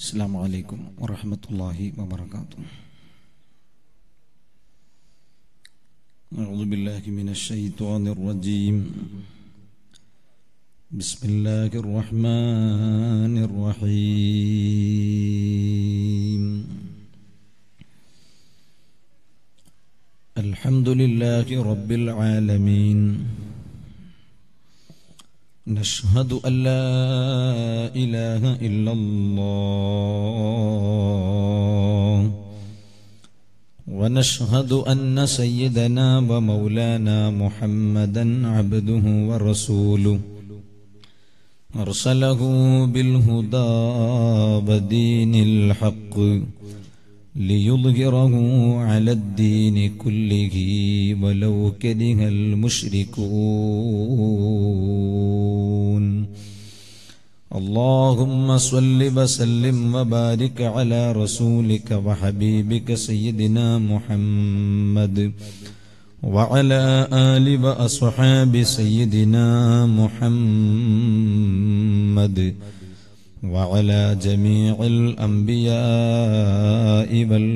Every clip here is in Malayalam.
السلام عليكم ورحمة الله وبركاته أعوذ بالله من الشيطان الرجيم بسم الله الرحمن الرحيم الحمد لله رب العالمين نشهد أن لا إله إلا الله ونشهد أن سيدنا ومولانا محمدا عبده ورسوله أرسله بالهدى ودين الحق ليظهره على الدين كله ولو كره المشركون اللهم صل وسلم وبارك على رسولك وحبيبك سيدنا محمد وعلى آل وأصحاب سيدنا محمد وعلى جميع الأنبياء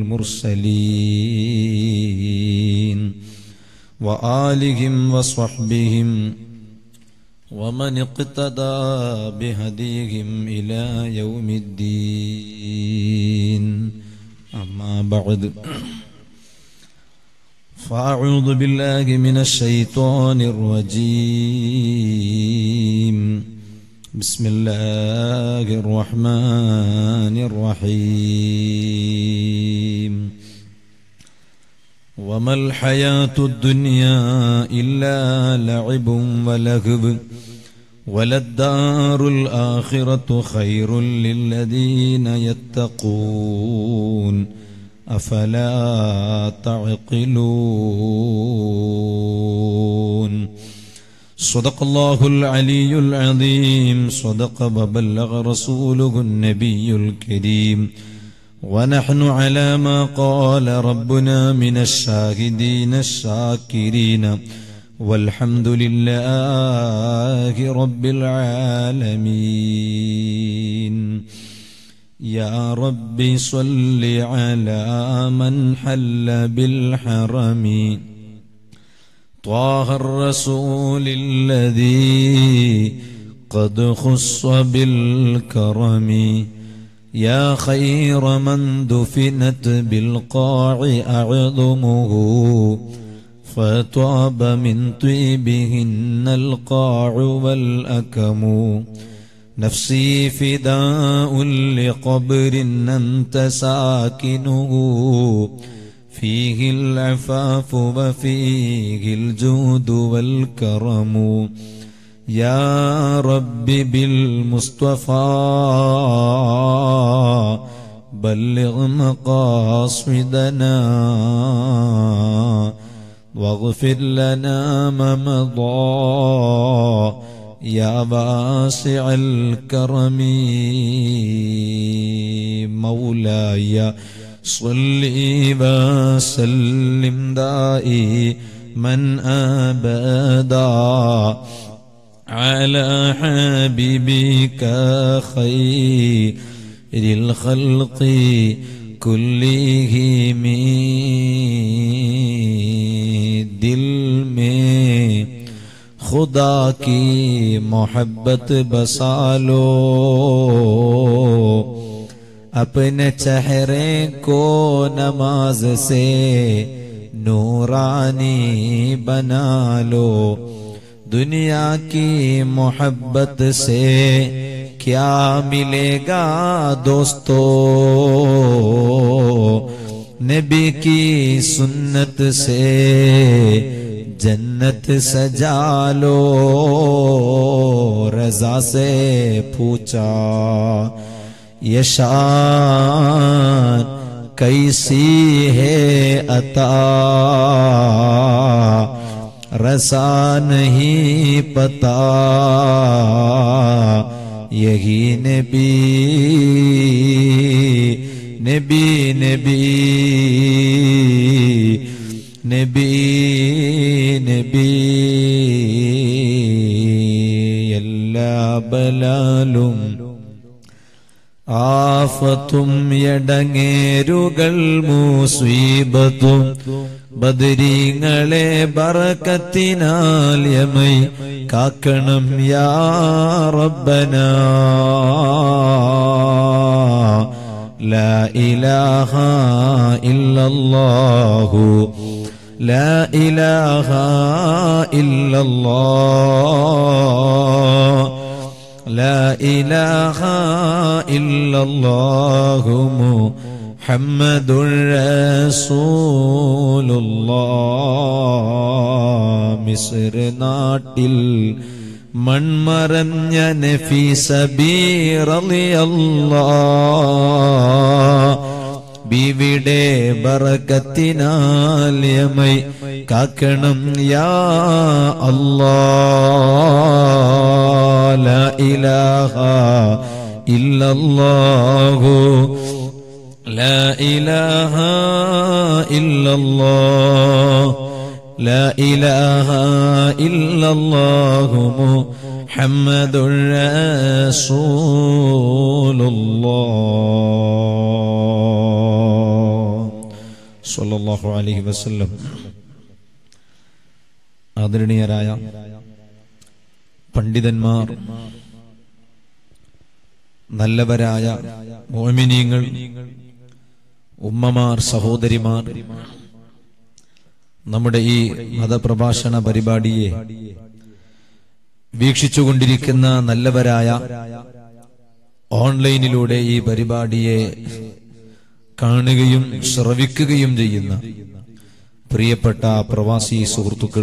والمرسلين وآلهم وصحبهم ومن اقتدى بهديهم إلى يوم الدين أما بعد فأعوذ بالله من الشيطان الرجيم بسم الله الرحمن الرحيم وما الحياة الدنيا إلا لعب ولهب وللدار الآخرة خير للذين يتقون أفلا تعقلون صدق الله العلي العظيم صدق وبلغ رسوله النبي الكريم ونحن على ما قال ربنا من الشاهدين الشاكرين والحمد لله رب العالمين يا رب صل على من حل بالحرم طه الرسول الذي قد خص بالكرم يا خير من دفنت بالقاع أعظمه فطاب من طيبهن القاع والأكم نفسي فداء لقبر أنت ساكنه فيه العفاف وفيه الجود والكرم يا رب بالمصطفى بلغ مقاصدنا واغفر لنا ما مضى يا واسع الكرم مولاي صل وسلم دائي من أبدا على حبيبك خير الخلق كلهم दिल में खुदा की मोहब्बत बसा लो अपने चेहरे को नमाज से नूरानी बना लो दुनिया की मोहब्बत से क्या मिलेगा दोस्तों नबी की सुन्नत से जन्नत सजा लो रजा से पूछा ये शान कैसी है अता रसा नहीं पता यही नबी നബി നബി നബി നബി എല്ലാ ബലാലും ആഫത്തും എടങ്ങേരുകൾ മൂസീബത്തും ബദരീങ്ങളെ ബറക്കത്തിനാൽ യമൈ കാക്കണം യാ റബ്ബന لا إله إلا الله لا إله إلا الله لا إله إلا الله محمد رسول الله മിസ്ർ നാട്ടിൽ മൺമറഞ്ഞ നഫീസബീറളിയല്ലാ ബിവിടെ ബറക്കത്തിനാൽ യമൈ കാക്കണം യാ അല്ലാ ലാ ഇലാഹ ഇല്ലല്ലാഹു ലാ ഇലാഹ ഇല്ലല്ലാഹ് لا إله إلا الله محمد رسول الله صلى الله عليه وسلم ആദരണീയരായ പണ്ഡിതന്മാർ നല്ലവരായ മോമിനീങ്ങൾ ഉമ്മമാർ സഹോദരിമാർ നമ്മുടെ ഈ മതപ്രഭാഷണ പരിപാടിയെ വീക്ഷിച്ചുകൊണ്ടിരിക്കുന്ന നല്ലവരായ ഓൺലൈനിലൂടെ ഈ പരിപാടിയെ കാണുകയും ശ്രവിക്കുകയും ചെയ്യുന്ന പ്രിയപ്പെട്ട പ്രവാസി സുഹൃത്തുക്കൾ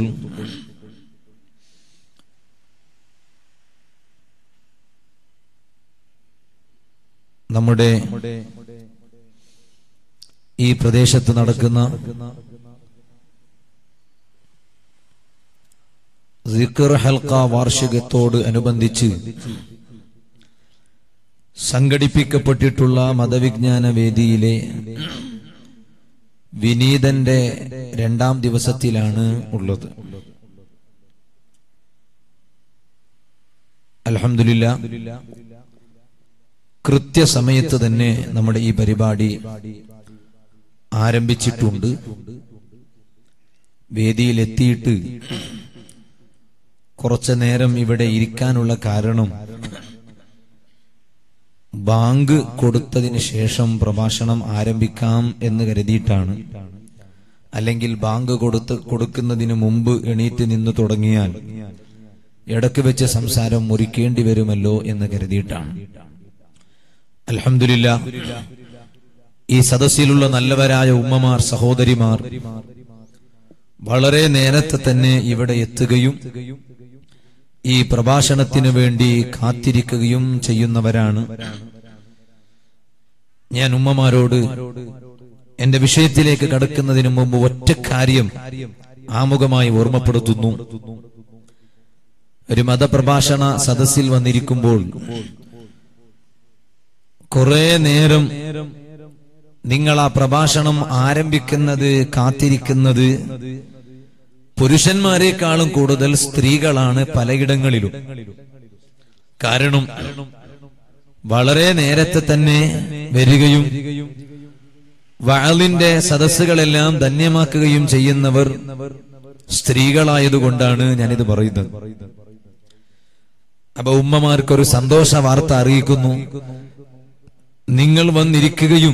നമ്മുടെ ഈ പ്രദേശത്ത് നടക്കുന്ന സിക്കർ ഹൽക്ക വാർഷികത്തോട് അനുബന്ധിച്ച് സംഘടിപ്പിക്കപ്പെട്ടിട്ടുള്ള മതവിജ്ഞാന വേദിയിലെ വിനീതന്റെ രണ്ടാം ദിവസത്തിലാണ് ഉള്ളത് അലഹമില്ല കൃത്യസമയത്ത് തന്നെ നമ്മുടെ ഈ പരിപാടി ആരംഭിച്ചിട്ടുണ്ട് വേദിയിലെത്തിയിട്ട് കുറച്ചു നേരം ഇവിടെ ഇരിക്കാനുള്ള കാരണം ബാങ്ക് കൊടുത്തതിന് ശേഷം പ്രഭാഷണം ആരംഭിക്കാം എന്ന് കരുതിയിട്ടാണ് അല്ലെങ്കിൽ ബാങ്ക് കൊടുത്ത് കൊടുക്കുന്നതിന് മുമ്പ് എണീറ്റ് നിന്ന് തുടങ്ങിയാൽ ഇടക്ക് വെച്ച് സംസാരം മുറിക്കേണ്ടി വരുമല്ലോ എന്ന് കരുതിയിട്ടാണ് അലഹമില്ല ഈ സദസ്സിലുള്ള നല്ലവരായ ഉമ്മമാർ സഹോദരിമാർ വളരെ നേരത്തെ തന്നെ ഇവിടെ എത്തുകയും ഈ പ്രഭാഷണത്തിന് വേണ്ടി കാത്തിരിക്കുകയും ചെയ്യുന്നവരാണ് ഞാൻ ഉമ്മമാരോട് എന്റെ വിഷയത്തിലേക്ക് കടക്കുന്നതിന് മുമ്പ് ഒറ്റ കാര്യം ആമുഖമായി ഓർമ്മപ്പെടുത്തുന്നു ഒരു മതപ്രഭാഷണ സദസ്സിൽ വന്നിരിക്കുമ്പോൾ കുറെ നേരം നിങ്ങൾ ആ പ്രഭാഷണം ആരംഭിക്കുന്നത് കാത്തിരിക്കുന്നത് പുരുഷന്മാരെക്കാളും കൂടുതൽ സ്ത്രീകളാണ് പലയിടങ്ങളിലും കാരണം വളരെ നേരത്തെ തന്നെ വരികയും വാളിന്റെ സദസ്സുകളെല്ലാം ധന്യമാക്കുകയും ചെയ്യുന്നവർ സ്ത്രീകളായതുകൊണ്ടാണ് ഞാനിത് പറയുന്നത് അപ്പൊ ഉമ്മമാർക്കൊരു സന്തോഷ വാർത്ത അറിയിക്കുന്നു നിങ്ങൾ വന്നിരിക്കുകയും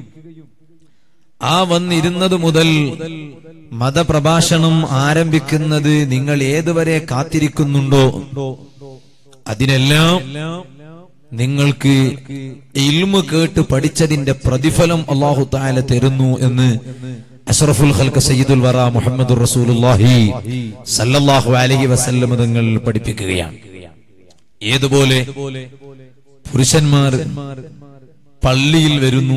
ആ വന്നിരുന്നത് മുതൽ മതപ്രഭാഷണം ആരംഭിക്കുന്നത് നിങ്ങൾ ഏതുവരെ കാത്തിരിക്കുന്നുണ്ടോ അതിനെല്ലാം നിങ്ങൾക്ക് ഇൽമു കേട്ട് പഠിച്ചതിന്റെ പ്രതിഫലം അള്ളാഹു താല തരുന്നു എന്ന് അഷ്റഫുൽ ഖൽക്ക് സയ്യിദുൽ വറ മുഹമ്മദ് റസൂലുള്ളാഹി സല്ലല്ലാഹു അലൈഹി വസല്ലം തങ്ങൾ പഠിപ്പിക്കുകയാണ് ഏതുപോലെ പുരുഷന്മാർ പള്ളിയിൽ വരുന്നു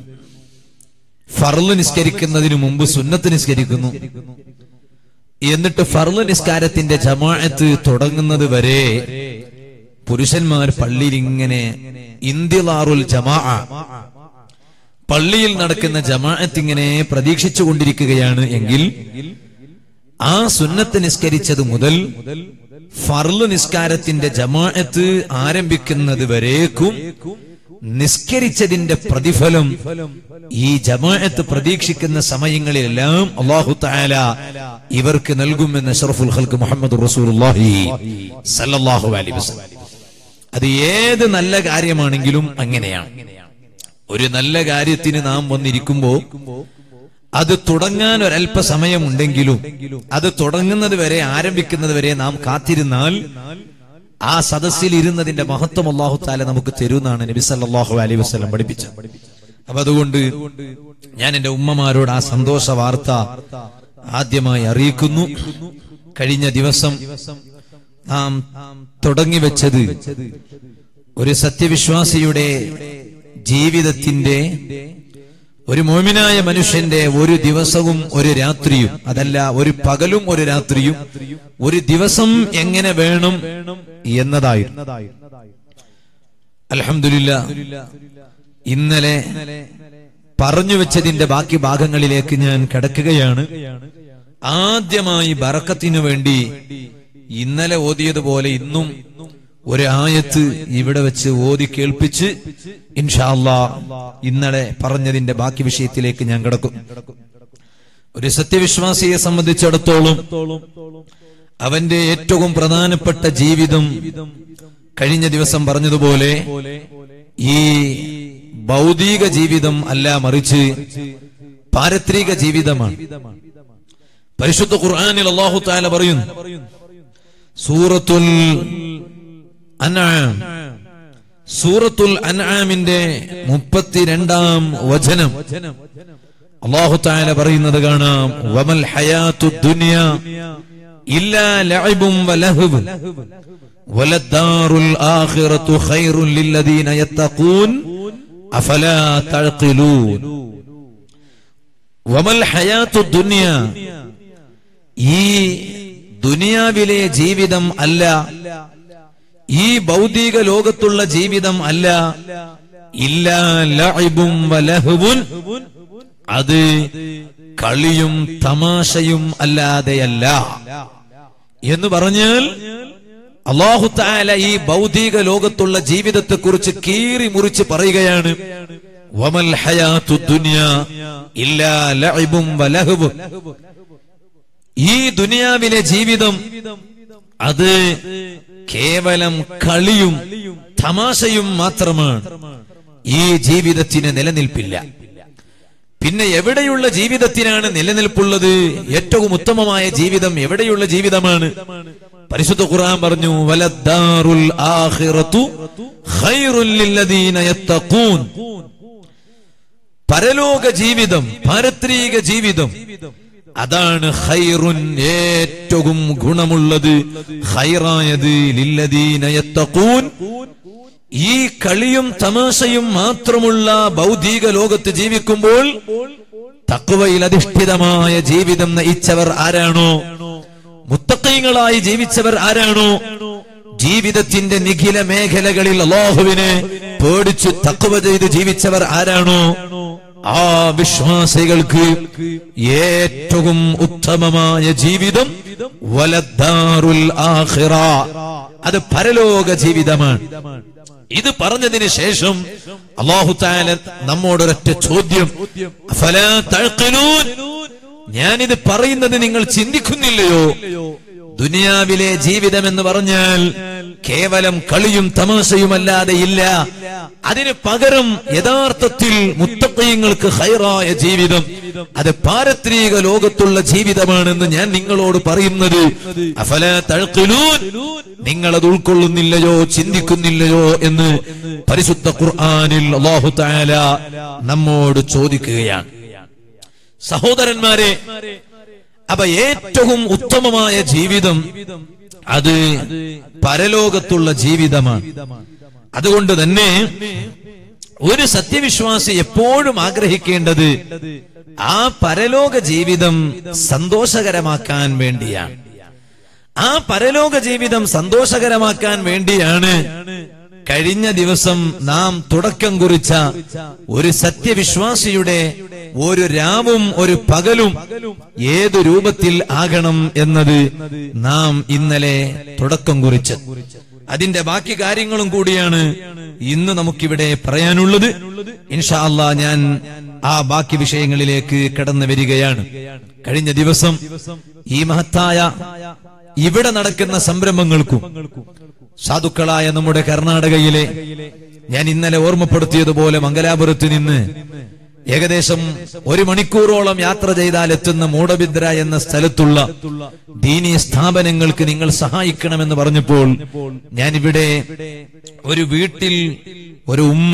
ഫർള് നിസ്കരിക്കുന്നതിന് മുമ്പ് സുന്നത്ത് നിസ്കരിക്കുന്നു എന്നിട്ട് ഫർള് നിസ്കാരത്തിന്റെ ജമാഅത്ത് തുടങ്ങുന്നത് വരെ പുരുഷന്മാർ പള്ളിയിൽ ഇങ്ങനെ ഇന്തിലാറുൽ ജമാ പള്ളിയിൽ നടക്കുന്ന ജമാഅത്ത് ഇങ്ങനെ പ്രതീക്ഷിച്ചു കൊണ്ടിരിക്കുകയാണ് എങ്കിൽ ആ സുന്നത്ത് നിസ്കരിച്ചത് മുതൽ ഫർള് നിസ്കാരത്തിന്റെ ജമാഅത്ത് ആരംഭിക്കുന്നത് വരേക്കും നിസ്കരിച്ചതിന്റെ പ്രതിഫലം ഈ ജമാഅത്ത് പ്രതീക്ഷിക്കുന്ന സമയങ്ങളിലെല്ലാം അള്ളാഹു താല ഇവർക്ക് നൽകുമെന്ന് അഷ്റഫുൽ ഖൽക്ക് മുഹമ്മദ് റസൂലുള്ളാഹി സല്ലല്ലാഹു അലൈഹി വസല്ലം അത് ഏത് നല്ല കാര്യമാണെങ്കിലും അങ്ങനെയാണ് ഒരു നല്ല കാര്യത്തിന് നാം വന്നിരിക്കുമ്പോ അത് തുടങ്ങാൻ ഒരല്പ സമയമുണ്ടെങ്കിലും അത് തുടങ്ങുന്നത് വരെ ആരംഭിക്കുന്നത് വരെ നാം കാത്തിരുന്നാൽ ആ സദസ്സിൽ ഇരുന്നതിന്റെ മഹത്വം അള്ളാഹു താല നമുക്ക് തരുമെന്നാണ് നബി സല്ലല്ലാഹു അലൈഹി വസല്ലം പഠിപ്പിച്ചത് അപ്പൊ അതുകൊണ്ട് ഞാൻ എന്റെ ഉമ്മമാരോട് ആ സന്തോഷ വാർത്ത ആദ്യമായി അറിയിക്കുന്നു കഴിഞ്ഞ ദിവസം നാം തുടങ്ങി വെച്ചത് ഒരു സത്യവിശ്വാസിയുടെ ജീവിതത്തിന്റെ ഒരു മോമിനായ മനുഷ്യന്റെ ഒരു ദിവസവും ഒരു രാത്രിയും അതല്ല ഒരു പകലും ഒരു രാത്രിയും ഒരു ദിവസം എങ്ങനെ വേണം എന്നതായിരുന്നു അലഹമില്ല ഇന്നലെ പറഞ്ഞു വെച്ചതിന്റെ ബാക്കി ഭാഗങ്ങളിലേക്ക് ഞാൻ കിടക്കുകയാണ് ആദ്യമായി ബറക്കത്തിനു വേണ്ടി ഇന്നലെ ഓതിയതുപോലെ ഇന്നും ഒരു ആയത്ത് ഇവിടെ വെച്ച് ഓതി കേൾപ്പിച്ച് ഇൻഷാല്ല ഇന്നലെ പറഞ്ഞതിന്റെ ബാക്കി വിഷയത്തിലേക്ക് ഞാൻ കിടക്കും ഒരു സത്യവിശ്വാസിയെ സംബന്ധിച്ചിടത്തോളം അവന്റെ ഏറ്റവും പ്രധാനപ്പെട്ട ജീവിതം കഴിഞ്ഞ ദിവസം പറഞ്ഞതുപോലെ ഈ ഭൗതിക ജീവിതം അല്ല മറിച്ച് പാരത്രിക ജീവിതമാണ് പരിശുദ്ധ ഖുർആനിൽ അള്ളാഹു താല പറയുന്നു സൂറത്തുൽ അൻആം സൂറത്തുൽ അൻആമിന്റെ മുപ്പത്തിരണ്ടാം വചനം അള്ളാഹു താല പറയുന്നത് കാണാം വമൽ ഹയാത്തു ദുനിയ ഇല്ലാ ലഅബും വലഹബ് വലദ്ദാറുൽ ആഖിറത്തു ഖൈറുൽ ലില്ലദീന യത്തഖൂൻ അഫലാ തഅഖിലൂൻ വമൽ ഹയാത്തു ദുനിയ ഈ ദുനിയാവിലെ ജീവിതം അല്ല ഈ ഭൗതിക ലോകത്തുള്ള ജീവിതം അല്ല ഇല്ല ലഅബും വലഹുവും അത് കളിയും തമാശയും അല്ലാതെയല്ല എന്ന് പറഞ്ഞാൽ അള്ളാഹു താല ഈ ഭൗതിക ലോകത്തുള്ള ജീവിതത്തെ കുറിച്ച് കീറി മുറിച്ച് പറയുകയാണ് വമൽ ഹയാത്തു ദുനിയ ഇല്ലാ ലഅബും വലഹുവും ഈ ദുനിയാവിലെ ജീവിതം അത് കേവലം കളിയും തമാശയും മാത്രമാണ് ഈ ജീവിതത്തിന് നിലനിൽപ്പില്ല പിന്നെ എവിടെയുള്ള ജീവിതത്തിനാണ് നിലനിൽപ്പുള്ളത് ഏറ്റവും ഉത്തമമായ ജീവിതം എവിടെയുള്ള ജീവിതമാണ് പരിശുദ്ധ ഖുർആൻ പറഞ്ഞു വലദ്ദാറുൽ ആഖിറത്തു ഖൈറുൽ ലില്ലദീന യത്തഖൂൻ പരലോക ജീവിതം പാരത്രിക ജീവിതം അതാണ് ഖൈറുൻ ഏറ്റവും ഗുണമുള്ളത് ഖൈറായത് ലില്ലദീന യത്തഖൂൻ ഈ കളിയും തമാശയും മാത്രമുള്ള ഭൗതിക ലോകത്ത് ജീവിക്കുമ്പോൾ തക്കുവയിൽ അധിഷ്ഠിതമായ ജീവിതം നയിച്ചവർ ആരാണോ മുത്തക്കൈകളായി ജീവിച്ചവർ ആരാണോ ജീവിതത്തിന്റെ നിഖില മേഖലകളിൽ അള്ളാഹുവിനെ പേടിച്ച് തക്കുവ ചെയ്ത് ജീവിച്ചവർ ആരാണോ ആ വിശ്വാസികൾക്ക് ഏറ്റവും ഉത്തമമായ ജീവിതം വലദ്ദാറുൽ ആഖിറ അത് പരലോക ജീവിതമാണ് ഇത് പറഞ്ഞതിന് ശേഷം അള്ളാഹു താല നമ്മോടൊരൊറ്റ ചോദ്യം അഫലാ തഅഖിലൂൻ? ഞാനിത് പറയുന്നത് നിങ്ങൾ ചിന്തിക്കുന്നില്ലയോ ദുനിയാവിലെ ജീവിതം എന്ന് പറഞ്ഞാൽ കേവലം കളിയും തമാശയുമല്ലാതെ ഇല്ല അതിന് പകരം യഥാർത്ഥത്തിൽ മുത്തക്കയങ്ങൾക്ക് ഹൈറായ ജീവിതം അത് പാരത്രിക ലോകത്തുള്ള ജീവിതമാണെന്ന് ഞാൻ നിങ്ങളോട് പറയുന്നത് അഫല തഴക്കിലൂൻ നിങ്ങൾ അത് ഉൾക്കൊള്ളുന്നില്ലയോ ചിന്തിക്കുന്നില്ലയോ എന്ന് പരിശുദ്ധ ഖുർആനിൽ അള്ളാഹു താല നമ്മോട് ചോദിക്കുകയാണ് സഹോദരന്മാരെ അപ്പൊ ഏറ്റവും ഉത്തമമായ ജീവിതം അത് പരലോകത്തുള്ള ജീവിതമാണ് അതുകൊണ്ട് തന്നെ ഒരു സത്യവിശ്വാസി എപ്പോഴും ആഗ്രഹിക്കേണ്ടത് ആ പരലോക ജീവിതം സന്തോഷകരമാക്കാൻ വേണ്ടിയാണ് ആ പരലോക ജീവിതം സന്തോഷകരമാക്കാൻ വേണ്ടിയാണ് കഴിഞ്ഞ ദിവസം നാം തുടക്കം കുറിച്ച ഒരു സത്യവിശ്വാസിയുടെ ഒരു രാവും ഒരു പകലും ഏതു രൂപത്തിൽ ആകണം എന്നത് നാം ഇന്നലെ തുടക്കം കുറിച്ചത് അതിന്റെ ബാക്കി കാര്യങ്ങളും കൂടിയാണ് ഇന്ന് നമുക്കിവിടെ പറയാനുള്ളത് ഇൻഷാ അള്ളാ ഞാൻ ആ ബാക്കി വിഷയങ്ങളിലേക്ക് കടന്നു വരികയാണ് കഴിഞ്ഞ ദിവസം ഈ മഹത്തായ ഇവിടെ നടക്കുന്ന സംരംഭങ്ങൾക്കും സാധുക്കളായ നമ്മുടെ കർണാടകയിലെ ഞാൻ ഇന്നലെ ഓർമ്മപ്പെടുത്തിയതുപോലെ മംഗലാപുരത്ത് നിന്ന് ഏകദേശം ഒരു മണിക്കൂറോളം യാത്ര ചെയ്താൽ എത്തുന്ന മൂടബിദ്ര എന്ന സ്ഥലത്തുള്ള ദീനീ സ്ഥാപനങ്ങൾക്ക് നിങ്ങൾ സഹായിക്കണമെന്ന് പറഞ്ഞപ്പോൾ ഞാനിവിടെ ഒരു വീട്ടിൽ ഒരു ഉമ്മ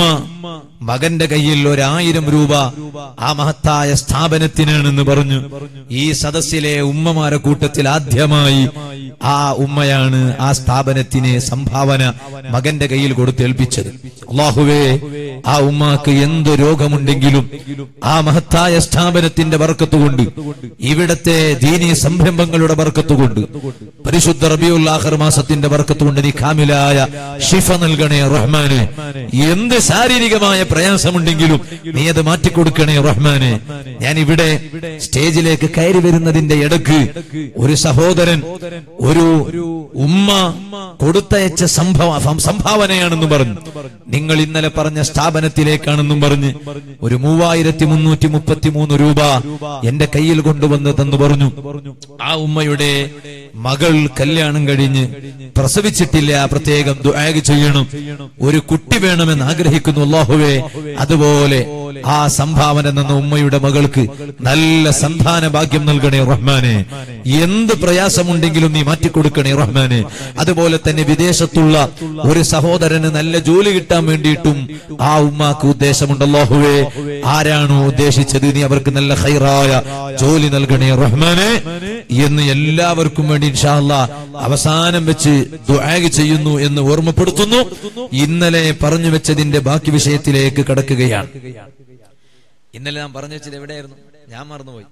മകന്റെ കയ്യിൽ ഒരായിരം രൂപ ആ മഹത്തായ സ്ഥാപനത്തിനാണെന്ന് പറഞ്ഞു ഈ സദസ്സിലെ ഉമ്മമാരെ കൂട്ടത്തിൽ ആദ്യമായി ആ ഉമ്മയാണ് ആ സ്ഥാപനത്തിന് സംഭാവന മകന്റെ കയ്യിൽ കൊടുത്തേൽപ്പിച്ചത് അള്ളാഹുവേ ആ ഉമ്മാക്ക് എന്ത് രോഗമുണ്ടെങ്കിലും ആ മഹത്തായ സ്ഥാപനത്തിന്റെ വർക്കത്തുകൊണ്ട് ഇവിടത്തെ ദീനീ സംരംഭങ്ങളുടെ വർക്കത്തുകൊണ്ട് പരിശുദ്ധ റബിയുൽ ആഖർ മാസത്തിന്റെ വർക്കത്തുകൊണ്ട് നീ കാമിലായ ഷിഫ നൽകണേ റഹ്മാനെ എന്ത് ശാരീരികമായ പ്രയാസമുണ്ടെങ്കിലും നീ അത് മാറ്റിക്കൊടുക്കണേ റഹ്മാനെ ഞാൻ ഇവിടെ സ്റ്റേജിലേക്ക് കയറി വരുന്നതിന്റെ ഇടക്ക് ഒരു സഹോദരൻ ഒരു ഉമ്മ കൊടുത്തയച്ച സംഭവ സംഭാവനയാണെന്നും പറഞ്ഞു നിങ്ങൾ ഇന്നലെ പറഞ്ഞ സ്ഥാപനത്തിലേക്കാണെന്നും പറഞ്ഞ് ഒരു മൂവായിരത്തി മുന്നൂറ്റി മുപ്പത്തി മൂന്ന് രൂപ എന്റെ കയ്യിൽ കൊണ്ടുവന്ന് തന്നു പറഞ്ഞു ആ ഉമ്മയുടെ മകൾ കല്യാണം കഴിഞ്ഞ് പ്രസവിച്ചിട്ടില്ല പ്രത്യേകം ദുആഗ് ചെയ്യണം ഒരു കുട്ടി വേണമെന്ന് ആഗ്രഹിക്കുന്നു അള്ളാഹുവേ അതുപോലെ ആ സംഭാവന എന്ന ഉമ്മയുടെ മകൾക്ക് നല്ല സന്താന ഭാഗ്യം നൽകണേ റഹ്മാനെ എന്ത് പ്രയാസമുണ്ടെങ്കിലും നീ മാറ്റിക്കൊടുക്കണേ റഹ്മാനെ അതുപോലെ തന്നെ വിദേശത്തുള്ള ഒരു സഹോദരന് നല്ല ജോലി കിട്ടാൻ വേണ്ടിയിട്ടും ആ ഉമ്മാക്ക് ഉദ്ദേശമുണ്ട് അല്ലാഹുവേ ആരാണോ ഉദ്ദേശിച്ചത് നീ അവർക്ക് നല്ല ഹൈറായ ജോലി നൽകണേ റഹ്മാനെ എന്ന് എല്ലാവർക്കും വേണ്ടി ഇൻഷാ അല്ലാ അവസാനം വെച്ച് ദുആഗ് ചെയ്യുന്നു എന്ന് ഓർമ്മപ്പെടുത്തുന്നു ഇന്നലെ പറഞ്ഞു വെച്ചതിന്റെ ബാക്കി വിഷയത്തിലേക്ക് കടക്കുകയാണ് ഇന്നലെ ഞാൻ പറഞ്ഞു വെച്ചത് എവിടെയായിരുന്നു ഞാൻ മറന്നുപോയി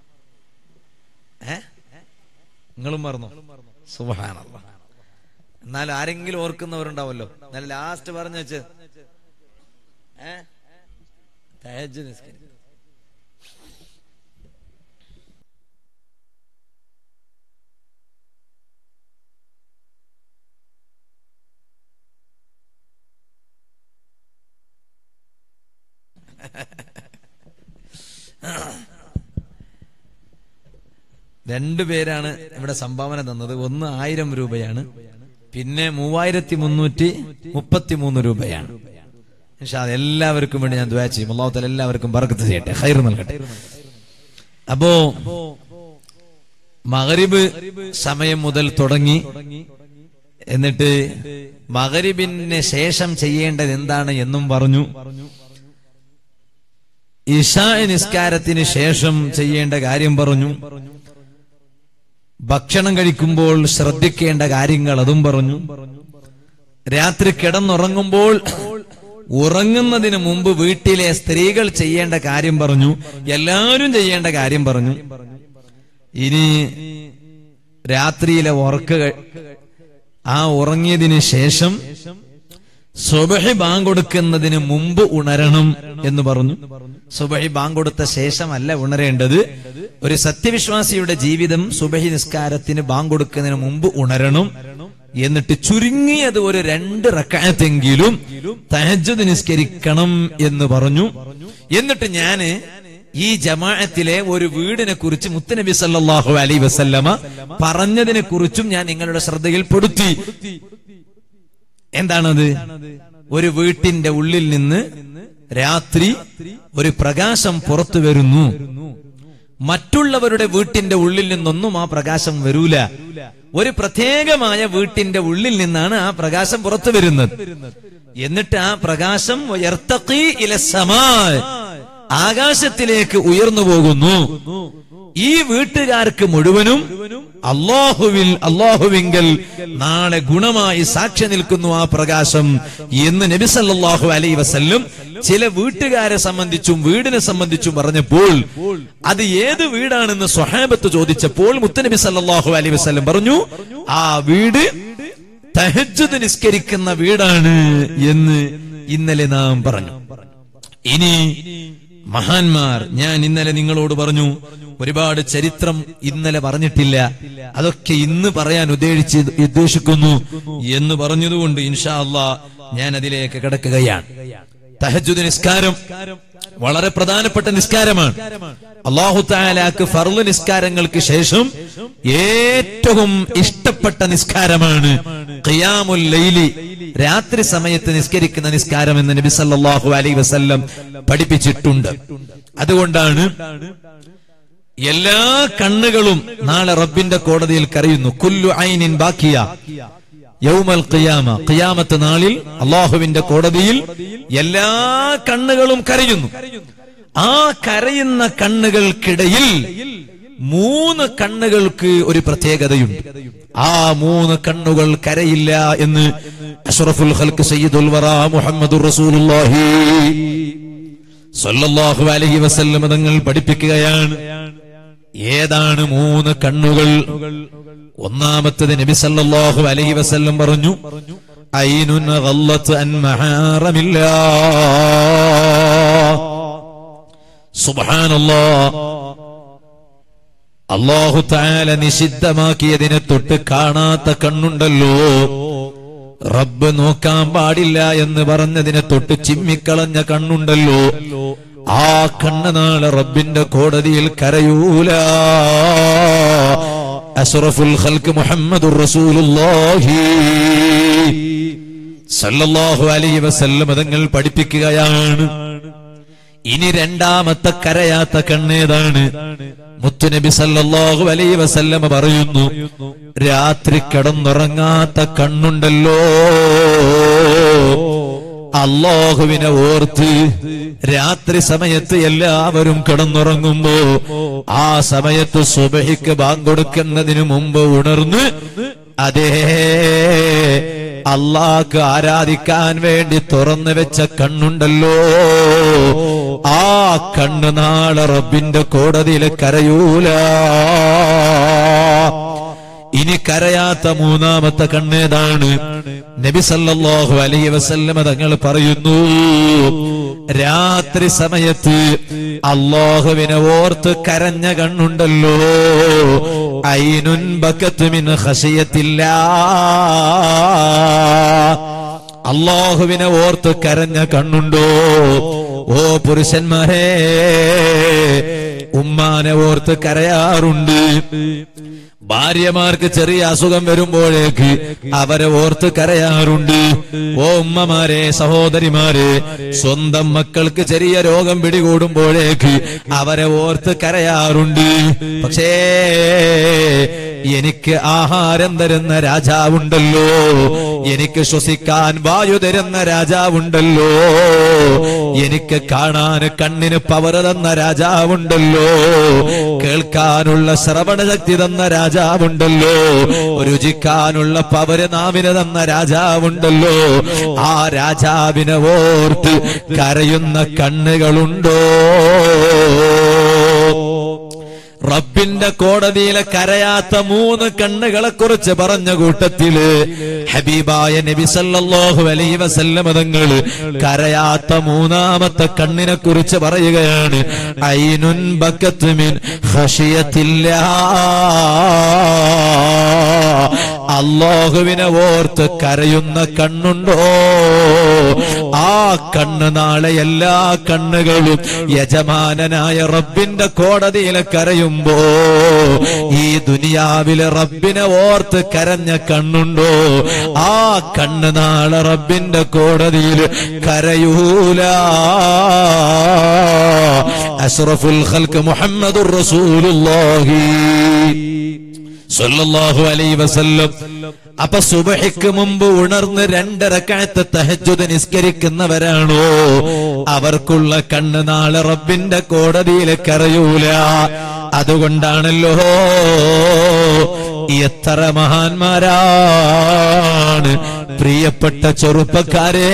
ഏ നിങ്ങളും മറന്നു സുബഹാനല്ലാ എന്നാൽ ആരെങ്കിലും ഓർക്കുന്നവരുണ്ടാവല്ലോ എന്നാൽ ലാസ്റ്റ് പറഞ്ഞു വെച്ച് ഏ തഹജ്ജുദ് നിസ്കരിക്കും രണ്ടുപേരാണ് ഇവിടെ സംഭാവന തന്നത് ഒന്ന് ആയിരം രൂപയാണ് പിന്നെ മൂവായിരത്തി മുന്നൂറ്റി മുപ്പത്തി മൂന്ന് രൂപയാണ് ഇൻഷാ അല്ലാ, എല്ലാവർക്കും വേണ്ടി ഞാൻ ദ്വാ ചെയ്യും അള്ളാഹുത്തല എല്ലാവർക്കും ബർക്കത്ത് ചെയ്യട്ടെ ഹൈർ നൽകട്ടെ അപ്പോ മകരിബ് സമയം മുതൽ തുടങ്ങി എന്നിട്ട് മകരിബിന് ശേഷം ചെയ്യേണ്ടത് എന്താണ് എന്നും പറഞ്ഞു ഇഷാ നിസ്കാരത്തിന് ശേഷം ചെയ്യേണ്ട കാര്യം പറഞ്ഞു ഭക്ഷണം കഴിക്കുമ്പോൾ ശ്രദ്ധിക്കേണ്ട കാര്യങ്ങൾ അതും പറഞ്ഞു രാത്രി കിടന്നുറങ്ങുമ്പോൾ ഉറങ്ങുന്നതിന് മുമ്പ് വീട്ടിലെ സ്ത്രീകൾ ചെയ്യേണ്ട കാര്യം പറഞ്ഞു എല്ലാവരും ചെയ്യേണ്ട കാര്യം പറഞ്ഞു ഇനി രാത്രിയിലെ ഉറക്ക കഴി- ആ ഉറങ്ങിയതിന് ശേഷം സുബഹി ബാങ്ക് കൊടുക്കുന്നതിന് മുമ്പ് ഉണരണം എന്ന് പറഞ്ഞു സുബഹി ബാങ്ക് കൊടുത്ത ശേഷമല്ല ഉണരേണ്ടത് ഒരു സത്യവിശ്വാസിയുടെ ജീവിതം സുബഹി നിസ്കാരത്തിന് ബാങ്ക് കൊടുക്കുന്നതിന് മുമ്പ് ഉണരണം എന്നിട്ട് ചുരുങ്ങിയത് ഒരു രണ്ട് റക്കായത്തെങ്കിലും തഹജ്ജുദ് നിസ്കരിക്കണം എന്ന് പറഞ്ഞു എന്നിട്ട് ഞാന് ഈ ജമാഅത്തിലെ ഒരു വീടിനെ കുറിച്ച് മുത്തനബി സല്ലല്ലാഹു അലൈഹി വസല്ലമ പറഞ്ഞതിനെ കുറിച്ചും ഞാൻ നിങ്ങളുടെ ശ്രദ്ധയിൽപ്പെടുത്തി എന്താണത് ഒരു വീട്ടിന്റെ ഉള്ളിൽ നിന്ന് രാത്രി ഒരു പ്രകാശം പുറത്തു വരുന്നു മറ്റുള്ളവരുടെ വീട്ടിന്റെ ഉള്ളിൽ നിന്നൊന്നും ആ പ്രകാശം വരൂല ഒരു പ്രത്യേകമായ വീട്ടിന്റെ ഉള്ളിൽ നിന്നാണ് ആ പ്രകാശം പുറത്തു വരുന്നത് എന്നിട്ട് ആ പ്രകാശം യർത്തഖീ ഇല സമാ. ആകാശത്തിലേക്ക് ഉയർന്നു പോകുന്നു ഈ വീട്ടുകാർക്ക് മുഴുവനും അള്ളാഹുവിൽ അള്ളാഹുവിങ്കൽ നാളെ ഗുണമായി സാക്ഷി നിൽക്കുന്നു ആ പ്രകാശം എന്ന് നബി സല്ലല്ലാഹു അലൈ വസല്ലം ചില വീട്ടുകാരെ സംബന്ധിച്ചും വീടിനെ സംബന്ധിച്ചും പറഞ്ഞപ്പോൾ അത് ഏത് വീടാണെന്ന് സ്വഹാബത്ത് ചോദിച്ചപ്പോൾ മുത്തനബി സല്ലല്ലാഹു അലൈ വസല്ലം പറഞ്ഞു ആ വീട് തഹജ്ജുദ് നിസ്കരിക്കുന്ന വീടാണ് എന്ന് ഇന്നലെ നാം പറഞ്ഞു ഇനി മഹാന്മാർ ഞാൻ ഇന്നലെ നിങ്ങളോട് പറഞ്ഞു ഒരുപാട് ചരിത്രം ഇന്നലെ പറഞ്ഞിട്ടില്ല അതൊക്കെ ഇന്ന് പറയാൻ ഉദ്ദേശിച്ച് ഉദ്ദേശിക്കുന്നു എന്ന് പറഞ്ഞതുകൊണ്ട് ഇൻഷാ അള്ളാ ഞാൻ അതിലേക്ക് കിടക്കുകയാണ് തഹജുദ് നിസ്കാരം വളരെ പ്രധാനപ്പെട്ട നിസ്കാരമാണ് അള്ളാഹു താലാക്ക് ഫർള് നിസ്കാരങ്ങൾക്ക് ശേഷം ഏറ്റവും ഇഷ്ടപ്പെട്ട നിസ്കാരമാണ് ഖിയാമുൽ ലൈലി രാത്രി സമയത്ത് നിസ്കരിക്കുന്ന നിസ്കാരം എന്ന് നബി സല്ലല്ലാഹു അലൈഹി വസല്ലം പഠിപ്പിച്ചിട്ടുണ്ട് അതുകൊണ്ടാണ് എല്ലാ കണ്ണുകളും നാളെ റബ്ബിന്റെ കോടതിയിൽ കരയുന്നു കുല്ലു ഐനിൻ ബാക്കിയ യൗമൽ ഖിയാമ ഖിയാമത്ത് നാളിൽ അള്ളാഹുവിന്റെ കോടതിയിൽ എല്ലാ കണ്ണുകളും കരയുന്നു ആ കരയുന്ന കണ്ണുകൾക്കിടയിൽ മൂന്ന് കണ്ണുകൾക്ക് ഒരു പ്രത്യേകതയുണ്ട് ആ മൂന്ന് കണ്ണുകൾ കരയില്ല എന്ന് അഷ്റഫുൽ ഖൽക്ക് സയ്യിദുൽ വറ മുഹമ്മദുർ റസൂലുള്ളാഹി സല്ലല്ലാഹു അലൈഹി വസല്ലം തങ്ങൾ പഠിപ്പിക്കുകയാണ് ഏതാണ് മൂന്ന് കണ്ണുകൾ ഒന്നാമത്തത് നബി സല്ലല്ലാഹു അലൈഹി വസല്ലം പറഞ്ഞു ഐനുൻ ഗല്ലത്ത് അൻ മഹാറമില്ലാ സുബ്ഹാനല്ലാഹ് അല്ലാഹു തആല നിഷിദ്ധമാക്കിയതിനെ തൊട്ട് കാണാത്ത കണ്ണുണ്ടല്ലോ റബ്ബ് നോക്കാൻ പാടില്ല എന്ന് പറഞ്ഞതിനെ തൊട്ട് ചിമ്മിക്കളഞ്ഞ കണ്ണുണ്ടല്ലോ ആ കണ്ണ് നാളെ റബ്ബിന്റെ കോടതിയിൽ കരയൂല അഷ്റഫുൽ ഖൽക്ക് മുഹമ്മദുർ റസൂലുള്ളാഹി സല്ലല്ലാഹു അലൈഹി വസല്ലം തങ്ങൾ പഠിപ്പിക്കുകയാണ് ഇനി രണ്ടാമത്തെ കരയാത്ത കണ്ണേതാണ് മുത്തുനബി സല്ലല്ലാഹു അലൈഹി വസല്ലമ പറയുന്നു രാത്രി കിടന്നുറങ്ങാത്ത കണ്ണുണ്ടല്ലോ അള്ളാഹുവിനെ ഓർത്ത് രാത്രി സമയത്ത് എല്ലാവരും കിടന്നുറങ്ങുമ്പോ ആ സമയത്ത് സുബഹിക്ക് ബാങ്കൊടുക്കുന്നതിന് മുമ്പ് ഉണർന്ന് അതേ അള്ളാഹ്ക്ക് ആരാധിക്കാൻ വേണ്ടി തുറന്നു വെച്ച കണ്ണുണ്ടല്ലോ ആ കണ്ണ് നാളെ റബ്ബിന്റെ കോടതിയിൽ കരയൂല ഇനി കരയാത്ത മൂന്നാമത്തെ കണ്ണേതാണ് നബി സല്ലല്ലാഹു അലൈഹി വസല്ലമ തങ്ങൾ പറയുന്നു രാത്രി സമയത്ത് അള്ളാഹുവിനെ ഓർത്ത് കരഞ്ഞ കണ്ണുണ്ടല്ലോ ഐനുൻ ബക്കത്ത് മിൻ ഖശിയത്തില്ലാ അള്ളാഹുവിനെ ഓർത്ത് കരഞ്ഞ കണ്ണുണ്ടോ ഓ പുരുഷന്മാരെ ഉമ്മാനെ ഓർത്ത് കരയാറുണ്ട് ഭാര്യമാർക്ക് ചെറിയ അസുഖം വരുമ്പോഴേക്ക് അവരെ ഓർത്ത് കരയാറുണ്ട് ഓ ഉമ്മമാരെ സഹോദരിമാരെ സ്വന്തം മക്കൾക്ക് ചെറിയ രോഗം പിടികൂടുമ്പോഴേക്ക് അവരെ ഓർത്ത് കരയാറുണ്ട് പക്ഷേ എനിക്ക് ആഹാരം തരുന്ന രാജാവുണ്ടല്ലോ എനിക്ക് ശ്വസിക്കാൻ വായു തരുന്ന രാജാവുണ്ടല്ലോ എനിക്ക് കാണാൻ കണ്ണിന് പവർ തന്ന രാജാവുണ്ടല്ലോ കേൾക്കാനുള്ള ശ്രവണശക്തി തന്ന രാജാവുണ്ടല്ലോ രുചിക്കാനുള്ള പവര് നാവിന് തന്ന രാജാവുണ്ടല്ലോ ആ രാജാവിനെ ഓർത്ത് കരയുന്ന കണ്ണുകളുണ്ടോ റബ്ബിന്റെ കോടതിയിലെ കരയാത്ത മൂന്ന് കണ്ണുകളെ കുറിച്ച് പറഞ്ഞ കൂട്ടത്തില് ഹബീബായ നബി സല്ലല്ലാഹു അലൈഹി വസല്ലമ തങ്ങൾ കരയാത്ത മൂന്നാമത്തെ കണ്ണിനെ കുറിച്ച് പറയുകയാണ് ഐനുൻ ബക്കത്ത് മിൻ ഖശിയത്തില്ലാ അള്ളാഹുവിനെ ഓർത്ത് കരയുന്ന കണ്ണുണ്ടോ ആ കണ്ണ് നാളെ എല്ലാ കണ്ണുകളും യജമാനനായ റബ്ബിന്റെ കോടതിയിൽ കരയുമ്പോ ഈ ദുനിയാവിലെ റബ്ബിനെ ഓർത്ത് കരഞ്ഞ കണ്ണുണ്ടോ ആ കണ്ണ് നാളെ റബ്ബിന്റെ കോടതിയിൽ കരയൂല അഷ്റഫുൽ ഖൽക്ക് മുഹമ്മദുർ റസൂലുള്ളാഹി സല്ലല്ലാഹു അലൈഹി വസല്ലം അപ്പൊ സുബഹിക്ക് മുമ്പ് ഉണർന്ന് രണ്ടരക്കാലത്ത് തഹജ്ജുദ് നിസ്കരിക്കുന്നവരാണോ അവർക്കുള്ള കണ്ണ് നാളെ റബ്ബിന്റെ കോടതിയിൽ കരയൂല അതുകൊണ്ടാണല്ലോ എത്ര മഹാന്മാരാണ് പ്രിയപ്പെട്ട ചെറുപ്പക്കാരെ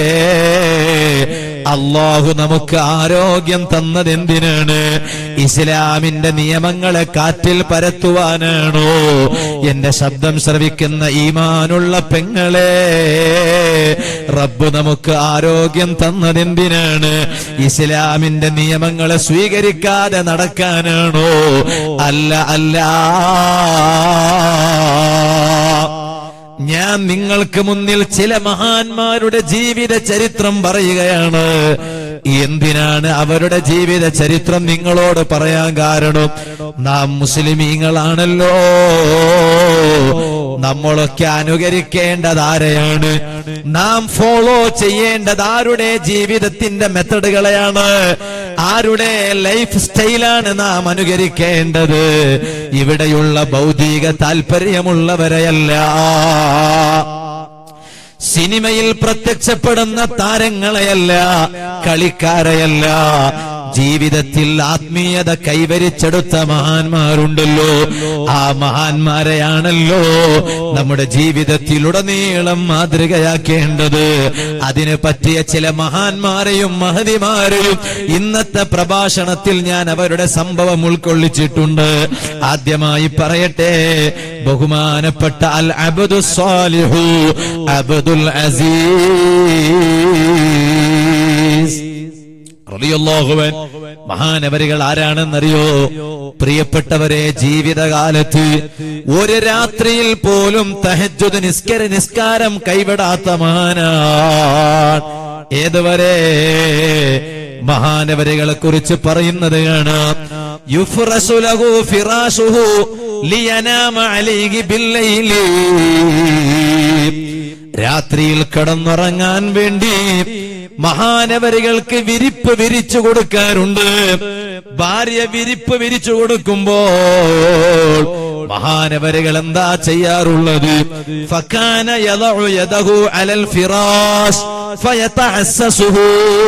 അള്ളാഹു നമുക്ക് ആരോഗ്യം തന്നതെന്തിനാണ് ഇസ്ലാമിന്റെ നിയമങ്ങളെ കാറ്റിൽ പരത്തുവാനാണോ എന്റെ ശബ്ദം ശ്രവിക്കുന്ന ഈമാനുള്ള പെങ്ങളെ റബ്ബ് നമുക്ക് ആരോഗ്യം തന്നതെന്തിനാണ് ഇസ്ലാമിന്റെ നിയമങ്ങളെ സ്വീകരിക്കാതെ നടക്കാനാണോ അല്ല അല്ല ഞാൻ നിങ്ങൾക്ക് മുന്നിൽ ചില മഹാന്മാരുടെ ജീവിത ചരിത്രം പറയുകയാണ് എന്തിനാണ് അവരുടെ ജീവിത ചരിത്രം നിങ്ങളോട് പറയാൻ കാരണം നാം മുസ്ലിമീങ്ങളാണല്ലോ നമ്മളൊക്കെ അനുകരിക്കേണ്ടത് ആരെയാണ് നാം ഫോളോ ചെയ്യേണ്ടത് ആരുടെ ജീവിതത്തിന്റെ മെത്തഡുകളെയാണ് ആരുടെ ലൈഫ് സ്റ്റൈലാണ് നാം അനുകരിക്കേണ്ടത് ഇവിടെയുള്ള ഭൗതിക താല്പര്യമുള്ളവരെയല്ല സിനിമയിൽ പ്രത്യക്ഷപ്പെടുന്ന താരങ്ങളെയല്ല കളിക്കാരെയല്ല ജീവിതത്തിൽ ആത്മീയത കൈവരിച്ചെടുത്ത മഹാന്മാരുണ്ടല്ലോ ആ മഹാന്മാരെയാണല്ലോ നമ്മുടെ ജീവിതത്തിലുടനീളം മാതൃകയാക്കേണ്ടത് അതിന് പറ്റിയ ചില മഹാന്മാരെയും മഹതിമാരെയും ഇന്നത്തെ പ്രഭാഷണത്തിൽ ഞാൻ അവരുടെ സംഭവം ഉൾക്കൊള്ളിച്ചിട്ടുണ്ട് ആദ്യമായി പറയട്ടെ ബഹുമാനപ്പെട്ട അൽ അബ്ദു സാലിഹു അബ്ദുൽ അസീസ് റളിയല്ലാഹുവൻ മഹാനവരികൾ ആരാണെന്നറിയോ പ്രിയപ്പെട്ടവരെ ജീവിതകാലത്ത് ഒരു രാത്രിയിൽ പോലും തഹജുദ് നിസ്കര നിസ്കാരം കൈവിടാത്ത മഹാനാണ് ഏതുവരെ മഹാനവരികളെ കുറിച്ച് പറയുന്നത് കാണാം യുഫ്റസു ലഹു ഫിറാശുഹു ലിയനാമ അലൈഹി ബില്ലൈലി രാത്രിയിൽ കടന്നുറങ്ങാൻ വേണ്ടി മഹാനവരികൾക്ക് വിരിപ്പ് വിരിച്ചു കൊടുക്കാറുണ്ട് ഭാര്യ വിരിപ്പ് വിരിച്ചു കൊടുക്കുമ്പോൾ മഹാനവരികൾ എന്താ ചെയ്യാറുള്ളത് ഫക്കാന യദഉ യദഹു അലൽ ഫിറാസ് ഫയതഅസ്സസുഹു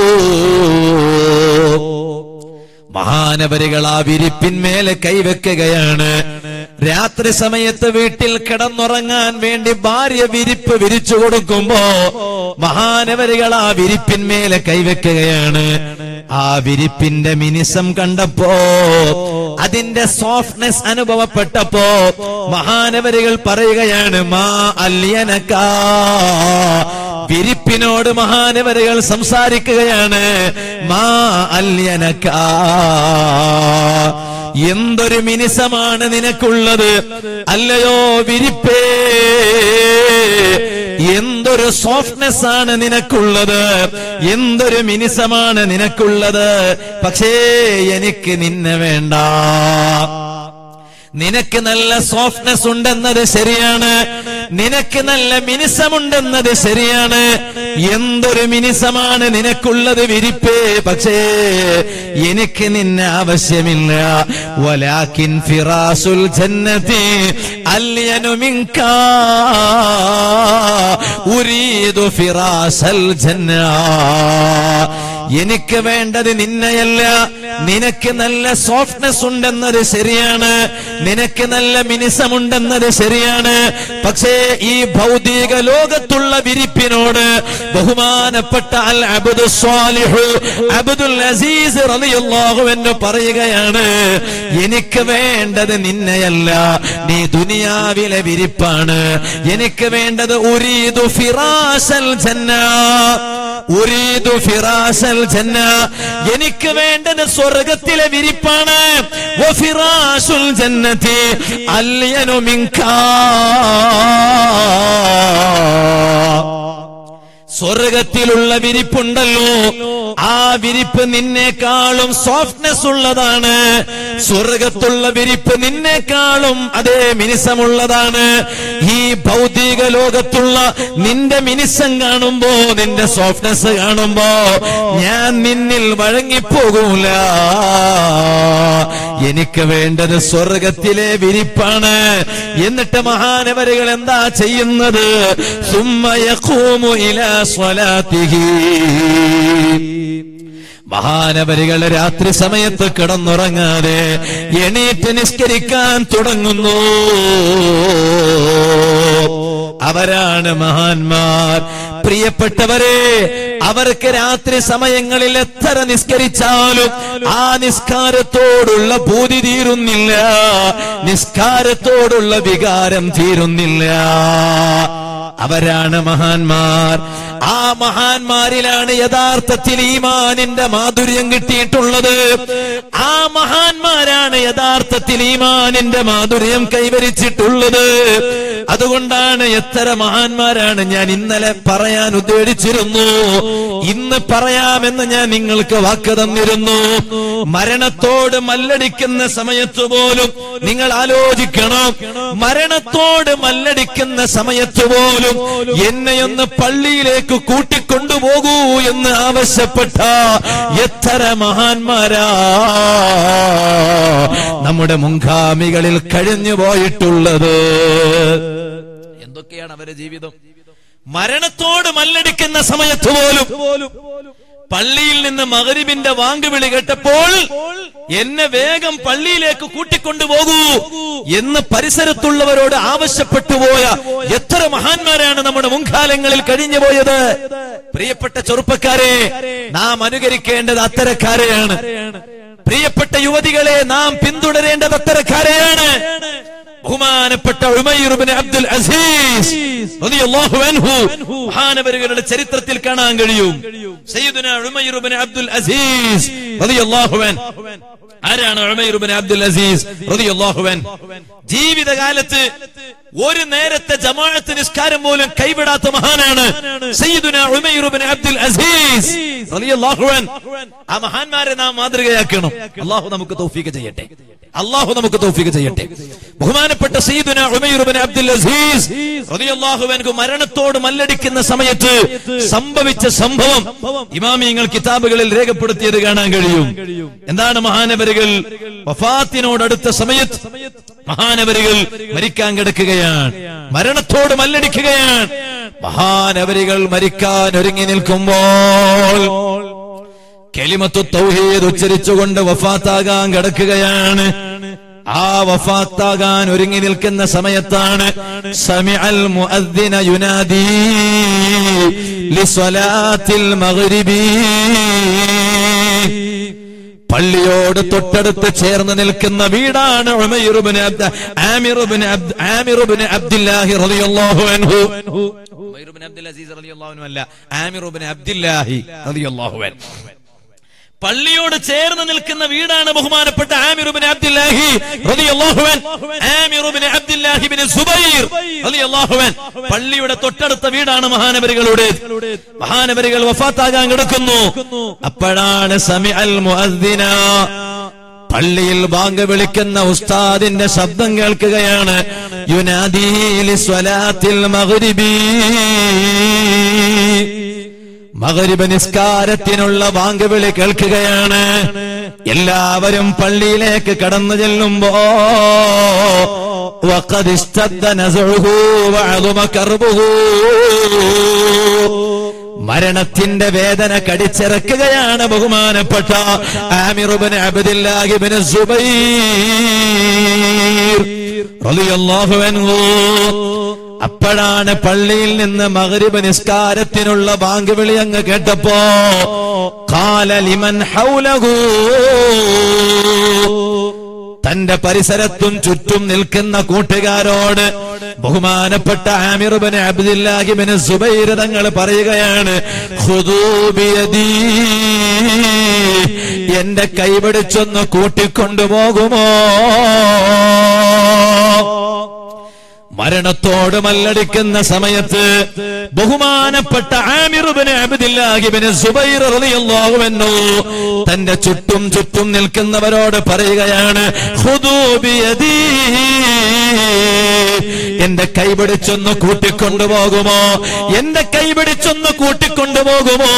മഹാനവരികൾ ആ വിരിപ്പിന്മേലെ കൈവെക്കുകയാണ് രാത്രി സമയത്ത് വീട്ടിൽ കിടന്നുറങ്ങാൻ വേണ്ടി ഭാര്യ വിരിപ്പ് വിരിച്ചു കൊടുക്കുമ്പോ മഹാനവരികൾ ആ വിരിപ്പിന്മേലെ കൈവെക്കുകയാണ് ആ വിരിപ്പിന്റെ മിനിസം കണ്ടപ്പോ അതിന്റെ സോഫ്റ്റ്നെസ് അനുഭവപ്പെട്ടപ്പോ മഹാനവരികൾ പറയുകയാണ് മാ അല്യനക്കാ വിരിപ്പിനോട് മഹാനവരുകൾ സംസാരിക്കുകയാണ് മാ അല്യനക്ക എന്തൊരു മിനിസമാണ് നിനക്കുള്ളത് അല്ലയോ വിരിപ്പേ എന്തൊരു സോഫ്റ്റ്നെസ് ആണ് നിനക്കുള്ളത് എന്തൊരു മിനിസമാണ് നിനക്കുള്ളത് പക്ഷേ എനിക്ക് നിന്നെ വേണ്ട നിനക്ക് നല്ല സോഫ്റ്റ്നെസ് ഉണ്ടെന്നത് ശരിയാണ് നിനക്ക് നല്ല മിനിസമുണ്ടെന്നത് ശരിയാണ് എന്തൊരു മിനിസമാണ് നിനക്കുള്ളത് വിരിപ്പേ പക്ഷേ എനിക്ക് നിന്നെ ആവശ്യമില്ല വലാക്കിൻ ഫിറാസുൽ ജന്നതി അല്യനു മിങ്ക ഉരീദു ഫിറാസൽ ജന്ന എനിക്ക് വേണ്ടത് നിന്നെയല്ല നിനക്ക് നല്ല സോഫ്റ്റ്നെസ് ഉണ്ടെന്നത് ശരിയാണ് നിനക്ക് നല്ല മിനിസമുണ്ടെന്നത് ശരിയാണ് പക്ഷേ ഈ ഭൗതിക ലോകത്തുള്ള വിരിപ്പിനോട് ബഹുമാനപ്പെട്ട അൽ അബ്ദു സ്വാലിഹു അബ്ദുൽ അസീസ് റളിയല്ലാഹു എന്ന് പറയുകയാണ് എനിക്ക് വേണ്ടത് നിന്നെയല്ല നീ ദുനിയാവിലെ വിരിപ്പാണ് എനിക്ക് വേണ്ടത് ഉരീദു ഫിറാസൽ ജന്ന ഉരീദു ഫിറാസൽ ജന്ന എനിക്ക് വേണ്ടത് സ്വർഗത്തിലെ വിരിപ്പാണ് വഫിറാസുൽ ജന്നതി അല്യനു മിങ്കാ സ്വർഗത്തിലുള്ള വിരിപ്പുണ്ടല്ലോ ആ വിരിപ്പ് നിന്നേക്കാളും സോഫ്റ്റ്നെസ് ഉള്ളതാണ് സ്വർഗത്തുള്ള വിരിപ്പ് നിന്നേക്കാളും അതേ മിനിസമുള്ളതാണ് ഈ ഭൗതിക ലോകത്തുള്ള നിന്റെ മിനിസം കാണുമ്പോ നിന്റെ സോഫ്റ്റ്നെസ് കാണുമ്പോ ഞാൻ നിന്നിൽ വഴങ്ങിപ്പോകൂല എനിക്ക് വേണ്ടത് സ്വർഗത്തിലെ വിരിപ്പാണ് എന്നിട്ട് മഹാനവരുകൾ എന്താ ചെയ്യുന്നത് സുമ്മയക്കൂമു ഇല സ്വലാത്തിഹി മഹാനവരികൾ രാത്രി സമയത്ത് കിടന്നുറങ്ങാതെ എണീറ്റ് നിസ്കരിക്കാൻ തുടങ്ങുന്നു അവരാണ് മഹാന്മാർ പ്രിയപ്പെട്ടവരെ അവർക്ക് രാത്രി സമയങ്ങളിൽ എത്ര നിസ്കരിച്ചാലും ആ നിസ്കാരത്തോടുള്ള ഭൂതി തീരുന്നില്ല നിസ്കാരത്തോടുള്ള വികാരം തീരുന്നില്ല അവരാണ് മഹാന്മാർ ആ മഹാന്മാരിലാണ് യഥാർത്ഥത്തിൽ ഈമാനിന്റെ മാധുര്യം കിട്ടിയിട്ടുള്ളത് ആ മഹാന്മാരാണ് യഥാർത്ഥത്തിൽ ഈമാനിന്റെ മാധുര്യം കൈവരിച്ചിട്ടുള്ളത് അതുകൊണ്ടാണ് എത്ര മഹാന്മാരാണ് ഞാൻ ഇന്നലെ പറയാൻ ഉദ്ദേശിച്ചിരുന്നു ഇന്ന് പറയാമെന്ന് ഞാൻ നിങ്ങൾക്ക് വാക്ക് തന്നിരുന്നു മരണത്തോട് മല്ലടിക്കുന്ന സമയത്ത് പോലും നിങ്ങൾ ആലോചിക്കണം മരണത്തോട് മല്ലടിക്കുന്ന സമയത്ത് പോലും എന്നെയൊന്ന് പള്ളിയിലേക്ക് കൂട്ടിക്കൊണ്ടുപോകൂ എന്ന് ആവശ്യപ്പെട്ട എത്ര മഹാന്മാരാ നമ്മുടെ മുൻഗാമികളിൽ കഴിഞ്ഞു പോയിട്ടുള്ളത് എന്തൊക്കെയാണ് അവരുടെ ജീവിതം മരണത്തോട് മല്ലടിക്കുന്ന സമയത്ത് പോലും പള്ളിയിൽ നിന്ന് മകരിബിന്റെ വാങ്കുവിളി കേട്ടപ്പോൾ എന്നെ വേഗം പള്ളിയിലേക്ക് കൂട്ടിക്കൊണ്ടുപോകൂ എന്ന് പരിസരത്തുള്ളവരോട് ആവശ്യപ്പെട്ടു പോയ എത്ര മഹാന്മാരാണ് നമ്മുടെ മുൻകാലങ്ങളിൽ കഴിഞ്ഞു പോയത് പ്രിയപ്പെട്ട ചെറുപ്പക്കാരെ നാം അനുകരിക്കേണ്ടത് അത്തരക്കാരെയാണ് പ്രിയപ്പെട്ട യുവതികളെ നാം പിന്തുടരേണ്ടത് അത്തരക്കാരെയാണ് ബഹുമാനപ്പെട്ട ഉമൈർ ഇബ്നു അബ്ദുൽ അസീസ് റളിയല്ലാഹു അൻഹു മഹാനവരുകളുടെ ചരിത്രത്തിൽ കാണാൻ കഴിയും സയ്യിദുന ഉമൈർ ഇബ്നു അബ്ദുൽ അസീസ് റളിയല്ലാഹു അൻഹു ആരാണ് ഉമൈർ ഇബ്നു അബ്ദുൽ അസീസ് റളിയല്ലാഹു അൻഹു ജീവിതകാലത്ത് ഒരു നേരത്തെ ജമാഅത്ത് നിസ്കാരം പോലും കൈവിടാത്ത മഹാനാണ് സയ്യിദുന ഉമൈർ ഇബ്നു അബ്ദുൽ അസീസ് റളിയല്ലാഹു അൻഹു ആ മഹാന്മാരെ നാം മാതൃകയാക്കണം അള്ളാഹു നമുക്ക് തൗഫീഖ് ചെയ്യട്ടെ അള്ളാഹു നമുക്ക് തൗഫീഖ് ചെയ്യട്ടെ ബഹുമാനപ്പെട്ട സയ്യിദുന ഉമൈർ ഇബ്നു അബ്ദുൽ അസീസ് റളിയല്ലാഹു അൻഹു മരണത്തോട് മല്ലടിക്കുന്ന സമയത്ത് സംഭവിച്ച സംഭവം ഇമാമിയങ്ങൾ കിതാബുകളിൽ രേഖപ്പെടുത്തിയത് കാണാൻ കഴിയും എന്താണ് മഹാനവരുകൾ വഫാത്തിനോടടുത്ത സമയത്ത് മഹാനവരുകൾ മരിക്കാൻ കിടക്കുകയാണ് മരണത്തോട് മല്ലടിക്കുകയാണ് മഹാനവരികൾ മരിക്കാൻ ഒരുങ്ങി നിൽക്കുമ്പോൾ കെലിമത്തു തൗഹീദ് ഉച്ചരിച്ചുകൊണ്ട് വഫാത്താകാൻ കിടക്കുകയാണ് ആ വഫാത്താകാൻ ഒരുങ്ങി നിൽക്കുന്ന സമയത്താണ് സമിഅൽ മുഅദ്ദിന യുനാദി ലിസ്വലാത്തിൽ മഗ്രിബി പള്ളിയോട് തൊട്ടടുത്ത് ചേർന്ന് നിൽക്കുന്ന വീടാണ് ഉമൈർ ഇബ്നു അബ്ദ ആമിർ ഇബ്നു അബ്ദ് ആമിർ ഇബ്നു അബ്ദുല്ലാഹി റളിയല്ലാഹു അൻഹു ഉമൈർ ഇബ്നു അബ്ദുൽ അസീസ് റളിയല്ലാഹു അൻഹു അല്ല ആമിർ ഇബ്നു അബ്ദുല്ലാഹി റളിയല്ലാഹു അൻഹു പള്ളിയോട് ചേർന്ന് നിൽക്കുന്ന വീടാണ് ബഹുമാനപ്പെട്ട ആമിർ ഇബ്നു അബ്ദുല്ലാഹി റളിയല്ലാഹു അൻഹു ആമിർ ഇബ്നു അബ്ദുല്ലാഹി ഇബ്നു സുബൈർ റളിയല്ലാഹു അൻഹു പള്ളിയുടെ തൊട്ടടുത്ത വീടാണ് മഹാനവരികളുടെ മഹാനവരികൾ വഫാത്താകാൻ കിടക്കുന്നു അപ്പോഴാണ് സമിഅൽ മുഅദ്ദിന പള്ളിയിൽ ബാങ്ക് വിളിക്കുന്ന ഉസ്താദിന്റെ ശബ്ദം കേൾക്കുകയാണ് യുനാദി ലിസ്വലാത്തിൽ മഗ്രിബി മകരിബ നിസ്കാരത്തിനുള്ള ബാങ്ക് വിളി കേൾക്കുകയാണ് എല്ലാവരും പള്ളിയിലേക്ക് കടന്നു ചെല്ലുമ്പോ وقد اشتد نزعه وعظم كربه മരണത്തിന്റെ വേദന കടിച്ചിറക്കുകയാണ് ബഹുമാനപ്പെട്ട ആമിറുബിന് അബ്ദുല്ലാഹിബിന് സുബൈർ റളിയല്ലാഹു അൻഹു അപ്പോഴാണ് പള്ളിയിൽ നിന്ന് മകരിബ് നിസ്കാരത്തിനുള്ള ബാങ്ക് വിളി അങ്ങ് കേട്ടപ്പോ കാലലിമൻ ഹൗലഹു തന്റെ പരിസരത്തും ചുറ്റും നിൽക്കുന്ന കൂട്ടുകാരോട് ബഹുമാനപ്പെട്ട ആമിറുബിന് അബ്ദുല്ലാഹിബിന് സുബൈർ തങ്ങൾ പറയുകയാണ് ഖുദൂ ബിയദീ. എന്റെ കൈപിടിച്ചൊന്ന് കൂട്ടിക്കൊണ്ടുപോകുമോ മരണത്തോട് മല്ലടിക്കുന്ന സമയത്ത് ബഹുമാനപ്പെട്ട ആമിറുബിന് അബ്ദുല്ലാഹിബിന് സുബൈർ റളിയല്ലാഹു അൻഹു തന്റെ ചുറ്റും ചുറ്റും നിൽക്കുന്നവരോട് പറയുകയാണ് ഖുദൂ ബിയദീ. എന്റെ കൈപിടിച്ചൊന്ന് കൂട്ടിക്കൊണ്ടുപോകുമോ എന്റെ കൈപിടിച്ചൊന്ന് കൂട്ടിക്കൊണ്ടുപോകുമോ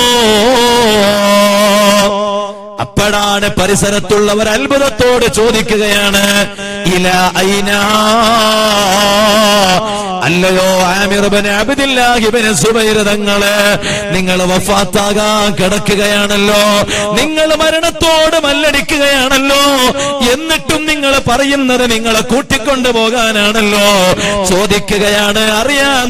അപ്പോഴാണ് പരിസരത്തുള്ളവർ അത്ഭുതത്തോട് ചോദിക്കുകയാണ് ഇല ഐന അല്ലയോ ആമിർബന് അബിദില്ലാഹിബിന് സുബൈർ തങ്ങള് നിങ്ങൾ വഫാത്താകാൻ കിടക്കുകയാണല്ലോ നിങ്ങൾ മരണത്തോട് മല്ലടിക്കുകയാണല്ലോ എന്നിട്ടും നിങ്ങൾ പറയുന്നത് നിങ്ങളെ കൂട്ടിക്കൊണ്ടു പോകാനാണല്ലോ ചോദിക്കുകയാണ് അറിയാൻ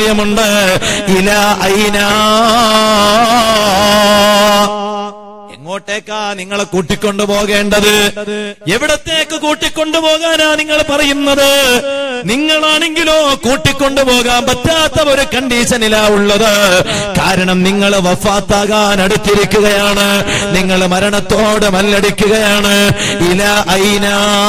താല്പര്യമുണ്ട് ഇല ഐന എങ്ങോട്ടേക്കാ നിങ്ങളെ കൂട്ടിക്കൊണ്ടു പോകേണ്ടത് എവിടത്തേക്ക് കൂട്ടിക്കൊണ്ടു പോകാനാ നിങ്ങൾ പറയുന്നത് നിങ്ങളാണെങ്കിലോ കൂട്ടിക്കൊണ്ടു പോകാൻ പറ്റാത്ത ഒരു കണ്ടീഷനിലാ ഉള്ളത് കാരണം നിങ്ങൾ വഫാത്താകാൻ അടുത്തിരിക്കുകയാണ് നിങ്ങൾ മരണത്തോട് മല്ലടിക്കുകയാണ് ഇല ഐന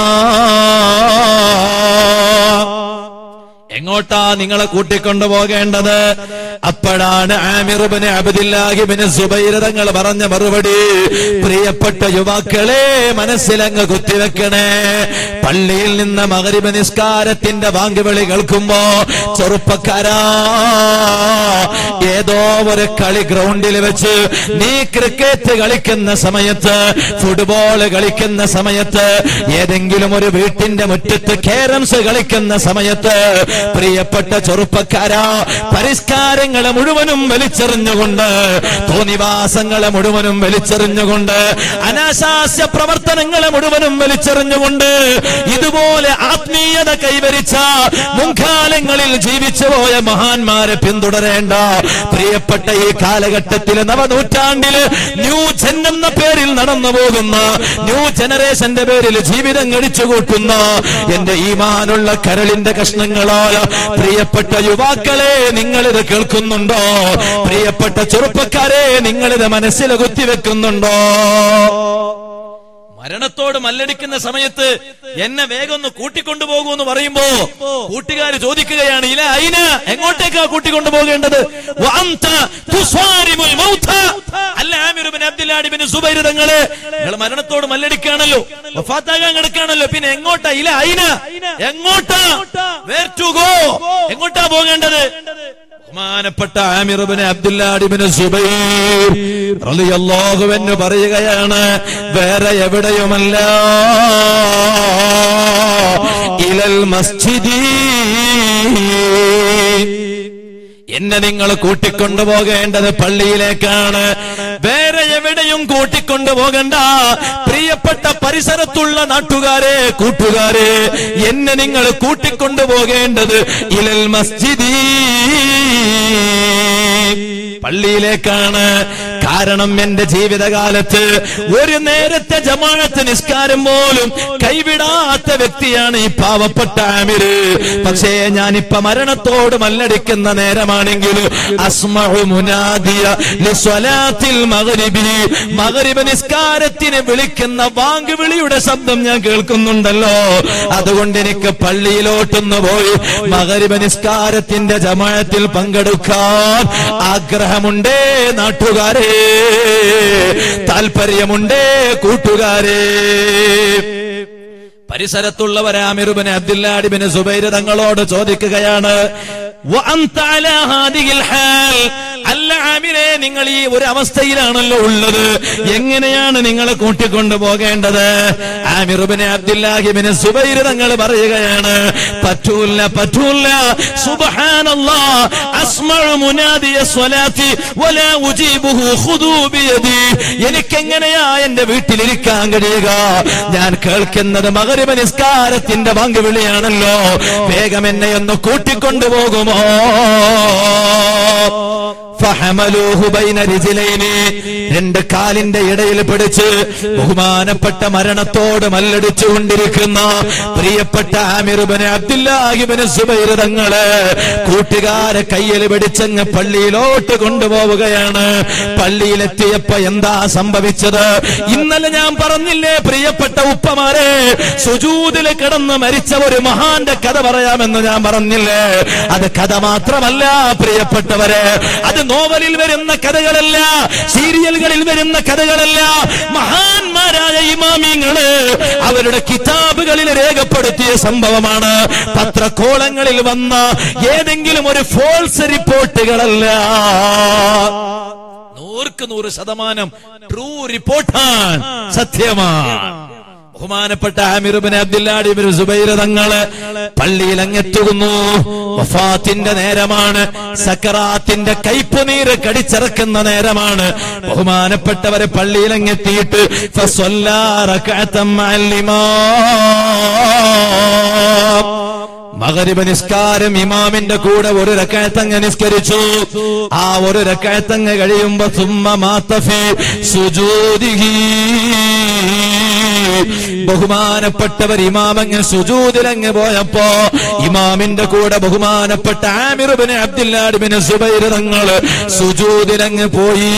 എങ്ങോട്ടാ നിങ്ങളെ കൂട്ടിക്കൊണ്ടു പോകേണ്ടത് അപ്പോഴാണ് ആമിറുബിന് അബദില്ലാഹിബിന് സുബൈര തങ്ങൾ പറഞ്ഞ മറുപടി പ്രിയപ്പെട്ട യുവാക്കളെ മനസ്സിലങ്ങ് കുത്തിവെക്കണേ പള്ളിയിൽ നിന്ന് മകരിബ് നിസ്കാരത്തിന്റെ വാങ്കുവിളി കേൾക്കുമ്പോ ചെറുപ്പക്കാരാ ഏതോ ഒരു കളി ഗ്രൗണ്ടിൽ വെച്ച് നീ ക്രിക്കറ്റ് കളിക്കുന്ന സമയത്ത് ഫുട്ബോൾ കളിക്കുന്ന സമയത്ത് ഏതെങ്കിലും ഒരു വീട്ടിന്റെ മുറ്റത്ത് കേരംസ് കളിക്കുന്ന സമയത്ത് പ്രിയപ്പെട്ട ചെറുപ്പക്കാരാ പരിഷ്കാരങ്ങളെ മുഴുവനും വലിച്ചെറിഞ്ഞുകൊണ്ട് തോന്നിവാസങ്ങളെ മുഴുവനും വലിച്ചെറിഞ്ഞുകൊണ്ട് അനാശാസ്യ പ്രവർത്തനങ്ങളെ മുഴുവനും വലിച്ചെറിഞ്ഞുകൊണ്ട് ഇതുപോലെ ആത്മീയത കൈവരിച്ച മുൻകാലങ്ങളിൽ ജീവിച്ചു പോയ മഹാന്മാരെ പിന്തുടരേണ്ട പ്രിയപ്പെട്ട ഈ കാലഘട്ടത്തിലെ നവനൂറ്റാണ്ടില് ന്യൂ ജൻ എന്ന പേരിൽ നടന്നു പോകുന്ന ന്യൂ ജനറേഷന്റെ പേരിൽ ജീവിതം കഴിച്ചു കൂട്ടുന്ന എന്റെ ഈമാനുള്ള കരളിന്റെ കഷ്ണങ്ങളായ പ്രിയപ്പെട്ട യുവാക്കളെ നിങ്ങളിത് കേൾക്കുന്നുണ്ടോ പ്രിയപ്പെട്ട ചെറുപ്പക്കാരെ നിങ്ങളിത് മനസ്സിൽ കുത്തിവെക്കുന്നുണ്ടോ മരണത്തോട് മല്ലടിക്കുന്ന സമയത്ത് എന്നെ വേഗം ഒന്ന് കൂട്ടിക്കൊണ്ടുപോകൂ എന്ന് പറയുമ്പോ കൂട്ടുകാർ ചോദിക്കുകയാണ് ഇല അയിന എങ്ങോട്ടേക്കാ കൂട്ടിക്കൊണ്ടു പോകേണ്ടത് വഅന്ത തുസ്വാരിമുൽ മൗത. അല്ല ആമിർ ബിൻ അബ്ദുല്ലാഹ് ബിൻ സുബൈർ തങ്ങള് നിങ്ങൾ മരണത്തോട് മല്ലടിക്കാണല്ലോ വഫാത്താകാൻ കിടക്കാണല്ലോ പിന്നെ എങ്ങോട്ടാ ഇല അയിന എങ്ങോട്ടാ വേർ ടു ഗോ എങ്ങോട്ടാ പോകേണ്ടത് ബഹുമാനപ്പെട്ട ആമിറുബിന് അബ്ദുല്ലാഡിബിന് സുബൈർ റളിയല്ലാഹു എന്ന് പറയുകയാണ് വേറെ എവിടെയുമല്ല ഇലൽ മസ്ജിദി എന്നെ നിങ്ങൾ കൂട്ടിക്കൊണ്ടുപോകേണ്ടത് പള്ളിയിലേക്കാണ് വേറെ എവിടെയും കൂട്ടിക്കൊണ്ടുപോകണ്ട പ്രിയപ്പെട്ട പരിസരത്തുള്ള നാട്ടുകാരെ കൂട്ടുകാരെ എന്നെ നിങ്ങൾ കൂട്ടിക്കൊണ്ടുപോകേണ്ടത് ഇലൽ മസ്ജിദി പള്ളിയിലേക്കാണ് കാരണം എന്റെ ജീവിതകാലത്ത് ഒരു നേരത്തെ ജമാഅത്ത് നിസ്കാരം പോലും കൈവിടാത്ത വ്യക്തിയാണ് ഈ പാവപ്പെട്ട ആമിര് പക്ഷേ ഞാനിപ്പ മരണത്തോട് മല്ലടിക്കുന്ന നേരമാണെങ്കിൽ അസ്മഉ മുനാദിയ ലിസ്വലാത്തിൽ മഗ്രിബി മഗ്രിബ് നിസ്കാരത്തിന് വിളിക്കുന്ന വാങ്ക് വിളിയുടെ ശബ്ദം ഞാൻ കേൾക്കുന്നുണ്ടല്ലോ അതുകൊണ്ട് എനിക്ക് പള്ളിയിലോട്ടൊന്ന് പോയി മഗ്രിബ് നിസ്കാരത്തിന്റെ ജമാഅത്തിൽ പങ്കെടുക്കാൻ ആഗ്രഹമുണ്ടേ നാട്ടുകാരെ താല്പര്യമുണ്ടേ കൂട്ടുകാരെ പരിസരത്തുള്ളവരാമിറുബിന് അബ്ദുല്ലാഡിബിന് സുബൈര് തങ്ങളോട് ചോദിക്കുകയാണ് വഅന്ത അലാ ഹാദിഹിൽ ഹാൽ. അല്ല ആമിരെ നിങ്ങൾ ഈ ഒരു അവസ്ഥയിലാണല്ലോ ഉള്ളത് എങ്ങനെയാണ് നിങ്ങളെ കൂട്ടിക്കൊണ്ടു പോകേണ്ടത് ആമിറുബിന് അബ്ദുല്ലാഹിബിന് സുബൈര് തങ്ങൾ പറയുകയാണ് പറ്റൂല പറ്റൂല സുബ്ഹാനല്ലാ അസ്മഉ മുനാദിയ സ്വലാത്തി വലാ ഉജീബുഹു ഖുദൂ ബിയദി എനിക്കെങ്ങനെയാ എന്റെ വീട്ടിലിരിക്കാൻ കഴിയുക ഞാൻ കേൾക്കുന്നത് മകരിബ നിസ്കാരത്തിന്റെ പങ്കുവിളിയാണല്ലോ വേഗം എന്നെ ഒന്ന് കൂട്ടിക്കൊണ്ടുപോകുമോ ഫഹമലൂഹു ബൈന റിജിലൈനി. രണ്ട് കാലിന്റെ ഇടയിൽ പിടിച്ച് ബഹുമാനപ്പെട്ട മരണത്തോട് മല്ലടിച്ചുകൊണ്ടിരിക്കുന്ന പ്രിയപ്പെട്ട ആമിറുബന് അബ്ദുല്ലാഹിബിന് സുബൈർ തങ്ങള് കൂട്ടുകാരെ കയ്യിൽ പിടിച്ചങ്ങ് പള്ളിയിലോട്ട് കൊണ്ടുപോവുകയാണ് പള്ളിയിലെത്തിയപ്പോ എന്താ സംഭവിച്ചത് ഇന്നലെ ഞാൻ പറഞ്ഞില്ലേ പ്രിയപ്പെട്ട ഉപ്പമാരെ സുജൂതില് കിടന്ന് മരിച്ച ഒരു മഹാന്റെ കഥ പറയാമെന്ന് ഞാൻ പറഞ്ഞില്ലേ അത് കഥ മാത്രമല്ല പ്രിയപ്പെട്ടവരെ അത് നോവലിൽ വരുന്ന കഥകളല്ല സീരിയലുകളിൽ വരുന്ന കഥകളല്ല മഹാന്മാരായ ഇമാമിങ്ങള് അവരുടെ കിതാബുകളിൽ രേഖപ്പെടുത്തിയ സംഭവമാണ് പത്രക്കോളങ്ങളിൽ വന്ന ഏതെങ്കിലും ഒരു ഫോൾസ് റിപ്പോർട്ടുകളല്ല നൂർക്ക് നൂറ് ശതമാനം ട്രൂ റിപ്പോർട്ടാണ് സത്യമാണ് ബഹുമാനപ്പെട്ട ആമിറുബിന് അബ്ദുല്ലാഡിബിന് സുബൈർ തങ്ങള് പള്ളിയിൽ അങ്ങെത്തുന്നു വഫാത്തിന്റെ നേരമാണ് സക്കറാത്തിന്റെ കയ്പുനീര് കടിച്ചിറക്കുന്ന നേരമാണ് ബഹുമാനപ്പെട്ടവരെ പള്ളിയിൽ അങ്ങെത്തിയിട്ട് ഫസ്വല്ലാ റക്അത്തം മഅൽ ഇമാം. മകരിബ് നിസ്കാരം ഇമാമിന്റെ കൂടെ ഒരു രക്കായത്തങ്ങ് നിസ്കരിച്ചു ആ ഒരു രക്കായത്തങ്ങ് കഴിയുമ്പോ സുമ്മ മാത്തഫി സുജൂദിഹി ബഹുമാനപ്പെട്ടവർ ഇമാമങ്ങ് സുജൂദിലങ്ങ് പോയപ്പോ ഇമാമിന്റെ കൂടെ ബഹുമാനപ്പെട്ട ആമിറുബിന് അബ്ദുല്ലാഡിബിന് സുബൈർ തങ്ങള് സുജൂദിലങ്ങ് പോയി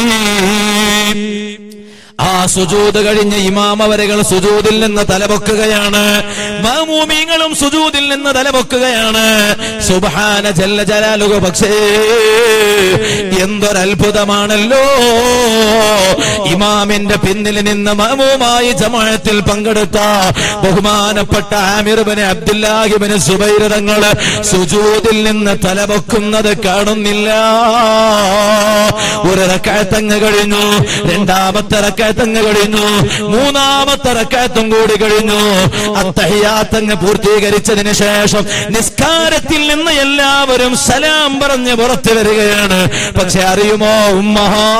ആ സുജൂത് കഴിഞ്ഞ് ഇമാമവരകൾ സുജൂതിൽ നിന്ന് തലപൊക്കുകയാണ് മമൂമിങ്ങളും സുജൂതിൽ നിന്ന് തലപൊക്കുകയാണ് സുബഹാന ജല്ല ജലാലുക പക്ഷേ എന്തൊരത്ഭുതമാണല്ലോ ഇമാമിന്റെ പിന്നിൽ നിന്ന് മമൂമായി ജമാഅത്തിൽ പങ്കെടുത്ത ബഹുമാനപ്പെട്ട ആമിർബിന് അബ്ദുല്ലാഹിബിന് സുബൈരതങ്ങള് സുജൂതിൽ നിന്ന് തലപൊക്കുന്നത് കാണുന്നില്ല ഒരു റക്കായത്തങ്ങ് കഴിഞ്ഞു രണ്ടാമത്തെ റക്കായത്തങ്ങ് കഴിഞ്ഞു മൂന്നാമത്തെ റക്കായത്തും കൂടി കഴിഞ്ഞു അത്തഹിയാത്തങ്ങ് പൂർത്തീകരിച്ചതിന് ശേഷം നിസ്കാരത്തിൽ നിന്ന് എല്ലാവരും സലാം പറഞ്ഞ് പുറത്തു വരികയാണ് പക്ഷെ അറിയുമോ ഉമ്മ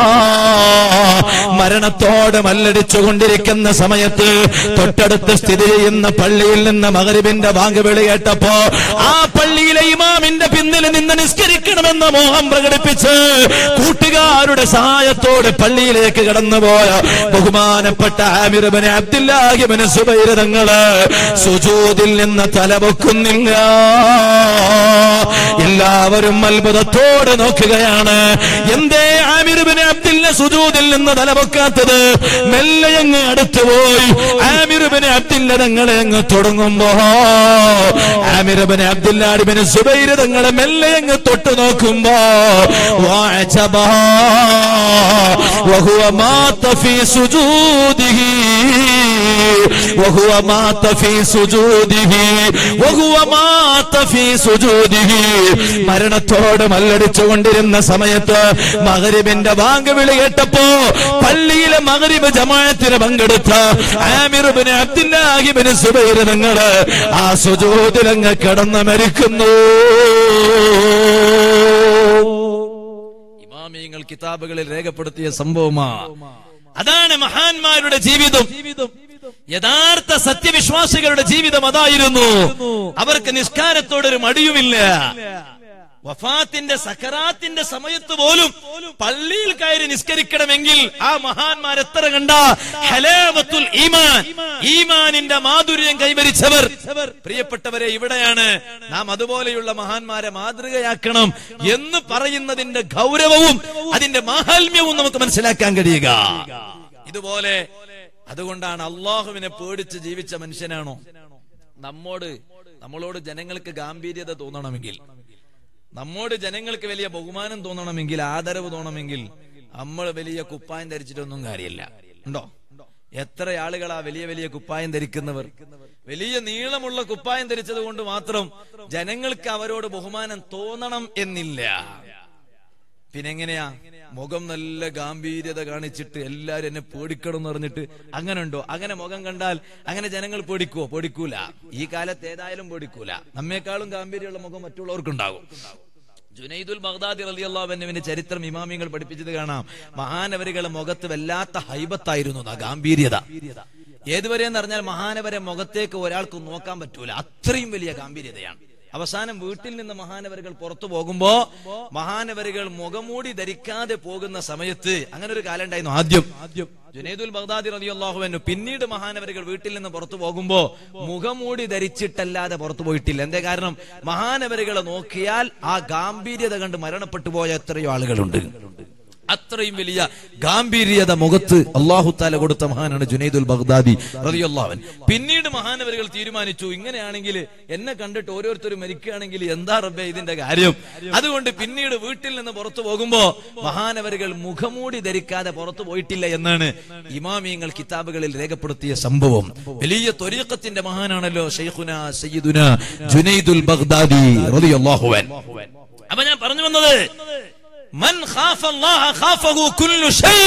മരണത്തോട് മല്ലടിച്ചു കൊണ്ടിരിക്കുന്ന സമയത്ത് തൊട്ടടുത്ത് സ്ഥിതി ചെയ്യുന്ന പള്ളിയിൽ നിന്ന് മകരിബിന്റെ ബാങ്ക് വിളി കേട്ടപ്പോ ആ പള്ളിയിലെ ഇമാമിന്റെ പിന്നിൽ നിന്ന് നിസ്കരിക്കണമെന്ന മോഹം പ്രകടിപ്പിച്ച് കൂട്ടുകാരുടെ സഹായത്തോടെ പള്ളിയിലേക്ക് കടന്നുപോയ ബഹുമാനപ്പെട്ട ആമിറുബിന് അബ്ദുല്ലാഹിബിന് സുബൈരതങ്ങള് സുജൂതിൽ നിന്ന് തലപൊക്കുന്നില്ല എല്ലാവരും അത്ഭുതത്തോടെ നോക്കുകയാണ് എന്തേ ആമിറുബിന് അബ്ദുല്ല സുജൂതിൽ നിന്ന് തലപൊക്കാത്തത് മെല്ലെ അങ്ങ് അടുത്തുപോയി ആമിറുബിന് അബ്ദുല്ല തങ്ങളെ അങ്ങ് തുടങ്ങുമ്പോ ആമിറുബിന് അബ്ദുല്ലാഡിബിന് സുബൈര് തങ്ങളെ മെല്ലെ അങ്ങ് തൊട്ടു നോക്കുമ്പോ വാഴച്ചബാ وهو مات في سجوده وهو مات في سجوده وهو مات في سجوده മരണത്തോട് മല്ലടിച്ചുകൊണ്ടിരുന്ന സമയത്ത് മകരിബിന്റെ ബാങ്ക് വിളി കേട്ടപ്പോ പള്ളിയിലെ മകരിബ് ജമാഅത്തിന് പങ്കെടുത്ത ആമിറുബിന് അബ്ദുല്ലാഹിബിന് സുബൈർ നിങ്ങള് ആ സുജൂതിലങ്ങ് കിടന്ന് മരിക്കുന്നു ഇമാമിയങ്ങൾ കിതാബുകളിൽ രേഖപ്പെടുത്തിയ സംഭവമാ അതാണ് മഹാന്മാരുടെ ജീവിതം യഥാർത്ഥ സത്യവിശ്വാസികളുടെ ജീവിതം അതായിരുന്നു അവർക്ക് നിസ്കാരത്തോടൊരു മടിയുമില്ല വഫാത്തിന്റെ സക്കറാത്തിന്റെ സമയത്ത് പോലും പള്ളിയിൽ കയറി നിസ്കരിക്കണമെങ്കിൽ ആ മഹാന്മാർ എത്ര കണ്ട ഹലാവത്തുൽ ഈമാൻ ഈമാനിന്റെ മാധുര്യം കൈവരിച്ചവർ പ്രിയപ്പെട്ടവരെ ഇവിടെയാണ് നാം അതുപോലെയുള്ള മഹാന്മാരെ മാതൃകയാക്കണം എന്ന് പറയുന്നതിന്റെ ഗൗരവവും അതിന്റെ മാഹാത്മ്യവും നമുക്ക് മനസ്സിലാക്കാൻ കഴിയുക ഇതുപോലെ അതുകൊണ്ടാണ് അള്ളാഹുവിനെ പേടിച്ച് ജീവിച്ച മനുഷ്യനാണോ നമ്മോട് നമ്മളോട് ജനങ്ങൾക്ക് ഗാംഭീര്യത തോന്നണമെങ്കിൽ നമ്മോട് ജനങ്ങൾക്ക് വലിയ ബഹുമാനം തോന്നണമെങ്കിൽ ആദരവ് തോന്നണമെങ്കിൽ നമ്മൾ വലിയ കുപ്പായം ധരിച്ചിട്ടൊന്നും കാര്യമില്ല ഉണ്ടോ എത്ര ആളുകളാ വലിയ വലിയ കുപ്പായം ധരിക്കുന്നവർ വലിയ നീളമുള്ള കുപ്പായം ധരിച്ചത് കൊണ്ട് മാത്രം ജനങ്ങൾക്ക് അവരോട് ബഹുമാനം തോന്നണം എന്നില്ല പിന്നെ എങ്ങനെയാ മുഖം നല്ല ഗാംഭീര്യത കാണിച്ചിട്ട് എല്ലാരും എന്നെ പേടിക്കണം എന്ന് പറഞ്ഞിട്ട് അങ്ങനെ ഉണ്ടോ അങ്ങനെ മുഖം കണ്ടാൽ അങ്ങനെ ജനങ്ങൾ പേടിക്കുവോ പേടിക്കൂല ഈ കാലത്ത് ഏതായാലും പേടിക്കൂല നമ്മെക്കാളും ഗാംഭീര്യമുള്ള മുഖം മറ്റുള്ളവർക്കുണ്ടാകും ജുനൈദുൽ ബഗ്ദാദി റളിയല്ലാഹുവിന്റെ ചരിത്രം ഇമാമിങ്ങൾ പഠിപ്പിച്ചത് കാണാം മഹാനവരികളെ മുഖത്ത് വല്ലാത്ത ഹൈബത്തായിരുന്നു ആ ഗാംഭീര്യത ഏതുവരെ എന്ന് പറഞ്ഞാൽ മഹാനവരെ മുഖത്തേക്ക് ഒരാൾക്ക് നോക്കാൻ പറ്റൂല അത്രയും വലിയ ഗാംഭീര്യതയാണ് അവസാനം വീട്ടിൽ നിന്ന് മഹാനവരുകൾ പുറത്തു പോകുമ്പോ മഹാനവരുകൾ മുഖമൂടി ധരിക്കാതെ പോകുന്ന സമയത്ത് അങ്ങനെ ഒരു കാലം ഉണ്ടായിരുന്നു ആദ്യം ആദ്യം ജുനൈദുൽ ബഗ്ദാദി റളിയല്ലാഹുവിനു പിന്നീട് മഹാനവരുകൾ വീട്ടിൽ നിന്ന് പുറത്തു പോകുമ്പോ മുഖമൂടി ധരിച്ചിട്ടല്ലാതെ പുറത്തു പോയിട്ടില്ല എന്തേ കാരണം മഹാനവരുകളെ നോക്കിയാൽ ആ ഗാംഭീര്യത കണ്ട് മരണപ്പെട്ടു പോയ എത്രയോ ആളുകളുണ്ട് അത്രയും വലിയ ഗാംഭീര്യത മുഖത്ത് അള്ളാഹു താല കൊടുത്ത മഹാനാണ് ജുനൈദുൽ ബഗ്ദാദി റളിയല്ലാഹുൻ പിന്നീട് മഹാനവരുകൾ തീരുമാനിച്ചു ഇങ്ങനെയാണെങ്കിൽ എന്നെ കണ്ടിട്ട് ഓരോരുത്തരും മരിക്കുകയാണെങ്കിൽ എന്താ റബ്ബേ ഇതിന്റെ കാര്യം അതുകൊണ്ട് പിന്നീട് വീട്ടിൽ നിന്ന് പുറത്തു പോകുമ്പോ മഹാനവരുകൾ മുഖമൂടി ധരിക്കാതെ പുറത്തു പോയിട്ടില്ല എന്നാണ് ഇമാമിയങ്ങൾ കിതാബുകളിൽ രേഖപ്പെടുത്തിയ സംഭവം വലിയ ത്വരീഖത്തിന്റെ മഹാനാണല്ലോ ഷെയ്ഖുന സയ്യിദുന ജുനൈദുൽ ബഗ്ദാദി റളിയല്ലാഹു അൻ അപ്പൊ ഞാൻ പറഞ്ഞു വന്നത് മൻ ഖാഫ അല്ലാഹ ഖാഫഹു കുല്ലു ഷൈ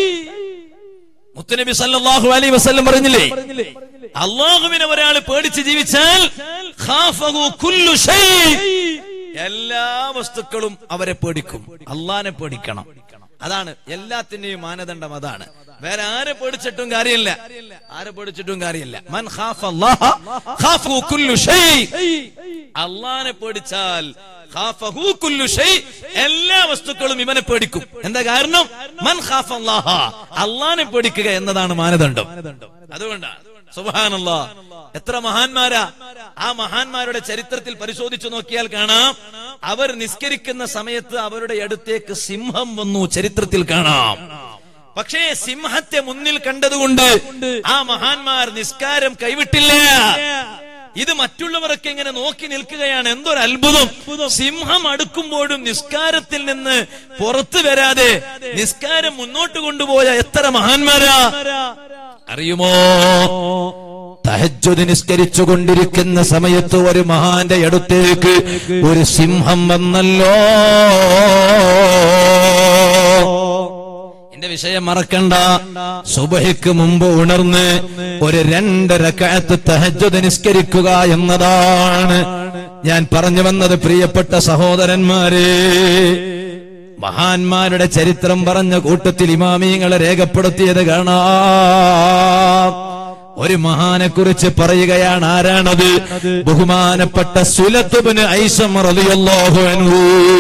മുത്തനബി സല്ലല്ലാഹു അലൈഹി വസല്ലം പറഞ്ഞില്ലേ അള്ളാഹുവിനെ ഒരാൾ പേടിച്ച് ജീവിച്ചാൽ ഖാഫഹു കുല്ലു ഷൈ എല്ലാ വസ്തുക്കളും അവരെ പേടിക്കും അള്ളാനെ പേടിക്കണം അതാണ് എല്ലാത്തിന്റെയും മാനദണ്ഡം അതാണ് വേറെ ആരെ പേടിച്ചിട്ടും കാര്യമില്ല ആരെ പേടിച്ചിട്ടും കാര്യമില്ല മൻ ഖാഫ അല്ലാഹ ഖാഫഹു കുല്ലു ഷൈ അള്ളാനെ പേടിച്ചാൽ ഖാഫഹു കുല്ലു ഷൈ. എല്ലാ വസ്തുക്കളും ഇവനെ പേടിക്കും എന്താ കാരണം മൻ ഖാഫ അല്ലാഹ അള്ളാനെ പേടിക്കുക എന്നതാണ് മാനദണ്ഡം അതുകൊണ്ടാണ് സുബ്ഹാനല്ലാ എത്ര മഹാന്മാരാ ആ മഹാന്മാരുടെ ചരിത്രത്തിൽ പരിശോധിച്ചു നോക്കിയാൽ കാണാം അവർ നിസ്കരിക്കുന്ന സമയത്ത് അവരുടെ അടുത്തേക്ക് സിംഹം വന്നു ചരിത്രത്തിൽ കാണാം പക്ഷേ സിംഹത്തെ മുന്നിൽ കണ്ടതുകൊണ്ട് ആ മഹാന്മാർ നിസ്കാരം കൈവിട്ടില്ല ഇത് മറ്റുള്ളവരൊക്കെ ഇങ്ങനെ നോക്കി നിൽക്കുകയാണ് എന്തൊരു അത്ഭുതം സിംഹം അടുക്കുമ്പോഴും നിസ്കാരത്തിൽ നിന്ന് പുറത്തു വരാതെ നിസ്കാരം മുന്നോട്ട് കൊണ്ടുപോയ എത്ര മഹാന്മാരാ അറിയുമോ തഹജ്ജുദ് നിസ്കരിച്ചു കൊണ്ടിരിക്കുന്ന സമയത്ത് ഒരു മഹാന്റെ അടുത്തേക്ക് ഒരു സിംഹം വന്നല്ലോ എന്റെ വിഷയം മറക്കണ്ട സുബഹിക്ക് മുമ്പ് ഉണർന്ന് ഒരു രണ്ടര കാലത്ത് തഹജ്ജുദ് നിസ്കരിക്കുക എന്നതാണ് ഞാൻ പറഞ്ഞു വന്നത് പ്രിയപ്പെട്ട സഹോദരന്മാരെ മഹാന്മാരുടെ ചരിത്രം പറഞ്ഞ കൂട്ടത്തിൽ ഇമാമിയങ്ങളെ രേഖപ്പെടുത്തിയത് കാണാം ഒരു മഹാനെ കുറിച്ച് പറയുകയാണ് ആരാണത് ബഹുമാനപ്പെട്ട സുലത്തുബിന് ഐസം റളിയല്ലാഹു അൻഹു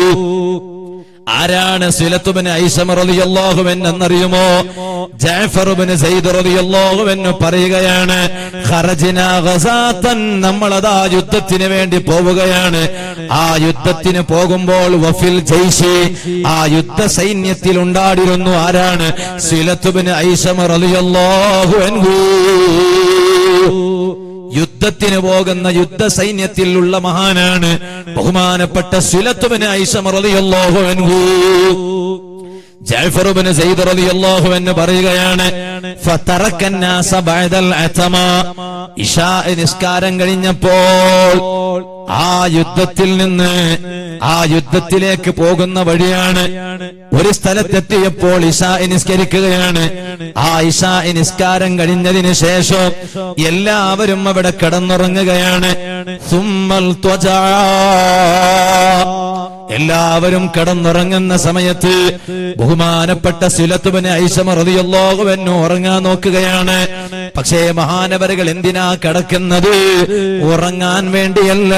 ആരാണ് സുലത്തുബിന് ഐസം റളിയല്ലാഹു എന്നറിയുമോ ജാഫറുബിന് സയ്യിദ് റളിയല്ലാഹു എന്ന് പറയുകയാണ് ഖറജ്ന ഗസാത്തൻ നമ്മളതാ യുദ്ധത്തിന് വേണ്ടി പോവുകയാണ് ആ യുദ്ധത്തിന് പോകുമ്പോൾ വഫിൽ ജയ്ഷി ആ യുദ്ധ സൈന്യത്തിൽ ഉണ്ടാടിരുന്നു ആരാണ് സുലത്തുബിന് ഐസം റളിയല്ലാഹു അൻഹു യുദ്ധത്തിന് പോകുന്ന യുദ്ധ സൈന്യത്തിലുള്ള മഹാനാണ് ബഹുമാനപ്പെട്ട സുലത്തുബിന് ഐഷമറിയല്ലാഹു അൻഹു ജാഫറുബിന് സയ്യിദ് റളിയല്ലാഹു എന്ന് പറയുകയാണ് ഫതറക്കന്നാസ ബഅദൽ അതമ ഇശാ നിസ്കാരം കഴിഞ്ഞപ്പോൾ ആ യുദ്ധത്തിൽ നിന്ന് ആ യുദ്ധത്തിലേക്ക് പോകുന്ന വഴിയാണ് ഒരു സ്ഥലത്തെത്തിയപ്പോൾ ഇശാ നിസ്കരിക്കുകയാണ് ആ ഇശാ നിസ്കാരം കഴിഞ്ഞതിന് ശേഷം എല്ലാവരും അവിടെ കിടന്നുറങ്ങുകയാണ് സുമ്മൽ ത്വജാ എല്ലാവരും കിടന്നുറങ്ങുന്ന സമയത്ത് ബഹുമാനപ്പെട്ട സിലത്തുബന് ഐശമറിയല്ലോകുവെന്നു ഉറങ്ങാൻ നോക്കുകയാണ് പക്ഷേ മഹാനവരുകൾ എന്തിനാ കിടക്കുന്നത് ഉറങ്ങാൻ വേണ്ടിയല്ല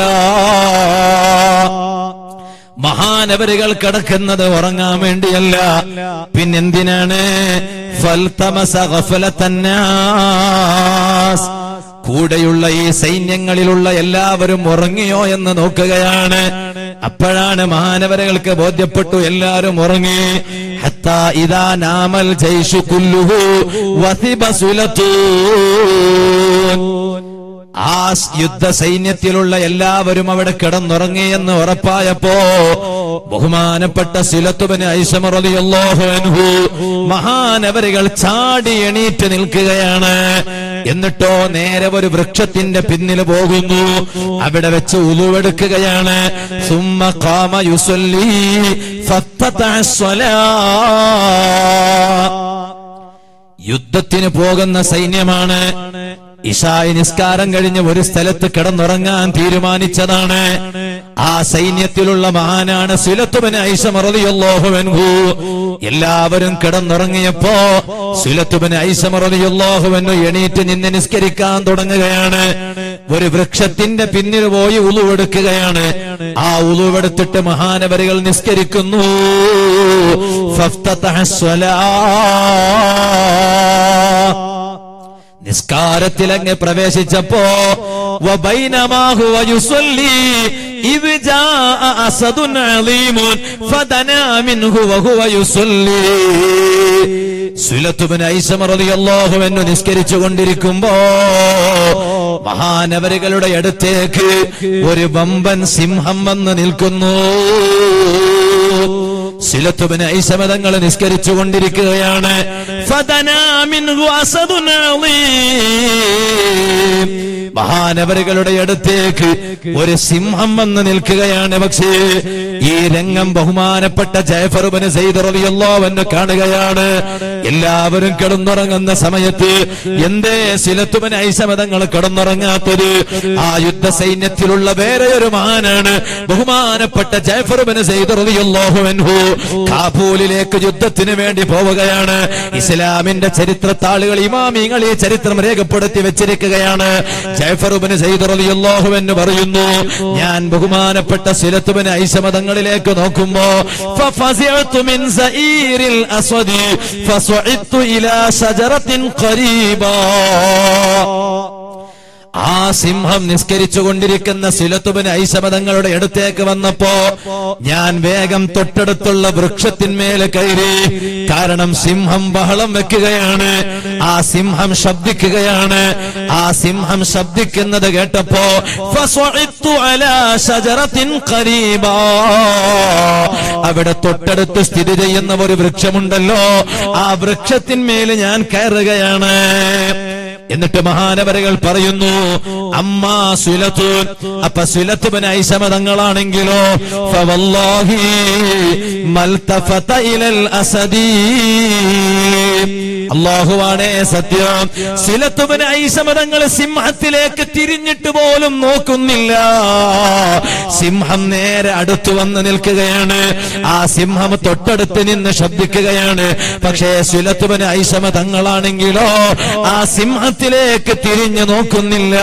മഹാനവരുകൾ കിടക്കുന്നത് ഉറങ്ങാൻ വേണ്ടിയല്ല പിന്നെന്തിനാണ് ഫൽതമസ ഗഫലത്തന്നാസ് കൂടെയുള്ള ഈ സൈന്യങ്ങളിലുള്ള എല്ലാവരും ഉറങ്ങിയോ എന്ന് നോക്കുകയാണ് അപ്പോഴാണ് മഹാനവരകൾക്ക് ബോധ്യപ്പെട്ടു എല്ലാവരും ഉറങ്ങി ഹത്താ ഇതാ നാമൽ ജയ്ഷു കുല്ലുഹു വസിബ സുലത്തൂൻ ആ യുദ്ധ സൈന്യത്തിലുള്ള എല്ലാവരും അവിടെ കിടന്നുറങ്ങി എന്ന് ഉറപ്പായപ്പോ ബഹുമാനപ്പെട്ട സിലത്തുബന് ഐശമറിയല്ലോഹൻഹു മഹാനവരികൾ ചാടി എണീറ്റ് നിൽക്കുകയാണ് എന്നിട്ടോ നേരെ ഒരു വൃക്ഷത്തിന്റെ പിന്നിൽ പോകുന്നു അവിടെ വെച്ച് ഉലുവെടുക്കുകയാണ് സുമ്മ കാമ യുസല്ലി യുദ്ധത്തിന് പോകുന്ന സൈന്യമാണ് ഇഷായി നിസ്കാരം കഴിഞ്ഞ് ഒരു സ്ഥലത്ത് കിടന്നുറങ്ങാൻ തീരുമാനിച്ചതാണ് ആ സൈന്യത്തിലുള്ള മഹാനാണ് സുലത്തുബന് ഐശമറിയല്ലോഹുവൻഹു എല്ലാവരും കിടന്നുറങ്ങിയപ്പോ സുലത്തുബന് ഐശമറിയല്ലോഹുവെന്നു എണീറ്റ് നിന്ന് നിസ്കരിക്കാൻ തുടങ്ങുകയാണ് ഒരു വൃക്ഷത്തിന്റെ പിന്നിൽ പോയി ഉളുവെടുക്കുകയാണ് ആ ഉളുവെടുത്തിട്ട് മഹാനവരികൾ നിസ്കരിക്കുന്നു ഫഫ്തതഹ സ്വലാ നിസ്കാരത്തിൽ അങ്ങ് പ്രവേശിച്ചപ്പോ വബൈനമാഹു വയുസല്ലി إذ جاء أسد عظيم فدنا منه وهو يصلي സുലത്തുബിന് ഐസമറിയല്ലാഹു എന്ന് നിസ്കരിച്ചു കൊണ്ടിരിക്കുമ്പോ മഹാനവരുകളുടെ അടുത്തേക്ക് ഒരു വമ്പൻ സിംഹം വന്ന് നിൽക്കുന്നു സിലത്തുബിന് ഐസമതങ്ങൾ നിസ്കരിച്ചു കൊണ്ടിരിക്കുകയാണ് ഫദനാ മിൻഹു അസദുൻ അളീം. മഹാനവരുകളുടെ അടുത്തേക്ക് ഒരു സിംഹം വന്ന് നിൽക്കുകയാണ് പക്ഷേ ഈ രംഗം ബഹുമാനപ്പെട്ട ജയഫറുബന് സെയ്തറിയല്ലോവെന്ന് കാണുകയാണ് എല്ലാവരും കിടന്നുറങ്ങുന്ന സമയത്ത് എന്തേ സിലത്തുബന് ഐസമതങ്ങൾ കിടന്നുറങ്ങാത്തത് ആ യുദ്ധ സൈന്യത്തിലുള്ള വേറെ ഒരു മഹാനാണ് ബഹുമാനപ്പെട്ട ജയഫറുബന് സെയ്തറിയല്ലോഹുവൻഹു കാബൂലിലേക്ക് യുദ്ധത്തിന് വേണ്ടി പോവുകയാണ് ഇസ്ലാമിന്റെ ചരിത്രത്താളുകൾ ഇമാമിങ്ങൾ ഈ ചരിത്രം രേഖപ്പെടുത്തി വെച്ചിരിക്കുകയാണ് ജയഫറുബിന് സൈദറിയാഹു എന്ന് പറയുന്നു ഞാൻ ബഹുമാനപ്പെട്ട സിലത്തുബിന് ഐശമതങ്ങളിലേക്ക് നോക്കുമ്പോ ففزعت من زئير الأسود فصعدت إلى شجرة قريبا ആ സിംഹം നിസ്കരിച്ചു കൊണ്ടിരിക്കുന്ന സിലത്തുബിന് ഐശമതങ്ങളുടെ അടുത്തേക്ക് വന്നപ്പോ ഞാൻ വേഗം തൊട്ടടുത്തുള്ള വൃക്ഷത്തിന്മേൽ കയറി കാരണം സിംഹം ബഹളം വെക്കുകയാണ് ആ സിംഹം ശബ്ദിക്കുകയാണ് ആ സിംഹം ശബ്ദിക്കുന്നത് കേട്ടപ്പോ ഫസ്വഇത്തു അലാ ശജറത്തിൻ ഖരീബാ. അവിടെ തൊട്ടടുത്ത് സ്ഥിതി ചെയ്യുന്ന ഒരു വൃക്ഷമുണ്ടല്ലോ ആ വൃക്ഷത്തിന്മേൽ ഞാൻ കയറുകയാണ് എന്നിട്ട് മഹാനവരകൾ പറയുന്നു അമ്മ സുലത്തൂൻ അപ്പൊ സുലത്തുബൻ ഐശമതങ്ങളാണെങ്കിലോ ഫവല്ലാഹി മൽതഫത ഇലൽ അസദീ അള്ളാഹുവാണേ സത്യം സിലത്തുബൻ ഐശമതങ്ങൾ സിംഹത്തിലേക്ക് തിരിഞ്ഞിട്ട് പോലും നോക്കുന്നില്ല സിംഹം നേരെ അടുത്തു വന്ന് നിൽക്കുകയാണ് ആ സിംഹം തൊട്ടടുത്ത് നിന്ന് ശബ്ദിക്കുകയാണ് പക്ഷേ സുലത്തുബൻ ഐശമ തങ്ങളാണെങ്കിലോ ആ സിംഹത്തിലേക്ക് തിരിഞ്ഞു നോക്കുന്നില്ല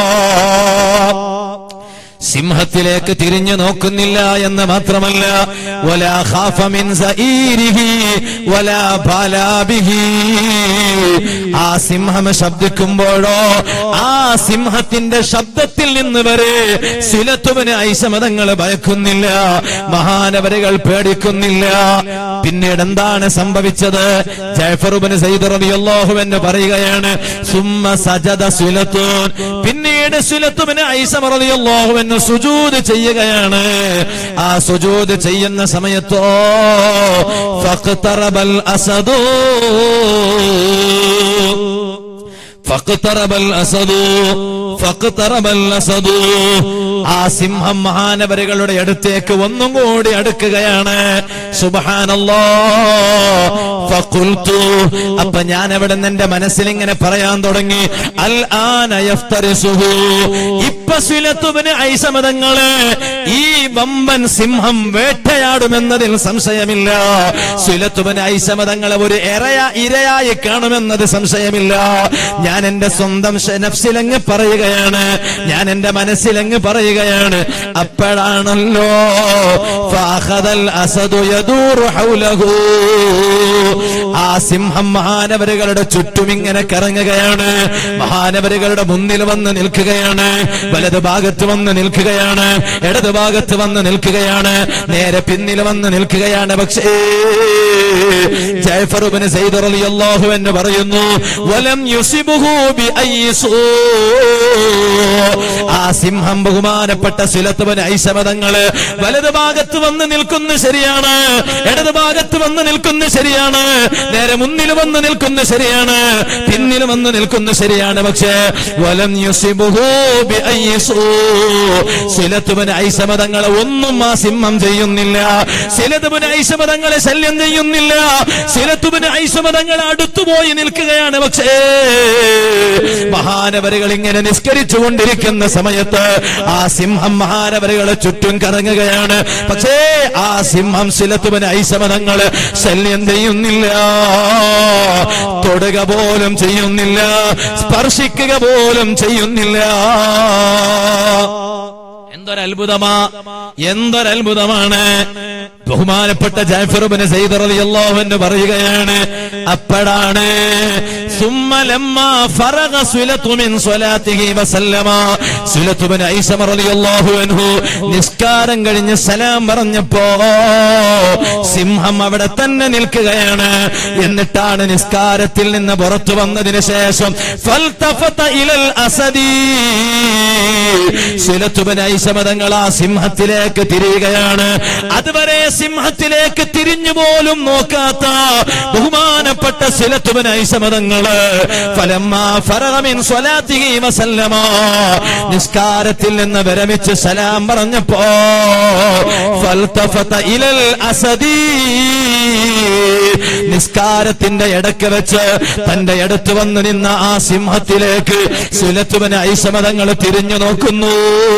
സിംഹത്തിലേക്ക് തിരിഞ്ഞു നോക്കുന്നില്ല എന്ന് മാത്രമല്ല വലാ ഖാഫ മിൻ സഈരിഹി വലാ ബാലാ ബിഹി ആ സിംഹം ശബ്ദിക്കുമ്പോഴോ ആ സിംഹത്തിന്റെ ശബ്ദത്തിൽ നിന്ന് വരെ സിലത്തുവിന് ഐശമതങ്ങൾ ഭയക്കുന്നില്ല മഹാനവരുകൾ പേടിക്കുന്നില്ല പിന്നീട് എന്താണ് സംഭവിച്ചത് ജയഫറുബിന് സൈദറിയാഹു എന്ന് പറയുകയാണ് സുമ്മ സജദ സുലത്തൂൻ പിന്നീട് സുലത്തുവിന് ഐസമറിയാഹു എന്ന് സുജൂത് ചെയ്യുകയാണ് ആ സുജൂത് ചെയ്യുന്ന സമയത്തോ ഫഖ്തറബൽ അസദൂ ഫഖ്തറബൽ അസദൂ ഫഖ്തറബൽ അസദൂ ആ സിംഹം മഹാനവരുകളുടെ അടുത്തേക്ക് ഒന്നും കൂടി അടുക്കുകയാണ് സുബ്ഹാനല്ലാ ഫഖുൽതു അപ്പൊ ഞാൻ അവിടെ നിന്ന് എന്റെ മനസ്സിൽ ഇങ്ങനെ പറയാൻ തുടങ്ങി അൽ ആന യഫ്തരിസുഹു ഇപ്പൊ സുലത്തുബിന് ഐസമതങ്ങള് ഈ വമ്പൻ സിംഹം വേട്ടയാടുമെന്നതിൽ സംശയമില്ല സുലത്തുബിന് ഐസമതങ്ങളെ ഒരു ഇരയ ഇരയായി കാണുമെന്നത് സംശയമില്ല ഞാൻ എന്റെ സ്വന്തം ശ- നഫ്സിലങ്ങ് പറയുകയാണ് ഞാൻ എന്റെ മനസ്സിലങ്ങ് പറയുകയാണ് അപ്പോഴാണല്ലോ ഫാഖദൽ അസദു യദൂറു ഹൗലഹു ആ സിംഹം മഹാനവരുകളുടെ ചുറ്റും ഇങ്ങനെ കറങ്ങുകയാണ് മഹാനവരുകളുടെ മുന്നിൽ വന്ന് നിൽക്കുകയാണ് വലത് ഭാഗത്ത് വന്ന് നിൽക്കുകയാണ് ഇടത് ഭാഗത്ത് വന്ന് നിൽക്കുകയാണ് നേരെ പിന്നിൽ വന്ന് നിൽക്കുകയാണ് പക്ഷേ ജയഫറുബിന് സൈദർ അലി അള്ളാഹു എന്ന് പറയുന്നു വലം യുസിബുഹു ബി ഐസൂ ആ സിംഹം ബഹുമാനപ്പെട്ട സുലത്തുബന് ഐശമതങ്ങള് വലത് ഭാഗത്ത് വന്ന് നിൽക്കുന്നു ശരിയാണ് ഇടത് ഭാഗത്ത് വന്ന് നിൽക്കുന്നു ശരിയാണ് നേരെ മുന്നിൽ വന്ന് നിൽക്കുന്നു ശരിയാണ് പിന്നിൽ വന്ന് നിൽക്കുന്നു ശരിയാണ് പക്ഷേ വലം യുസിബുഹു ബി ഐസൂ സുലത്തുബന് ഐശമതങ്ങളെ ഒന്നും ആ സിംഹം ചെയ്യുന്നില്ല സിലത്തുബന് ഐശമതങ്ങളെ ശല്യം ചെയ്യുന്നില്ല സിലത്തുബന് ഐശമതങ്ങൾ അടുത്തുപോയി നിൽക്കുകയാണ് പക്ഷേ മഹാനവരുകൾ ഇങ്ങനെ നിസ്കരിച്ചു കൊണ്ടിരിക്കുന്ന സമയത്ത് ആ സിംഹം മഹാനവരുകളെ ചുറ്റും കറങ്ങുകയാണ് പക്ഷേ ആ സിംഹം സിലത്തുബന് ഐശമതങ്ങള് ശല്യം ചെയ്യുന്നില്ല തൊടുക പോലും ചെയ്യുന്നില്ല സ്പർശിക്കുക പോലും ചെയ്യുന്നില്ല എന്തൊരത്ഭുതമാ എന്തൊരത്ഭുതമാണ് ബഹുമാനപ്പെട്ട ജാഫറുബിന് സൈദറിയാഹു എന്ന് പറയുകയാണ് അപ്പോഴാണ് സുമ്മലമ്മ ഫറഗ സുലത്തു മിൻ സ്വലാത്തിഹി വസല്ലമ സുലത്തു ബിൻ ഐസമ റളിയല്ലാഹു അൻഹു നിസ്കാരം കഴിഞ്ഞ് സലാം പറഞ്ഞപ്പോ സിംഹം അവിടെ തന്നെ നിൽക്കുകയാണ് എന്നിട്ടാണ് നിസ്കാരത്തിൽ നിന്ന് പുറത്തു വന്നതിന് ശേഷം ഫൽതഫത ഇലൽ അസദീ സുലത്തുബൻ ഐശമതങ്ങൾ ആ സിംഹത്തിലേക്ക് തിരിയുകയാണ് അതുവരെ സിംഹത്തിലേക്ക് തിരിഞ്ഞു പോലും നോക്കാത്ത ബഹുമാനപ്പെട്ട സുലത്തുബൻ ഐശമതങ്ങള് ഫലമ്മാ ഫറമിൻ സ്വലാത്തിഹി വസല്ലമ നിസ്കാരത്തിൽ നിന്ന് വിരമിച്ച് സലാം പറഞ്ഞപ്പോ ഫൽതഫത ഇലൽ അസദീ നിസ്കാരത്തിന്റെ ഇടയ്ക്ക് വെച്ച് തന്റെ അടുത്ത് വന്ന് നിന്ന ആ സിംഹത്തിലേക്ക് സുലത്തുവന് ഐസമതങ്ങൾ തിരിഞ്ഞു നോക്കുന്നു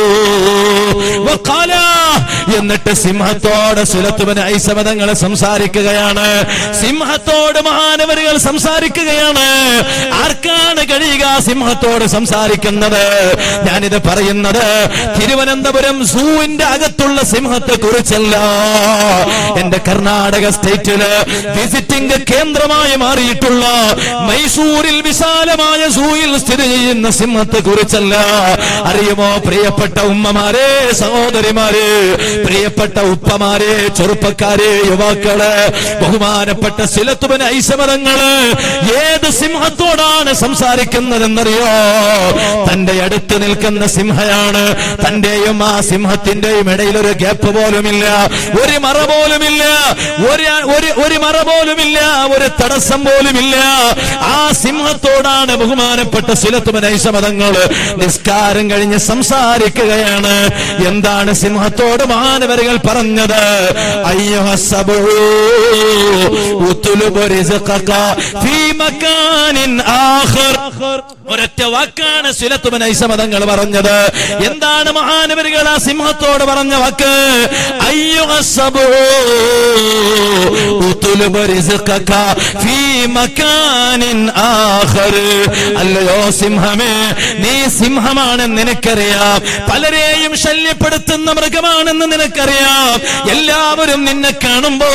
വഖാല എന്നിട്ട് സിംഹത്തോട് സുലത്തുവന് ഐസമതങ്ങൾ സംസാരിക്കുകയാണ് സിംഹത്തോട് മഹാനവരുകൾ സംസാരിക്കുകയാണ് ആർക്കാണ് കഴിയുക സിംഹത്തോട് സംസാരിക്കുന്നത് ഞാനിത് പറയുന്നത് തിരുവനന്തപുരം സൂവിന്റെ അകത്തുള്ള സിംഹത്തെ കുറിച്ചല്ല എന്റെ കർണാടക സ്റ്റേറ്റില് വിസിറ്റിംഗ് കേന്ദ്രമായി മാറിയിട്ടുള്ള മൈസൂരിൽ വിശാലമായ സൂയിൽ സ്ഥിതി ചെയ്യുന്ന സിംഹത്തെ കുറിച്ചല്ല അറിയുമോ പ്രിയപ്പെട്ട ഉമ്മമാരെ സഹോദരിമാരെ പ്രിയപ്പെട്ട ഉപ്പമാരെ ചെറുപ്പക്കാരെ യുവാക്കള് ബഹുമാനപ്പെട്ട സിലത്തുബൻ ഐശമരങ്ങള് ഏത് സിംഹത്തോടാണ് സംസാരിക്കുന്നതെന്നറിയോ തന്റെ അടുത്ത് നിൽക്കുന്ന സിംഹയാണ് തന്റെയും ആ സിംഹത്തിന്റെയും ഇടയിൽ ഒരു ഗ്യാപ്പ് പോലുമില്ല ഒരു മറ പോലുമില്ല ഒരു ഒരു ഒരു മറ പോലുമില്ല ഒരു തടസ്സം പോലുമില്ല ആ സിംഹത്തോടാണ് ബഹുമാനപ്പെട്ട സിലത്തുബൻ ഐശമതങ്ങൾ നിസ്കാരം കഴിഞ്ഞ് സംസാരിക്കുകയാണ് എന്താണ് സിംഹത്തോട് മാനവരുകൾ പറഞ്ഞത് അയ്യോ സബൂ ഉത്തുലുബു റിസ്ഖക ഫീ മക്കാനിൻ ആഖിർ ഒരൊറ്റ വാക്കാണ് സുലത്തുമൻ ഐസമതങ്ങൾ പറഞ്ഞത് എന്താണ് മഹാനവരുകൾ ആ സിംഹത്തോട് പറഞ്ഞ വാക്ക് അയ്യോ സബൂ ഉത്തുലുബു റിസ്ഖക ഫീ മക്കാനിൻ ആഖിർ അല്ലയോ സിംഹമേ നീ സിംഹമാണെന്ന് നിനക്കറിയാം പലരെയും ശല്യപ്പെടുത്തുന്ന മൃഗമാണെന്ന് നിനക്കറിയാം എല്ലാവരും നിന്നെ കാണുമ്പോ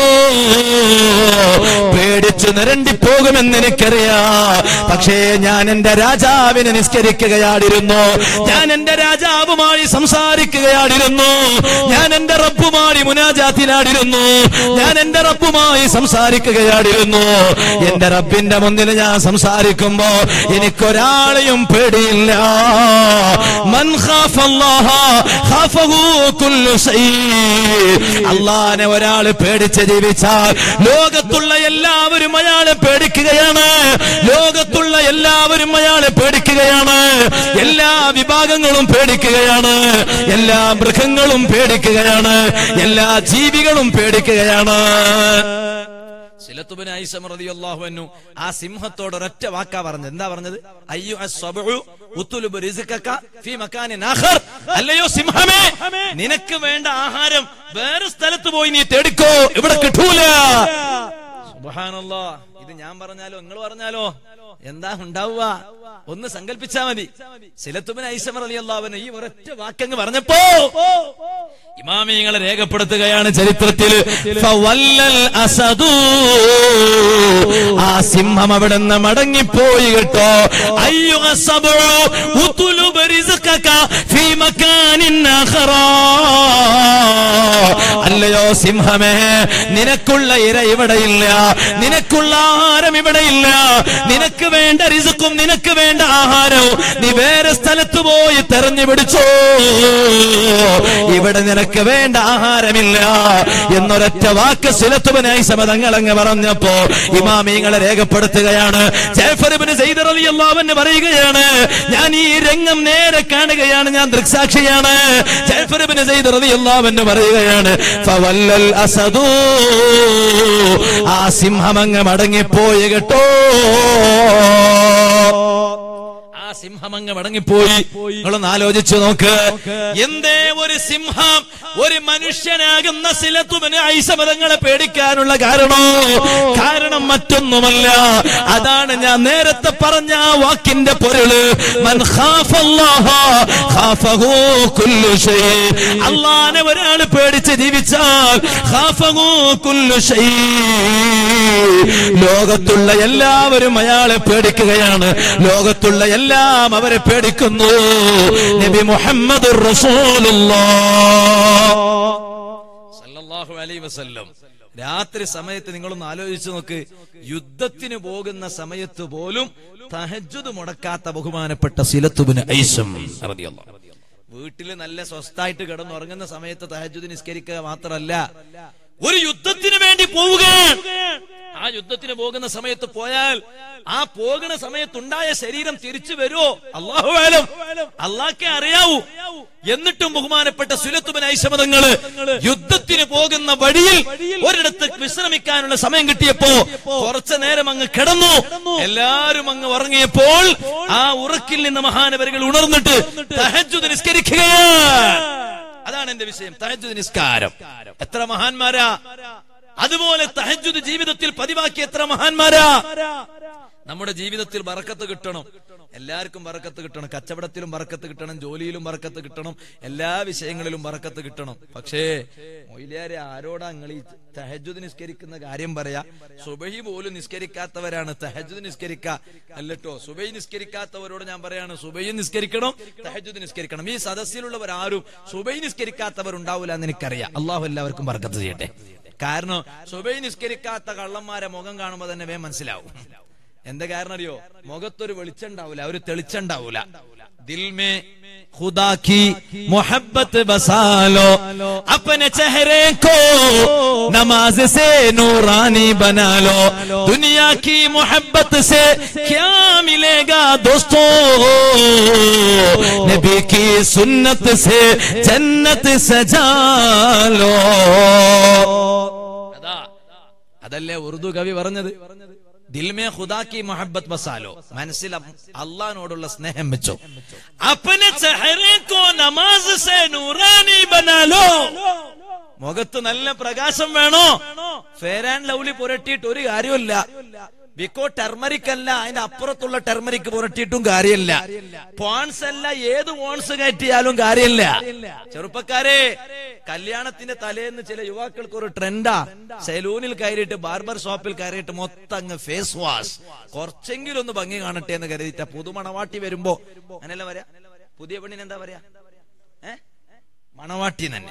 പേടിച്ചു നിരണ്ടി പോകുമെന്ന് എനിക്കറിയാം പക്ഷേ ഞാൻ എന്റെ രാജാവിനെ നിസ്കരിക്കുകയായിരുന്നു ഞാൻ എന്റെ രാജാവുമായി സംസാരിക്കുകയായിരുന്നു ഞാൻ എന്റെ റബ്ബുമായി മുനാജാത്തിലാടിരുന്നു ഞാൻ എന്റെ റബ്ബുമായി സംസാരിക്കുകയായിരുന്നു എന്റെ റബ്ബിന്റെ മുന്നിൽ ഞാൻ സംസാരിക്കുമ്പോ എനിക്കൊരാളെയും പേടിയില്ല മൻ ഖാഫല്ലാഹ ഖാഫഹു കുല്ലു ശൈ അള്ളാനെ ഒരാൾ പേടിച്ച് ജീവിച്ചാൽ ലോകത്തുള്ള എല്ലാവരും അയാളെ പേടിക്കുകയാണ് ലോകത്തുള്ള എല്ലാവരും അയാളെ പേടിക്കുകയാണ് എല്ലാ വിഭാഗങ്ങളും പേടിക്കുകയാണ് എല്ലാ മൃഗങ്ങളും പേടിക്കുകയാണ് എല്ലാ ജീവികളും പേടിക്കുകയാണ് സിലത്തുബിന് ഐസം റളിയല്ലാഹു അൻഹു ആ സിംഹത്തോട് ഒരൊറ്റ വാക്കാ പറഞ്ഞത് എന്താ പറഞ്ഞത് അയ്യോ അസ്സബഉ ഉത്തുലുബു റിസ്ഖക ഫീ മക്കാനിൻ ആഖർ അല്ലയോ സിംഹമേ നിനക്ക് വേണ്ട ആഹാരം വേറെ സ്ഥലത്ത് പോയി നീ തേടിക്കോ ഇവിടെ കിട്ടൂല സുബ്ഹാനല്ലാ ഇത് ഞാൻ പറഞ്ഞാലോ നിങ്ങൾ പറഞ്ഞാലോ എന്താ ഉണ്ടാവുക ഒന്ന് സങ്കല്പിച്ചാ മതി സിലത്തുബിന് ഐസം റളിയല്ലാഹു അൻഹു ഈ ഒരൊറ്റ വാക്കങ്ങ് പറഞ്ഞപ്പോ ഇമാമിയങ്ങളെ രേഖപ്പെടുത്തുകയാണ് ചരിത്രത്തിൽ ഫവല്ലൽ അസദു. ആ സിംഹം അവിടുന്ന് മടങ്ങിപ്പോയി കേട്ടോ അയ്യോ അസബു ഉതുലുബ് റിസ്ഖക ഫീ മക്കാനിൻ ആഖറാ. അല്ലയോ സിംഹമേ നിനക്കുള്ള ഇര ഇവിടെയില്ല നിനക്കുള്ള ആഹാരം ഇവിടെയില്ല നിനക്ക് വേണ്ട റിസുക്കും നിനക്ക് വേണ്ട ആഹാരവും നീ വേറെ സ്ഥലത്ത് പോയി തെരഞ്ഞു പിടിച്ചോ ഇവിടെ നിനക്ക് വേണ്ട ആഹാരമില്ല എന്നൊരൊറ്റ വാക്ക് സുലത്തുബനായി സമതങ്ങൾ അങ്ങ് പറഞ്ഞപ്പോ ഇമാമിങ്ങളെ രേഖപ്പെടുത്തുകയാണ് ജാഫർബിന് ചെയ്തറിയല്ലാവെന്ന് പറയുകയാണ് ഞാൻ ഈ രംഗം നേരെ കാണുകയാണ് ഞാൻ ദൃക്സാക്ഷിയാണ് ജാഫർബിന് ചെയ്തറിയല്ലാവെന്ന് പറയുകയാണ് ഫവല്ലൽ അസദൂ ആ സിംഹമങ്ങ് മടങ്ങിപ്പോയി കേട്ടോ ആ സിംഹമങ്ങ് മടങ്ങിപ്പോയി നിങ്ങളൊന്ന് ആലോചിച്ചു നോക്ക് എന്തേ ഒരു സിംഹം ഒരു മനുഷ്യനാകുന്ന സിലത്തുമന് ഐസമതങ്ങളെ പേടിക്കാനുള്ള കാരണോ കാരണം മറ്റൊന്നുമല്ല അതാണ് ഞാൻ നേരത്തെ പറഞ്ഞ ആ വാക്കിന്റെ പൊരുള് മൻ ഖാഫല്ലാഹ ഖാഫഹു കുല്ലു ശൈ അള്ളാനെ ഒരാൾ പേടിച്ച് ജീവിച്ചാൽ ഖാഫഹു കുല്ലു ശൈ ലോകത്തുള്ള എല്ലാവരും അയാളെ പേടിക്കുകയാണ് ലോകത്തുള്ള എല്ലാം അവരെ പേടിക്കുന്നു നബി മുഹമ്മദ് സല്ലല്ലാഹു അലൈഹി വസല്ലം രാത്രി സമയത്ത് നിങ്ങളൊന്ന് ആലോചിച്ചു നോക്ക് യുദ്ധത്തിന് പോകുന്ന സമയത്ത് പോലും തഹജ്ജുദ് മുടക്കാത്ത ബഹുമാനപ്പെട്ട സിലത്തുബിന് ഐസം റളിയല്ലാഹു വീട്ടിൽ നല്ല സ്വസ്ഥായിട്ട് കിടന്നുറങ്ങുന്ന സമയത്ത് തഹജ്ജുദ് നിസ്കരിക്കുക മാത്രമല്ല ഒരു യുദ്ധത്തിന് വേണ്ടി പോവുക ആ യുദ്ധത്തിന് പോകുന്ന സമയത്ത് പോയാൽ ആ പോകുന്ന സമയത്തുണ്ടായ ശരീരം തിരിച്ചു വരുമോ അള്ളാഹു ആലം അള്ളാഹ്ക്കെ അറിയാവൂ എന്നിട്ടും ബഹുമാനപ്പെട്ട സുലത്തുബൻ ഐശമതങ്ങള് യുദ്ധത്തിന് പോകുന്ന വഴിയിൽ ഒരിടത്ത് വിശ്രമിക്കാനുള്ള സമയം കിട്ടിയപ്പോ കുറച്ചു നേരം അങ്ങ് കിടന്നു എല്ലാരും അങ്ങ് ഉറങ്ങിയപ്പോൾ ആ ഉറക്കിൽ നിന്ന് മഹാനവരുകൾ ഉണർന്നിട്ട് തഹജ്ജുദ് നിസ്കരിക്കുകയാണ് അതാണ് എന്റെ വിഷയം തഹജ്ജുദ് നിസ്കാരം എത്ര മഹാന്മാരാ അതുപോലെ തഹജ്ജുദ് ജീവിതത്തിൽ പതിവാക്കിയ എത്ര മഹാന്മാരാ നമ്മുടെ ജീവിതത്തിൽ ബറക്കത്ത് കിട്ടണം എല്ലാവർക്കും ബറക്കത്ത് കിട്ടണം കച്ചവടത്തിലും ബറക്കത്ത് കിട്ടണം ജോലിയിലും ബറക്കത്ത് കിട്ടണം എല്ലാ വിഷയങ്ങളിലും ബറക്കത്ത് കിട്ടണം പക്ഷേ മൊയിലാരെ ആരോടാ നിങ്ങൾ ഈ തഹജുദ് നിസ്കരിക്കുന്ന കാര്യം പറയാ സുബഹി പോലും നിസ്കരിക്കാത്തവരാണ് തഹജുദ് നിസ്കരിക്ക അല്ലട്ടോ സുബൈ നിസ്കരിക്കാത്തവരോട് ഞാൻ പറയാണ് സുബൈ നിസ്കരിക്കണം തഹജുദ് നിസ്കരിക്കണം ഈ സദസ്സിലുള്ളവരാരും സുബൈ നിസ്കരിക്കാത്തവർ ഉണ്ടാവില്ല എന്ന് എനിക്കറിയാം അള്ളാഹു എല്ലാവർക്കും ബർക്കത്ത് ചെയ്യട്ടെ കാരണം സുബൈ നിസ്കരിക്കാത്ത കള്ളന്മാരെ മുഖം കാണുമ്പോൾ തന്നെ വേ മനസ്സിലാവും എന്താ കാരണം അറിയോ മുഖത്തൊരു വെളിച്ചുണ്ടാവൂല ഒരു തെളിച്ചുണ്ടാവൂല ദിൽ മേ खुदा की मोहब्बत बसा लो अपने चेहरे को नमाज से नूरानी बना लो दुनिया की मोहब्बत से क्या मिलेगा दोस्तों नबी की सुन्नत से जन्नत सजा लो അതാ അതല്ലേ ഉറുദു കവി പറഞ്ഞത് ദിൽമേ ഖുദാക്കി മൊഹബത്ത് ബസാലോ മനസ്സിൽ അള്ളഹാനോടുള്ള സ്നേഹം വെച്ചോ അപ്പനെ ചെഹറെ കോ നമാസ് സേ നൂറാനി ബനാലോ മുഖത്ത് നല്ല പ്രകാശം വേണോ ഫെയർ ആൻഡ് ലവ്ലി പുരട്ടിയിട്ട് ഒരു കാര്യമില്ല ബിക്കോ ടെർമറിക് അല്ല അതിന്റെ അപ്പുറത്തുള്ള ടെർമറിക് പുരട്ടിയിട്ടും കാര്യമില്ല പോൺസ് അല്ല ഏത് പോൺസ് കയറ്റിയാലും കാര്യമില്ല ചെറുപ്പക്കാരെ കല്യാണത്തിന്റെ തലേന്ന് ചില യുവാക്കൾക്ക് ഒരു ട്രെൻഡാ സെലൂണിൽ കയറിയിട്ട് ബാർബർ ഷോപ്പിൽ കയറിയിട്ട് മൊത്തം അങ്ങ് ഫേസ് വാഷ് കുറച്ചെങ്കിലും ഒന്ന് ഭംഗി കാണട്ടെ എന്ന് കരുതിയിട്ട് പുതുമണവാട്ടി വരുമ്പോ അങ്ങനെയല്ല പറയാ പുതിയ പെണ്ണിന് എന്താ പറയാ ഏ മണവാട്ടി തന്നെ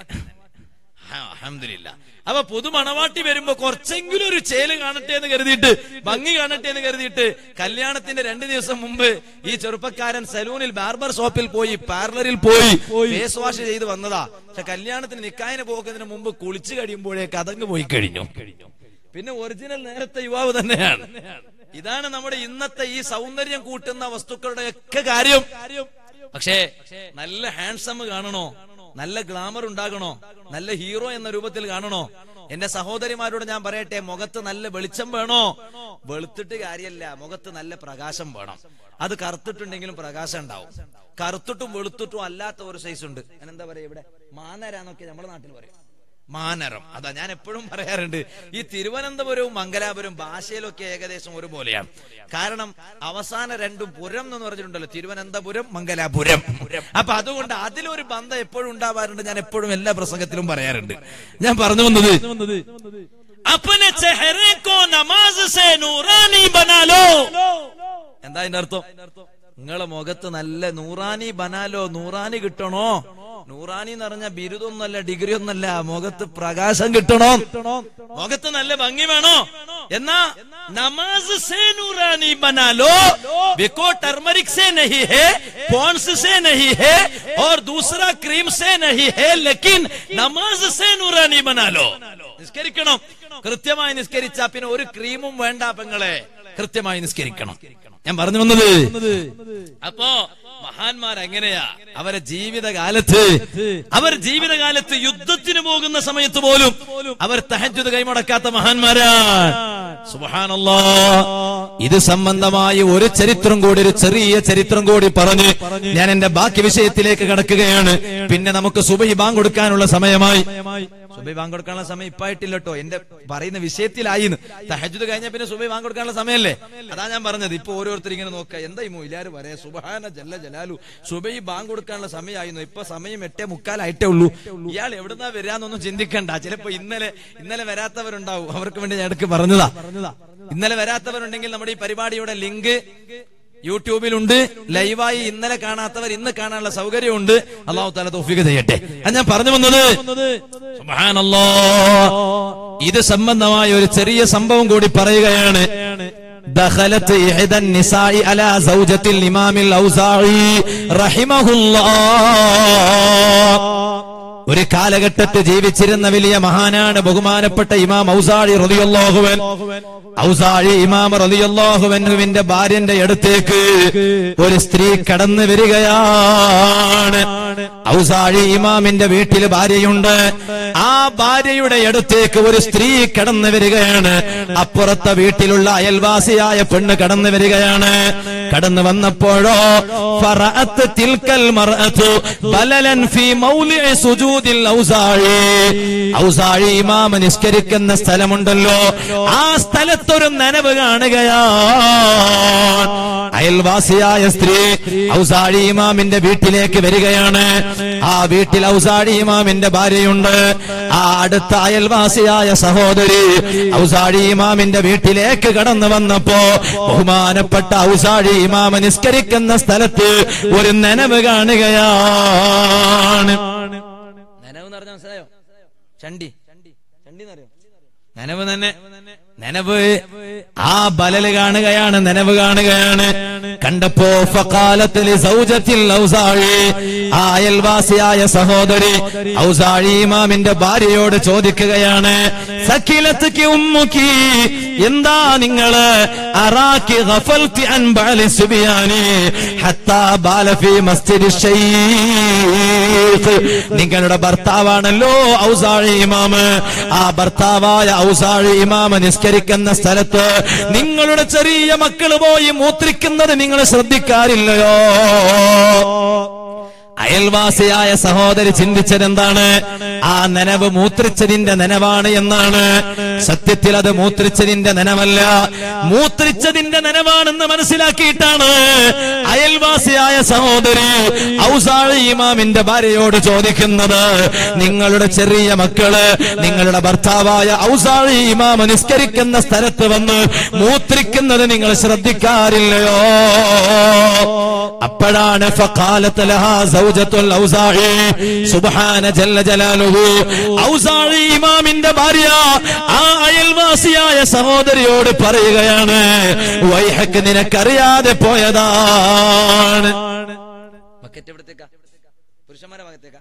അഹമ്മദില്ല അപ്പൊ പുതു മണവാട്ടി വരുമ്പോ കുറച്ചെങ്കിലും ഒരു ചേല് കാണട്ടെ എന്ന് കരുതിയിട്ട് ഭംഗി കാണട്ടെ എന്ന് കരുതിയിട്ട് കല്യാണത്തിന്റെ രണ്ടു ദിവസം മുമ്പ് ഈ ചെറുപ്പക്കാരൻ സലൂണിൽ ബാർബർ ഷോപ്പിൽ പോയി പാർലറിൽ പോയി ഫേസ് വാഷ് ചെയ്ത് വന്നതാ പക്ഷെ കല്യാണത്തിന് നിക്കായന് പോകുന്നതിന് മുമ്പ് കുളിച്ചു കഴിയുമ്പോഴേക്ക് അതങ്ങ് പോയി കഴിഞ്ഞു പിന്നെ ഒറിജിനൽ നേരത്തെ യുവാവ് തന്നെയാണ് ഇതാണ് നമ്മുടെ ഇന്നത്തെ ഈ സൗന്ദര്യം കൂട്ടുന്ന വസ്തുക്കളുടെ ഒക്കെ കാര്യം പക്ഷേ നല്ല ഹാൻസം കാണണോ നല്ല ഗ്ലാമർ ഉണ്ടാകണോ നല്ല ഹീറോ എന്ന രൂപത്തിൽ കാണണോ എന്റെ സഹോദരിമാരോട് ഞാൻ പറയട്ടെ മുഖത്ത് നല്ല വെളിച്ചം വേണോ വെളുത്തിട്ട് കാര്യമല്ല മുഖത്ത് നല്ല പ്രകാശം വേണം അത് കറുത്തിട്ടുണ്ടെങ്കിലും പ്രകാശം ഉണ്ടാവും കറുത്തിട്ടും വെളുത്തിട്ടും അല്ലാത്ത ഒരു സൈസ് ഉണ്ട് ഞാൻ എന്താ പറയാ ഇവിടെ മാനരാന്നൊക്കെ നമ്മുടെ നാട്ടിൽ പറയും മാനരം അതാ ഞാൻ എപ്പോഴും പറയാറുണ്ട് ഈ തിരുവനന്തപുരവും മംഗലാപുരം ഭാഷയിലൊക്കെ ഏകദേശം ഒരുപോലെയാണ് കാരണം അവസാന രണ്ടും പുരം എന്ന് പറഞ്ഞിട്ടുണ്ടല്ലോ തിരുവനന്തപുരം മംഗലാപുരം അപ്പൊ അതുകൊണ്ട് അതിലൊരു ബന്ധം എപ്പോഴും ഉണ്ടാവാറുണ്ട് ഞാൻ എപ്പോഴും എല്ലാ പ്രസംഗത്തിലും പറയാറുണ്ട് ഞാൻ പറഞ്ഞു വന്നത് അപ്പനെ ചെഹറെ കോ നമാസ് സേ നൂറാനി ബനാലോ എന്താ അതിന്റെ അർത്ഥം നിങ്ങളെ മുഖത്ത് നല്ല നൂറാനി ബനാലോ നൂറാനി കിട്ടണോ നൂറാനി എന്ന് പറഞ്ഞ ബിരുദൊന്നല്ല ഡിഗ്രി ഒന്നല്ല മുഖത്ത് പ്രകാശം കിട്ടണോ മുഖത്ത് നല്ല ഭംഗി വേണോ എന്നാ നമാസ് സേ നൂറാനി ബനാലോ बिको टर्मरिक से नहीं है पॉन्स से नहीं है और दूसरा क्रीम से नहीं है लेकिन नमाज से नूरानी बना लो നിസ്കരിക്കണം കൃത്യമായി നിസ്കരിച്ചാ പിന്നെ ഒരു ക്രീമും വേണ്ട പെങ്ങളെ കൃത്യമായി നിസ്കരിക്കണം ഞാൻ പറഞ്ഞു വന്നത് അപ്പോ മഹാന്മാർ എങ്ങനെയാ അവരെ ജീവിതകാലത്ത് അവർ ജീവിതകാലത്ത് യുദ്ധത്തിന് പോകുന്ന സമയത്ത് പോലും അവർ തഹജ്ജുദ് കൈമുടക്കാത്ത മഹാന്മാരാണ് സുബ്ഹാനല്ലാ ഇത് സംബന്ധമായി ഒരു ചരിത്രം കൂടി ഒരു ചെറിയ ചരിത്രം കൂടി പറഞ്ഞ് ഞാൻ എന്റെ ബാക്കി വിഷയത്തിലേക്ക് കടക്കുകയാണ് പിന്നെ നമുക്ക് സുബൈ ബാങ്ക് കൊടുക്കാനുള്ള സമയമായി സുബൈ ബാങ്ക് കൊടുക്കാനുള്ള സമയം ഇപ്പായിട്ടില്ല കേട്ടോ എന്റെ പറയുന്ന വിഷയത്തിലായിന്ന് തഹജുദ് കഴിഞ്ഞ പിന്നെ സുബൈ ബാങ്ക് കൊടുക്കാനുള്ള സമയമല്ലേ അതാ ഞാൻ പറഞ്ഞത് ഇപ്പൊ ഓരോരുത്തർ ഇങ്ങനെ നോക്കുക എന്താ ഈ മൊയിലാര് പറയാ സുബഹാന ജല്ല ജലാലു സുബൈ ബാങ്ക് കൊടുക്കാനുള്ള സമയമായിരുന്നു ഇപ്പൊ സമയം എട്ടേ മുക്കാലായിട്ടേ ഉള്ളൂ ഇയാൾ എവിടുന്നാ വരാന്നൊന്നും ചിന്തിക്കണ്ട ചിലപ്പോ ഇന്നലെ ഇന്നലെ വരാത്തവരുണ്ടാവും അവർക്ക് വേണ്ടി ഞാൻ ഇടയ്ക്ക് പറഞ്ഞതാ ഇന്നലെ വരാത്തവരുണ്ടെങ്കിൽ നമ്മുടെ ഈ പരിപാടിയുടെ ലിങ്ക് യൂട്യൂബിലുണ്ട് ലൈവായി ഇന്നലെ കാണാത്തവർ ഇന്ന് കാണാനുള്ള സൗകര്യമുണ്ട് അള്ളാഹു താല തോഫിക്ക് ചെയ്യട്ടെ അത് ഞാൻ പറഞ്ഞു വന്നത് സുബ്ഹാനല്ലാ. ഇത് സംബന്ധമായ ഒരു ചെറിയ സംഭവം കൂടി പറയുകയാണ് دخلت إحدى النساء على زوجة الإمام الأوزاعي رحمه الله ഒരു കാലഘട്ടത്തിൽ ജീവിച്ചിരുന്ന വലിയ മഹാനാണ് ബഹുമാനപ്പെട്ട ഇമാം ഔസാഴി റളിയല്ലാഹുവൻ ഔസാഴി ഇമാം റളിയല്ലാഹുവൻഹുവിന്റെ ഭാര്യന്റെ അടുത്തേക്ക് ഒരു സ്ത്രീ കടന്നു വരികയാണ് ഔസാഴി ഇമാമിന്റെ വീട്ടിൽ ഭാര്യയുണ്ട് ആ ഭാര്യയുടെ അടുത്തേക്ക് ഒരു സ്ത്രീ കടന്നു വരികയാണ് അപ്പുറത്തെ വീട്ടിലുള്ള അയൽവാസിയായ പെണ്ണ് കടന്നു വരികയാണ് കടന്നു വന്നപ്പോഴോ ഫറഅത്ത് തിൽക്കൽ മർഅത്തു ബലലൻ ഫീ മൗലിഇ സുജൂദിൽ ഔസാഴി ഔസാഴി ഇമാമ നിസ്കരിക്കുന്ന സ്ഥലമുണ്ടല്ലോ ആ സ്ഥലത്തൊരു നനവ് കാണുകയാണ് അയൽവാസിയായ സ്ത്രീ ഔസാഴി ഇമാമിന്റെ വീട്ടിലേക്ക് വരികയാണ് ആ വീട്ടിൽ ഔസാഴി ഇമാമിന്റെ ഭാര്യയുണ്ട് ആ അടുത്ത അയൽവാസിയായ സഹോദരി ഔസാഴി ഇമാമിന്റെ വീട്ടിലേക്ക് കടന്നു വന്നപ്പോ ബഹുമാനപ്പെട്ട ഔസാഴി ഇമാമ നിസ്കരിക്കുന്ന സ്ഥലത്ത് ഒരു നനവ് കാണുകയാണ് നനവ് എന്ന് പറഞ്ഞാൽ മനസ്സിലായോ ചണ്ടി ചണ്ടി എന്നറിയോ നനവ് തന്നെ നനവ് ആ ബലല് കാണുകയാണ് നനവ് കാണുകയാണ് കണ്ടപ്പോ ഫക്കാലത്തിൽ സൗജത്തിൽ ഔസാഴി ആ അയൽവാസിയായ സഹോദരി ഔസാഴി ഇമാമിന്റെ ഭാര്യയോട് ചോദിക്കുകയാണ് സക്കിലത്ത് ഉമ്മുക്കി എന്താ നിങ്ങള് അറാക്കി ഗഫൽത്തി അൻ ബാലി സുബിയാനി ഹത്താ ബാലഫി മസ്ജിദി ഷൈഖ് നിങ്ങളുടെ ഭർത്താവാണല്ലോ ഔസാഴി ഇമാമ് ആ ഭർത്താവായ ഔസാഴി ഇമാമ നിസ്കരിക്കുന്ന സ്ഥലത്ത് നിങ്ങളുടെ ചെറിയ മക്കള് പോയി മൂത്രിക്കുന്നത് നിങ്ങൾ ശ്രദ്ധിക്കാറില്ലയോ അയൽവാസിയായ സഹോദരി ചിന്തിച്ചത് എന്താണ് ആ നനവ് മൂത്രിച്ചതിന്റെ നനവാണ് എന്നാണ് സത്യത്തിൽ അത് മൂത്രിച്ചതിന്റെ നനവല്ല മൂത്രിച്ചതിന്റെ നനവാണെന്ന് മനസ്സിലാക്കിയിട്ടാണ് അയൽവാസിയായ സഹോദരി ഔസാഴി ഇമാമിന്റെ ഭാര്യയോട് ചോദിക്കുന്നത് നിങ്ങളുടെ ചെറിയ മക്കള് നിങ്ങളുടെ ഭർത്താവായ ഔസാഴി ഇമാമ നിസ്കരിക്കുന്ന സ്ഥലത്ത് വന്ന് മൂത്രിക്കുന്നത് നിങ്ങൾ ശ്രദ്ധിക്കാറില്ലയോ അപ്പോഴാണ് ഫഖാലത്ത് ലഹാ സൗജത്തുൽ ഔസാഇ സുബ്ഹാന ജല്ല ജലാലുഹു ഔസാഇ ഇമാമിന്റെ ഭാര്യ ആ അയൽവാസിയായ സഹോദരിയോട് പറയുകയാണ് വൈഹക്ക് നിനക്കറിയാതെ പോയതാണ് ബക്കറ്റ് എവിടത്തേക്കാ പുരുഷന്മാരെ ഭാഗത്തേക്കാ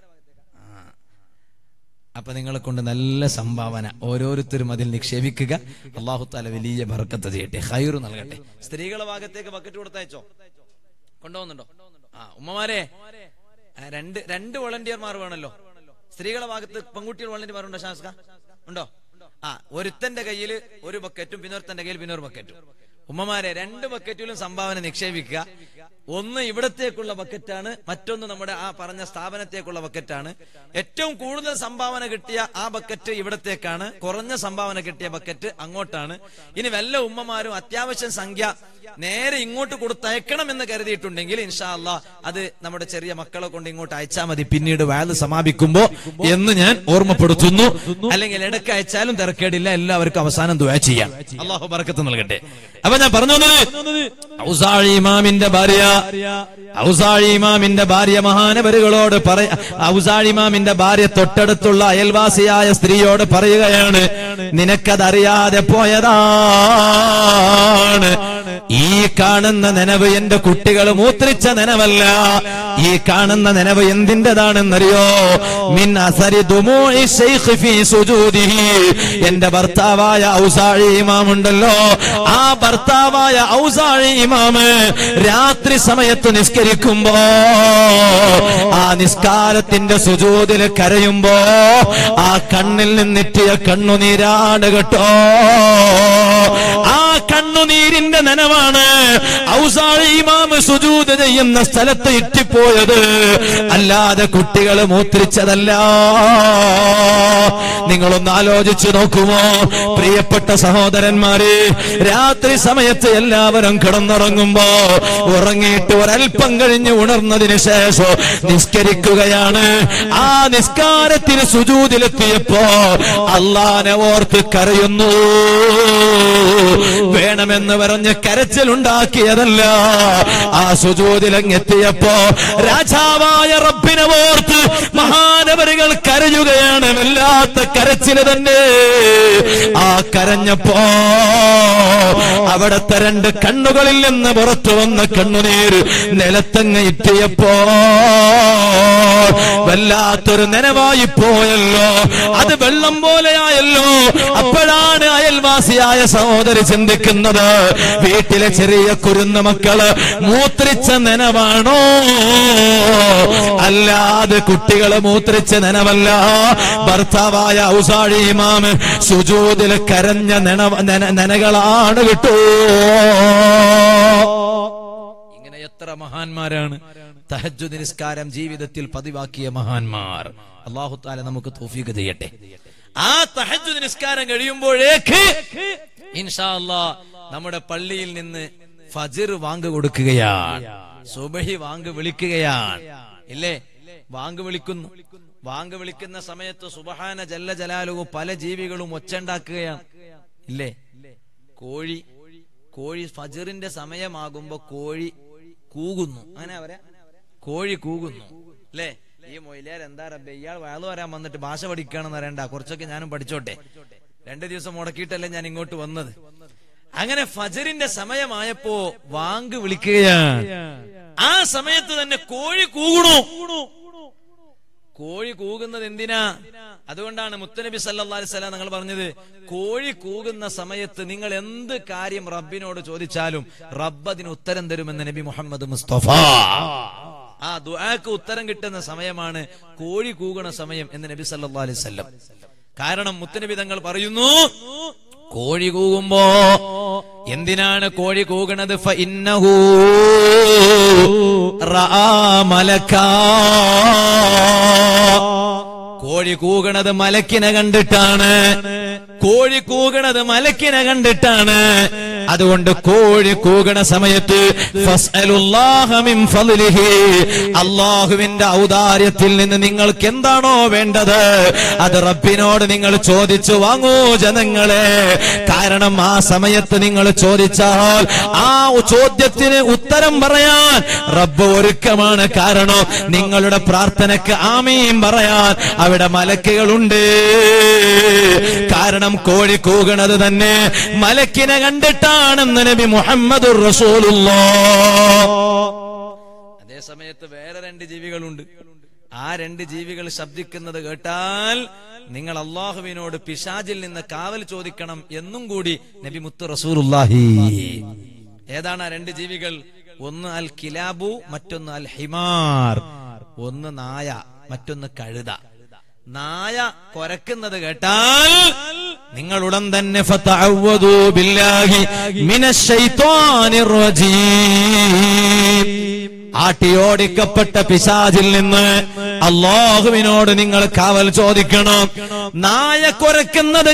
അപ്പൊ നിങ്ങളെ കൊണ്ട് നല്ല സംഭാവന ഓരോരുത്തരും അതിൽ നിക്ഷേപിക്കുക അള്ളാഹു താല വലിയ ബർക്കത്ത് ചെയ്യട്ടെ ഹൈറു നൽകട്ടെ സ്ത്രീകളെ ഭാഗത്തേക്ക് ബക്കറ്റ് കൊടുത്തയച്ചോ കൊണ്ടുപോകുന്നുണ്ടോ ആ ഉമ്മമാരെ ആ, രണ്ട് രണ്ട് വോളണ്ടിയർമാർ വേണല്ലോ സ്ത്രീകളെ ഭാഗത്ത് പെൺകുട്ടികൾ വോളണ്ടിയർമാരുണ്ടോ ശാസ്ക ഉണ്ടോ ആ ഒരുത്തന്റെ കയ്യിൽ ഒരു ബക്കറ്റും പിന്നെ ഒരുത്തന്റെ കയ്യിൽ പിന്നെ ഒരു ബക്കറ്റും ഉമ്മമാരെ രണ്ട് ബക്കറ്റിലും സംഭാവന നിക്ഷേപിക്കുക ഒന്ന് ഇവിടത്തേക്കുള്ള ബക്കറ്റാണ് മറ്റൊന്ന് നമ്മുടെ ആ പറഞ്ഞ സ്ഥാപനത്തേക്കുള്ള ബക്കറ്റാണ് ഏറ്റവും കൂടുതൽ സംഭാവന കിട്ടിയ ആ ബക്കറ്റ് ഇവിടത്തേക്കാണ് കുറഞ്ഞ സംഭാവന കിട്ടിയ ബക്കറ്റ് അങ്ങോട്ടാണ് ഇനി വല്ല ഉമ്മമാരും അത്യാവശ്യം സംഖ്യ നേരെ ഇങ്ങോട്ട് കൊടുത്തയക്കണം എന്ന് കരുതിയിട്ടുണ്ടെങ്കിൽ ഇൻഷാ അല്ലാ അത് നമ്മുടെ ചെറിയ മക്കളെ കൊണ്ട് ഇങ്ങോട്ട് അയച്ചാൽ മതി പിന്നീട് വാത് സമാപിക്കുമ്പോ എന്ന് ഞാൻ ഓർമ്മപ്പെടുത്തുന്നു അല്ലെങ്കിൽ ഇടയ്ക്ക് അയച്ചാലും തിരക്കേടില്ല എല്ലാവർക്കും അവസാനം ദുആ ചെയ്യാം അള്ളാഹു ബർക്കത്ത് നൽകട്ടെ അപ്പൊ ഞാൻ പറഞ്ഞു വന്നത് ഔസാഴി ഇമാമിന്റെ ഭാര്യ ഔസാഴി ഇമാമിന്റെ ഭാര്യ മഹാനവരുകളോട് പറയ ഔസാഴി ഇമാമിന്റെ ഭാര്യ തൊട്ടടുത്തുള്ള അയൽവാസിയായ സ്ത്രീയോട് പറയുകയാണ് നിനക്കതറിയാതെ പോയതാണ് ഈ കാണുന്ന നനവ് എന്റെ കുട്ടികൾ മൂത്രിച്ച നനവല്ല ഈ കാണുന്ന നനവ് എന്തിൻ്റെതാണെന്നറിയോ മിൻ അസരി ദുമൂഇ ശൈഖ് ഫീ സുജൂദിഹി എന്റെ ഭർത്താവായ ഔസാഴി ഇമാം ഉണ്ടല്ലോ ആ ഭർത്താവായ ഔസാഴി ഇമാമ് രാത്രി സമയത്ത് നിസ്കരിക്കുമ്പോ ആ നിസ്കാരത്തിന്റെ സുജൂതിൽ കരയുമ്പോ ആ കണ്ണിൽ നിന്നെത്തിയ കണ്ണുനീരാണ് കേട്ടോ ആ കണ്ണുനീരിന്റെ നനവാണ് ഔസാഴി ഇമാമ് സുജൂത് ചെയ്യുന്ന സ്ഥലത്ത് ഇറ്റിപ്പോയത് അല്ലാതെ കുട്ടികൾ മൂത്രിച്ചതല്ല നിങ്ങളൊന്ന് ആലോചിച്ചു നോക്കുമോ പ്രിയപ്പെട്ട സഹോദരന്മാരെ രാത്രി സമയത്ത് എല്ലാവരും കിടന്നുറങ്ങുമ്പോ ഉറങ്ങിയിട്ട് ഒരൽപ്പം കഴിഞ്ഞ് ഉണർന്നതിന് ശേഷം നിസ്കരിക്കുകയാണ് ആ നിസ്കാരത്തിന് സുജൂതിലെത്തിയപ്പോ അള്ളാനെ ഓർത്ത് കരയുന്നു വേണമെന്ന് പറഞ്ഞ് കരച്ചിലുണ്ടാക്കിയതല്ല ആ സുജൂതിലങ്ങെത്തിയപ്പോ രാജാവായ റബ്ബിനെ ഓർത്ത് മഹാനവരുകൾ കരയുകയാണ് വല്ലാത്ത കരച്ചില് തന്നെ ആ കരഞ്ഞപ്പോ അവിടത്തെ രണ്ട് കണ്ണുകളിൽ നിന്ന് പുറത്തു വന്ന കണ്ണുനീര് നിലത്തങ്ങ് ഇറ്റിയപ്പോ വല്ലാത്തൊരു നനവായി പോയല്ലോ അത് വെള്ളം പോലെയായല്ലോ അപ്പോഴാണ് അയൽവാസിയായ സഹോദരി ചിന്തിക്കുന്നത് വീട്ടിലെ ചെറിയ കുരുന്ന മക്കള് മൂത്രിച്ച നനവാണോ അല്ലാതെ കുട്ടികള് മൂത്രിച്ച നനവല്ല ഭർത്താവായ ഔസാഴി ഇമാമ് സുജൂതിൽ കരഞ്ഞ നനവ നന- നനകളാണ് കിട്ടൂ ഇങ്ങനെ എത്ര മഹാന്മാരാണ് തഹജ്ജുദ് നിസ്കാരം ജീവിതത്തിൽ പതിവാക്കിയ മഹാന്മാർ അള്ളാഹു താല നമുക്ക് തോഫീക്ക് ചെയ്യട്ടെ ആ തഹജ്ജുദ് നിസ്കാരം കഴിയുമ്പോഴേക്ക് ഇൻഷാ അല്ലാ നമ്മുടെ പള്ളിയിൽ നിന്ന് ഫജിർ വാങ്ക് കൊടുക്കുകയാണ് സുബഹി വാങ്ക് വിളിക്കുകയാണ് ഇല്ലേ വാങ്ക് വിളിക്കുന്നു വാങ്ക് വിളിക്കുന്ന സമയത്ത് സുബഹാന ജല്ല ജലാലുവു പല ജീവികളും ഒച്ചുണ്ടാക്കുകയാണ് ഇല്ലേ കോഴി കോഴി ഫജറിന്റെ സമയമാകുമ്പോ കോഴി കൂകുന്നു അങ്ങനെ അവരെ കോഴി കൂകുന്നു അല്ലേ ഈ മൊയിലാർ എന്താ റബ്ബെ ഇയാൾ വയലു വരാൻ വന്നിട്ട് ഭാഷ പഠിക്കുകയാണെന്ന് അറിയണ്ട കുറച്ചൊക്കെ ഞാനും പഠിച്ചോട്ടെ രണ്ടു ദിവസം മുടക്കിയിട്ടല്ലേ ഞാൻ ഇങ്ങോട്ട് വന്നത് അങ്ങനെ ഫജറിന്റെ സമയമായപ്പോ വാങ്ക് വിളിക്കുകയാണ് ആ സമയത്ത് തന്നെ കോഴി കൂകണു കോഴി കൂകുന്നത് എന്തിനാ അതുകൊണ്ടാണ് മുത്തനബി സല്ലല്ലാഹു അലൈഹി വസല്ലം നിങ്ങൾ പറഞ്ഞത് കോഴി കൂകുന്ന സമയത്ത് നിങ്ങൾ എന്ത് കാര്യം റബ്ബിനോട് ചോദിച്ചാലും റബ്ബ് അതിന് ഉത്തരം തരുമെന്ന് നബി മുഹമ്മദ് മുസ്തഫ ആ ദുആക്ക് ഉത്തരം കിട്ടുന്ന സമയമാണ് കോഴി കൂകണ സമയം എന്ന് നബി സല്ലല്ലാഹു അലൈഹി വസല്ലം കാരണം മുത്തനബി തങ്ങൾ പറയുന്നു കോഴി കൂകുമ്പോ എന്തിനാണ് കോഴി കൂകണത് ഫ ഇന്നഹു റആ മലക്കാ കോഴി കൂകണത് മലക്കിനെ കണ്ടിട്ടാണ് കോഴി കൂകണത് മലക്കിനെ കണ്ടിട്ടാണ് അതുകൊണ്ട് കോഴി കൂകണ സമയത്ത് ഫസ്അലുല്ലാഹ മിൻ ഫളിഹി അള്ളാഹുവിന്റെ ഔദാര്യത്തിൽ നിന്ന് നിങ്ങൾക്ക് എന്താണോ വേണ്ടത് അത് റബ്ബിനോട് നിങ്ങൾ ചോദിച്ചു വാങ്ങൂ ജനങ്ങളെ കാരണം ആ സമയത്ത് നിങ്ങൾ ചോദിച്ചാൽ ആ ചോദ്യത്തിന് ഉത്തരം പറയാൻ റബ്ബ് ഒരുക്കമാണ് കാരണം നിങ്ങളുടെ പ്രാർത്ഥനയ്ക്ക് ആമീൻ പറയാൻ അവിടെ മലക്കുകളുണ്ട് കാരണം കോഴി കൂകണത് തന്നെ മലക്കിനെ കണ്ടിട്ടാണെന്ന് നബി മുഹമ്മദ് അതേ സമയത്ത് വേറെ രണ്ട് ജീവികളുണ്ട് ആ രണ്ട് ജീവികൾ ശബ്ദിക്കുന്നത് കേട്ടാൽ നിങ്ങൾ അള്ളാഹുവിനോട് പിശാജിൽ നിന്ന് കാവൽ ചോദിക്കണം എന്നും കൂടി നബി മുത്ത് റസൂലുള്ളാഹി ഏതാണ് ആ രണ്ട് ജീവികൾ ഒന്ന് അൽ കിലാബു മറ്റൊന്ന് അൽ ഹിമാർ ഒന്ന് നായ മറ്റൊന്ന് കഴുത നായ കൊരക്കുന്നത് കേട്ടാൽ നിങ്ങൾ ഉടൻ തന്നെ ഫതഅവ്വദൂ ബില്ലാഹി മിനശ് ശൈത്വാനിർ റജീം ആട്ടിയോടിക്കപ്പെട്ട പിശാചിൽ നിന്ന് അള്ളാഹുവിനോട് നിങ്ങൾ കാവൽ ചോദിക്കണം നായ കുരക്കുന്നത്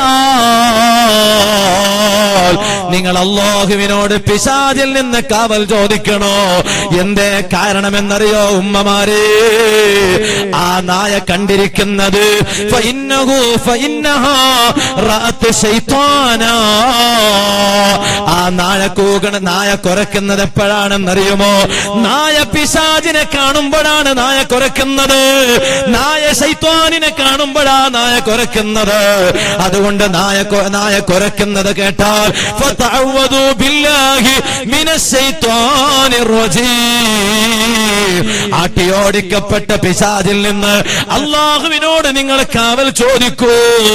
കേട്ടാൽ നിങ്ങൾ അള്ളാഹുവിനോട് പിശാചിൽ നിന്ന് കാവൽ ചോദിക്കണോ എന്തേ കാരണമെന്നറിയോ ഉമ്മമാരെ ആ നായ കണ്ടിരിക്കുന്നത് ഫഇന്നഹു ഫഇന്നഹാ റഅത്ത് ശൈത്താനാ. ആ നായ കൂകണ നായ കുരക്കുന്നത് എപ്പോഴാണെന്നറിയുമോ നായ പിശാചിനെ കാണുമ്പോഴാണ് നായ കുരക്കുന്നത് നായ ശൈത്വാനിനെ കാണുമ്പോഴാ നായ കുരക്കുന്നത് അതുകൊണ്ട് നായ കൊ- നായ കുരക്കുന്നത് കേട്ടാൽ ഫതഅവ്വദൂ ബില്ലാഹി മിനശ് ശൈത്വാനിർ റജീം. ആട്ടിയോടിക്കപ്പെട്ട പിശാചിൽ നിന്ന് അള്ളാഹുവിനോട് നിങ്ങൾ കാവൽ ചോദിക്കൂ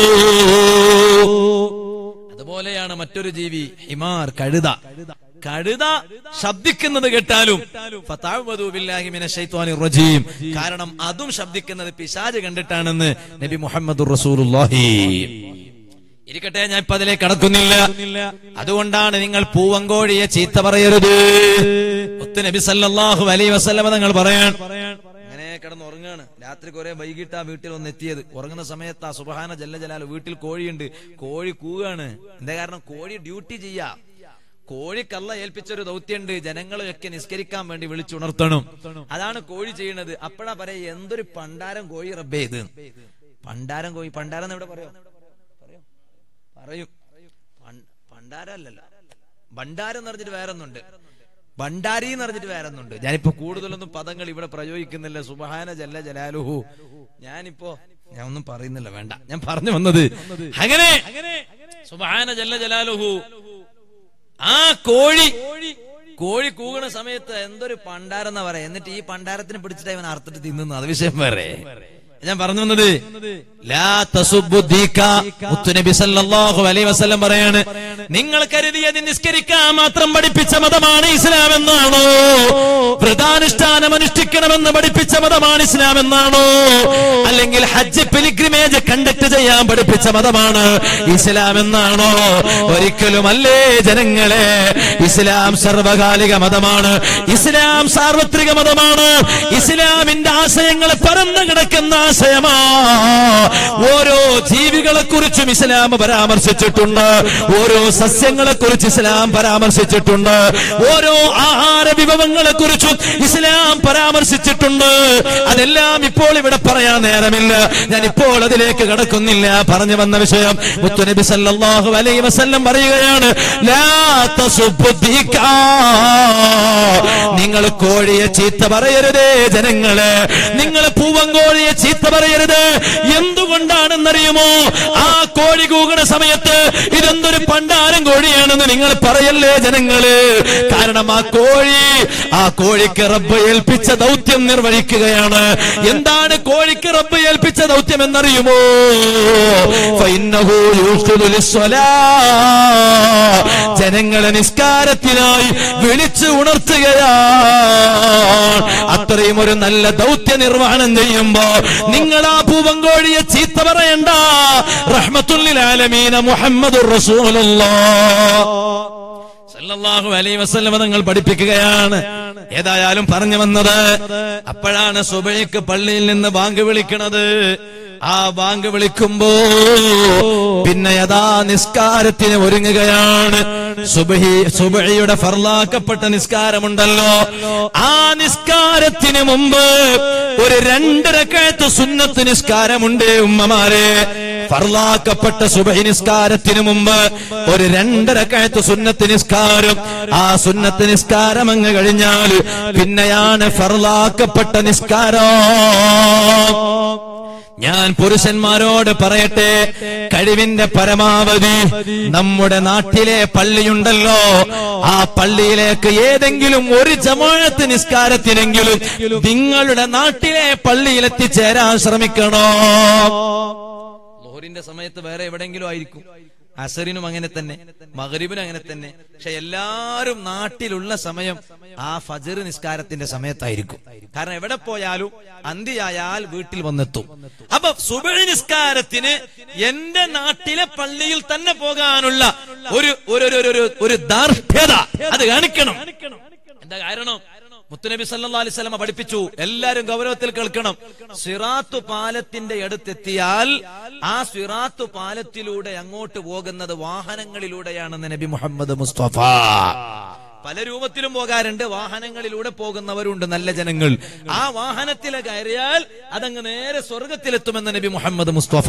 അതുപോലെയാണ് മറ്റൊരു ജീവി ഹിമാർ കഴുത കഴുത ശബ്ദിക്കുന്നത് കേട്ടാലും ഫതഅവ്വദൂ ബില്ലാഹി മിനശ് ശൈത്വാനിർ റജീം. കാരണം അതും ശബ്ദിക്കുന്നത് പിശാജ് കണ്ടിട്ടാണെന്ന് നബി മുഹമ്മദ് റസൂലുള്ളാഹി ഇരിക്കട്ടെ ഞാൻ ഇപ്പൊ അതിലേക്ക് കടക്കുന്നില്ല അതുകൊണ്ടാണ് നിങ്ങൾ പൂവങ്കോഴിയെ ചീത്ത പറയരുത് ഒത്ത് നബി സല്ലല്ലാഹു അലൈഹി വസല്ലമ തങ്ങൾ പറയാൻ അങ്ങനെ കിടന്ന് ഉറങ്ങാണ് രാത്രി കുറെ വൈകിട്ടാ വീട്ടിൽ ഒന്ന് എത്തിയത് ഉറങ്ങുന്ന സമയത്ത് ആ സുബഹാന ജല്ല ജലാൽ വീട്ടിൽ കോഴിയുണ്ട് കോഴി കൂവാണ് എന്താ കാരണം കോഴി ഡ്യൂട്ടി ചെയ്യാ കോഴിക്കല്ല ഏൽപ്പിച്ചൊരു ദൗത്യമുണ്ട് ജനങ്ങളെയൊക്കെ നിസ്കരിക്കാൻ വേണ്ടി വിളിച്ചുണർത്തണം അതാണ് കോഴി ചെയ്യുന്നത് അപ്പോഴാ പറയാ എന്തൊരു പണ്ടാരം കോഴി റബ്ബേ ഇത് പണ്ടാരം കോഴി പണ്ടാരം എന്ന് ഇവിടെ പറയോ പറയോ പറയും പൺ- പണ്ടാരല്ലല്ലോ ഭണ്ഡാരം എന്ന് പറഞ്ഞിട്ട് വേറെ ഒന്നുണ്ട് ഭണ്ഡാരി എന്ന് പറഞ്ഞിട്ട് വേറെ ഒന്നുണ്ട് ഞാനിപ്പോ കൂടുതലൊന്നും പദങ്ങൾ ഇവിടെ പ്രയോഗിക്കുന്നില്ല സുബഹാന ജല്ല ജലാലുഹു ഞാനിപ്പോ ഞാൻ ഒന്നും പറയുന്നില്ല വേണ്ട ഞാൻ പറഞ്ഞു വന്നത് അങ്ങനെ സുബഹാന ജല്ല ജലാലുഹു ആ കോഴി കോഴി കൂകണ സമയത്ത് എന്തൊരു പണ്ടാരെന്നാ പറയാ എന്നിട്ട് ഈ പണ്ടാരത്തിന് പിടിച്ചിട്ട് അവൻ അറുത്തിട്ട് തിന്നുന്നു അത് വിഷയം വേറെ ഞാൻ പറഞ്ഞു വന്നത് ലാ തസുബ്ബു ദീക. മുത്തുനബി സല്ലല്ലാഹു അലൈഹി വസല്ലം പറയാണ് നിങ്ങൾ കരുതിയത് നിസ്കരിക്കാൻ മാത്രം പഠിപ്പിച്ച മതമാണ് ഇസ്ലാം എന്നാണോ വ്രതാനുഷ്ഠാനം അനുഷ്ഠിക്കണമെന്ന് പഠിപ്പിച്ച മതമാണ് ഇസ്ലാം എന്നാണോ അല്ലെങ്കിൽ ഹജ്ജ് പിലിഗ്രിമേജ് കണ്ടക്ട് ചെയ്യാൻ പഠിപ്പിച്ച മതമാണ് ഇസ്ലാം എന്നാണോ ഒരിക്കലുമല്ലേ ജനങ്ങളെ ഇസ്ലാം സർവകാലിക മതമാണ് ഇസ്ലാം സാർവത്രിക മതമാണ് ഇസ്ലാമിന്റെ ആശയങ്ങൾ പരന്നു കിടക്കുന്ന ആശയമാ ഓരോ ജീവികളെ കുറിച്ചും ഇസ്ലാം പരാമർശിച്ചിട്ടുണ്ട് ഓരോ സസ്യങ്ങളെ കുറിച്ച് ഇസ്ലാം പരാമർശിച്ചിട്ടുണ്ട് ഓരോ ആഹാര വിഭവങ്ങളെ കുറിച്ചും ഇസ്ലാം പരാമർശിച്ചിട്ടുണ്ട് അതെല്ലാം ഇപ്പോൾ ഇവിടെ പറയാൻ നേരമില്ല ഞാൻ ഇപ്പോൾ അതിലേക്ക് കടക്കുന്നില്ല പറഞ്ഞു വന്ന വിഷയം മുത്തുനബി സല്ലല്ലാഹു അലൈഹി വസല്ലം പറയുകയാണ് ലാ തസുബ്ബു ദീകാ. നിങ്ങൾ കോഴിയെ ചീത്ത പറയരുതേ ജനങ്ങളെ നിങ്ങൾ പൂവങ്കോഴിയെ ചീത്ത പറയരുത് എന്തുകൊണ്ടാണെന്നറിയുമോ ആ കോഴി കൂകണ സമയത്ത് ഇതെന്തൊരു പണ്ടാരം കോഴിയാണെന്ന് നിങ്ങൾ പറയല്ലേ ജനങ്ങള് കാരണം ആ കോഴി ആ കോഴിക്ക് റബ്ബ് ഏൽപ്പിച്ച ദൗത്യം നിർവഹിക്കുകയാണ് എന്താണ് കോഴിക്ക് റബ്ബ് ഏൽപ്പിച്ച ദൗത്യം എന്നറിയുമോ ഫൈന്നഹു യൂഖ്ദു ലിസ്സലാ. ജനങ്ങളെ നിസ്കാരത്തിനായി വിളിച്ചു ഉണർത്തുകയാണ് അത്രയും ഒരു നല്ല ദൗത്യ നിർവഹണം ചെയ്യുമ്പോ നിങ്ങൾ ആ പൂവങ്കോഴിയെ ചീത്ത പറയണ്ട റഹ്മത്തുല്ലിൽ ആലമീന മുഹമ്മദ് സല്ലല്ലാഹു അലൈഹി വസല്ലമ തങ്ങൾ പഠിപ്പിക്കുകയാണ് ഏതായാലും പറഞ്ഞു വന്നത് അപ്പോഴാണ് സുബൈക്ക് പള്ളിയിൽ നിന്ന് ബാങ്ക് വിളിക്കണത് ആ ബാങ്ക് വിളിക്കുമ്പോ പിന്നെ യഥാ നിസ്കാരത്തിന് ഒരുങ്ങുകയാണ് സുബഹി സുബഹിയുടെ ഫർലാക്കപ്പെട്ട നിസ്കാരമുണ്ടല്ലോ ആ നിസ്കാരത്തിന് മുമ്പ് ഒരു രണ്ടരക്കഴത്ത് സുന്നത്ത് നിസ്കാരമുണ്ട് ഉമ്മമാരെ ഫർലാക്കപ്പെട്ട സുബഹി നിസ്കാരത്തിന് മുമ്പ് ഒരു രണ്ടരക്കഴത്ത് സുന്നത്ത് നിസ്കാരം ആ സുന്നത്ത് നിസ്കാരം അങ്ങ് കഴിഞ്ഞാൽ പിന്നെയാണ് ഫർലാക്കപ്പെട്ട നിസ്കാരം ഞാൻ പുരുഷന്മാരോട് പറയട്ടെ കഴിവിന്റെ പരമാവധി നമ്മുടെ നാട്ടിലെ പള്ളിയുണ്ടല്ലോ ആ പള്ളിയിലേക്ക് ഏതെങ്കിലും ഒരു ജമാഴത്ത് നിസ്കാരത്തിനെങ്കിലും നിങ്ങളുടെ നാട്ടിലെ പള്ളിയിൽ എത്തിച്ചേരാൻ ശ്രമിക്കണോ ലോഹറിന്റെ സമയത്ത് വേറെ എവിടെങ്കിലും ആയിരിക്കും അസറിനും അങ്ങനെ തന്നെ മകരിബിനും അങ്ങനെ തന്നെ പക്ഷെ എല്ലാരും നാട്ടിലുള്ള സമയം ആ ഫജർ നിസ്കാരത്തിന്റെ സമയത്തായിരിക്കും കാരണം എവിടെ പോയാലും അന്തിയായാൽ വീട്ടിൽ വന്നെത്തും അപ്പൊ സുബഹി നിസ്കാരത്തിന് എന്റെ നാട്ടിലെ പള്ളിയിൽ തന്നെ പോകാനുള്ള ഒരു ഒരു ഒരു- ഒരു ഒരു ദാർഢ്യത അത് കാണിക്കണം എന്താ കാരണം മുത്തുനബി സല്ലാ അലൈഹി സ്വലമ പഠിപ്പിച്ചു എല്ലാരും ഗൗരവത്തിൽ കേൾക്കണം സിറാത്തു പാലത്തിന്റെ അടുത്തെത്തിയാൽ ആ സിറാത്തു പാലത്തിലൂടെ അങ്ങോട്ട് പോകുന്നത് വാഹനങ്ങളിലൂടെയാണെന്ന് നബി മുഹമ്മദ് മുസ്തഫ പല രൂപത്തിലും പോകാറുണ്ട് വാഹനങ്ങളിലൂടെ പോകുന്നവരുണ്ട് നല്ല ജനങ്ങൾ ആ വാഹനത്തിൽ കയറിയാൽ അതങ്ങ് നേരെ സ്വർഗത്തിലെത്തുമെന്ന് നബി മുഹമ്മദ് മുസ്തഫ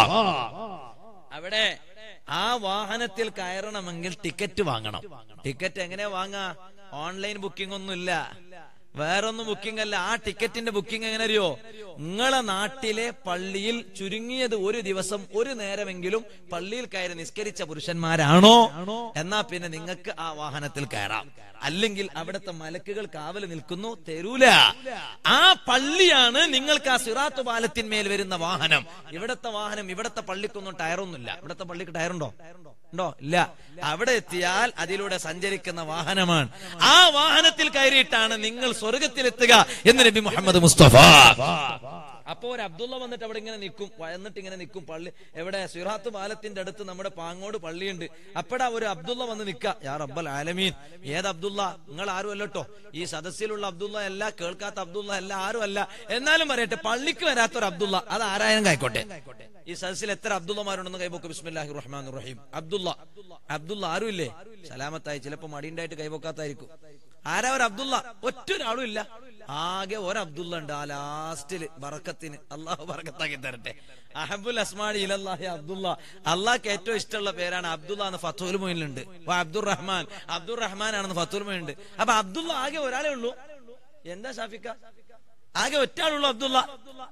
അവിടെ ആ വാഹനത്തിൽ കയറണമെങ്കിൽ ടിക്കറ്റ് വാങ്ങണം ടിക്കറ്റ് എങ്ങനെ വാങ്ങാ ഓൺലൈൻ ബുക്കിംഗ് ഒന്നുമില്ല വേറൊന്നും ബുക്കിംഗ് അല്ല ആ ടിക്കറ്റിന്റെ ബുക്കിംഗ് എങ്ങനെ അറിയോ നിങ്ങളെ നാട്ടിലെ പള്ളിയിൽ ചുരുങ്ങിയത് ഒരു ദിവസം ഒരു നേരമെങ്കിലും പള്ളിയിൽ കയറി നിസ്കരിച്ച പുരുഷന്മാരാണോ എന്നാ പിന്നെ നിങ്ങൾക്ക് ആ വാഹനത്തിൽ കയറാം അല്ലെങ്കിൽ അവിടുത്തെ മലക്കുകൾ കാവൽ നിൽക്കുന്നു തരൂല ആ പള്ളിയാണ് നിങ്ങൾക്ക് ആ സിറാത്ത് പാലത്തിന്മേൽ വരുന്ന വാഹനം ഇവിടത്തെ വാഹനം ഇവിടത്തെ പള്ളിക്കൊന്നും ടയറൊന്നുമില്ല ഇവിടത്തെ പള്ളിക്ക് ടയറുണ്ടോ ഉണ്ടോ ഇല്ല അവിടെ എത്തിയാൽ അതിലൂടെ സഞ്ചരിക്കുന്ന വാഹനമാണ് ആ വാഹനത്തിൽ കയറിയിട്ടാണ് നിങ്ങൾ സ്വർഗത്തിലെത്തുക എന്ന് നബി മുഹമ്മദ് മുസ്തഫ അപ്പോ ഒരു അബ്ദുള്ള വന്നിട്ട് അവിടെ ഇങ്ങനെ നിൽക്കും വന്നിട്ട് ഇങ്ങനെ നിൽക്കും പള്ളി എവിടെ സിറാത്ത് പാലത്തിന്റെ അടുത്ത് നമ്മുടെ പാങ്ങോട് പള്ളിയുണ്ട് അപ്പടാ ഒരു അബ്ദുള്ള വന്ന് നിക്ക യാ റബ്ബൽ ആലമീൻ ഏത് അബ്ദുള്ള നിങ്ങൾ ആരും അല്ലട്ടോ ഈ സദസ്സിലുള്ള അബ്ദുള്ള അല്ല കേൾക്കാത്ത അബ്ദുള്ള അല്ല ആരും അല്ല എന്നാലും പറയട്ടെ പള്ളിക്ക് വരാത്ത ഒരു അബ്ദുള്ള അത് ആരായാലും ആയിക്കോട്ടെ ഈ സദസ്സിൽ എത്ര അബ്ദുള്ളമാരുണ്ടെന്ന് കൈപോക്ക് ബിസ്മില്ലാഹി റഹ്മാൻ റഹീം അബ്ദുള്ള അബ്ദുള്ള ആരും ഇല്ലേ സലാമത്തായി ചിലപ്പോ മടിയുണ്ടായിട്ട് കൈപോക്കാത്തായിരിക്കും ആരാ ഒരു അബ്ദുള്ള ഒറ്റ ഒരാളും ഇല്ല ആകെ ഒരു അബ്ദുള്ള ഉണ്ട് ആ ലാസ്റ്റില് ബറക്കത്തിന് അള്ളാഹു ബറക്കത്താക്കി തരട്ടെ അഹബുൽ അസ്മാനി ഇലല്ലാഹി അബ്ദുള്ള അള്ളാഹ്ക്ക് ഏറ്റവും ഇഷ്ടമുള്ള പേരാണ് അബ്ദുള്ള എന്ന് ഫത്തുൽ മൊയിലുണ്ട് അബ്ദുൾ റഹ്മാൻ അബ്ദുൾ റഹ്മാൻ ആണെന്ന് ഫത്തുൽ മൊയിലുണ്ട് അപ്പൊ അബ്ദുള്ള ആകെ ഒരാളേ ഉള്ളൂ എന്താ ഷാഫിക്ക ആകെ ഒറ്റ ആളുള്ളൂ അബ്ദുള്ള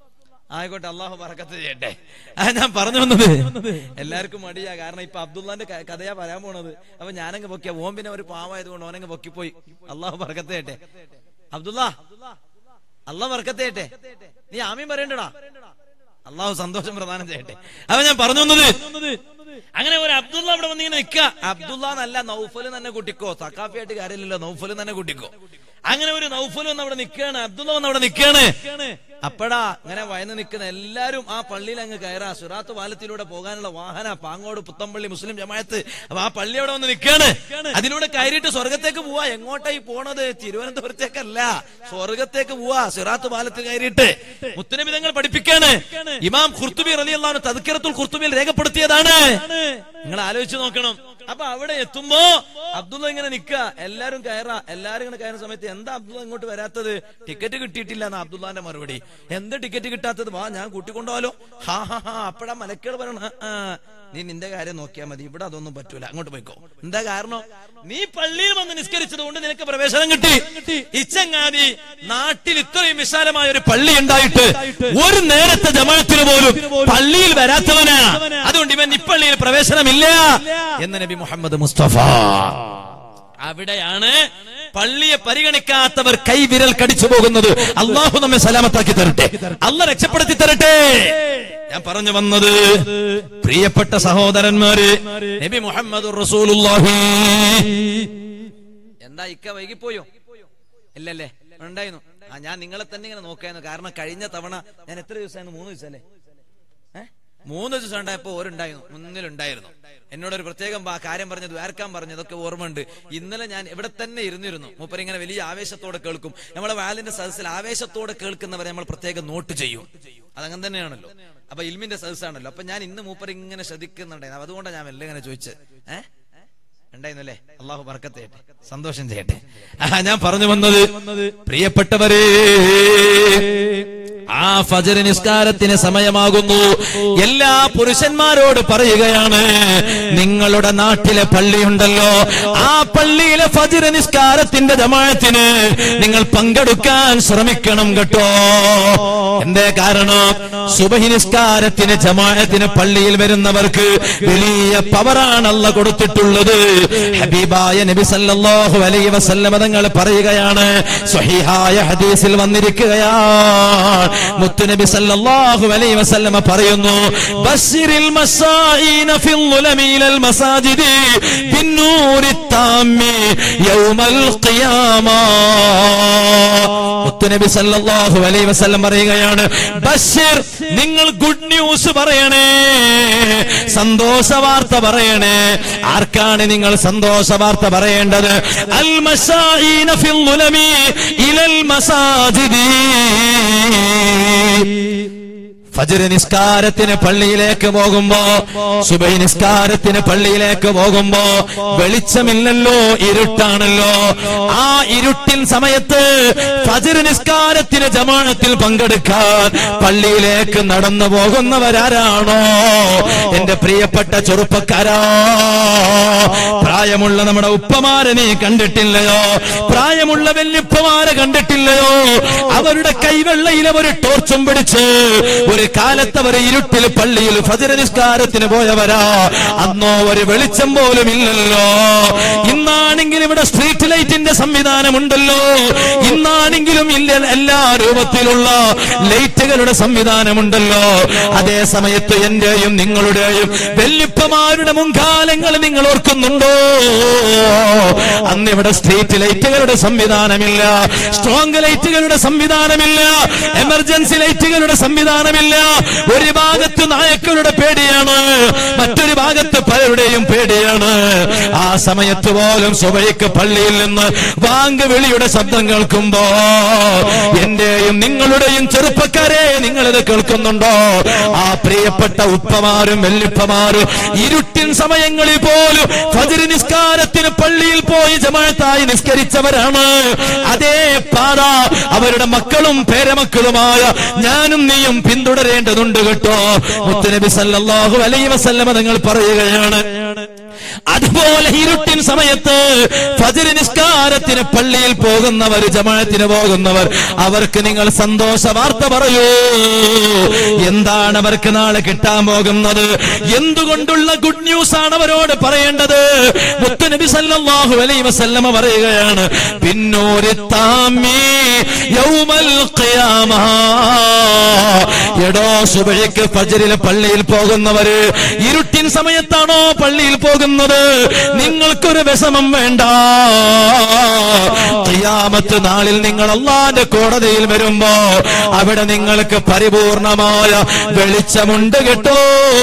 ആയിക്കോട്ടെ അള്ളാഹു പറക്കത്ത് ചെയ്യട്ടെ ആ ഞാൻ പറഞ്ഞു വന്നത് എല്ലാവർക്കും മടിയാ കാരണം ഇപ്പൊ അബ്ദുള്ളാന്റെ ക- കഥയാ പറയാൻ പോണത് അപ്പൊ ഞാനങ്ങ് പൊക്കിയ ഓൻ പിന്നെ ഒരു പാവായതുകൊണ്ട് ഓനങ്ങ് പൊക്കിപ്പോയി അള്ളാഹു പറക്കത്ത് ചെയ്യട്ടെ അബ്ദുള്ള അള്ളാഹ് പറക്കത്ത് ചെയ്യട്ടെ നീ ആമീൻ പറയണ്ടടാ അള്ളാഹു സന്തോഷം പ്രദാനം ചെയ്യട്ടെ അപ്പൊ ഞാൻ പറഞ്ഞു വന്നത് അങ്ങനെ ഒരു അബ്ദുള്ള അവിടെ വന്ന് ഇങ്ങനെ നിൽക്കുക അബ്ദുള്ള എന്നല്ല നൗഫൽ തന്നെ കൂട്ടിക്കോ സക്കാഫിയായിട്ട് കാര്യമില്ലല്ലോ നൗഫൽ തന്നെ കൂട്ടിക്കോ അങ്ങനെ ഒരു നൗഫൽ വന്ന് അവിടെ നിൽക്കുകയാണ് അബ്ദുള്ള വന്ന് അവിടെ നിൽക്കുകയാണ് അപ്പടാ ഇങ്ങനെ വയന്ന് നിൽക്കുന്ന എല്ലാരും ആ പള്ളിയിൽ അങ്ങ് കയറാ സുറാത്ത് പാലത്തിലൂടെ പോകാനുള്ള വാഹന പാങ്ങോട് പുത്തമ്പള്ളി മുസ്ലിം ജമായത്ത് അപ്പൊ ആ പള്ളി അവിടെ വന്ന് നിൽക്കുകയാണ് അതിലൂടെ കയറിയിട്ട് സ്വർഗത്തേക്ക് പോവാ എങ്ങോട്ടായി പോണത് തിരുവനന്തപുരത്തേക്കല്ല സ്വർഗത്തേക്ക് പോവാ സിറാത്ത് പാലത്തിൽ കയറിയിട്ട് മുത്തനബി തങ്ങൾ പഠിപ്പിക്കാണ് ഇമാം ഖുർത്തുബി റലി അള്ളാഹു തദ്ക്കിറത്തുൽ ഖുർത്തുബിയിൽ രേഖപ്പെടുത്തിയതാണ് നിങ്ങൾ ആലോചിച്ച് നോക്കണം അപ്പൊ അവിടെ എത്തുമ്പോ അബ്ദുള്ള ഇങ്ങനെ നിക്ക എല്ലാരും കയറാ എല്ലാരും ഇങ്ങനെ കയറുന്ന സമയത്ത് എന്താ അബ്ദുള്ള ഇങ്ങോട്ട് വരാത്തത് ടിക്കറ്റ് കിട്ടിയിട്ടില്ല എന്നാ അബ്ദുള്ളാന്റെ മറുപടി എന്താ ടിക്കറ്റ് കിട്ടാത്തത് വാ ഞാൻ കൂട്ടിക്കൊണ്ടുപോലോ ഹാ ഹാ ഹാ അപ്പഴാ മലക്കേട് പറയണ ആ, നീ നിന്റെ കാര്യം നോക്കിയാ മതി ഇവിടെ അതൊന്നും പറ്റൂല അങ്ങോട്ട് പോയിക്കോ എന്താ കാരണം നീ പള്ളിയിൽ വന്ന് നിസ്കരിച്ചത് കൊണ്ട് നിനക്ക് പ്രവേശനം കിട്ടി ഇച്ചങ്ങാതി നാട്ടിൽ ഇത്രയും വിശാലമായ ഒരു പള്ളി ഉണ്ടായിട്ട് ഒരു നേരത്തെ ജമാഅത്തിന് പോലും പള്ളിയിൽ വരാത്തവനാ അതുകൊണ്ട് ഇവൻ ഇപ്പള്ളിയിൽ പ്രവേശനമില്ല എന്ന് നബി മുഹമ്മദ് മുസ്തഫ അവിടെയാണ് പള്ളിയെ പരിഗണിക്കാത്തവർ കൈവിരൽ കടിച്ചു പോകുന്നത് അള്ളാഹു നമ്മെ സലാമത്താക്കി തരട്ടെ അല്ല രക്ഷപ്പെടുത്തി തരട്ടെ ഞാൻ പറഞ്ഞു വന്നത് പ്രിയപ്പെട്ട സഹോദരന്മാര് നബി മുഹമ്മദ് റസൂലുള്ളാഹി എന്താ ഇക്ക വൈകിപ്പോയോ ഇല്ലല്ലേ ഉണ്ടായിരുന്നു ആ ഞാൻ നിങ്ങളെ തന്നെ ഇങ്ങനെ നോക്കായിരുന്നു കാരണം കഴിഞ്ഞ തവണ ഞാൻ എത്ര ദിവസമായിരുന്നു മൂന്ന് ദിവസമല്ലേ ഏഹ് മൂന്ന് ദിവസം ഉണ്ടായപ്പോ ഓരുണ്ടായിരുന്നു മുന്നിലുണ്ടായിരുന്നു എന്നോട് ഒരു പ്രത്യേകം ആ കാര്യം പറഞ്ഞത് വേർക്കാൻ പറഞ്ഞതൊക്കെ ഓർമ്മയുണ്ട് ഇന്നലെ ഞാൻ ഇവിടെ തന്നെ ഇരുന്നിരുന്നു മൂപ്പർ ഇങ്ങനെ വലിയ ആവേശത്തോടെ കേൾക്കും നമ്മളെ വാലിന്റെ സദസ്സിൽ ആവേശത്തോടെ കേൾക്കുന്നവരെ നമ്മൾ പ്രത്യേകം നോട്ട് ചെയ്യും അതങ്ങനെ തന്നെയാണല്ലോ അപ്പൊ ഇൽമിന്റെ സദസ്സാണല്ലോ അപ്പൊ ഞാൻ ഇന്ന് മൂപ്പർ ഇങ്ങനെ ശ്രദ്ധിക്കുന്നുണ്ടായിരുന്നു അതുകൊണ്ടാണ് ഞാൻ എല്ലാം ഇങ്ങനെ ചോദിച്ചത് ഏഹ് ഉണ്ടായിരുന്നല്ലേ അള്ളാഹു ബർക്കത്ത് ചെയ്യട്ടെ സന്തോഷം ചെയ്യട്ടെ ആ ഞാൻ പറഞ്ഞു വന്നത് പ്രിയപ്പെട്ടവരെ ആ ഫജർ നിസ്കാരത്തിന് സമയമാകുന്നു എല്ലാ പുരുഷന്മാരോട് പറയുകയാണ് നിങ്ങളുടെ നാട്ടിലെ പള്ളിയുണ്ടല്ലോ ആ പള്ളിയിലെ ഫജർ നിസ്കാരത്തിന്റെ ജമാഅത്തിന് നിങ്ങൾ പങ്കെടുക്കാൻ ശ്രമിക്കണം കേട്ടോ എന്തേ കാരണം സുബഹി നിസ്കാരത്തിന് ജമാഅത്തിന് പള്ളിയിൽ വരുന്നവർക്ക് വലിയ പവറാണ് അല്ല കൊടുത്തിട്ടുള്ളത് ഹബീബായ നബി സല്ലല്ലാഹു അലൈഹി വസല്ലമ തങ്ങൾ പറയുകയാണ് സ്വഹീഹായ ഹദീസിൽ വന്നിരിക്കുകയാണ് മുത്തുനബി സല്ലല്ലാഹു അലൈഹി വസല്ലമ പറയുന്നു ബസ്സിറിൽ മസാഈന ഫിൽ ളുലമി ഇലൽ മസാജിദി ബിന്നൂരി താമ്മി യൗമൽ ഖിയാമ മുത്തുനബി സല്ലല്ലാഹു അലൈഹി വസല്ലം പറയുകയാണ് ബസ്സിർ നിങ്ങൾ ഗുഡ് ന്യൂസ് പറയണേ സന്തോഷ വാർത്ത പറയണേ ആർക്കാണ് നിങ്ങൾ സന്തോഷ വാർത്ത പറയേണ്ടത് അൽ മസാഈന ഫിൽ ളുലമി ഇലൽ മസാജിദി ഫജർ നിസ്കാരത്തിന് പള്ളിയിലേക്ക് പോകുമ്പോ സുബൈ നിസ്കാരത്തിന് പള്ളിയിലേക്ക് പോകുമ്പോ വെളിച്ചമില്ലല്ലോ ഇരുട്ടാണല്ലോ ആ ഇരുട്ടിൻ സമയത്ത് ഫജർ നിസ്കാരത്തിന് ജമാഅത്തിൽ പങ്കെടുക്കാൻ പള്ളിയിലേക്ക് നടന്നു പോകുന്നവരാരാണോ എന്റെ പ്രിയപ്പെട്ട ചെറുപ്പക്കാരാ പ്രായമുള്ള നമ്മുടെ ഉപ്പമാരെ നീ കണ്ടിട്ടില്ലയോ പ്രായമുള്ള വല്യപ്പമാരെ കണ്ടിട്ടില്ലയോ അവരുടെ കൈവെള്ളയിലെ ഒരു ടോർച്ചും പിടിച്ച് ഒരു കാലത്ത് അവർ ഇരുട്ടിൽ പള്ളിയിൽ ഫജര നിസ്കാരത്തിന് പോയവരാ അന്നോ ഒരു വെളിച്ചം പോലും ഇല്ലല്ലോ ഇന്നാണെങ്കിൽ ഇവിടെ സ്ട്രീറ്റ് ലൈറ്റിന്റെ സംവിധാനമുണ്ടല്ലോ ഇന്നാണെങ്കിലും ഇല്ല എല്ലാ രൂപത്തിലുള്ള ലൈറ്റുകളുടെ സംവിധാനമുണ്ടല്ലോ അതേ സമയത്ത് എന്റെയും നിങ്ങളുടെയും വല്യപ്പമാരുടെ മുൻകാലങ്ങൾ നിങ്ങൾ ഓർക്കുന്നുണ്ടോ അന്ന് ഇവിടെ സ്ട്രീറ്റ് ലൈറ്റുകളുടെ സംവിധാനമില്ല സ്ട്രോങ് ലൈറ്റുകളുടെ സംവിധാനമില്ല എമർജൻസി ലൈറ്റുകളുടെ സംവിധാനമില്ല ഒരു ഭാഗത്ത് നായക്കളുടെ പേടിയാണ് മറ്റൊരു ഭാഗത്ത് പലരുടെയും പേടിയാണ് ആ സമയത്ത് പോലും സുബൈക്ക് പള്ളിയിൽ നിന്ന് വാങ്ക് വിളിയുടെ ശബ്ദം കേൾക്കുമ്പോ എന്റെയും നിങ്ങളുടെയും ചെറുപ്പക്കാരെ നിങ്ങളിത് കേൾക്കുന്നുണ്ടോ ആ പ്രിയപ്പെട്ട ഉപ്പമാരും വെല്ലിപ്പമാരും ഇരുട്ടിൻ സമയങ്ങളിൽ പോലും ഫജര് നിസ്കാരത്തിന് പള്ളിയിൽ പോയി ജമാഅത്തായി നിസ്കരിച്ചവരാണ് അതേ പാത അവരുടെ മക്കളും പേരമക്കളുമായ ഞാനും നീയും പിന്തുടരേണ്ടതുണ്ട് കേട്ടോ മുത്തുനബി സല്ലല്ലാഹു അലൈഹി വസല്ലമ നിങ്ങൾ പറയുകയാണ് അതുപോലെ ഇരുട്ടിൻ സമയത്ത് ഫജർ നിസ്കാരത്തിന് പള്ളിയിൽ പോകുന്നവർ ജമാഅത്തിന് പോകുന്നവർ അവർക്ക് നിങ്ങൾ സന്തോഷ വാർത്ത പറയൂ എന്താണ് അവർക്ക് നാളെ കിട്ടാൻ പോകുന്നത് എന്തുകൊണ്ടുള്ള ഗുഡ് ന്യൂസ് ആണ് അവരോട് പറയേണ്ടത് മുത്തുനബി സല്ലല്ലാഹു അലൈഹി വസല്ലമ പറയുകയാണ് പിന്നോരി താമി യൗമൽ ഖിയാമ എടോ സുബഹിക്ക് ഫജറിൽ പള്ളിയിൽ പോകുന്നവര് ഇരുട്ടിൻ സമയത്താണോ പള്ളിയിൽ പോകുന്നത് നിങ്ങൾക്കൊരു വിഷമം വേണ്ട ഖിയാമത്ത് നാളിൽ നിങ്ങൾ അള്ളാന്റെ കോടതിയിൽ വരുമ്പോ അവിടെ നിങ്ങൾക്ക് പരിപൂർണമായ വെളിച്ചമുണ്ട് കേട്ടോ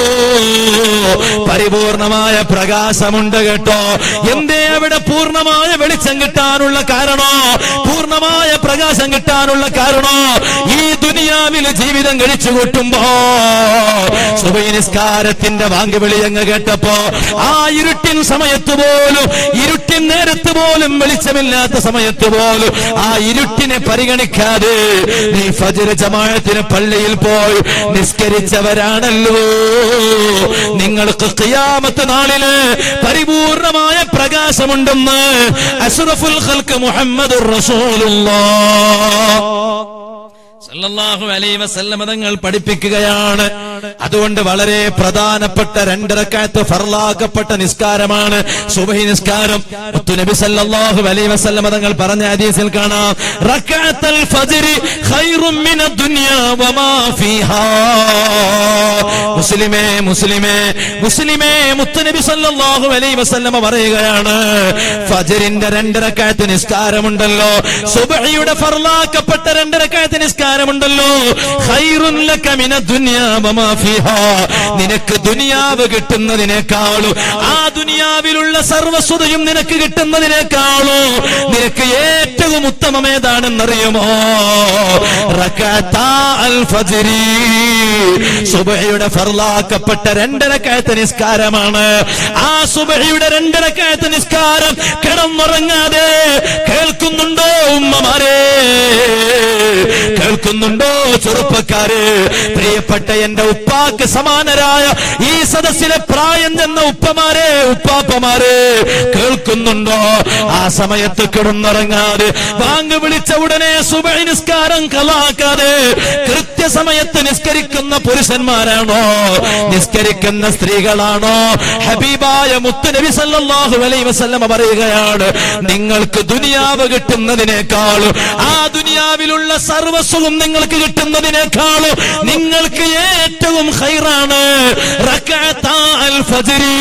പരിപൂർണമായ പ്രകാശമുണ്ട് കേട്ടോ എന്തേ അവിടെ പൂർണ്ണമായ വെളിച്ചം കിട്ടാനുള്ള കാരണോ പൂർണ്ണമായ പ്രകാശം കിട്ടാനുള്ള കാരണോ ഈ ദുനിയാവിൽ ജീവിതം കഴിച്ചു കൂട്ടുമ്പോ സുബൈ നിസ്കാരത്തിന്റെ വാങ്കുവിളി അങ്ങ് കേട്ടപ്പോ ആ ഇരുട്ടിൻ സമയത്ത് പോലും ഇരുട്ടിൻ നേരത്ത് പോലും വെളിച്ചമില്ലാത്ത സമയത്ത് പോലും ആ ഇരുട്ടിനെ പരിഗണിക്കാതെ നീ ഫജർ ജമാഅത്തിന് പള്ളിയിൽ പോയി നിസ്കരിച്ചവരാണല്ലോ നിങ്ങൾക്ക് ഖിയാമത്ത് നാളില് പരിപൂർണമായ പ്രകാശമുണ്ടെന്ന് അഷ്റഫുൽ ഖൽക്ക് മുഹമ്മദ് റസൂലുള്ളാഹ് സല്ലല്ലാഹു അലൈഹി വസല്ലമ തങ്ങൾ പഠിപ്പിക്കുകയാണ് അതുകൊണ്ട് വളരെ പ്രധാനപ്പെട്ട രണ്ടിറക്കാത്ത് ഫർലാക്കപ്പെട്ട നിസ്കാരമാണ് സുബഹി നിസ്കാരം നബി സല്ലല്ലാഹു അലൈഹി വസല്ലമ തങ്ങൾ പറഞ്ഞ ഹദീസിൽ കാണാം റക്അത്തുൽ ഫജ്രി ഖൈറും മിന ദുനിയ വമാ ഫീഹാ മുസ്ലിമേ മുസ്ലിമേ മുസ്ലിമേ മുത്തുനബി സല്ലല്ലാഹു അലൈഹി വസല്ലമ പറയുകയാണ് ഫജ്റിന്റെ രണ്ടിറക്കാത്ത് നിസ്കാരമുണ്ടല്ലോ സുബഹിയുടെ ഫർലാക്കപ്പെട്ട രണ്ടിറക്കാത്ത് നിസ്കാരമുണ്ടല്ലോ ഖൈറുൻ ലക മിന ദുനിയ വമാ ഫീഹാ നിനക്ക് ദുനിയാവ് കിട്ടുന്നതിനേക്കാളും ആ ദുനിയാവിലുള്ള സർവസ്വതയും നിനക്ക് കിട്ടുന്നതിനേക്കാളും നിനക്ക് ഏറ്റവും ഉത്തമം ഏതാണെന്നറിയുമോ റകഅത്താ അൽ ഫജ്രി സുബഹിയുടെ ഫർലാക്കപ്പെട്ട രണ്ടരക്കായത്തെ നിസ്കാരമാണ് ആ സുബഹിയുടെ രണ്ടരക്കായത്തെ നിസ്കാരം കിടന്നുറങ്ങാതെ കേൾക്കുന്നുണ്ടോ ഉമ്മമാരെ കേൾക്കുന്നുണ്ടോ ചെറുപ്പക്കാര് പ്രിയപ്പെട്ട എന്റെ ഉപ്പാക്ക് സമാനരായ ഈ സദസ്സിലെ പ്രായം ചെന്ന ഉപ്പമാരെ ഉപ്പാപ്പമാരെ കേൾക്കുന്നുണ്ടോ ആ സമയത്ത് കിടന്നുറങ്ങാതെ ബാങ്ക് വിളിച്ച ഉടനെ സുബഹി നിസ്കാരം കലാക്കാതെ കൃത്യസമയത്ത് നിസ്കരിക്കുന്ന പുരുഷന്മാരാണോ നിസ്കരിക്കുന്ന സ്ത്രീകളാണോ ഹബീബായ മുത്തുനബി സല്ലല്ലാഹു അലൈഹി വസല്ലമ പറയുകയാണ് നിങ്ങൾക്ക് ദുനിയാവ് കിട്ടുന്നതിനേക്കാളും ആ ദുനിയാവിലുള്ള സർവസ്വവും നിങ്ങൾക്ക് കിട്ടുന്നതിനേക്കാളും നിങ്ങൾക്ക് ഏറ്റവും ഹൈറാണ് റകഅത്താ അൽ ഫജ്രി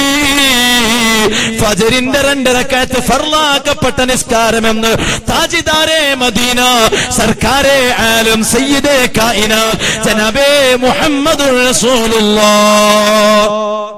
ഫജറിന്റെ രണ്ടരക്കാറ്റ് ഫർലാക്കപ്പെട്ട നിസ്കാരമെന്ന് താജിദാരെ മദീന സർക്കാരെ ആലം സയ്യിദേ കായിന ജനബേ മുഹമ്മദുർ റസൂലുള്ളാഹ്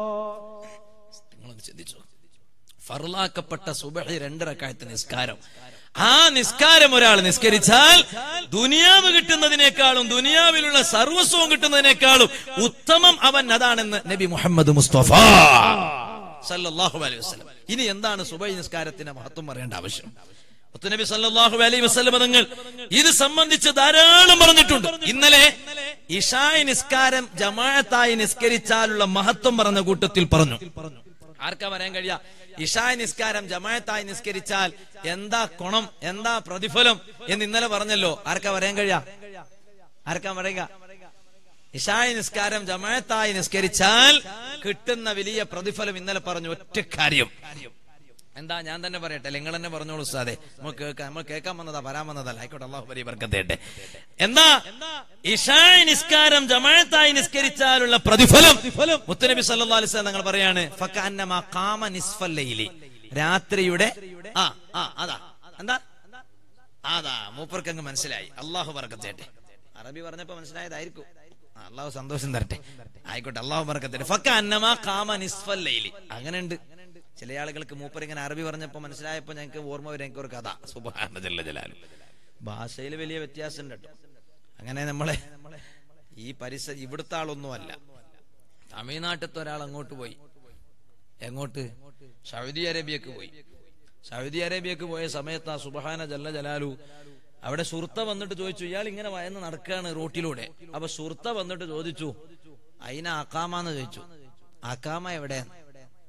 നിങ്ങളൊന്ന് ചിന്തിച്ചു ഫർലാക്കപ്പെട്ട സുബഹി രണ്ടരക്കായത്തെ നിസ്കാരം ആ നിസ്കാരം ഒരാൾ നിസ്കരിച്ചാൽ ദുനിയാവ് കിട്ടുന്നതിനേക്കാളും ദുനിയാവിലുള്ള സർവസ്വവും കിട്ടുന്നതിനേക്കാളും ഉത്തമം അവൻ അതാണെന്ന് നബി മുഹമ്മദ് മുസ്തഫ സല്ലല്ലാഹു അലൈഹി വസല്ലം ഇനി എന്താണ് സുബൈ നിസ്കാരത്തിന്റെ മഹത്വം പറയേണ്ട ആവശ്യം മുത്തുനബി സല്ലല്ലാഹു അലൈഹി വസല്ലം തങ്ങൾ ഇത് സംബന്ധിച്ച് ധാരാളം പറഞ്ഞിട്ടുണ്ട് ഇന്നലെ ഇഷായ് നിസ്കാരം ജമാഅത്തായി നിസ്കരിച്ചാലുള്ള മഹത്വം പറഞ്ഞ കൂട്ടത്തിൽ പറഞ്ഞു ആർക്കാ പറയാൻ കഴിയ ഇഷായ് നിസ്കാരം ജമാഅത്തായി നിസ്കരിച്ചാൽ എന്താ ഗുണം എന്താ പ്രതിഫലം എന്ന് ഇന്നലെ പറഞ്ഞല്ലോ ആർക്കാ പറയാൻ കഴിയ ആർക്കാ പറയുക ഇഷായ് നിസ്കാരം ജമാഅത്തായി നിസ്കരിച്ചാൽ കിട്ടുന്ന വലിയ പ്രതിഫലം ഇന്നലെ പറഞ്ഞു ഒറ്റ കാര്യം എന്താ ഞാൻ തന്നെ പറയട്ടെ നിങ്ങൾ തന്നെ പറഞ്ഞോളൂ ഉസ്താദെ നമ്മൾ കേൾക്കാൻ നമ്മൾ കേൾക്കാൻ വന്നതാ വരാൻ വന്നതല്ല ആയിക്കോട്ടെ അള്ളാഹു പരി ബർക്കത്തേട്ടെ എന്താ ഇഷായ് നിസ്കാരം ജമാഅത്തായി നിസ്കരിച്ചാലുള്ള പ്രതിഫലം മുത്തനബി സല്ലല്ലാഹു അലൈഹി വസല്ലം നിങ്ങൾ പറയാണ് ഫക്കഅന്നമാ ഖാമ നിസ്ഫൽ ലൈലി രാത്രിയുടെ ആ ആ അതാ എന്താ അതാ മൂപ്പർക്ക് അങ്ങ് മനസ്സിലായി അള്ളാഹു ബർക്കത്തേട്ടെ അറബി പറഞ്ഞപ്പോ മനസ്സിലായതായിരിക്കും ആ, അള്ളാഹു സന്തോഷം തരട്ടെ ആയിക്കോട്ടെ അള്ളാഹു ബർക്കത്തേട്ടെ ഫക്ക അന്നമാ കാമ നിസ്ഫൽ ലൈലി അങ്ങനെ ഉണ്ട് ചില ആളുകൾക്ക് മൂപ്പർ ഇങ്ങനെ അറബി പറഞ്ഞപ്പോ മനസ്സിലായപ്പോ ഞങ്ങൾക്ക് ഓർമ്മ വരും എനിക്ക് ഒരു കഥ സുബാന ജല്ല ജലാലു ഭാഷയിൽ വലിയ വ്യത്യാസം ഉണ്ട് കേട്ടോ അങ്ങനെ നമ്മളെ ഈ പരിസര ഇവിടുത്തെ ആളൊന്നും അല്ല തമിഴ്നാട്ടിലത്തെ ഒരാൾ അങ്ങോട്ട് പോയി എങ്ങോട്ട് സൗദി അറേബ്യക്ക് പോയി സൗദി അറേബ്യക്ക് പോയ സമയത്ത് ആ സുബഹാന ജല്ല ജലാലു അവിടെ സുർത്ത വന്നിട്ട് ചോദിച്ചു ഇയാൾ ഇങ്ങനെ വയന്ന് നടക്കുകയാണ് റോട്ടിലൂടെ അപ്പൊ സുർത്ത വന്നിട്ട് ചോദിച്ചു അയിന അക്കാമെന്ന് ചോദിച്ചു അക്കാമ എവിടെ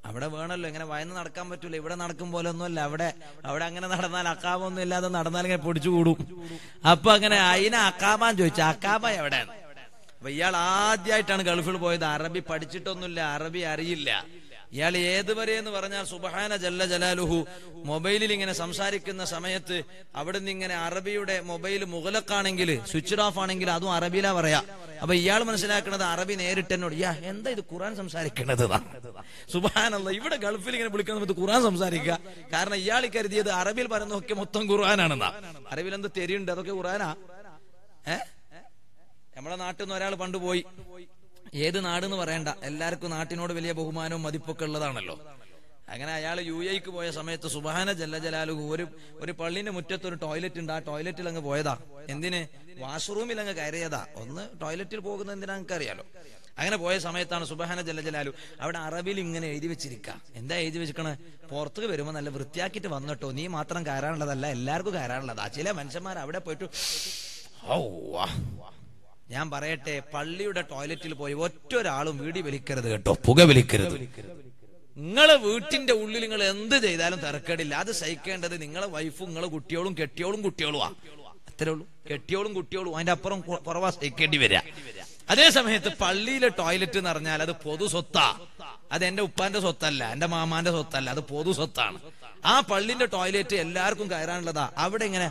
അവിടെ വേണമല്ലോ ഇങ്ങനെ വയന്ന് നടക്കാൻ പറ്റൂല ഇവിടെ നടക്കും പോലെ ഒന്നുമല്ല അവിടെ അവിടെ അങ്ങനെ നടന്നാൽ അക്കാമൊന്നും ഇല്ലാതെ നടന്നാൽ ഇങ്ങനെ പൊടിച്ചു കൂടും അപ്പൊ അങ്ങനെ അതിനെ അക്കാമാൻ ചോദിച്ചു അക്കാമ എവിടെയാണ് അപ്പൊ ഇയാൾ ആദ്യമായിട്ടാണ് ഗൾഫിൽ പോയത് അറബി പഠിച്ചിട്ടൊന്നുമില്ല അറബി അറിയില്ല ഇയാൾ ഏതുവരെ എന്ന് പറഞ്ഞാൽ സുബഹാന ജല്ല ജലാലുഹു മൊബൈലിൽ ഇങ്ങനെ സംസാരിക്കുന്ന സമയത്ത് അവിടുന്ന് ഇങ്ങനെ അറബിയുടെ മൊബൈൽ മുഗലക്കാണെങ്കിൽ സ്വിച്ച് ഓഫ് ആണെങ്കിൽ അതും അറബിയിലാ പറയാ അപ്പൊ ഇയാൾ മനസ്സിലാക്കുന്നത് അറബി നേരിട്ട് എന്നോട് യാ എന്താ ഇത് ഖുറാൻ സംസാരിക്കണത് സുബാനല്ല ഇവിടെ ഗൾഫിൽ ഇങ്ങനെ വിളിക്കുന്ന സമയത്ത് ഖുറാൻ സംസാരിക്കുക കാരണം ഇയാൾ കരുതിയത് അറബിയിൽ പറയുന്നതൊക്കെ മൊത്തം ഖുറാനാണെന്നാ അറബിയിൽ എന്ത് തെരിയുണ്ട് അതൊക്കെ ഖുറാനാ ഏ നമ്മളെ നാട്ടിൽ നിന്ന് ഒരാൾ പണ്ട് പോയി ഏത് നാടെന്ന് പറയണ്ട എല്ലാവർക്കും നാട്ടിനോട് വലിയ ബഹുമാനവും മതിപ്പൊക്കെ ഉള്ളതാണല്ലോ അങ്ങനെ അയാൾ യു എക്ക് പോയ സമയത്ത് സുബാന ജല്ല ജലാലു ഒരു ഒരു പള്ളിന്റെ മുറ്റത്ത് ഒരു ടോയ്ലറ്റ് ഉണ്ട് ആ ടോയ്ലറ്റിൽ അങ്ങ് പോയതാ എന്തിന് വാഷ്റൂമിൽ അങ്ങ് കയറിയതാ ഒന്ന് ടോയ്ലറ്റിൽ പോകുന്നത് എന്തിനാ നിങ്ങൾക്ക് അറിയാലോ അങ്ങനെ പോയ സമയത്താണ് സുബഹാന ജല്ല ജലാലു അവിടെ അറബിൽ ഇങ്ങനെ എഴുതി വെച്ചിരിക്ക എന്താ എഴുതി വെച്ചിരിക്കണേ പുറത്തേക്ക് വരുമ്പോ നല്ല വൃത്തിയാക്കിയിട്ട് വന്നിട്ടോ നീ മാത്രം കയറാനുള്ളതല്ല എല്ലാവർക്കും കയറാനുള്ളതാ ചില മനുഷ്യന്മാർ അവിടെ പോയിട്ട് ഔവ്വ. ഞാൻ പറയട്ടെ പള്ളിയുടെ ടോയ്ലറ്റിൽ പോയി ഒറ്റ ഒരാളും വീടി വലിക്കരുത് കേട്ടോ പുക വലിക്കരുത് നിങ്ങളെ വീട്ടിന്റെ ഉള്ളിൽ നിങ്ങൾ എന്ത് ചെയ്താലും തിരക്കേടില്ല അത് സഹിക്കേണ്ടത് നിങ്ങളെ വൈഫും നിങ്ങളെ കുട്ടിയോളും കെട്ടിയോളും കുട്ടിയോളും ആ അത്രേ ഉള്ളൂ കെട്ടിയോളും കുട്ടിയോളും അതിന്റെ അപ്പുറം കു- കുറവാ സഹിക്കേണ്ടി വരിക അതേ സമയത്ത് പള്ളിയിലെ ടോയ്ലറ്റ് എന്ന് പറഞ്ഞാൽ അത് പൊതു സ്വത്താ അത് എന്റെ ഉപ്പാന്റെ സ്വത്തല്ല എന്റെ മാമാന്റെ സ്വത്തല്ല അത് പൊതു സ്വത്താണ് ആ പള്ളിന്റെ ടോയ്ലറ്റ് എല്ലാവർക്കും കയറാനുള്ളതാ അവിടെ ഇങ്ങനെ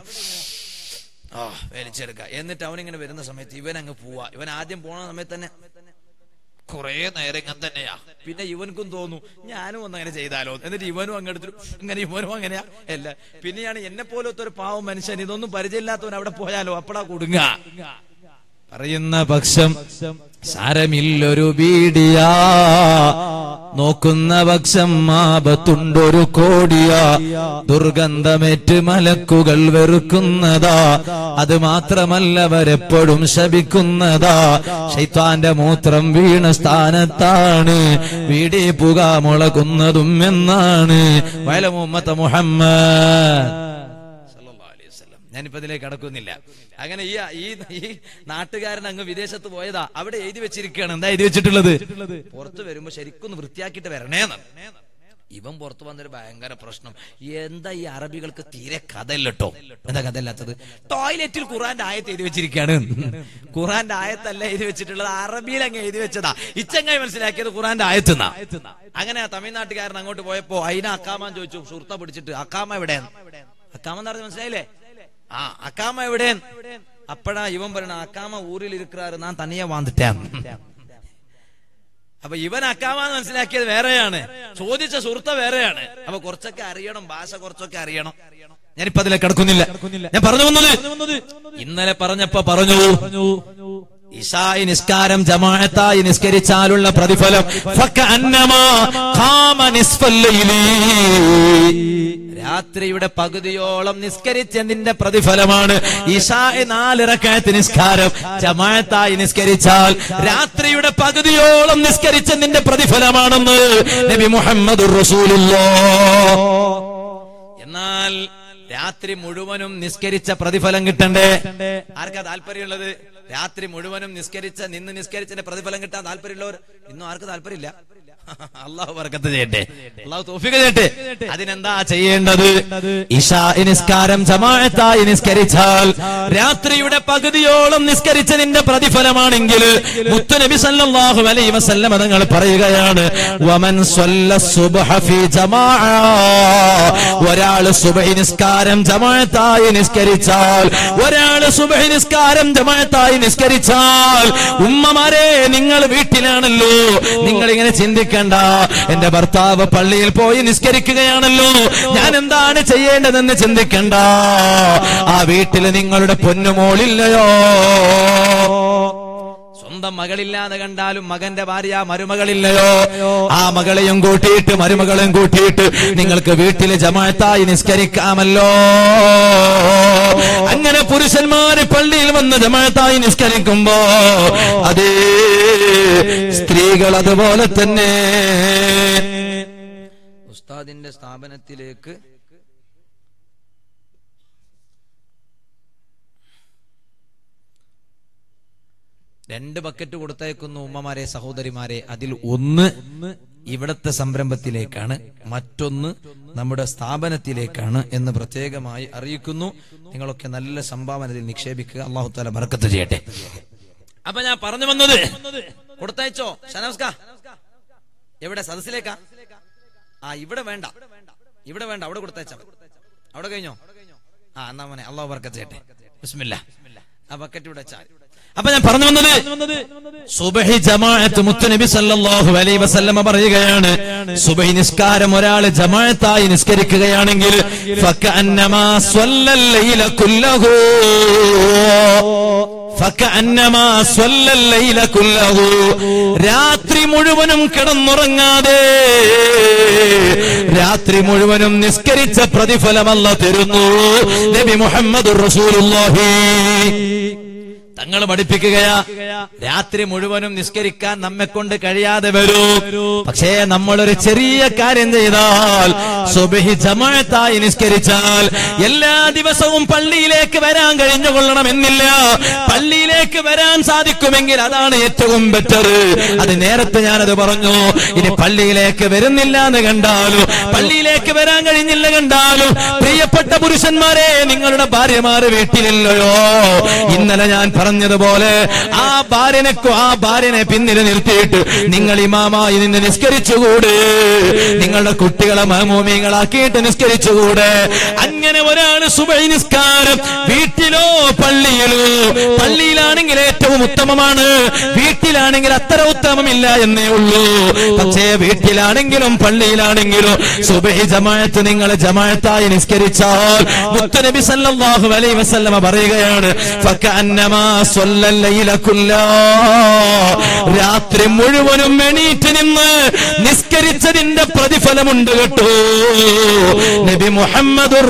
ആ വലിച്ചെടുക്ക എന്നിട്ട് അവനിങ്ങനെ വരുന്ന സമയത്ത് ഇവൻ അങ്ങ് പോവാ ഇവൻ ആദ്യം പോണ സമയത്ത് തന്നെ കുറെ നേരം ഇങ്ങനെ തന്നെയാ പിന്നെ ഇവനക്കും തോന്നു ഞാനും ഒന്ന് അങ്ങനെ ചെയ്താലോ എന്നിട്ട് ഇവനും അങ്ങെടുത്തു ഇങ്ങനെ ഇവനും അങ്ങനെയാ അല്ല പിന്നെയാണ് എന്നെ പോലത്തെ ഒരു പാവം മനുഷ്യൻ ഇതൊന്നും പരിചയമില്ലാത്തവൻ അവിടെ പോയാലോ അപ്പടാ കൊടുങ്ങ പറയുന്ന പക്ഷം സാരമില്ലൊരു ബീഡിയാ നോക്കുന്ന പക്ഷം ആപത്തുണ്ടൊരു കോടിയ ദുർഗന്ധമേറ്റ് മലക്കുകൾ വെറുക്കുന്നതാ അത് മാത്രമല്ലവരെപ്പോഴും ശപിക്കുന്നതാ ശൈത്താന്റെ മൂത്രം വീണ സ്ഥാനത്താണ് വീടി പുക മുളകുന്നതും എന്നാണ് വയലമുമ്മത്ത മുഹമ്മദ് സല്ലല്ലാഹു അലൈഹി വസല്ലം. ഞാനിപ്പോ ഇതിലേക്ക് കടക്കുന്നില്ല അങ്ങനെ ഈ ഈ ഈ നാട്ടുകാരൻ അങ്ങ് വിദേശത്ത് പോയതാ അവിടെ എഴുതി വെച്ചിരിക്കുകയാണ് എന്താ എഴുതി വെച്ചിട്ടുള്ളത് പുറത്ത് വരുമ്പോ ശരിക്കും ഒന്ന് വൃത്തിയാക്കിയിട്ട് വരണേന്ന് ഇവൻ പുറത്തു വന്നൊരു ഭയങ്കര പ്രശ്നം എന്താ ഈ അറബികൾക്ക് തീരെ കഥയില്ലട്ടോ എന്താ കഥയില്ലാത്തത് ടോയ്ലറ്റിൽ ഖുറാന്റെ ആയത്ത് എഴുതി വെച്ചിരിക്കുകയാണ് ഖുറാന്റെ ആയത്തല്ല എഴുതി വെച്ചിട്ടുള്ളത് അറബിയിൽ അങ്ങ് എഴുതി വെച്ചതാ ഇച്ചങ്ങായി മനസ്സിലാക്കിയത് ഖുറാന്റെ ആയത്തുന്നാ അങ്ങനെ ആ തമിഴ്നാട്ടുകാരൻ അങ്ങോട്ട് പോയപ്പോ അതിനെ അക്കാമാൻ ചോദിച്ചു സുഹൃത്ത പിടിച്ചിട്ട് അക്കാമ എവിടെയാണ് അക്കാമ എന്ന് പറഞ്ഞ മനസ്സിലായില്ലേ ആ അക്കാമ എവിടെ അപ്പഴാ ഇവൻ പറയണ അക്കാമ ഊരിൽ ഇരിക്കാറ് നാൻ തനിയെ വാന്നിട്ടാ അപ്പൊ ഇവൻ അക്കാമെന്ന് മനസ്സിലാക്കിയത് വേറെയാണ് ചോദിച്ച സുഹൃത്ത വേറെയാണ് അപ്പൊ കുറച്ചൊക്കെ അറിയണം ഭാഷ കുറച്ചൊക്കെ അറിയണം ഞാനിപ്പോ അതിലേക്ക് കിടക്കുന്നില്ല ഞാൻ പറഞ്ഞു വന്നത് ഇന്നലെ പറഞ്ഞപ്പോ പറഞ്ഞു ഇഷായി നിസ്കാരം ജമാഅത്തായി നിസ്കരിച്ചാലുള്ള പ്രതിഫലം ഫക്കഅന്നമാ ഖാമ നിസ്ഫൽ ലൈലി. രാത്രിയുടെ പകുതിയോളം നിസ്കരിച്ചതിന്റെ പ്രതിഫലമാണ് ഇഷായി നാലിറക്കയത്ത് നിസ്കാരം ജമാഅത്തായി നിസ്കരിച്ചാൽ രാത്രിയുടെ പകുതിയോളം നിസ്കരിച്ചതിന്റെ പ്രതിഫലമാണെന്ന് നബി മുഹമ്മദ് എന്നാൽ രാത്രി മുഴുവനും നിസ്കരിച്ച പ്രതിഫലം കിട്ടണ്ടേ ആർക്കാ താല്പര്യമുള്ളത് രാത്രി മുഴുവനും നിസ്കരിച്ച നിന്ന് നിസ്കരിച്ചതിന്റെ പ്രതിഫലം കിട്ടാൻ താല്പര്യമുള്ളവർ ഇന്നും ആർക്ക് താല്പര്യമില്ല അള്ളാഹു വർക്കത്ത് ചെയ്യട്ടെ അള്ളാഹു തോഫിക ചെയ്യട്ടെ അതിനെന്താ ചെയ്യേണ്ടത് ഇഷാ നിസ്കാരം ജമാഅത്തായി നിസ്കരിച്ചാൽ രാത്രിയുടെ പകുതിയോളം നിസ്കരിച്ചതിന്റെ പ്രതിഫലമാണെങ്കിൽ മുത്തുനബി സല്ലല്ലാഹു അലൈഹി വസല്ലം തങ്ങൾ പറയുകയാണ് വമൻ സ്വല്ല സുബ്ഹ ഫീ ജമാഅ ഒരാൾ സുബഹി നിസ്കാരം ജമാഅത്തായി നിസ്കരിച്ചാൽ ഒരാൾ സുബഹി നിസ്കാരം ജമാഅത്തായി നിസ്കരിച്ചാൽ ഉമ്മമാരെ നിങ്ങൾ വീട്ടിലാണല്ലോ നിങ്ങൾ ഇങ്ങനെ ചിന്തിക്കണ്ട എന്റെ ഭർത്താവ് പള്ളിയിൽ പോയി നിസ്കരിക്കുകയാണല്ലോ ഞാൻ എന്താണ് ചെയ്യേണ്ടതെന്ന് ചിന്തിക്കണ്ട ആ വീട്ടിൽ നിങ്ങളുടെ പൊന്നുമോളില്ലയോ സ്വന്തം മകളില്ലാതെ കണ്ടാലും മകന്റെ ഭാര്യ മരുമകളില്ലയോ ആ മകളെയും കൂട്ടിയിട്ട് മരുമകളെയും കൂട്ടിയിട്ട് നിങ്ങൾക്ക് വീട്ടില് ജമാഅത്തായി നിസ്കരിക്കാമല്ലോ അങ്ങനെ പുരുഷന്മാര് പള്ളിയിൽ വന്ന് ജമാഅത്തായി നിസ്കരിക്കുമ്പോ അതേ സ്ത്രീകൾ അതുപോലെ തന്നെ ഉസ്താദിന്റെ സ്ഥാപനത്തിലേക്ക് രണ്ട് ബക്കറ്റ് കൊടുത്തയക്കുന്നു ഉമ്മമാരെ സഹോദരിമാരെ അതിൽ ഒന്ന് ഇവിടത്തെ സംരംഭത്തിലേക്കാണ് മറ്റൊന്ന് നമ്മുടെ സ്ഥാപനത്തിലേക്കാണ് എന്ന് പ്രത്യേകമായി അറിയിക്കുന്നു നിങ്ങളൊക്കെ നല്ല സംഭാവന ഇതിൽ നിക്ഷേപിക്കുക അള്ളാഹു താല ബർക്കത്ത് ചെയ്യട്ടെ അപ്പൊ ഞാൻ പറഞ്ഞു വന്നത് കൊടുത്തയച്ചോ ഷനസ്ക എവിടെ സദസ്സിലേക്കാ ആ ഇവിടെ വേണ്ട ഇവിടെ വേണ്ട അവിടെ കൊടുത്തയച്ചാ മതി. അവിടെ കഴിഞ്ഞോ ആ എന്നാ മോനെ അള്ളാഹു ബർക്കത്ത് ചെയ്യട്ടെ ബിസ്മില്ലാ ആ ബക്കറ്റ് ഇവിടെ വെച്ചാൽ അപ്പൊ ഞാൻ പറഞ്ഞു വന്നത് സുബഹി ജമാഅത്ത് മുത്തുനബി സല്ലല്ലാഹു അലൈഹി വസല്ലമ പറയുകയാണ് സുബഹി നിസ്കാരം ഒരാൾ ജമാഅത്തായി നിസ്കരിക്കുകയാണെങ്കിൽ ഫകഅന്നമാ സ്വല്ലൽ ലൈല കുല്ലഹു ഫകഅന്നമാ സ്വല്ലൽ ലൈല കുല്ലഹു രാത്രി മുഴുവനും കിടന്നുറങ്ങാതെ രാത്രി മുഴുവനും നിസ്കരിച്ച പ്രതിഫലമല്ല തരുന്നു നബി മുഹമ്മദ് റസൂലുള്ളാഹി തങ്ങൾ പഠിപ്പിക്കുകയാ രാത്രി മുഴുവനും നിസ്കരിക്കാൻ നമ്മെ കൊണ്ട് കഴിയാതെ വരൂ പക്ഷേ നമ്മളൊരു ചെറിയ കാര്യം ചെയ്താൽ സുബഹി ജമാഅത്തായി നിസ്കരിച്ചാൽ എല്ലാ ദിവസവും പള്ളിയിലേക്ക് വരാൻ കഴിഞ്ഞുകൊള്ളണമെന്നില്ല പള്ളിയിലേക്ക് വരാൻ സാധിക്കുമെങ്കിൽ അതാണ് ഏറ്റവും ബെറ്റർ അത് നേരത്തെ ഞാനത് പറഞ്ഞു ഇനി പള്ളിയിലേക്ക് വരുന്നില്ല എന്ന് കണ്ടാലും പള്ളിയിലേക്ക് വരാൻ കഴിഞ്ഞില്ല കണ്ടാലും പ്രിയപ്പെട്ട പുരുഷന്മാരെ നിങ്ങളുടെ ഭാര്യമാര് വീട്ടിലില്ലയോ ഇന്നലെ ഞാൻ പറഞ്ഞതുപോലെ ആ ഭാര്യനെ ആ ഭാര്യനെ പിന്നിൽ നിർത്തിയിട്ട് നിങ്ങൾ ഇമാമായി നിന്ന് നിസ്കരിച്ചുകൂട് നിങ്ങളുടെ കുട്ടികളെ മഹമൂമികളാക്കിയിട്ട് നിസ്കരിച്ചുകൂട് അങ്ങനെ ഒരാള് സുബൈ നിസ്കാരം വീട്ടിലോ പള്ളിയിലോ പള്ളിയിലാണെങ്കിൽ ഏറ്റവും ഉത്തമമാണ് വീട്ടിലാണെങ്കിൽ അത്ര ഉത്തമമില്ല എന്നേ ഉള്ളൂ പക്ഷേ വീട്ടിലാണെങ്കിലും പള്ളിയിലാണെങ്കിലും സുബൈ ജമാഅത്ത് നിങ്ങൾ ജമാഅത്തായി നിസ്കരിച്ചാൽ മുത്തനബി സല്ലല്ലാഹു അലൈഹി വസല്ലമ പറയുകയാണ് ഫകഅന്നമാ സ്വല്ലൽ ലൈല കുല്ലാ രാത്രി മുഴുവനും എണീറ്റ് നിന്ന് നിസ്കരിച്ചതിന്റെ പ്രതിഫലമുണ്ട് കേട്ടോ നബി മുഹമ്മദുർ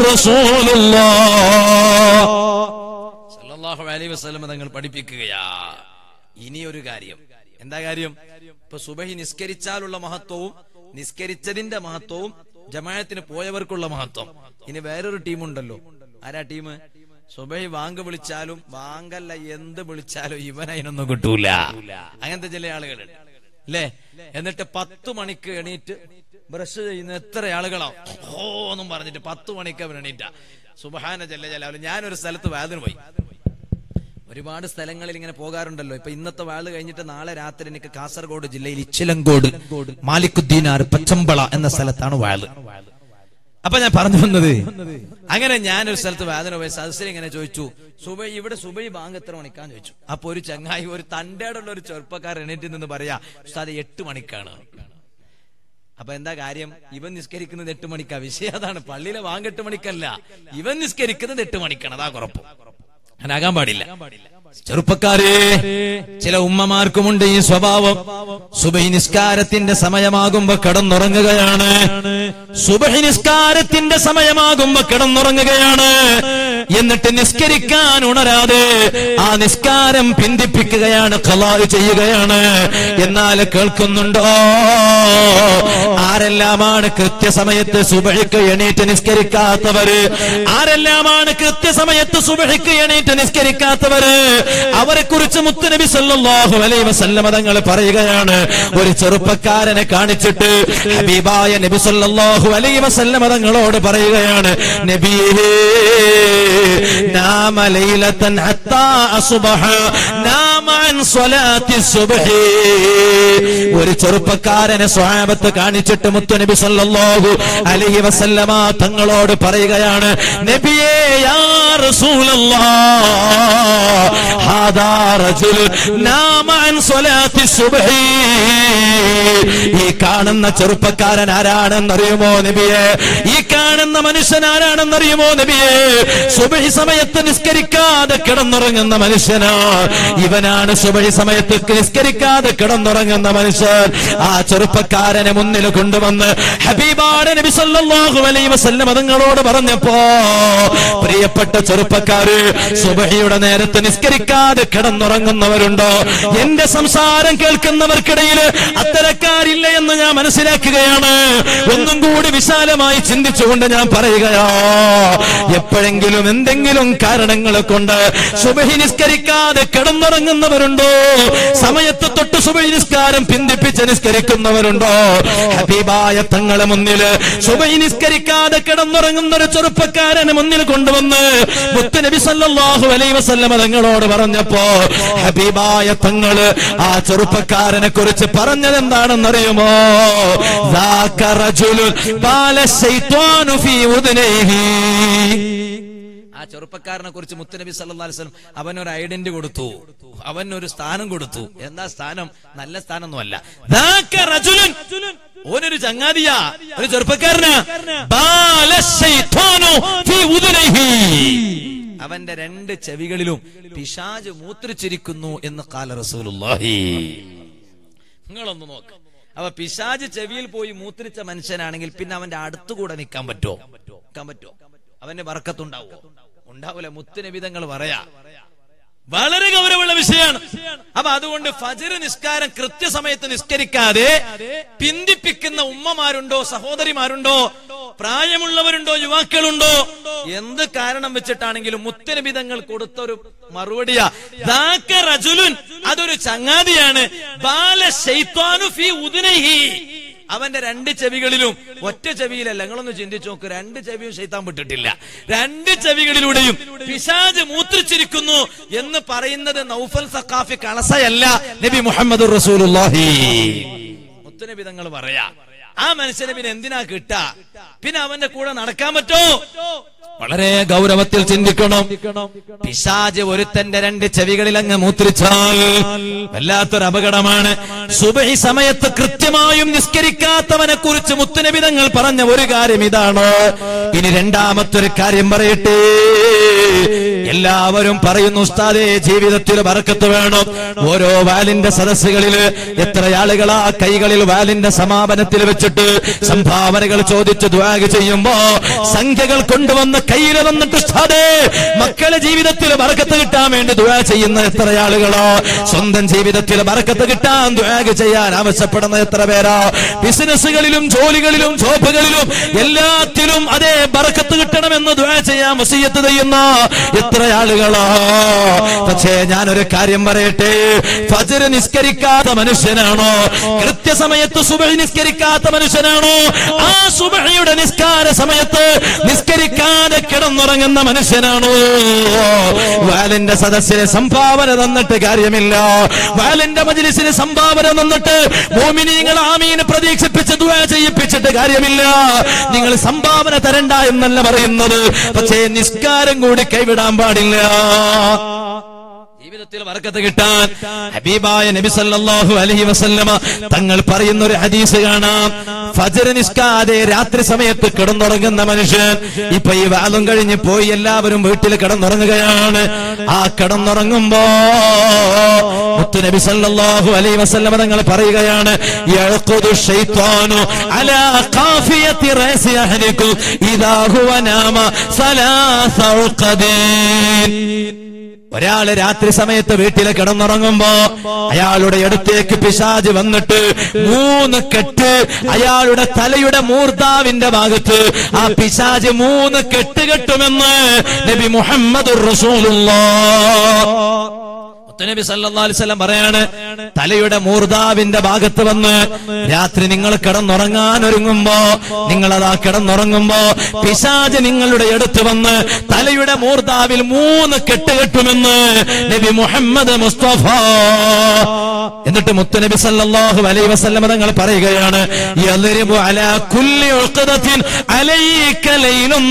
റസൂലുള്ളാഹ് സല്ലല്ലാഹു അലൈഹി വസല്ലമ തങ്ങൾ പഠിപ്പിക്കുകയാ ഇനി ഒരു കാര്യം എന്താ കാര്യം ഇപ്പൊ സുബഹി നിസ്കരിച്ചാലുള്ള മഹത്വവും നിസ്കരിച്ചതിന്റെ മഹത്വവും ജമാഅത്തിന് പോയവർക്കുള്ള മഹത്വം ഇനി വേറൊരു ടീമുണ്ടല്ലോ ആരാ ടീം സുബഹി വാങ്ക് വിളിച്ചാലും വാങ്കല്ല എന്ത് വിളിച്ചാലും ഇവൻ അതിനൊന്നും കിട്ടൂല അങ്ങനത്തെ ചില ആളുകളുണ്ട് അല്ലേ എന്നിട്ട് പത്ത് മണിക്ക് എണീറ്റ് ബ്രഷ് ചെയ്യുന്ന എത്ര ആളുകളാവും ഓ എന്നും പറഞ്ഞിട്ട് പത്ത് മണിക്ക് അവർ എണീറ്റ സുബഹാന ജല്ല ജലാലും ഞാനൊരു സ്ഥലത്ത് വേദന പോയി ഒരുപാട് സ്ഥലങ്ങളിൽ ഇങ്ങനെ പോകാറുണ്ടല്ലോ ഇപ്പൊ ഇന്നത്തെ വാള് കഴിഞ്ഞിട്ട് നാളെ രാത്രി എനിക്ക് കാസർഗോഡ് ജില്ലയിൽ ഇച്ചിലങ്കോട് മാലിക്കുദ്ദീനാർ പച്ചമ്പള എന്ന സ്ഥലത്താണ് വാള് അപ്പൊ ഞാൻ പറഞ്ഞു വന്നത് അങ്ങനെ ഞാനൊരു സ്ഥലത്ത് വേദന പോയി സദസ്സിൽ ഇങ്ങനെ ചോദിച്ചു സുബൈ ഇവിടെ സുബൈ ബാങ്ക് എത്ര മണിക്കാന്ന് ചോദിച്ചു അപ്പൊ ഒരു ചങ്ങായി ഒരു തന്റേടുള്ള ഒരു ചെറുപ്പക്കാരൻ എണീറ്റ് നിന്ന് പറയാ ഉസ്താദ് എട്ട് മണിക്കാണ് അപ്പൊ എന്താ കാര്യം ഇവൻ നിസ്കരിക്കുന്നത് എട്ട് മണിക്കാ വിഷയം അതാണ് പള്ളിയിലെ വാങ്ക് എട്ട് മണിക്കല്ല ഇവൻ നിസ്കരിക്കുന്നത് എട്ട് മണിക്കാണ് അതാ കുഴപ്പം അങ്ങനാകാൻ പാടില്ല ചെറുപ്പക്കാരെ ചില ഉമ്മമാർക്കുമുണ്ട് ഈ സ്വഭാവം സുബഹി നിസ്കാരത്തിന്റെ സമയമാകുമ്പോ കിടന്നുറങ്ങുകയാണ് സുബഹി നിസ്കാരത്തിന്റെ സമയമാകുമ്പോ കിടന്നുറങ്ങുകയാണ് എന്നിട്ട് നിസ്കരിക്കാൻ ഉണരാതെ ആ നിസ്കാരം പിന്തിപ്പിക്കുകയാണ് ഖലാ ചെയ്യുകയാണ് എന്നാൽ കേൾക്കുന്നുണ്ടോ ആരെല്ലാമാണ് കൃത്യസമയത്ത് സുബഹിക്ക് എണീറ്റ് നിസ്കരിക്കാത്തവര് ആരെല്ലാമാണ് കൃത്യസമയത്ത് സുബഹിക്ക് എണീറ്റ് നിസ്കരിക്കാത്തവര് അവരെ കുറിച്ച് മുത്തുനബി സല്ലല്ലാഹു അലൈഹി വസല്ലമ തങ്ങൾ പറയുകയാണ് ഒരു ചെറുപ്പക്കാരനെ കാണിച്ചിട്ട് ഹബീബായ നബി സല്ലല്ലാഹു അലൈഹി വസല്ലമ തങ്ങളോട് പറയുകയാണ് നബിയേ നാമ ലൈലതൻ ഹത്താ അസ്ബഹ നാമ അൻ സ്വലാത്തി സുബ്ഹി ഒരു ചെറുപ്പക്കാരനെ സ്വഹാബത്ത് കാണിച്ചിട്ട് മുത്തുനബി സല്ലല്ലാഹു അലൈഹി വസല്ലമ തങ്ങളോട് പറയുകയാണ് നബിയേ യാ റസൂലല്ലാഹ് ഹാദാ റജുൽ നാമ അൻ സ്വലാത്തി സുബ്ഹി ഈ കാണുന്ന ചെറുപ്പക്കാരൻ ആരാണെന്നറിയുമോ നബിയെ ഈ കാണുന്ന മനുഷ്യൻ ആരാണെന്നറിയുമോ നബിയെ സുബഹി സമയത്ത് നിസ്കരിക്കാതെ കിടന്നുറങ്ങുന്ന മനുഷ്യനാ ഇവനാണ് സുബഹി സമയത്ത് നിസ്കരിക്കാതെ കിടന്നുറങ്ങുന്ന മനുഷ്യൻ ആ ചെറുപ്പക്കാരനെ മുന്നിൽ കൊണ്ടുവന്ന് ഹബീബാട് നബി സല്ലല്ലാഹു അലൈഹി വസല്ലം അതുങ്ങളോട് പറഞ്ഞപ്പോ പ്രിയപ്പെട്ട ചെറുപ്പക്കാര് സുബഹിയുടെ നേരത്ത് നിസ്കരിക്കാതെ കിടന്നുറങ്ങുന്നവരുണ്ടോ എന്റെ സംസാരം കേൾക്കുന്നവർക്കിടയിൽ അത്തരക്കാരില്ല എന്ന് ഞാൻ മനസ്സിലാക്കുകയാണ് ഒന്നും കൂടി വിശാലമായി ചിന്തിച്ചുകൊണ്ട് ഞാൻ പറയുകയാ എപ്പോഴെങ്കിലും എന്തെങ്കിലും കാരണങ്ങൾ കൊണ്ട് സുബഹി നിസ്കരിക്കാതെ കിടന്നുറങ്ങുന്നവർ നടക്കുന്നവരുണ്ടോ സമയത്ത് തൊട്ട് സുബൈ നിസ്കാരം പിന്തിപ്പിച്ച് നിസ്കരിക്കുന്നവരുണ്ടോ ഹബീബായ തങ്ങളെ മുന്നില് സുബൈ നിസ്കരിക്കാതെ കിടന്നുറങ്ങുന്ന ഒരു ചെറുപ്പക്കാരനെ മുന്നിൽ കൊണ്ടുവന്ന് മുത്തനബി സല്ലല്ലാഹു അലൈഹി വസല്ലമ തങ്ങളോട് പറഞ്ഞപ്പോ ഹബീബായ തങ്ങള് ആ ചെറുപ്പക്കാരനെ കുറിച്ച് പറഞ്ഞത് എന്താണെന്നറിയുമോ ذاك رجل بال الشيطان في أذنيه ആ ചെറുപ്പക്കാരനെ കുറിച്ച് മുത്തനബി സല്ലല്ലാഹു അലൈഹി വസല്ലം അവനൊരു ഐഡന്റി കൊടുത്തു അവനൊരു സ്ഥാനം കൊടുത്തു എന്താ സ്ഥാനം നല്ല സ്ഥാനമൊന്നുമല്ല ذاك رجل ഓനൊരു ചങ്ങാതിയാ ഒരു ചെറുപ്പക്കാരനാ ബാല ശൈത്വാനു ഫീ ഉദുനൈഹി. അവന്റെ രണ്ട് ചെവികളിലും പിശാജ് മൂത്രിച്ചിരിക്കുന്നു എന്ന് കാല റസൂലുള്ളാഹി നിങ്ങളൊന്ന് നോക്ക് അവ പിശാജ് ചെവിയിൽ പോയി മൂത്രിച്ച മനുഷ്യനാണെങ്കിൽ പിന്നെ അവന്റെ അടുത്തുകൂടെ നിൽക്കാൻ പറ്റുമോ നിൽക്കാൻ പറ്റുമോ അവന്റെ വർക്കത്തുണ്ടാവോ ഉണ്ടാവൂല മുത്തുനിബിതങ്ങൾ പറയാ വളരെ ഗൗരവമുള്ള വിഷയമാണ് അപ്പൊ അതുകൊണ്ട് ഫജർ നിസ്കാരം കൃത്യസമയത്ത് നിസ്കരിക്കാതെ പിന്തിപ്പിക്കുന്ന ഉമ്മമാരുണ്ടോ സഹോദരിമാരുണ്ടോ പ്രായമുള്ളവരുണ്ടോ യുവാക്കളുണ്ടോ എന്ത് കാരണം വെച്ചിട്ടാണെങ്കിലും മുത്തനബിതങ്ങൾ കൊടുത്ത ഒരു മറുപടിയാ ദാക റജുലുൻ അതൊരു ചങ്ങാതിയാണ് ബാല ശൈത്വാനു ഫീ ഉദ്നൈഹി അവന്റെ രണ്ട് ചെവികളിലും ഒറ്റ ചെവിയിലല്ല നിങ്ങളൊന്ന് ചിന്തിച്ചു നോക്ക് രണ്ട് ചെവിയും ശൈത്താൻ വിട്ടിട്ടില്ല രണ്ട് ചെവികളിലൂടെയും പിശാജ് മൂത്രിച്ചിരിക്കുന്നു എന്ന് പറയുന്നത് നൗഫൽ സഖാഫി കളസയല്ല നബി മുഹമ്മദ് റസൂലുള്ളാഹി മുത്തുനബി തങ്ങൾ പറയാ ആ മനുഷ്യനെ പിന്നെ എന്തിനാ കിട്ടാ പിന്നെ അവന്റെ കൂടെ നടക്കാൻ പറ്റോ വളരെ ഗൗരവത്തിൽ ചിന്തിക്കണം പിശാജ് ഒരുത്തന്റെ രണ്ട് ചെവികളിൽ അങ്ങ് മൂത്രിച്ചാൽ വല്ലാത്തൊരു അപകടമാണ് സുബഹി സമയത്ത് കൃത്യമായും നിസ്കരിക്കാത്തവനെ കുറിച്ച് മുത്തുനബിതങ്ങൾ പറഞ്ഞ ഒരു കാര്യം ഇതാണ് ഇനി രണ്ടാമത്തൊരു കാര്യം പറയട്ടെ എല്ലാവരും പറയുന്നു ഉസ്താദേ ജീവിതത്തിൽ ബറക്കത്ത് വേണം ഓരോ വാലിന്റെ സദസ്സുകളില് എത്ര ആളുകൾ ആ കൈകളിൽ വാലിന്റെ സമാപനത്തിൽ വെച്ചിട്ട് സംഭാവനകൾ ചോദിച്ച് ദ്വാഗ് ചെയ്യുമ്പോ സംഖ്യകൾ കൊണ്ടുവന്ന് കയ്യിൽ വന്നിട്ട് ഉസ്താദേ മക്കളെ ജീവിതത്തിൽ ബറക്കത്ത് കിട്ടാൻ വേണ്ടി ദ്വാ ചെയ്യുന്ന എത്ര ആളുകളോ സ്വന്തം ജീവിതത്തിൽ ബറക്കത്ത് കിട്ടാൻ ദ്വാഗ് ചെയ്യാൻ ആവശ്യപ്പെടുന്ന എത്ര പേരാ ബിസിനസ്സുകളിലും ജോലികളിലും ജോബുകളിലും എല്ലാത്തിലും അതേ ബറക്കത്ത് കിട്ടണമെന്ന് ദ്വാ ചെയ്യാൻ വസീയത്ത് ചെയ്യുന്ന എത്ര ആളുകളോ പക്ഷേ ഞാനൊരു കാര്യം പറയട്ടെ ഫജർ നിസ്കരിക്കാത്ത മനുഷ്യനാണോ കൃത്യസമയത്ത് സുബഹി നിസ്കരിക്കാത്ത മനുഷ്യനാണോ ആ സുബഹിയുടെ നിസ്കാര സമയത്ത് നിസ്കരിക്കാതെ കിടന്നുറങ്ങുന്ന മനുഷ്യനാണോ വാലിന്റെ സദസ്സിന് സംഭാവന തന്നിട്ട് കാര്യമില്ല വാലിന്റെ മജിലിസിന് സംഭാവന തന്നിട്ട് മോമിനീങ്ങൾ ആമീന് പ്രതീക്ഷിപ്പിച്ച് ദുആ ചെയ്യിപ്പിച്ചിട്ട് കാര്യമില്ല നിങ്ങൾ സംഭാവന തരണ്ട എന്നല്ല പറയുന്നത് പക്ഷേ നിസ്കാരം കൂടി കൈവിടാൻ പാടില്ല ജീവിതത്തിൽ വർക്കത്ത് കിട്ടാൻ ഹബീബായ നബി സല്ലല്ലാഹു അലൈഹി വസല്ലമ തങ്ങൾ പറയുന്ന ഒരു ഹദീസ് കാണാം ഫജർ നിസ്കാതെ രാത്രി സമയത്ത് കിടന്നുറങ്ങുന്ന മനുഷ്യൻ ഇപ്പൊ ഈ വാദം കഴിഞ്ഞ് പോയി എല്ലാവരും വീട്ടിൽ കിടന്നുറങ്ങുകയാണ് ആ കിടന്നുറങ്ങുമ്പോ മുത്തു നബി സല്ലല്ലാഹു അലൈഹി വസല്ലമ തങ്ങൾ പറയുകയാണ് യഖുദു ശൈത്വാനു അലാ ഖാഫിയത്തി റഅസി അഹ്ലിക്കും ഇദാ ഹുവ നാമ സലാസ ഉഖദീൻ ഒരാള് രാത്രി സമയത്ത് വീട്ടിൽ കിടന്നുറങ്ങുമ്പോ അയാളുടെ അടുത്തേക്ക് പിശാജ് വന്നിട്ട് മൂന്ന് കെട്ട് അയാളുടെ തലയുടെ മൂർധാവിന്റെ ഭാഗത്ത് ആ പിശാജ് മൂന്ന് കെട്ട് കെട്ടുമെന്ന് നബി മുഹമ്മദ് നബി സല്ലല്ലാഹു അലൈഹി വസല്ലം പറയാണ് തലയുടെ മൂർധാവിന്റെ ഭാഗത്ത് വന്ന് രാത്രി നിങ്ങൾ കിടന്നുറങ്ങാൻ ഒരുങ്ങുമ്പോ നിങ്ങൾ അതാ കിടന്നുറങ്ങുമ്പോ പിശാജ് നിങ്ങളുടെ അടുത്ത് വന്ന് തലയുടെ മൂർധാവിൽ മൂന്ന് കെട്ട് കെട്ടുമെന്ന് നബി മുഹമ്മദ് മുസ്തഫ എന്നിട്ട് മുത്തുനബി സല്ലല്ലാഹു അലൈഹി വസല്ലം തങ്ങൾ പറയുകയാണ് യദ്രിബു അലാ കുല്ലി ഉഖദത്തിൻ അലൈക ലൈലും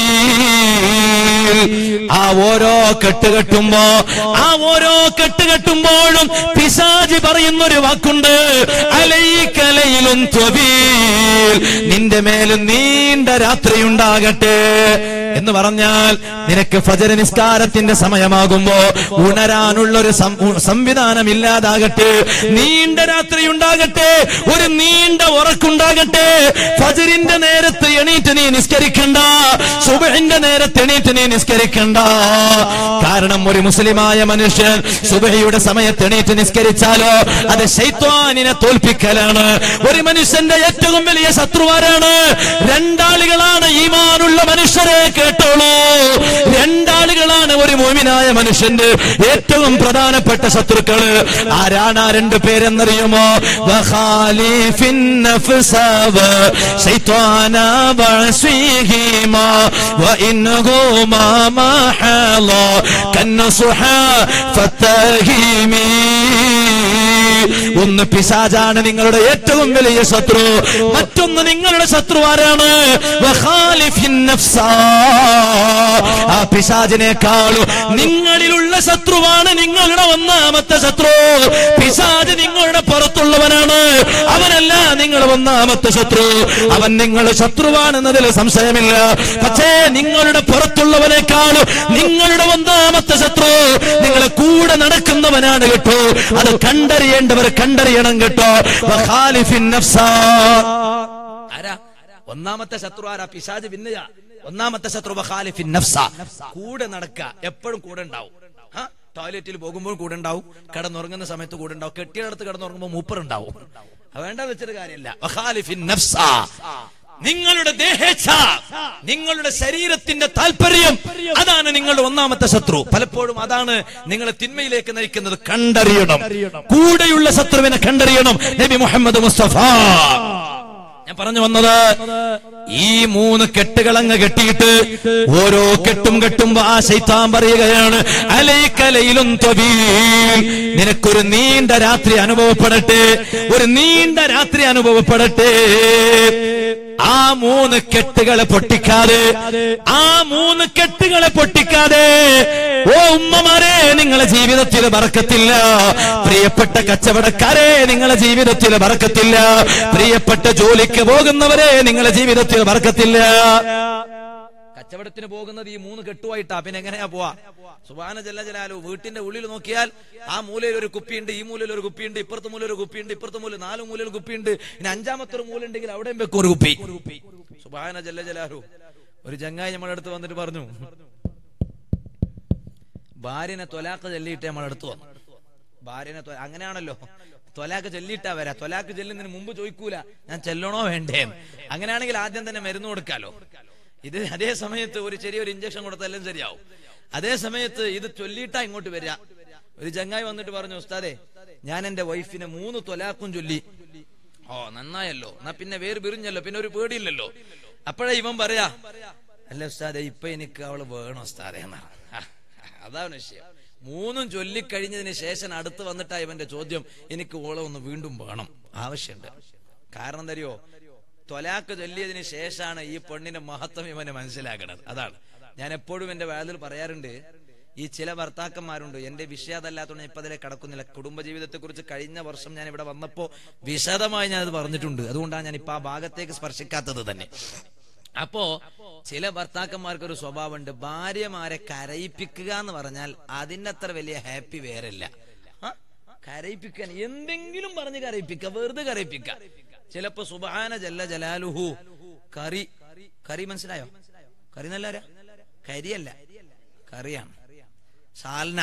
തവീൽ ആ ഓരോ കെട്ട് കെട്ടുമ്പോ ആ ഓരോ കെട്ട് കെട്ടുമ്പോഴും പിശാജി പറയുന്ന ഒരു വാക്കുണ്ട് അലൈക്കലയിലും ത്വബീൽ നിന്റെ മേലും നീണ്ട രാത്രി ഉണ്ടാകട്ടെ എന്ന് പറഞ്ഞാൽ നിനക്ക് ഫജര നിസ്കാരത്തിന്റെ സമയമാകുമ്പോ ഉണരാനുള്ള ഒരു സംവിധാനം ഇല്ലാതാകട്ടെ നീണ്ട രാത്രി ഉണ്ടാകട്ടെ ഒരു നീണ്ട ഉറക്കുണ്ടാകട്ടെ ഫജറിന്റെ നേരത്ത് എണീറ്റ് നീ നിസ്കരിക്കണ്ട സുബഹിന്റെ നേരത്ത് എണീറ്റ് നീ നിസ്കരിക്കണ്ട കാരണം ഒരു മുസ്ലിമായ മനുഷ്യൻ സുബഹിയുടെ സമയത്ത് എണീറ്റ് നിസ്കരിച്ചാലോ അത് ശൈത്വാനിനെ തോൽപ്പിക്കലാണ് ഒരു മനുഷ്യന്റെ ഏറ്റവും വലിയ ശത്രുവാരാണ് രണ്ടാളുകളാണ് ഈമാനുള്ള മനുഷ്യരെ കേട്ടോളൂ രണ്ടാളുകളാണ് ഒരു മോമിനായ മനുഷ്യന്റെ ഏറ്റവും പ്രധാനപ്പെട്ട ശത്രുക്കള് ആരാണ് ആ രണ്ട് പേരെന്നറിയുമോ വഖാലിഫിൻ നഫ്സ വശൈത്വാന വഅസ്വീഹിമാ വഇന്നഹുമാ മഹള കന്നസുഹ ഫത്തഹീമീ ഒന്ന് പിശാജാണ് നിങ്ങളുടെ ഏറ്റവും വലിയ ശത്രു മറ്റൊന്ന് നിങ്ങളുടെ ശത്രു ആരാണ് വഖാലിഫിൻ നഫ്സ. ആ പിശാജിനേക്കാളും നിങ്ങളിലുള്ള ശത്രുവാണ് നിങ്ങളുടെ ഒന്നാമത്തെ ശത്രു പിശാജ് നിങ്ങളുടെ പുറത്തുള്ളവനാണ് അവനല്ല നിങ്ങൾ ഒന്നാമത്തെ ശത്രു അവൻ നിങ്ങളുടെ ശത്രുവാണെന്നതിൽ സംശയമില്ല പക്ഷേ നിങ്ങളുടെ പുറത്തുള്ളവനേക്കാളും നിങ്ങളുടെ ഒന്നാമത്തെ ശത്രു നിങ്ങളെ കൂടെ നടക്കുന്നവനാണ് കേട്ടോ അത് കണ്ടറിയേണ്ടവർ കണ്ടറിയണം കേട്ടോ വഖാലിഫിൻ നഫ്സ. ആരാ ഒന്നാമത്തെ ശത്രു ആരാ പിശാജ് പിന്നെയാ ഒന്നാമത്തെ ശത്രു വഖാലിഫിൻ നഫ്സ കൂടെ നടക്കുക എപ്പോഴും കൂടെ ഉണ്ടാവും ആ, ടോയ്ലറ്റിൽ പോകുമ്പോൾ കൂടെ ഉണ്ടാവും കിടന്നുറങ്ങുന്ന സമയത്ത് കൂടെ ഉണ്ടാവും കെട്ടിയടത്ത് കിടന്നുറങ്ങുമ്പോൾ മൂപ്പർ ഉണ്ടാവും അത് വേണ്ട വെച്ചൊരു കാര്യമല്ല വഖാലിഫിൻ നഫ്സ നിങ്ങളുടെ ദേഹേച്ഛ നിങ്ങളുടെ ശരീരത്തിന്റെ താല്പര്യം അതാണ് നിങ്ങളുടെ ഒന്നാമത്തെ ശത്രു പലപ്പോഴും അതാണ് നിങ്ങളെ തിന്മയിലേക്ക് നയിക്കുന്നത് കണ്ടറിയണം കൂടെയുള്ള ശത്രുവിനെ കണ്ടറിയണം നബി മുഹമ്മദ് മുസ്തഫ ഞാൻ പറഞ്ഞു വന്നത് ഈ മൂന്ന് കെട്ടുകളങ്ങ് കെട്ടിയിട്ട് ഓരോ കെട്ടും കെട്ടുമ്പോ ആ ശൈത്താൻ പറയുകയാണ് അലൈക്കലയിലും തൊബീൽ നിനക്കൊരു നീണ്ട രാത്രി അനുഭവപ്പെടട്ടെ ഒരു നീണ്ട രാത്രി അനുഭവപ്പെടട്ടെ ആ മൂന്ന് കെട്ടുകളെ പൊട്ടിക്കാതെ ആ മൂന്ന് കെട്ടുകളെ പൊട്ടിക്കാതെ ഓ ഉമ്മമാരെ നിങ്ങളെ ജീവിതത്തിൽ പറക്കത്തില്ല പ്രിയപ്പെട്ട കച്ചവടക്കാരെ നിങ്ങളെ ജീവിതത്തിൽ പറക്കത്തില്ല പ്രിയപ്പെട്ട ജോലിക്ക് പോകുന്നവരെ നിങ്ങളെ ജീവിതത്തിൽ പറക്കത്തില്ല കച്ചവടത്തിന് പോകുന്നത് ഈ മൂന്ന് കെട്ടുമായിട്ടാ പിന്നെ എങ്ങനെയാ പോവാ സുബാന ജല്ല ജലാലു വീട്ടിന്റെ ഉള്ളിൽ നോക്കിയാൽ ആ മൂലയിൽ ഒരു കുപ്പിയുണ്ട് ഈ മൂലയിൽ ഒരു കുപ്പിയുണ്ട് ഇപ്പുറത്തെ മൂല ഒരു കുപ്പിയുണ്ട് ഇപ്പുറത്തെ മൂല നാല് മൂലയിൽ കുപ്പിയുണ്ട് ഇനി അഞ്ചാമത്തെ ഒരു മൂല ഉണ്ടെങ്കിൽ അവിടെയും വെക്കും ഒരു കുപ്പി സുബാന ജല്ല ജലാലു ഒരു ചങ്ങായി നമ്മുടെ അടുത്ത് വന്നിട്ട് പറഞ്ഞു ഭാര്യനെ തൊലാക്ക് ചൊല്ലിയിട്ട് നമ്മുടെ അടുത്ത് വന്നു ഭാര്യനെ തൊ- അങ്ങനെയാണല്ലോ തൊലാക്ക് ചൊല്ലിയിട്ടാ വരാ തൊലാക്ക് ചെല്ലുന്നതിന് മുമ്പ് ചോദിക്കൂല ഞാൻ ചെല്ലണോ വേണ്ടേ അങ്ങനെയാണെങ്കിൽ ആദ്യം തന്നെ മരുന്ന് കൊടുക്കാലോ ഇത് അതേ സമയത്ത് ഒരു ചെറിയൊരു ഇഞ്ചക്ഷൻ കൊടുത്താലും ശരിയാവും അതേ സമയത്ത് ഇത് ചൊല്ലിയിട്ടാ ഇങ്ങോട്ട് വരിക ഒരു ചങ്ങായി വന്നിട്ട് പറഞ്ഞു ഉസ്താദെ ഞാൻ എന്റെ വൈഫിനെ മൂന്ന് തൊലാക്കും ചൊല്ലി ഓ നന്നായല്ലോ എന്നാ പിന്നെ വേര് പിരിഞ്ഞല്ലോ പിന്നെ ഒരു പേടിയില്ലല്ലോ അപ്പോഴേ ഇവൻ പറയാ അല്ല ഉസ്താദെ ഇപ്പൊ എനിക്ക് അവള് വേണം ഉസ്താദെ എന്നാണ് ആ, അതാണ് വിഷയം മൂന്നും ചൊല്ലിക്കഴിഞ്ഞതിന് ശേഷം അടുത്ത് വന്നിട്ടാ ഇവന്റെ ചോദ്യം എനിക്ക് ഓളെ ഒന്ന് വീണ്ടും വേണം ആവശ്യമുണ്ട് കാരണം തരുമോ തൊലാക്ക് ചൊല്ലിയതിന് ശേഷമാണ് ഈ പെണ്ണിന്റെ മഹത്വം ഇവന് മനസ്സിലാക്കണത് അതാണ് ഞാൻ എപ്പോഴും എന്റെ വേദത്തിൽ പറയാറുണ്ട് ഈ ചില ഭർത്താക്കന്മാരുണ്ട് എന്റെ വിഷയം അതല്ലാത്തതുകൊണ്ട് ഇപ്പൊ അതിലെ കടക്കുന്നില്ല കുടുംബജീവിതത്തെ കുറിച്ച് കഴിഞ്ഞ വർഷം ഞാൻ ഇവിടെ വന്നപ്പോ വിശദമായി ഞാൻ അത് പറഞ്ഞിട്ടുണ്ട് അതുകൊണ്ടാണ് ഞാൻ ഇപ്പൊ ആ ഭാഗത്തേക്ക് സ്പർശിക്കാത്തത് തന്നെ അപ്പോ ചില ഭർത്താക്കന്മാർക്ക് ഒരു സ്വഭാവമുണ്ട് ഭാര്യമാരെ കരയിപ്പിക്കുക എന്ന് പറഞ്ഞാൽ അതിന്റെ അത്ര വലിയ ഹാപ്പി വേറല്ല ആ? കരയിപ്പിക്കാൻ എന്തെങ്കിലും പറഞ്ഞ് കരയിപ്പിക്കുക വെറുതെ കരയിപ്പിക്കുക ചിലപ്പോ സുബാന ജല്ല ജലാലുഹു കറി കറി മനസ്സിലായോ കറി നല്ല കരിയല്ല കറിയാണ് സാൽന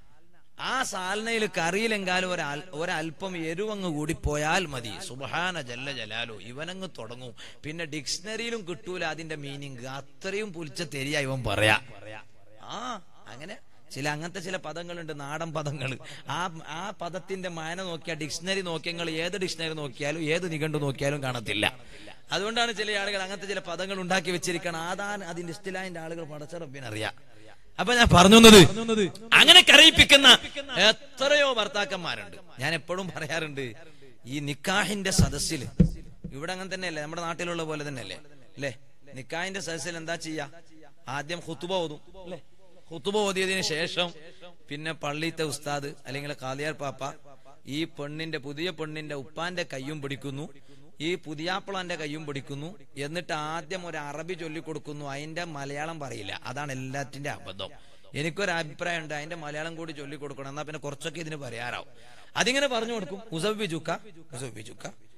ആ സാൽനയിൽ കറിയിലെങ്കാലും ഒരാൽ ഒരല്പം എരിവങ്ങ് കൂടി പോയാൽ മതി സുബഹാന ജല്ല ജലാലു ഇവനങ്ങ് തുടങ്ങും പിന്നെ ഡിക്ഷണറിയിലും കിട്ടൂല അതിന്റെ മീനിങ് അത്രയും പുലിച്ച തെരിയ ഇവൻ പറയാ ആ അങ്ങനെ ചില അങ്ങനത്തെ ചില പദങ്ങളുണ്ട് നാടൻ പദങ്ങൾ ആ ആ പദത്തിന്റെ മാന നോക്കിയാൽ ഡിക്ഷണറി നോക്കിയാൽ ഏത് ഡിക്ഷണറി നോക്കിയാലും ഏത് നിഘണ്ടു നോക്കിയാലും കാണത്തില്ല അതുകൊണ്ടാണ് ചില ആളുകൾ അങ്ങനത്തെ ചില പദങ്ങൾ ഉണ്ടാക്കി വെച്ചിരിക്കണം അതാണ് അതിന്റെ ഇസ്തിലാന്റെ ആളുകൾ പടച്ചറപ്പിനറിയാം അപ്പൊ ഞാൻ പറഞ്ഞു വന്നത് അങ്ങനെ കരയിപ്പിക്കുന്ന എത്രയോ ഭർത്താക്കന്മാരുണ്ട് ഞാൻ എപ്പോഴും പറയാറുണ്ട് ഈ നിക്കാഹിന്റെ സദസ്സിൽ ഇവിടെ അങ്ങനെ തന്നെയല്ലേ നമ്മുടെ നാട്ടിലുള്ള പോലെ തന്നെയല്ലേ അല്ലേ നിക്കാഹിന്റെ സദസ്സിൽ എന്താ ചെയ്യാ ആദ്യം ഹുത്തുബ ഓതും അല്ലേ ഹുത്തുബ ഓതിയതിനു ശേഷം പിന്നെ പള്ളിത്തെ ഉസ്താദ് അല്ലെങ്കിൽ കാലിയാർ പാപ്പ ഈ പെണ്ണിന്റെ പുതിയ പെണ്ണിന്റെ ഉപ്പാന്റെ കയ്യും പിടിക്കുന്നു ഈ പുതിയാപ്പിളന്റെ കയ്യും പിടിക്കുന്നു എന്നിട്ട് ആദ്യം ഒരു അറബി ചൊല്ലിക്കൊടുക്കുന്നു അതിന്റെ മലയാളം പറയില്ല അതാണ് എല്ലാത്തിന്റെ അബദ്ധം എനിക്കൊരു അഭിപ്രായം ഉണ്ട് അതിന്റെ മലയാളം കൂടി ചൊല്ലിക്കൊടുക്കണം എന്നാ പിന്നെ കുറച്ചൊക്കെ ഇതിന് പറയാറാവും അതിങ്ങനെ പറഞ്ഞു കൊടുക്കും ഉസബി ചുക്ക ഉസബി ചുക്ക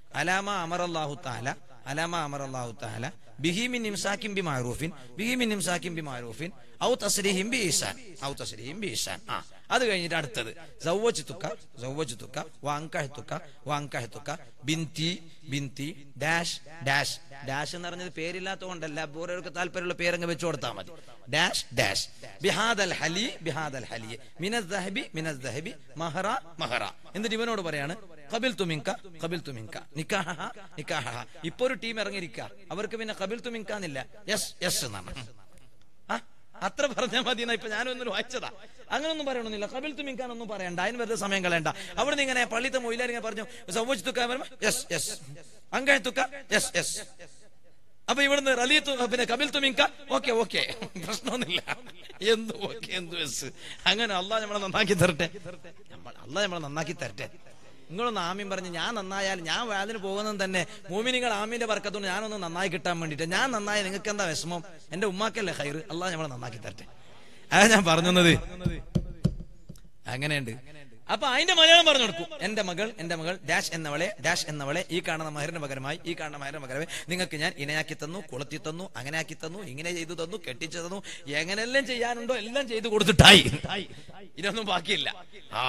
അലാമ അമറല്ലാഹു താല അലാമ അമറല്ലാഹു താല ബിഹിമിൻ ഇംസാക്കിൻ ബി മാറൂഫിൻ ബിഹിമിൻ ഇംസാക്കിൻ ബി മാറൂഫിൻ ഔ തസ്രീഹിം ബി ഈസാൻ ഔ തസ്രീഹിം ബി ഈസാൻ ആ അത് കഴിഞ്ഞിട്ട് അടുത്തത് സൗവജിത്തുക്ക സൗവജിത്തുക്ക വാങ്കഹത്തുക്ക വാങ്കഹത്തുക്ക ബിന്തി ബിന്തി ഡാഷ് ഡാഷ് ഡാഷ് എന്ന് പറഞ്ഞത് പേരില്ലാത്തതുകൊണ്ടല്ല ഓരോർക്ക് താല്പര്യമുള്ള പേരങ്ങ് വെച്ചു കൊടുത്താൽ മതി ഡാഷ് ഡാഷ് ബിഹാദൽ ഹലി ബിഹാദൽ ഹലി മിനസ് ദഹബി മിനസ് ദഹബി മഹറ മഹറ എന്നിട്ട് ഇവനോട് പറയാണ് കബിൽ തുമിങ്ക കബിൽ തുമിങ്ക നിക്കാഹ നിക്കാഹ ഇപ്പൊ ഒരു ടീം ഇറങ്ങിയിരിക്കുക അവർക്ക് പിന്നെ കബിൽ തുമിങ്ക എന്നില്ല യെസ് യെസ് എന്നാണ് ആ അത്ര പറഞ്ഞാൽ മതി എന്നാ ഇപ്പൊ ഞാനൊന്നും വായിച്ചതാ അങ്ങനൊന്നും പറയണമെന്നില്ല കബിൽ തുമിങ്കാൻ ഒന്നും പറയണ്ട അതിന് വെറുതെ സമയം കളയണ്ട അവിടെ നിന്ന് ഇങ്ങനെ പള്ളിത്തെ മൊയിലാരിങ്ങനെ പറഞ്ഞു സൗവച്ച് തുക്കാൻ വരുമ്പോ യെസ് യെസ് അങ്കായ തുക്ക യെസ് യെസ് അപ്പൊ ഇവിടുന്ന് റലി തു- പിന്നെ കബിൽ തുമിങ്ക ഓക്കെ ഓക്കെ പ്രശ്നമൊന്നുമില്ല എന്ത് ഓക്കെ എന്ത് യെസ് അങ്ങനെ അള്ളാഹ് നമ്മളെ നന്നാക്കി തരട്ടെ നമ്മൾ അള്ളാഹ് നമ്മളെ നന്നാക്കി തരട്ടെ നിങ്ങളൊന്ന് ആമീൻ പറഞ്ഞ് ഞാൻ നന്നായാൽ ഞാൻ വേദന പോകുന്നത് തന്നെ മൂമിനികൾ ആമീന്റെ വർക്കത്തോണ്ട് ഞാനൊന്ന് നന്നായി കിട്ടാൻ വേണ്ടിട്ട് ഞാൻ നന്നായി നിങ്ങൾക്ക് എന്താ വിഷമം എന്റെ ഉമ്മാക്കല്ലേ ഹൈർ അള്ളാഹ് നമ്മളെ നന്നാക്കി തരട്ടെ അതാ ഞാൻ പറഞ്ഞത് അങ്ങനെയുണ്ട് അപ്പൊ അതിന്റെ മലയാളം പറഞ്ഞു കൊടുക്കും എന്റെ മകൾ എന്റെ മകൾ ഡാഷ് എന്നവളെ ഡാഷ് എന്നവളെ ഈ കാണുന്ന മഹറിന്റെ പകരമായി ഈ കാണുന്ന മഹറിന്റെ പകരമായി നിങ്ങൾക്ക് ഞാൻ ഇണയാക്കി തന്നു കൊളുത്തി തന്നു അങ്ങനെ ആക്കി തന്നു ഇങ്ങനെ ചെയ്തു തന്നു കെട്ടിച്ചു തന്നു എങ്ങനെല്ലാം ചെയ്യാനുണ്ടോ എല്ലാം ചെയ്തു കൊടുത്തിട്ടായി ഇതൊന്നും ബാക്കിയില്ല ആ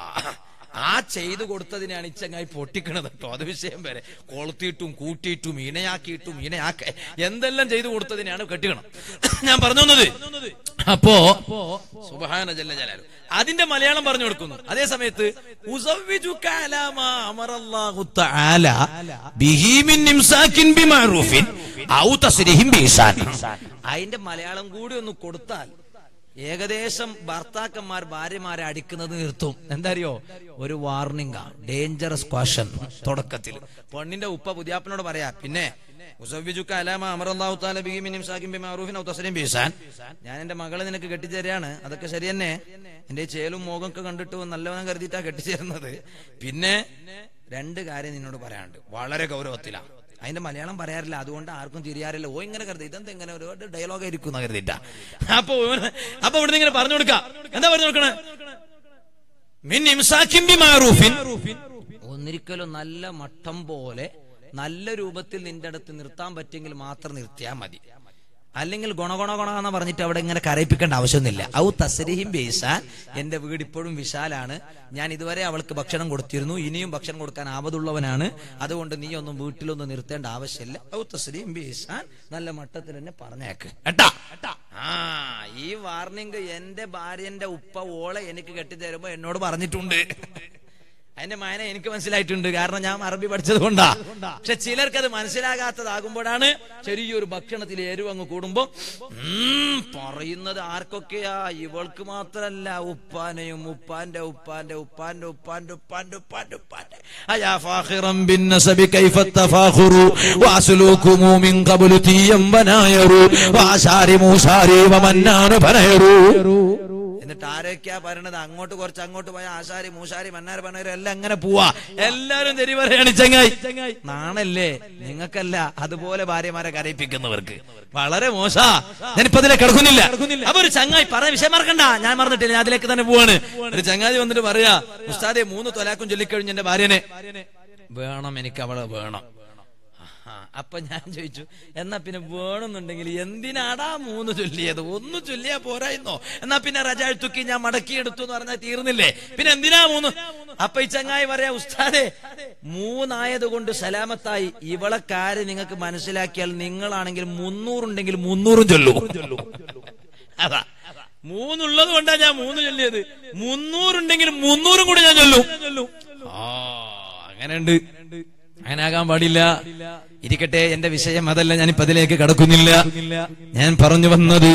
ആ ചെയ്തു കൊടുത്തതിനാണ് ഇച്ചങ്ങായി പൊട്ടിക്കണത് കേട്ടോ അത് വിഷയം വരെ കൊളുത്തിയിട്ടും കൂട്ടിയിട്ടും ഇണയാക്കിയിട്ടും ഇണയാക്ക എന്തെല്ലാം ചെയ്തു കൊടുത്തതിനാണ് കെട്ടിക്കണം ഞാൻ പറഞ്ഞു വന്നത് അപ്പോ സുബഹാന ജല്ല ജലാലു അതിന്റെ മലയാളം പറഞ്ഞു കൊടുക്കുന്നു അതേ സമയത്ത് ഉസവ്വിജുക അലാ മാ അമറല്ലാഹു തആല ബിഹി മിൻ ഇംസാക്കിൻ ബിമഅറൂഫിൻ ഔ തസ്രീഹിൻ ബിഇഹ്സാൻ അതിന്റെ മലയാളം കൂടി ഒന്ന് കൊടുത്താൽ ഏകദേശം ഭർത്താക്കന്മാർ ഭാര്യമാരെ അടിക്കുന്നത് നിർത്തും എന്താ അറിയോ ഒരു വാർണിംഗ് ഡേഞ്ചറസ് ക്വഷൻ തുടക്കത്തിൽ പെണ്ണിന്റെ ഉപ്പ പുതിയാപ്പനോട് പറയാ പിന്നെ ഉസവ്വിജുക അലാമ അമറല്ലാഹു തആല ബിഹി മിൻ ഇംസാക്കിൻ ബിമഅറൂഫിൻ ഔ തസ്രീഹിൻ ബിഇഹ്സാൻ ഞാൻ എന്റെ മകളെ നിനക്ക് കെട്ടിച്ചേരാണ് അതൊക്കെ ശരി തന്നെ എന്റെ ഈ ചേലും മോകൊക്കെ കണ്ടിട്ട് നല്ലവനം കരുതിയിട്ടാ കെട്ടിച്ചേരുന്നത് പിന്നെ രണ്ട് കാര്യം നിന്നോട് പറയാനുണ്ട് വളരെ ഗൗരവത്തിലാണ് അതിന്റെ മലയാളം പറയാറില്ല അതുകൊണ്ട് ആർക്കും തിരിയാറില്ല ഓ ഇങ്ങനെ കരുതി ഇതെന്താ ഇങ്ങനെ ഒരു ഡയലോഗ് ആയിരിക്കും കരുതിയിട്ടാ അപ്പൊ ഇവന് അപ്പൊ ഇവിടുന്ന് ഇങ്ങനെ പറഞ്ഞു കൊടുക്കാം എന്താ പറഞ്ഞു കൊടുക്കണേ മിൻ ഇംസാക്കിൻ ബിമഅറൂഫിൻ ഒന്നിരിക്കലും നല്ല മട്ടം പോലെ നല്ല രൂപത്തിൽ നിന്റെ അടുത്ത് നിർത്താൻ പറ്റിയെങ്കിൽ മാത്രം നിർത്തിയാൽ മതി അല്ലെങ്കിൽ ഗുണ ഗുണ ഗുണ എന്ന് പറഞ്ഞിട്ട് അവിടെ ഇങ്ങനെ കരയിപ്പിക്കേണ്ട ആവശ്യമൊന്നുമില്ല ഔ തസ്രിഹിം ബേസാൻ എന്റെ വീട് ഇപ്പോഴും വിശാലാണ് ഞാൻ ഇതുവരെ അവൾക്ക് ഭക്ഷണം കൊടുത്തിരുന്നു ഇനിയും ഭക്ഷണം കൊടുക്കാൻ ആപതുള്ളവനാണ് അതുകൊണ്ട് നീ ഒന്നും വീട്ടിലൊന്നും നിർത്തേണ്ട ആവശ്യമില്ല ഔ തസ്രിഹിം ബേസാൻ നല്ല മട്ടത്തിൽ തന്നെ പറഞ്ഞേക്ക് കേട്ടാ ആ ഈ വാർണിംഗ് എന്റെ ഭാര്യന്റെ ഉപ്പ ഓളെ എനിക്ക് കെട്ടിത്തരുമ്പോ എന്നോട് പറഞ്ഞിട്ടുണ്ട് അതിന്റെ മായന എനിക്ക് മനസ്സിലായിട്ടുണ്ട് കാരണം ഞാൻ അറബി പഠിച്ചത് കൊണ്ടാ പക്ഷെ ചിലർക്ക് അത് മനസ്സിലാകാത്തതാകുമ്പോഴാണ് ചെറിയൊരു ഭക്ഷണത്തിൽ എരിവ് അങ്ങ് കൂടുമ്പോ ഉം, പറയുന്നത് ആർക്കൊക്കെയാ ഇവൾക്ക് മാത്രല്ല ഉപ്പാനെയും ഉപ്പാന്റെ ഉപ്പാന്റെ ഉപ്പാന്റെ ഉപ്പാന്റെ ഉപ്പാന്റെ ഉപ്പാന്റെ ഉപ്പാന്റെ അയാ ഫാഖിറം ബിന്നസബി കൈഫ തഫാഖുറു വാസുലൂകുമു മിൻ ഖബ്ലു തീയം ബനായറു വാശാരി മൂശാരി വമന്നാനു ബനയറു എന്നിട്ട് ആരൊക്കെയാ പറയണത് അങ്ങോട്ട് കുറച്ച് അങ്ങോട്ട് പോയ ആശാരി മൂശാരി മന്നാർ പണയർ എല്ലാം അങ്ങനെ പോവാ എല്ലാരും തെരി പറയാണ് ചങ്ങായി നാണല്ലേ നിങ്ങൾക്കല്ല അതുപോലെ ഭാര്യമാരെ കരയിപ്പിക്കുന്നവർക്ക് വളരെ മോശാ ഞാനിപ്പോ അതിലെ കിടക്കുന്നില്ല അപ്പൊ ഒരു ചങ്ങായി പറ വിഷയം മറക്കണ്ട ഞാൻ മറന്നിട്ടില്ല ഞാൻ അതിലേക്ക് തന്നെ പോവാണ് ഒരു ചങ്ങാതി വന്നിട്ട് പറയാ ഉസ്താദെ മൂന്ന് തൊലാക്കും ചൊല്ലിക്കഴിഞ്ഞ് എന്റെ ഭാര്യനെ വേണം എനിക്ക് അവളെ വേണം ആഹാ. അപ്പൊ ഞാൻ ചോദിച്ചു എന്നാ പിന്നെ വേണമെന്നുണ്ടെങ്കിൽ എന്തിനാടാ മൂന്ന് ചൊല്ലിയത് ഒന്ന് ചൊല്ലിയാ പോരായിരുന്നോ എന്നാ പിന്നെ റജാഴ്ത്തുക്കി ഞാൻ മടക്കിയെടുത്തു എന്ന് പറഞ്ഞാൽ തീർന്നില്ലേ പിന്നെ എന്തിനാ മൂന്ന് അപ്പൊ ഈ ചങ്ങായി പറയാ ഉസ്താദെ മൂന്നായത് കൊണ്ട് സലാമത്തായി ഇവളെ കാര്യം നിങ്ങൾക്ക് മനസ്സിലാക്കിയാൽ നിങ്ങളാണെങ്കിൽ മുന്നൂറുണ്ടെങ്കിൽ മുന്നൂറും ചൊല്ലൂ അതാ മൂന്നുള്ളത് കൊണ്ടാ ഞാൻ മൂന്ന് ചൊല്ലിയത് മുന്നൂറുണ്ടെങ്കിൽ മുന്നൂറും കൂടി ഞാൻ ചൊല്ലും ആ അങ്ങനെയുണ്ട് അങ്ങനെ ആകാൻ പാടില്ല ഇരിക്കട്ടെ എന്റെ വിഷയം അതല്ല ഞാൻ ഇപ്പൊ അതിലേക്ക് കടക്കുന്നില്ല ഞാൻ പറഞ്ഞു വന്നത്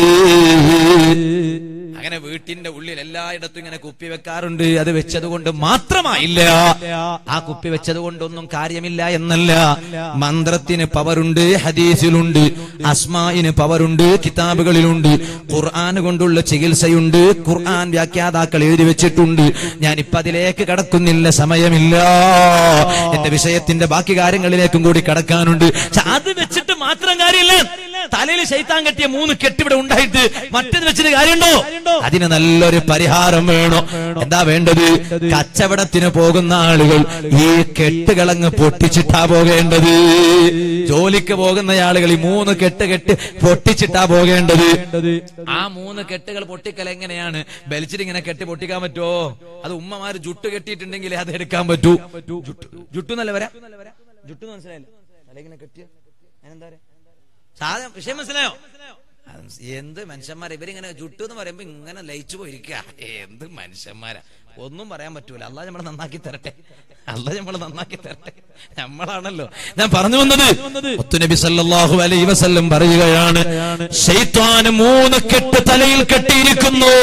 അങ്ങനെ വീട്ടിന്റെ ഉള്ളിൽ എല്ലായിടത്തും ഇങ്ങനെ കുപ്പി വെക്കാറുണ്ട് അത് വെച്ചത് കൊണ്ട് മാത്രമായില്ല ആ കുപ്പി വെച്ചത് കൊണ്ടൊന്നും കാര്യമില്ല എന്നല്ല മന്ത്രത്തിന് പവറുണ്ട് ഹദീസിലുണ്ട് അസ്മായിന് പവറുണ്ട് കിതാബുകളിലുണ്ട് ഖുർആൻ കൊണ്ടുള്ള ചികിത്സയുണ്ട് ഖുർആൻ വ്യാഖ്യാതാക്കൾ എഴുതി വെച്ചിട്ടുണ്ട് ഞാൻ ഇപ്പൊ അതിലേക്ക് കടക്കുന്നില്ല സമയമില്ല എന്റെ വിഷയത്തിന്റെ ബാക്കി കാര്യങ്ങളിലേക്കും കൂടി കടക്കാനുണ്ട് പക്ഷെ അത് വെച്ചിട്ട് മാത്രം കാര്യമില്ല തലയിൽ ശൈത്താൻ കെട്ടിയ മൂന്ന് കെട്ടിവിടെ ഉണ്ടായിട്ട് മറ്റേത് വെച്ചിട്ട് കാര്യമുണ്ടോ അതിന് നല്ലൊരു പരിഹാരം വേണോ എന്താ വേണ്ടത് കച്ചവടത്തിന് പോകുന്ന ആളുകൾ ഈ കെട്ടുകളങ്ങ് പൊട്ടിച്ചിട്ടാ പോകേണ്ടത് ജോലിക്ക് പോകുന്ന ആളുകൾ ഈ മൂന്ന് കെട്ട് കെട്ട് പൊട്ടിച്ചിട്ടാ പോകേണ്ടത് ആ മൂന്ന് കെട്ടുകൾ പൊട്ടിക്കൽ എങ്ങനെയാണ് ബലിച്ചിട്ട് ഇങ്ങനെ കെട്ടി പൊട്ടിക്കാൻ പറ്റുമോ അത് ഉമ്മമാര് ജുട്ട് കെട്ടിയിട്ടുണ്ടെങ്കിൽ അത് എടുക്കാൻ പറ്റൂ ജുട്ട് ജുട്ടു എന്നല്ല വരാ ജുട്ടു മനസ്സിലായില്ല തലയിങ്ങനെ കെട്ടിയ അതിനെന്താ പറയാ സാധനം വിഷയം മനസ്സിലായോ അത് എന്ത് മനുഷ്യന്മാരെ ഇവരിങ്ങനെ ജുട്ടു എന്ന് പറയുമ്പോ ഇങ്ങനെ ലയിച്ചു പോയിരിക്കുക എന്ത് മനുഷ്യന്മാരാ ഒന്നും പറയാൻ പറ്റൂല അള്ളാഹ് നമ്മളെ നന്നാക്കി തരട്ടെ അള്ളാഹ് നമ്മളെ നന്നാക്കി തരട്ടെ നമ്മളാണല്ലോ ഞാൻ പറഞ്ഞു വന്നത് മുത്തുനബി സല്ലല്ലാഹു അലൈഹി വസല്ലം പറയുകയാണ് ശൈത്വാന് മൂന്ന് കെട്ട് തലയിൽ കെട്ടിയിരിക്കുന്നു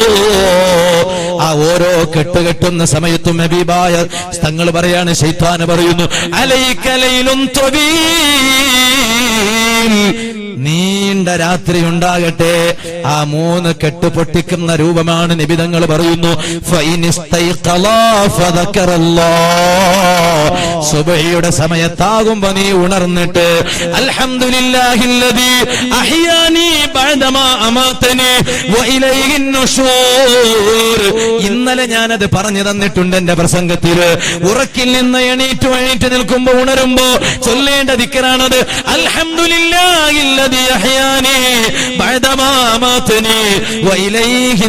ആ ഓരോ കെട്ട് കെട്ടുന്ന സമയത്തും ഹബീബായ തങ്ങൾ പറയാണ് ശൈത്വാന് പറയുന്നു അലൈക്കലയിലും നീണ്ട രാത്രി ഉണ്ടാകട്ടെ ആ മൂന്ന് കെട്ട് പൊട്ടിക്കുന്ന രൂപമാണ് നിബിതങ്ങൾ പറയുന്നു ഫൈനിസ്തൈഖലാ ഫദക്കറല്ലാഹ്. സുബഹിയുടെ സമയത്താകുമ്പോ നീ ഉണർന്നിട്ട് അൽഹംദുലില്ലാഹില്ലദീ അഹ്യാനി ബഅദമാ അമാതനി വഇലൈഹിൻ നുശൂർ ഇന്നലെ ഞാനത് പറഞ്ഞു തന്നിട്ടുണ്ട് എന്റെ പ്രസംഗത്തിൽ ഉറക്കിൽ നിന്ന് എണീറ്റ് എണീറ്റ് നിൽക്കുമ്പോ ഉണരുമ്പോ ചൊല്ലേണ്ട ദിക്കറാണത് അൽഹംദുലില്ലാഹില്ലദീ അഹ്യാനി ബഅദമാ അമാതനി വഇലൈഹിൻ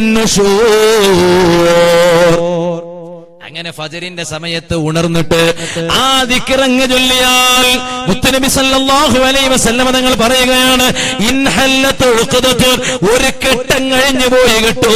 നുശൂർ അങ്ങനെ ഫജറിന്റെ സമയത്ത് ഉണർന്നിട്ട് ആ ദിക്കിറങ്ങ് ചൊല്ലിയാൽ മുത്തനബി സല്ലല്ലാഹു അലൈഹി വസല്ലമ തങ്ങൾ പറയുകയാണ് ഇൻഹല്ലത്ത് ഉഖദത്തുൻ ഒരു കെട്ടം കഴിഞ്ഞു പോയി കേട്ടോ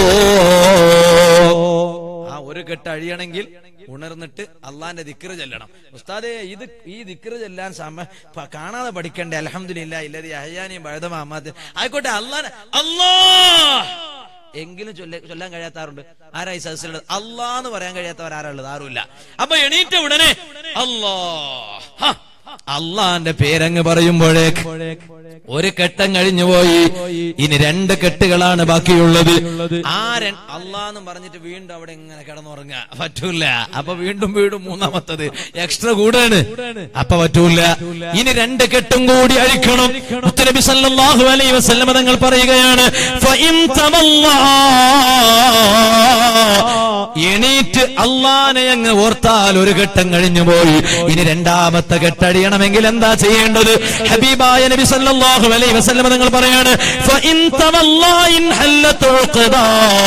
ആ ഒരു കെട്ട് അഴിയണമെങ്കിൽ ഉണർന്നിട്ട് അള്ളാന്റെ ദിക്റ് ചെല്ലണം ഉസ്താദെ ഇത് ഈ ദിക്റ് ചെല്ലാൻ സമ പ- കാണാതെ പഠിക്കണ്ടേ അലഹമില്ല ഇല്ലത് അഹ്യാനിയും ബഴുതമാമാത്ത് ആയിക്കോട്ടെ അള്ളാൻ അല്ലാ എങ്കിലും ചൊല്ല ചൊല്ലാൻ കഴിയാത്താറുണ്ട് ആരാ ഈ സദസ്സിലുള്ളത് അല്ലാ എന്ന് പറയാൻ കഴിയാത്തവർ ആരാ ഉള്ളത് ആരുമില്ല അപ്പൊ എണീറ്റ ഉടനെ അല്ലാ ഹ, അള്ളാന്റെ പേരങ്ങ് പറയുമ്പോഴേക്ക് ഒരു കെട്ടം കഴിഞ്ഞു പോയി ഇനി രണ്ട് കെട്ടുകളാണ് ബാക്കിയുള്ളത് ആ ര- അള്ളാന്ന് പറഞ്ഞിട്ട് വീണ്ടും അവിടെ ഇങ്ങനെ കിടന്നുറങ്ങുക പറ്റൂല അപ്പൊ വീണ്ടും വീണ്ടും മൂന്നാമത്തത് എക്സ്ട്രാ കൂടാണ് അപ്പൊ പറ്റൂല ഇനി രണ്ട് കെട്ടും കൂടി അഴിക്കണം മുത്തനബി സല്ലല്ലാഹു അലൈഹി വസല്ലമ തങ്ങൾ പറയുകയാണ് ഫഇൻ തവല്ലാ എണീറ്റ് അള്ളാനെ അങ്ങ് ഓർത്താൽ ഒരു ഘട്ടം കഴിഞ്ഞു പോയി ഇനി രണ്ടാമത്തെ കെട്ടടിയണമെങ്കിൽ എന്താ ചെയ്യേണ്ടത് ഹബീബായ നബി സല്ലല്ലാഹു അലൈഹി വസല്ലം നിങ്ങൾ പറയാണ് ഫഇൻ തവല്ലാ ഇൻ ഹല്ലത്ത് ഉഖദാ.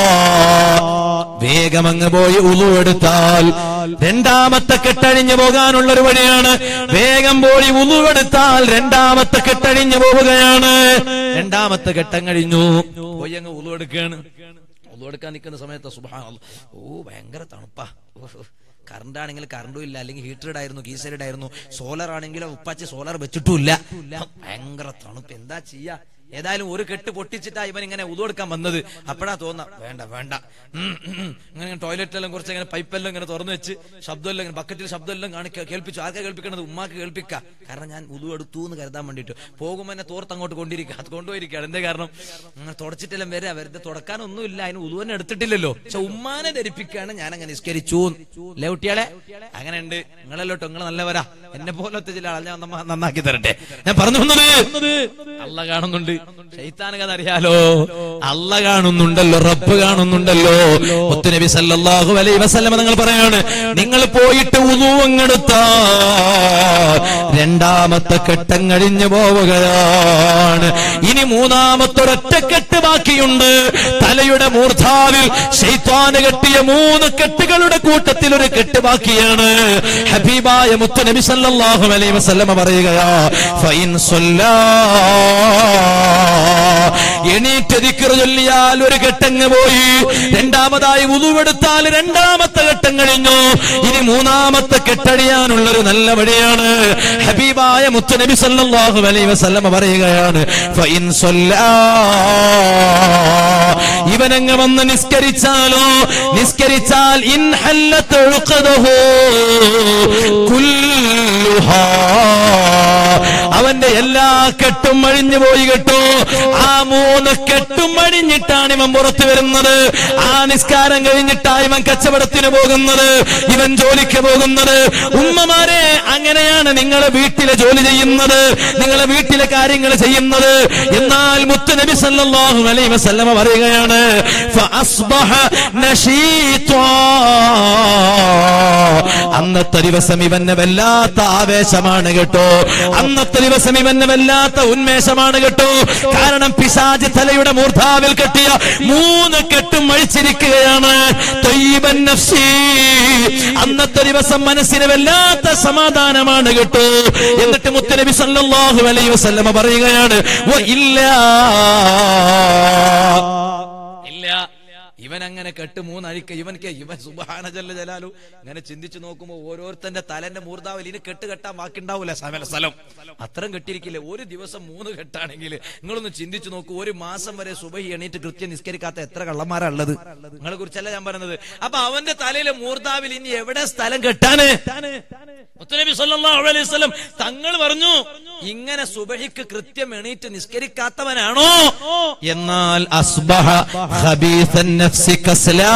വേഗം അങ്ങ് പോയി ഉളു എടുത്താൽ രണ്ടാമത്തെ കെട്ടഴിഞ്ഞു പോകാനുള്ള ഒരു വഴിയാണ് വേഗം പോയി ഉളു എടുത്താൽ രണ്ടാമത്തെ കെട്ടഴിഞ്ഞു പോവുകയാണ് രണ്ടാമത്തെ കെട്ടം കഴിഞ്ഞു പോയി അങ്ങ് ഉളു എടുക്കുകയാണ് ഒന്നു എടുക്കാൻ നിൽക്കുന്ന സമയത്ത് സുബാന ഓ ഭയങ്കര തണുപ്പാ കറണ്ട് ആണെങ്കിൽ കറണ്ടും ഇല്ല അല്ലെങ്കിൽ ഹീറ്റർ ഇടായിരുന്നു ഗീസർ ഇടായിരുന്നു സോളർ ആണെങ്കിൽ ഉപ്പാച്ചി സോളർ വെച്ചിട്ടും ഇല്ല ഭയങ്കര തണുപ്പ് എന്താ ചെയ്യാ ഏതായാലും ഒരു കെട്ട് പൊട്ടിച്ചിട്ടാ ഇവൻ ഇങ്ങനെ ഉതുകൊടുക്കാൻ വന്നത് അപ്പഴാ തോന്നാ വേണ്ട വേണ്ട ഉം, ഉം, ഉം. ഇങ്ങനെ ടോയ്ലറ്റിലെല്ലാം കുറച്ച് ഇങ്ങനെ പൈപ്പെല്ലാം ഇങ്ങനെ തുറന്നു വെച്ച് ശബ്ദമെല്ലാം ഇങ്ങനെ ബക്കറ്റിൽ ശബ്ദമെല്ലാം കാണിക്കുക കേൾപ്പിച്ചു ആർക്കാ കേൾപ്പിക്കണത് ഉമ്മാക്ക് കേൾപ്പിക്ക കാരണം ഞാൻ ഉതു എടുത്തു എന്ന് കരുതാൻ വേണ്ടിയിട്ട് പോകുമ്പോൾ എന്നെ തോർത്ത് അങ്ങോട്ട് കൊണ്ടിരിക്കുക അത് കൊണ്ടുപോയിരിക്കുകയാണ് എന്തേ കാരണം അങ്ങനെ തുടച്ചിട്ടെല്ലാം വരെ വെറുതെ തുടക്കാനൊന്നുമില്ല അതിന് ഉതു തന്നെ എടുത്തിട്ടില്ലല്ലോ പക്ഷെ ഉമ്മാനെ ധരിപ്പിക്കാണ് ഞാൻ അങ്ങനെ നിസ്കരിച്ചു അല്ലേ കുട്ടികളെ അങ്ങനെ ഉണ്ട് നിങ്ങളല്ലോട്ടോ നിങ്ങൾ നല്ലവരാ എന്നെ പോലത്തെ ചില ആളെ ഞാൻ നമ്മ- നന്നാക്കി തരട്ടെ ഞാൻ പറഞ്ഞു വന്നത് അല്ല കാണുന്നുണ്ട് ഷെയ്ത്താൻ കഥ അറിയാലോ അല്ല കാണുന്നുണ്ടല്ലോ റബ്ബ് കാണുന്നുണ്ടല്ലോ മുത്തുനബി സല്ലല്ലാഹു അലൈഹി വസല്ലമ നിങ്ങൾ പറയാണ് നിങ്ങൾ പോയിട്ട് ഉദൂവങ്ങെടുത്ത രണ്ടാമത്തെ കെട്ടം കഴിഞ്ഞു പോവുകയാണ് ഇനി മൂന്നാമത്തെ ഒരൊറ്റക്കെട്ട് ബാക്കിയുണ്ട് തലയുടെ മൂർധാവിൽ ഷെയ്ത്താന് കെട്ടിയ മൂന്ന് കെട്ടുകളുടെ കൂട്ടത്തിൽ ഒരു കെട്ട് ബാക്കിയാണ് ഹബീബായ മുത്തുനബി സല്ലല്ലാഹു അലൈഹി വസല്ലമ പറയുകയാ ഫൈൻ സല്ലാ എണീറ്റ് ദിക്റ് ചൊല്ലിയാൽ ഒരു ഘട്ടങ്ങ് പോയി രണ്ടാമതായി ഉതുവെടുത്താൽ രണ്ടാമത്തെ ഘട്ടം കഴിഞ്ഞു ഇനി മൂന്നാമത്തെ കെട്ടടിയാനുള്ള ഒരു നല്ല വഴിയാണ് ഹബീബായ മുത്തുനബി സല്ലല്ലാഹു അലൈഹി വസല്ലമ പറയുകയാണ് ഫൈൻ സല്ലാ ഇവനങ്ങ് വന്ന് നിസ്കരിച്ചാലോ നിസ്കരിച്ചാൽ ഇൻ ഹല്ലത്ത് ഉഖദഹു കുല്ലുഹാ അവന്റെ എല്ലാ കെട്ടും അഴിഞ്ഞു പോയി കേട്ടോ ആ മൂന്ന് കെട്ടും അഴി കഴിഞ്ഞിട്ടാണ് ഇവൻ പുറത്തു വരുന്നത് ആ നിസ്കാരം കഴിഞ്ഞിട്ടാണ് ഇവൻ കച്ചവടത്തിന് പോകുന്നത് ഇവൻ ജോലിക്ക് പോകുന്നത് ഉമ്മമാരെ അങ്ങനെയാണ് നിങ്ങളെ വീട്ടിലെ ജോലി ചെയ്യുന്നത് നിങ്ങളെ വീട്ടിലെ കാര്യങ്ങൾ ചെയ്യുന്നത് എന്നാൽ മുത്തുനബി സല്ലല്ലാഹു അലൈഹി വസല്ലമ പറയുകയാണ് ഫഅസ്ബഹ നശീത്വാ അന്നത്തെ ദിവസം ഇവന് വല്ലാത്ത ആവേശമാണ് കേട്ടോ അന്നത്തെ ദിവസം ഇവന് വല്ലാത്ത ഉന്മേഷമാണ് കേട്ടോ കാരണം പിശാജ് തലയുടെ മൂർധാവിൽ കെട്ടിയ മൂന്ന് കെട്ടും അഴിച്ചിരിക്കുകയാണ് തൊയ്യബൻ നഫ്സി. അന്നത്തെ ദിവസം മനസ്സിന് വല്ലാത്ത സമാധാനമാണ് കേട്ടോ എന്നിട്ട് മുത്തനബി സല്ലല്ലാഹു അലൈഹി വസല്ലമ പറയുകയാണ് "വ ഇല്ലാ ഇല്ല ഇവൻ അങ്ങനെ കെട്ട് മൂന്നഴിക്ക ഇവൻക്ക് ഇവൻ സുബാന ജല്ല ജലാലു ഇങ്ങനെ ചിന്തിച്ചു നോക്കുമ്പോ ഓരോരുത്തന്റെ തലന്റെ മൂർധാവിൽ ഇനി കെട്ട് കെട്ടാൻ ബാക്കിണ്ടാവൂല സമല സ്ഥലം അത്രയും കെട്ടിരിക്കില്ലേ ഒരു ദിവസം മൂന്ന് കെട്ടാണെങ്കിൽ നിങ്ങളൊന്ന് ചിന്തിച്ചു നോക്കൂ ഒരു മാസം വരെ സുബഹി എണീറ്റ് കൃത്യം നിസ്കരിക്കാത്ത എത്ര കള്ളന്മാരാ ഉള്ളത് നിങ്ങളെ കുറിച്ചല്ല ഞാൻ പറഞ്ഞത് അപ്പൊ അവന്റെ തലയിലെ മൂർധാവിൽ ഇനി എവിടെ സ്ഥലം കെട്ടാന് മുത്തനബി സല്ലല്ലാഹു അലൈഹി വസല്ലം തങ്ങൾ പറഞ്ഞു ഇങ്ങനെ സുബഹിക്ക് കൃത്യം എണീറ്റ് നിസ്കരിക്കാത്തവനാണോ എന്നാൽ അസ്ബഹ ഖബീസൻ നഫ്സി കസ്ലാൻ.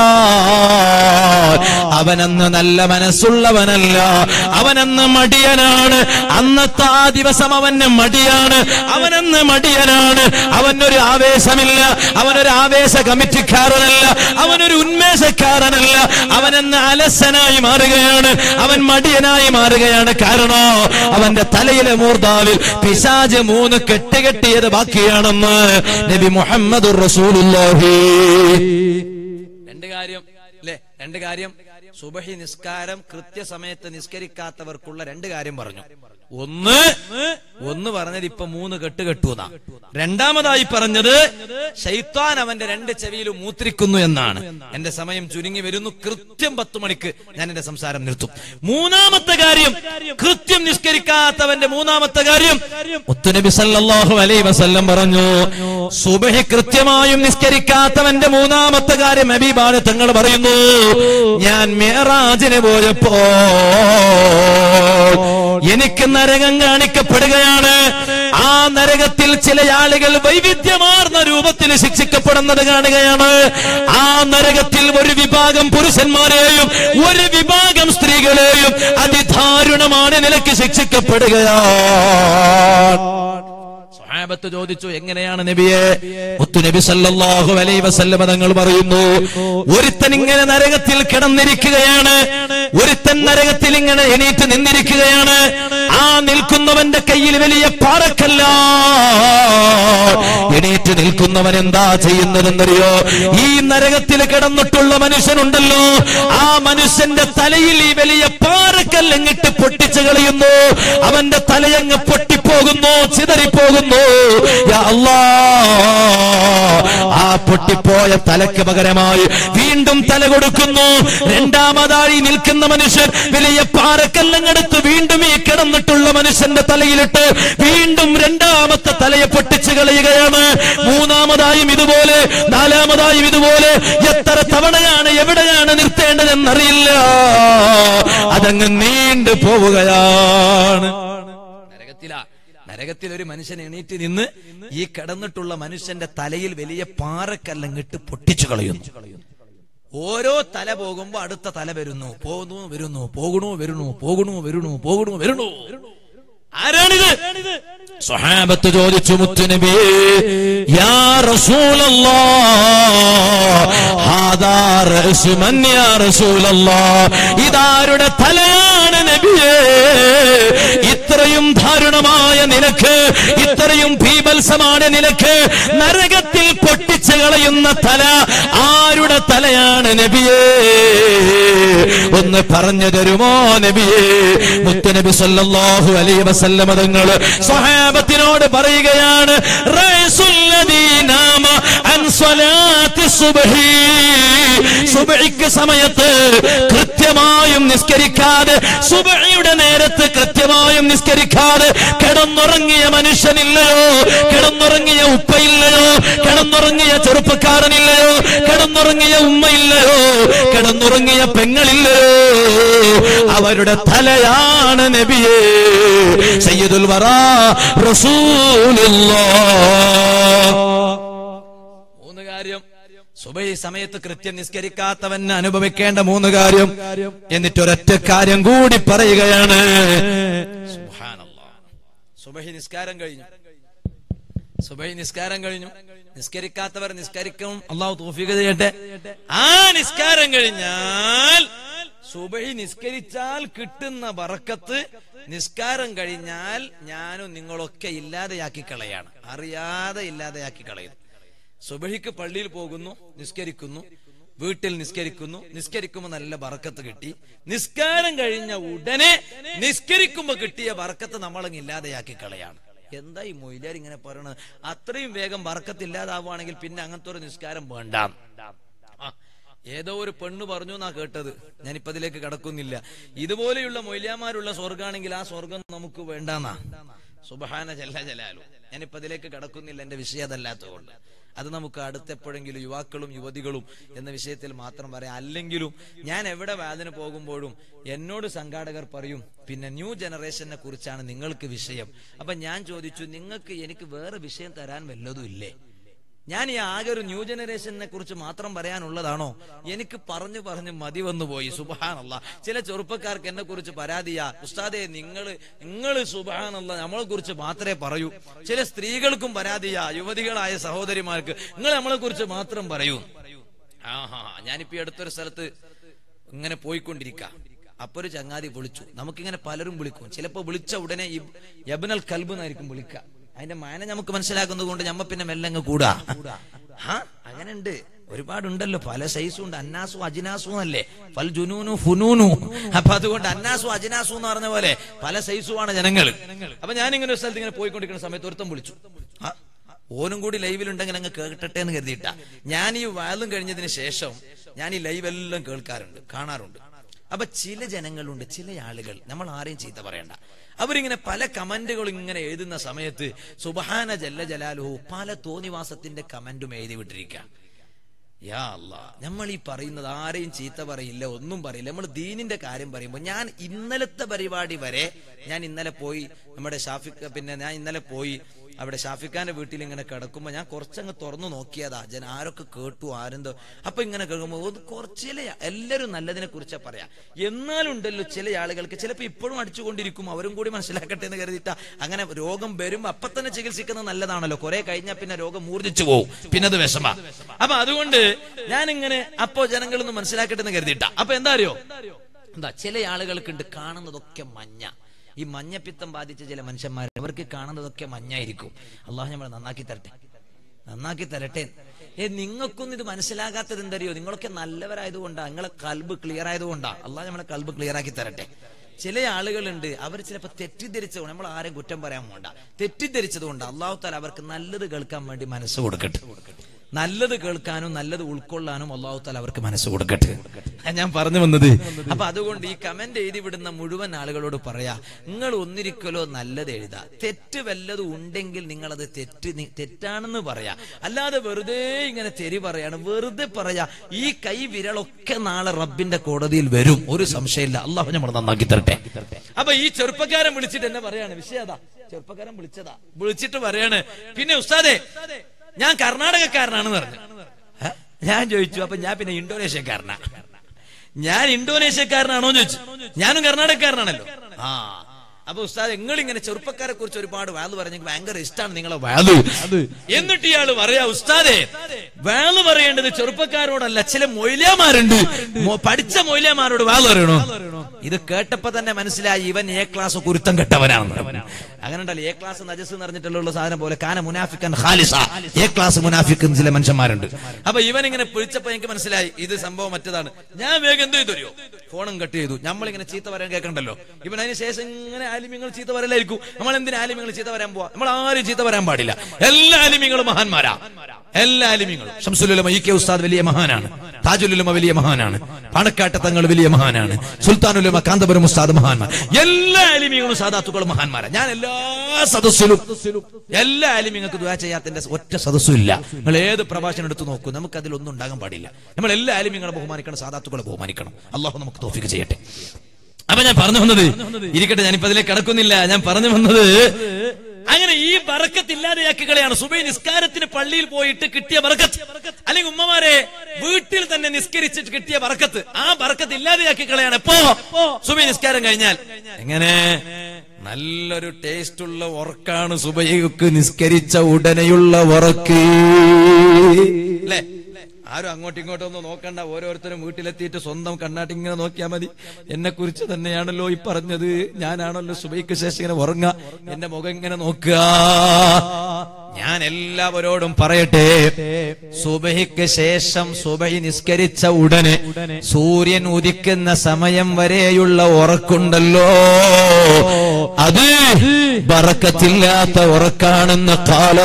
അവനെന്ന് നല്ല മനസ്സുള്ളവനല്ല അവനെന്ന് മടിയനാണ് അന്നത്തെ ആ ദിവസം അവന് മടിയാണ് അവനെന്ന് മടിയനാണ് അവനൊരു ആവേശമില്ല അവനൊരു ആവേശ കമ്മിറ്റിക്കാരനല്ല അവനൊരു ഉന്മേഷക്കാരനല്ല അവനെന്ന് അലസനായി മാറുകയാണ് അവൻ മടിയനായി മാറുകയാണ് കാരണോ അവന്റെ തലയിലെ മൂർധാവിൽ പിശാജ് മൂന്ന് കെട്ടുകെട്ടിയത് ബാക്കിയാണെന്ന് നബി മുഹമ്മദ് റസൂലുള്ളാഹി രണ്ട് കാര്യം അല്ലെ രണ്ട് കാര്യം സുബഹി നിസ്കാരം കൃത്യസമയത്ത് നിസ്കരിക്കാത്തവർക്കുള്ള രണ്ട് കാര്യം പറഞ്ഞു ഒന്ന് ഒന്ന് പറഞ്ഞത് ഇപ്പൊ മൂന്ന് കെട്ട് കെട്ടുന്ന രണ്ടാമതായി പറഞ്ഞത് ശൈത്താൻ അവന്റെ രണ്ട് ചെവിയിലും മൂത്രിക്കുന്നു എന്നാണ് എന്റെ സമയം ചുരുങ്ങി വരുന്നു കൃത്യം പത്ത് മണിക്ക് ഞാൻ എന്റെ സംസാരം നിർത്തും മൂന്നാമത്തെ കാര്യം കൃത്യം നിസ്കരിക്കാത്തവന്റെ മൂന്നാമത്തെ കാര്യം മുത്തുനബി സല്ലല്ലാഹു അലൈഹി വസല്ലം പറഞ്ഞു സുബഹി കൃത്യമായും നിസ്കരിക്കാത്തവന്റെ മൂന്നാമത്തെ കാര്യം അബീബാണ് തങ്ങൾ പറയുന്നു ഞാൻ മേറാജിന് പോയപ്പോ എനിക്ക് നരകം കാണിക്കപ്പെടുകയാണ് ആ നരകത്തിൽ ചില ആളുകൾ വൈവിധ്യമാർന്ന രൂപത്തിൽ ശിക്ഷിക്കപ്പെടുന്നത് കാണുകയാണ് ആ നരകത്തിൽ ഒരു വിഭാഗം പുരുഷന്മാരെയും ഒരു വിഭാഗം സ്ത്രീകളെയും അതിദാരുണമാണ് നിലയ്ക്ക് ശിക്ഷിക്കപ്പെടുകയാണ് സ്വഹാബത്ത് ചോദിച്ചു എങ്ങനെയാണ് നബിയെ മുത്തു നബി സല്ലല്ലാഹു അലൈഹി വസല്ലമ തങ്ങൾ പറയുന്നു ഒരുത്തൻ ഇങ്ങനെ നരകത്തിൽ കിടന്നിരിക്കുകയാണ് ഒരുത്തൻ നരകത്തിൽ ഇങ്ങനെ എണീറ്റ് നിന്നിരിക്കുകയാണ് ആ നിൽക്കുന്നവന്റെ കയ്യിൽ വലിയ പാറക്കല്ല എണീറ്റ് നിൽക്കുന്നവൻ എന്താ ചെയ്യുന്നതെന്നറിയോ ഈ നരകത്തിൽ കിടന്നിട്ടുള്ള മനുഷ്യനുണ്ടല്ലോ ആ മനുഷ്യന്റെ തലയിൽ ഈ വലിയ പാറക്കല്ലെങ്ങിട്ട് പൊട്ടിച്ചു കളയുന്നു അവന്റെ തലയങ്ങ് പൊട്ടിപ്പോകുന്നു ചിതറിപ്പോകുന്നു യാ അല്ലാ. ആ പൊട്ടിപ്പോയ തലക്ക് പകരമായി വീണ്ടും തല കൊടുക്കുന്നു രണ്ടാമതായി നിൽക്കുന്ന മനുഷ്യൻ വലിയ പാറക്കല്ലങ്ങെടുത്ത് വീണ്ടും ഈ കിടന്നിട്ടുള്ള മനുഷ്യന്റെ തലയിലിട്ട് വീണ്ടും രണ്ടാമത്തെ തലയെ പൊട്ടിച്ചു കളയുകയാണ് മൂന്നാമതായും ഇതുപോലെ നാലാമതായും ഇതുപോലെ എത്ര തവണയാണ് എവിടെയാണ് നിർത്തേണ്ടതെന്നറിയില്ല അതങ്ങ് നീണ്ടു പോവുകയാണ് നരകത്തിലാ നരകത്തിൽ ഒരു മനുഷ്യൻ എണീറ്റ് നിന്ന് ഈ കിടന്നിട്ടുള്ള മനുഷ്യന്റെ തലയിൽ വലിയ പാറക്കല്ലങ്ങിട്ട് പൊട്ടിച്ചു കളയുന്നു ഓരോ തല പോകുമ്പോ അടുത്ത തല വരുന്നു പോകുന്നു വരുന്നു പോകണു വരുന്നു പോകണു വരുന്നു പോകണു വരുന്നു ആരാണിത് സ്വഹാബത്ത് ചോദിച്ചു മുത്തുനബി യാ റസൂലല്ലാ ഹാദാ റഅ്സു മൻ യാ റസൂലല്ലാ ഇതാരുടെ തലയാണ് നബിയേ ഇത്രയും ദാരുണമായ നിലക്ക് ഇത്രയും ഭീമത്സമാണ് നിലക്ക് നരകത്തിൽ പൊട്ടിച്ചു കളയുന്ന തല ആരുടെ തലയാണ് നബിയേ ഒന്ന് പറഞ്ഞു തരുമോ നബിയേ മുത്തനബി സല്ലല്ലാഹു അലൈഹി വസല്ലമ തങ്ങൾ സ്വഹാബത്തിനോട് പറയുകയാണ് റസൂലുള്ളദീനാമ അൻ സ്വലാത്തി സുബ്ഹി സുബ്ഹിക്ക് സമയത്ത് കൃത്യമായും നിസ്കരിക്കാതെ സുബ്ഹിയുടെ നേരത്ത് കൃത്യമായും നിസ്കരിക്കാതെ കിടന്നുറങ്ങിയ മനുഷ്യനില്ലയോ കിടന്നുറങ്ങിയ ഉപ്പയില്ലയോ കിടന്നുറങ്ങിയ ചെറുപ്പക്കാരനില്ലയോ കിടന്നുറങ്ങിയ ഉമ്മയില്ലയോ കിടന്നുറങ്ങിയ പെങ്ങളില്ലയോ അവരുടെ തലയാണ് നബിയേ സയ്യിദുൽ വറ റസൂലുള്ളാഹ് മൂന്ന് കാര്യം സുബൈ സമയത്ത് കൃത്യം നിസ്കരിക്കാത്തവൻ അനുഭവിക്കേണ്ട മൂന്ന് കാര്യം എന്നിട്ട് ഒരൊറ്റ കാര്യം കൂടി പറയുകയാണ് സുബ്ഹാനല്ലാഹ്. സുബഹി നിസ്കാരം കഴിഞ്ഞു സുബൈ നിസ്കാരം കഴിഞ്ഞു നിസ്കരിക്കാത്തവർ നിസ്കരിക്കും അള്ളാഹു തോഫിക ചെയ്യട്ടെ ആ നിസ്കാരം കഴിഞ്ഞാൽ സുബൈ നിസ്കരിച്ചാൽ കിട്ടുന്ന ബറക്കത്ത് നിസ്കാരം കഴിഞ്ഞാൽ ഞാനും നിങ്ങളൊക്കെ ഇല്ലാതെയാക്കി കളയാണ് അറിയാതെ ഇല്ലാതെയാക്കി കളയുന്നു സുബഹിക്ക് പള്ളിയിൽ പോകുന്നു നിസ്കരിക്കുന്നു വീട്ടിൽ നിസ്കരിക്കുന്നു നിസ്കരിക്കുമ്പോൾ നല്ല ബറക്കത്ത് കിട്ടി നിസ്കാരം കഴിഞ്ഞ ഉടനെ നിസ്കരിക്കുമ്പോൾ കിട്ടിയ ബറക്കത്ത് നമ്മളങ്ങ് ഇല്ലാതെയാക്കി കളയാണ് എന്താ ഈ മൊയിലാർ ഇങ്ങനെ പറയണത് അത്രയും വേഗം ബറക്കത്ത് ഇല്ലാതാവുകയാണെങ്കിൽ പിന്നെ അങ്ങനത്തെ ഒരു നിസ്കാരം വേണ്ട ആ, ഏതോ ഒരു പെണ്ണ് പറഞ്ഞു എന്നാ കേട്ടത് ഞാനിപ്പോ അതിലേക്ക് കടക്കുന്നില്ല ഇതുപോലെയുള്ള മൊയ്ലാമാരുള്ള സ്വർഗാണെങ്കിൽ ആ സ്വർഗം നമുക്ക് വേണ്ടെന്നാ സുബഹാന ജല്ല ജലാലു ഞാനിപ്പോ അതിലേക്ക് കടക്കുന്നില്ല എന്റെ വിഷയം അതല്ലാത്തതുകൊണ്ട് അത് നമുക്ക് അടുത്തെപ്പോഴെങ്കിലും യുവാക്കളും യുവതികളും എന്ന വിഷയത്തിൽ മാത്രം പറയാം അല്ലെങ്കിലും ഞാൻ എവിടെ വാതിന് പോകുമ്പോഴും എന്നോട് സംഘാടകർ പറയും പിന്നെ ന്യൂ ജനറേഷനെ കുറിച്ചാണ് നിങ്ങൾക്ക് വിഷയം അപ്പൊ ഞാൻ ചോദിച്ചു നിങ്ങൾക്ക് എനിക്ക് വേറെ വിഷയം തരാൻ വല്ലതും ഇല്ലേ ഞാൻ ഈ ആകെ ഒരു ന്യൂ ജനറേഷനെ കുറിച്ച് മാത്രം പറയാനുള്ളതാണോ എനിക്ക് പറഞ്ഞു പറഞ്ഞ് മതി വന്നു പോയി സുബാനല്ല ചില ചെറുപ്പക്കാർക്ക് എന്നെ കുറിച്ച് പരാതിയാ ഉസ്താദെ നിങ്ങൾ നിങ്ങൾ സുബാനല്ല നമ്മളെ കുറിച്ച് മാത്രമേ പറയൂ ചില സ്ത്രീകൾക്കും പരാതിയാ യുവതികളായ സഹോദരിമാർക്ക് നിങ്ങൾ നമ്മളെ കുറിച്ച് മാത്രം പറയൂ ആഹാ ഞാനിപ്പോ ഈ അടുത്തൊരു സ്ഥലത്ത് ഇങ്ങനെ പോയിക്കൊണ്ടിരിക്കാം അപ്പൊ ഒരു ചങ്ങാതി വിളിച്ചു നമുക്കിങ്ങനെ പലരും വിളിക്കും ചിലപ്പോ വിളിച്ച ഉടനെ ഈ യബനൽ കൽബ് എന്നായിരിക്കും വിളിക്കുക അതിന്റെ മാന നമുക്ക് മനസ്സിലാക്കുന്നത് കൊണ്ട് ഞമ്മ പിന്നെ മെല്ലെ അങ്ങ് കൂടാ ഹാ അങ്ങനെ ഉണ്ട് ഒരുപാടുണ്ടല്ലോ പല സൈസും ഉണ്ട് അന്നാസും അജിനാസും അല്ലേ ഫൽ ജുനൂനു ഫുനൂനു അപ്പൊ അതുകൊണ്ട് അന്നാസും അജിനാസും എന്ന് പറഞ്ഞ പോലെ പല സൈസുമാണ് ജനങ്ങൾ അപ്പൊ ഞാൻ ഇങ്ങനെ ഒരു സ്ഥലത്ത് ഇങ്ങനെ പോയിക്കൊണ്ടിരിക്കുന്ന സമയത്ത് ഒരുത്തം വിളിച്ചു ആ, ഓനും കൂടി ലൈവിലുണ്ടെങ്കിൽ അങ്ങ് കേൾക്കട്ടെ എന്ന് കരുതിയിട്ടാ ഞാൻ ഈ വാലും കഴിഞ്ഞതിന് ശേഷം ഞാൻ ഈ ലൈവ് എല്ലാം കേൾക്കാറുണ്ട് കാണാറുണ്ട് അപ്പൊ ചില ജനങ്ങളുണ്ട് ചില ആളുകൾ നമ്മൾ ആരെയും ചീത്ത പറയണ്ട അവരിങ്ങനെ പല കമന്റുകളും ഇങ്ങനെ എഴുതുന്ന സമയത്ത് സുബഹാന ജല്ല ജലാലുഹു പല തോന്നിവാസത്തിന്റെ കമന്റും എഴുതി വിട്ടിരിക്കാം യാ അല്ലാ നമ്മൾ ഈ പറയുന്നത് ആരെയും ചീത്ത പറയില്ല ഒന്നും പറയില്ല നമ്മൾ ദീനിന്റെ കാര്യം പറയുമ്പോൾ ഞാൻ ഇന്നലത്തെ പരിപാടി വരെ ഞാൻ ഇന്നലെ പോയി നമ്മുടെ ഷാഫിക്ക പിന്നെ ഞാൻ ഇന്നലെ പോയി അവിടെ ഷാഫിഖാന്റെ വീട്ടിൽ ഇങ്ങനെ കിടക്കുമ്പോ ഞാൻ കുറച്ചങ്ങ് തുറന്നു നോക്കിയതാ ജന ആരൊക്കെ കേട്ടു ആരെന്തോ അപ്പൊ ഇങ്ങനെ കേൾക്കുമ്പോ ഒന്ന് കുറച്ചില എല്ലാരും നല്ലതിനെ കുറിച്ചാ പറയാ എന്നാലും ഉണ്ടല്ലോ ചില ആളുകൾക്ക് ചിലപ്പോ ഇപ്പോഴും അടിച്ചുകൊണ്ടിരിക്കും അവരും കൂടി മനസ്സിലാക്കട്ടെ എന്ന് കരുതിയിട്ടാ അങ്ങനെ രോഗം വരുമ്പോ അപ്പൊ തന്നെ ചികിത്സിക്കുന്നത് നല്ലതാണല്ലോ കുറെ കഴിഞ്ഞാൽ പിന്നെ രോഗം മൂർജിച്ചു പോകും പിന്നെ അത് വിഷമ അപ്പൊ അതുകൊണ്ട് ഞാനിങ്ങനെ അപ്പോ ജനങ്ങളൊന്ന് മനസ്സിലാക്കട്ടെ എന്ന് കരുതിയിട്ടാ അപ്പൊ എന്താ അറിയോ എന്താ ചില ആളുകൾക്കുണ്ട് കാണുന്നതൊക്കെ മഞ്ഞ ഈ മഞ്ഞപ്പിത്തം ബാധിച്ച ചില മനുഷ്യന്മാർ അവർക്ക് കാണുന്നതൊക്കെ മഞ്ഞായിരിക്കും അള്ളാഹു നമ്മളെ നന്നാക്കി തരട്ടെ നന്നാക്കി തരട്ടെ ഏ നിങ്ങൾക്കൊന്നും ഇത് മനസ്സിലാകാത്തത് എന്തറിയോ നിങ്ങളൊക്കെ നല്ലവരായതുകൊണ്ടാ നിങ്ങളെ കൽബ് ക്ലിയർ ആയതുകൊണ്ടാ അള്ളാഹ് നമ്മളെ കൽബ് ക്ലിയർ ആക്കി തരട്ടെ ചില ആളുകളുണ്ട് അവർ ചിലപ്പോൾ തെറ്റിദ്ധരിച്ചത് നമ്മൾ ആരും കുറ്റം പറയാൻ പോണ്ട തെറ്റിദ്ധരിച്ചത് കൊണ്ട് അള്ളാഹു താല അവർക്ക് നല്ലത് കേൾക്കാൻ വേണ്ടി മനസ്സ് കൊടുക്കട്ടെ നല്ലത് കേൾക്കാനും നല്ലത് ഉൾക്കൊള്ളാനും അള്ളാഹു താല അവർക്ക് മനസ്സ് കൊടുക്കട്ടെ ഞാൻ പറഞ്ഞു വന്നത് അപ്പൊ അതുകൊണ്ട് ഈ കമന്റ് എഴുതി വിടുന്ന മുഴുവൻ ആളുകളോട് പറയാ നിങ്ങൾ ഒന്നിരിക്കലോ നല്ലത് എഴുതാ തെറ്റ് വല്ലതും ഉണ്ടെങ്കിൽ നിങ്ങൾ അത് തെറ്റ് നി- തെറ്റാണെന്ന് പറയാ അല്ലാതെ വെറുതെ ഇങ്ങനെ തെരി പറയാണ് വെറുതെ പറയാ ഈ കൈ വിരളൊക്കെ നാളെ റബ്ബിന്റെ കോടതിയിൽ വരും ഒരു സംശയമില്ല അള്ളാഹു നമ്മൾ നന്നാക്കി തരട്ടെ അപ്പൊ ഈ ചെറുപ്പക്കാരൻ വിളിച്ചിട്ട് എന്നെ പറയാണ് വിഷയതാ ചെറുപ്പക്കാരൻ വിളിച്ചതാ വിളിച്ചിട്ട് പറയാണ് പിന്നെ ഉസ്താദേ ഞാൻ കർണാടകക്കാരനാണെന്ന് പറഞ്ഞു ഏ? ഞാൻ ചോദിച്ചു അപ്പൊ ഞാൻ പിന്നെ ഇന്തോനേഷ്യക്കാരനാ ഞാൻ ഇന്തോനേഷ്യക്കാരനാണോ എന്ന് ചോദിച്ചു ഞാനും കർണാടകക്കാരനാണല്ലോ ആ അപ്പൊ ഉസ്താദ് നിങ്ങൾ ഇങ്ങനെ ചെറുപ്പക്കാരെ കുറിച്ച് ഒരുപാട് വാല് പറഞ്ഞെങ്കിൽ ഭയങ്കര ഇഷ്ടമാണ് നിങ്ങളെ വാല് എന്നിട്ട് ഇയാള് പറയാ ഉസ്താദേ വാല് പറയേണ്ടത് ചെറുപ്പക്കാരോടല്ല ചില മൊയ്ലിയാമാരുണ്ട് മൊ- പഠിച്ച മൊയ്ലിയാമാരോട് വാല് പറയണോ ഇത് കേട്ടപ്പോ തന്നെ മനസ്സിലായി ഇവൻ എ ക്ലാസ് കുരുത്തം കെട്ടവനാണ് അങ്ങനെ ഉണ്ടല്ലോ എ ക്ലാസ് നജസ് എന്ന് പറഞ്ഞിട്ടുള്ള സാധനം പോലെ കാന മുനാഫിക്കൻ ഖാലിസ എ ക്ലാസ് മുനാഫിക്കൻ ചില മനുഷ്യന്മാരുണ്ട് അപ്പൊ ഇവൻ ഇങ്ങനെ പിടിച്ചപ്പോ എനിക്ക് മനസ്സിലായി ഇത് സംഭവം മറ്റതാണ് ഞാൻ വേഗം എന്ത് ചെയ്തോ ഫോണും കട്ട് ചെയ്തു നമ്മളിങ്ങനെ ചീത്ത പറയാൻ കേൾക്കണ്ടല്ലോ ഇവൻ അതിന് ശേഷം ഇങ്ങനെ ആലിമ്യങ്ങൾ ചീത്ത പറയലായിരിക്കും നമ്മൾ എന്തിനാ ആലിമ്യങ്ങൾ ചീത്ത വരാൻ പോവാ നമ്മൾ ആരും ചീത്ത വരാൻ പാടില്ല എല്ലാ ആലിമ്യങ്ങളും മഹാന്മാരാ എല്ലാ ആലിമ്യങ്ങളും ഷംസുലുലമ ഇ കെ ഉസ്താദ് വലിയ മഹാനാണ് താജുലുലമ വലിയ മഹാനാണ് പാണക്കാട്ട് തങ്ങൾ വലിയ മഹാനാണ് സുൽത്താനുലമ കാന്തപുരം ഉസ്താദ് മഹാന്മാർ എല്ലാ ആലിമ്യങ്ങളും സാധാത്തുക്കളും മഹാന്മാരാ ഞാൻ എല്ലാ സദസ്സിലും എല്ലാ ആലിമ്യങ്ങൾക്ക് ദുആ ചെയ്യാത്തതിന്റെ ഒറ്റ സദസ്സും ഇല്ല നിങ്ങൾ ഏത് പ്രഭാഷണം എടുത്തു നോക്കൂ നമുക്ക് അതിലൊന്നും ഉണ്ടാകാൻ പാടില്ല നമ്മൾ എല്ലാ ആലിമ്യങ്ങളെ ബഹുമാനിക്കണം സാധാത്തുക്കളെ ബഹുമാനിക്കണം അള്ളാഹു നമുക്ക് തോഫിക്ക് ചെയ്യട്ടെ അപ്പൊ ഞാൻ പറഞ്ഞു വന്നത് ഇരിക്കട്ടെ ഞാനിപ്പോ അതിലേക്ക് കടക്കുന്നില്ല ഞാൻ പറഞ്ഞു വന്നത് അങ്ങനെ ഈ ബറക്കത്ത് ഇല്ലാതെയാക്കി കളയാണ് സുബൈ നിസ്കാരത്തിന് പള്ളിയിൽ പോയിട്ട് കിട്ടിയ ബറക്കത്ത് അല്ലെങ്കിൽ ഉമ്മമാരെ വീട്ടിൽ തന്നെ നിസ്കരിച്ചിട്ട് കിട്ടിയ ബറക്കത്ത് ആ ബറക്കത്ത് ഇല്ലാതെയാക്കി കളയാണ് എപ്പോ സുബൈ നിസ്കാരം കഴിഞ്ഞാൽ എങ്ങനെ നല്ലൊരു ടേസ്റ്റ് ഉള്ള ഉറക്കാണ് സുബൈക്ക് നിസ്കരിച്ച ഉടനെയുള്ള ഉറക്ക് അല്ലേ ആരും അങ്ങോട്ടും ഇങ്ങോട്ടും ഒന്നും നോക്കണ്ട ഓരോരുത്തരും വീട്ടിലെത്തിയിട്ട് സ്വന്തം കണ്ണാട്ടി ഇങ്ങനെ നോക്കിയാൽ മതി എന്നെ കുറിച്ച് തന്നെയാണല്ലോ ഈ പറഞ്ഞത് ഞാനാണല്ലോ സുബൈക്ക് ശേഷം ഇങ്ങനെ ഉറങ്ങുക എന്റെ മുഖം ഇങ്ങനെ നോക്കുക ഞാൻ എല്ലാവരോടും പറയട്ടെ സുബഹിക്ക് ശേഷം സുബഹി നിസ്കരിച്ച ഉടനെ സൂര്യൻ ഉദിക്കുന്ന സമയം വരെയുള്ള ഉറക്കുണ്ടല്ലോ അത് ബറക്കത്തില്ലാത്ത ഉറക്കാണെന്ന് കാല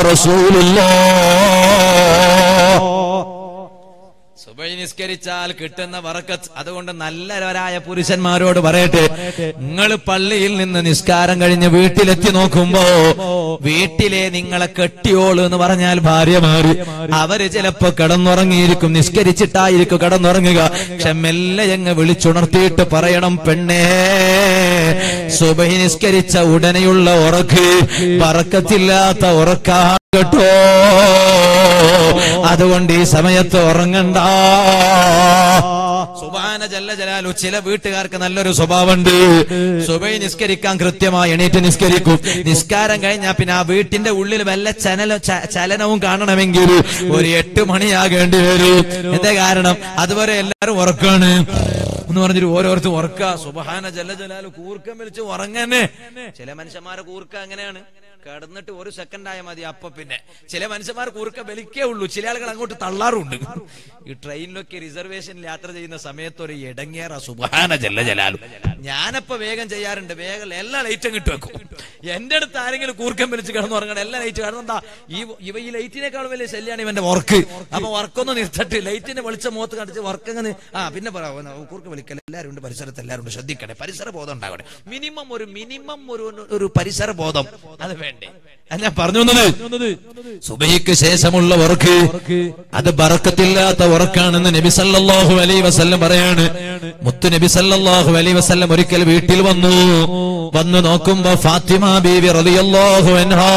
റസൂലുള്ള സുബൈ നിസ്കരിച്ചാൽ കിട്ടുന്ന വറക്കത്ത് അതുകൊണ്ട് നല്ലവരായ പുരുഷന്മാരോട് പറയട്ടെ നിങ്ങൾ പള്ളിയിൽ നിന്ന് നിസ്കാരം കഴിഞ്ഞ് വീട്ടിലെത്തി നോക്കുമ്പോ വീട്ടിലെ നിങ്ങളെ കെട്ടിയോള് എന്ന് പറഞ്ഞാൽ ഭാര്യമാര് അവര് ചിലപ്പോ കിടന്നുറങ്ങിയിരിക്കും നിസ്കരിച്ചിട്ടായിരിക്കും കിടന്നുറങ്ങുക പക്ഷെ മെല്ലെ അങ്ങ് വിളിച്ചുണർത്തിയിട്ട് പറയണം പെണ്ണേ സുബൈ നിസ്കരിച്ച ഉടനെയുള്ള ഉറക്ക് പറക്കത്തില്ലാത്ത ഉറക്കാണ് കേട്ടോ അതുകൊണ്ട് ഈ സമയത്ത് ഉറങ്ങണ്ട സുബാന ജല്ല ജലാലു ചില വീട്ടുകാർക്ക് നല്ലൊരു സ്വഭാവമുണ്ട് സുബൈ നിസ്കരിക്കാൻ കൃത്യമായി എണീറ്റ് നിസ്കരിക്കും നിസ്കാരം കഴിഞ്ഞാൽ പിന്നെ ആ വീട്ടിന്റെ ഉള്ളിൽ വല്ല ചനല ച- ചലനവും കാണണമെങ്കിൽ ഒരു എട്ട് മണിയാകേണ്ടി വരും എന്താ കാരണം അതുവരെ എല്ലാരും ഉറക്കാണ് എന്ന് പറഞ്ഞിട്ട് ഓരോരുത്തരും ഉറക്ക സുബഹാന ജല്ല ജലാലു കൂർക്കം വലിച്ച് ഉറങ്ങന്നെ ചില മനുഷ്യന്മാരെ കൂർക്ക അങ്ങനെയാണ് കിടന്നിട്ട് ഒരു സെക്കൻഡ് ആയ മതി അപ്പൊ പിന്നെ ചില മനുഷ്യന്മാർ കൂർക്ക വലിക്കേ ഉള്ളൂ ചില ആളുകൾ അങ്ങോട്ട് തള്ളാറുണ്ട് ഈ ട്രെയിനിലൊക്കെ റിസർവേഷനിൽ യാത്ര ചെയ്യുന്ന സമയത്ത് ഒരു ഇടങ്ങേറ സുബഹാന ജല്ല ജലാലു ഞാനപ്പോ വേഗം ചെയ്യാറുണ്ട് വേഗം എല്ലാ ലൈറ്റും കിട്ടു വെക്കും എന്റെ അടുത്ത് ആരെങ്കിലും കൂർക്കം വലിച്ച് കിടന്നു ഉറങ്ങണം എല്ലാ ലൈറ്റ് കാരണം എന്താ ഈ ഇവ ഈ ലൈറ്റിനേക്കാൾ വലിയ ശല്യാണ് ഇവന്റെ വർക്ക് അപ്പൊ വർക്കൊന്ന് നിർത്തട്ട് ലൈറ്റിന്റെ വെളിച്ച മുഖത്ത് കാണിച്ച് വർക്ക് അങ്ങനെ ആ പിന്നെ പറ കൂർക്ക് വിളിക്കൽ എല്ലാവരും ഉണ്ട് പരിസരത്ത് എല്ലാവരും ഉണ്ട് ശ്രദ്ധിക്കട്ടെ പരിസര ബോധം ഉണ്ടാവട്ടെ മിനിമം ഒരു മിനിമം ഒരു ഒരു പരിസര ബോധം അത് വേണ്ടേ അത് ഞാൻ പറഞ്ഞു വന്നത് സുബൈക്ക് ശേഷമുള്ള ഉറക്ക് അത് ബറക്കത്തില്ലാത്ത ഉറക്കാണെന്ന് നബി സല്ലല്ലാഹു അലൈഹി വസല്ലം പറയാണ് മുത്തു നബി സല്ലല്ലാഹു അലൈഹി വസല്ലം ഒരിക്കൽ വീട്ടിൽ വന്നു വന്നു നോക്കുമ്പോ ഫാത്തിമ ബീവി റളിയല്ലാഹു അൻഹാ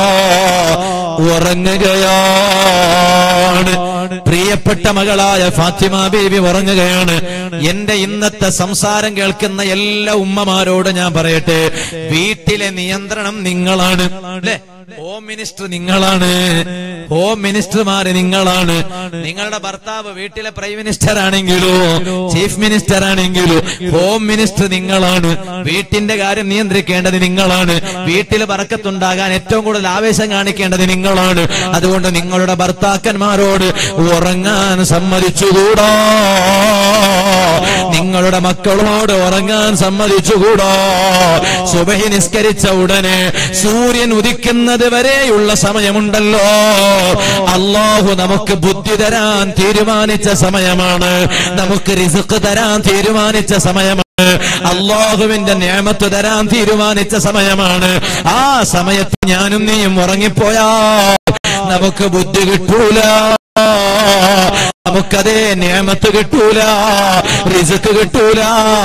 ഉറങ്ങുകയാണ് പ്രിയപ്പെട്ട മകളായ ഫാത്തിമ ബീവി ഉറങ്ങുകയാണ് എന്റെ ഇന്നത്തെ സംസാരം കേൾക്കുന്ന എല്ലാ ഉമ്മമാരോട് ഞാൻ പറയട്ടെ വീട്ടിലെ നിയന്ത്രണം നിങ്ങളാണ് അല്ലേ ഹോം മിനിസ്റ്റർ നിങ്ങളാണ് ഹോം മിനിസ്റ്റർമാര് നിങ്ങളാണ് നിങ്ങളുടെ ഭർത്താവ് വീട്ടിലെ പ്രൈം മിനിസ്റ്റർ ആണെങ്കിലോ ചീഫ് മിനിസ്റ്റർ ആണെങ്കിലോ ഹോം മിനിസ്റ്റർ നിങ്ങളാണ് വീട്ടിന്റെ കാര്യം നിയന്ത്രിക്കേണ്ടത് നിങ്ങളാണ് വീട്ടിൽ പറക്കത്തുണ്ടാകാൻ ഏറ്റവും കൂടുതൽ ആവേശം കാണിക്കേണ്ടത് നിങ്ങളാണ് അതുകൊണ്ട് നിങ്ങളുടെ ഭർത്താക്കന്മാരോട് ഉറങ്ങാൻ സമ്മതിച്ചുകൂടാ നിങ്ങളുടെ മക്കളോട് ഉറങ്ങാൻ സമ്മതിച്ചുകൂടാ സുബഹി നിസ്കരിച്ച ഉടനെ സൂര്യൻ ഉദിക്കുന്നത് വരെയുള്ള സമയമുണ്ടല്ലോ അള്ളാഹു നമുക്ക് ബുദ്ധി തരാൻ തീരുമാനിച്ച സമയമാണ് നമുക്ക് റിസുക്ക് തരാൻ തീരുമാനിച്ച സമയമാണ് അള്ളാഹുവിന്റെ നിയമത്ത് തരാൻ തീരുമാനിച്ച സമയമാണ് ആ സമയത്ത് ഞാനും നീയും ഉറങ്ങിപ്പോയാ നമുക്ക് ബുദ്ധി കിട്ടൂല നമുക്കതേ നിയമത്ത് കിട്ടൂല റിസുക്ക് കിട്ടൂല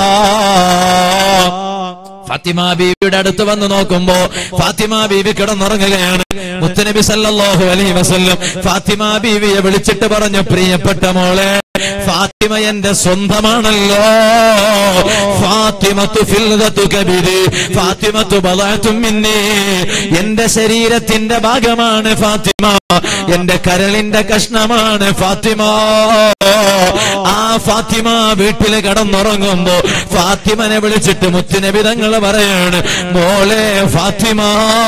ഫാത്തിമ ബീവിയുടെ അടുത്ത് വന്ന് നോക്കുമ്പോ ഫാത്തിമ ബീവി കിടന്നുറങ്ങുകയാണ് മുത്തനബി സല്ലല്ലാഹു അലൈഹി വസല്ലം ഫാത്തിമ ബീവിയെ വിളിച്ചിട്ട് പറഞ്ഞു പ്രിയപ്പെട്ട മോളെ ഫാത്തിമ എന്റെ സ്വന്തമാണല്ലോ ഫാത്തിമത്തു ഫിൽദത്തു കബിരി ഫാത്തിമത്തു ബളഅത്തും മിന്നി എന്റെ ശരീരത്തിന്റെ ഭാഗമാണ് ഫാത്തിമ എന്റെ കരളിന്റെ കഷ്ണമാണ് ഫാത്തിമ ആ ഫാത്തിമ വീട്ടില് കടന്നുറങ്ങുമ്പോ ഫാത്തിമനെ വിളിച്ചിട്ട് മുത്തുനബി തങ്ങൾ പറയാണ് മോളെ ഫാത്തിമ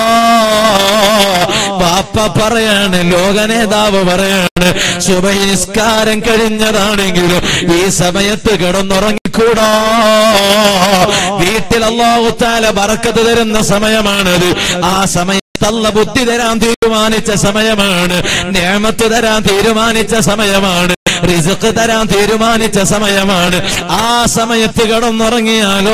പാപ്പ പറയാണ് ലോക നേതാവ് പറയാണ് സുബൈ നിസ്കാരം കഴിഞ്ഞതാണെങ്കിലും ഈ സമയത്ത് കിടന്നുറങ്ങിക്കൂടാ വീട്ടിൽ അള്ളാഹുത്താല ബറക്കത്ത് തരുന്ന സമയമാണത് ആ സമയം തള്ള ബുദ്ധി തരാൻ തീരുമാനിച്ച സമയമാണ് നിയമത്ത് തരാൻ തീരുമാനിച്ച സമയമാണ് റിസുക്ക് തരാൻ തീരുമാനിച്ച സമയമാണ് ആ സമയത്ത് കിടന്നുറങ്ങിയാലോ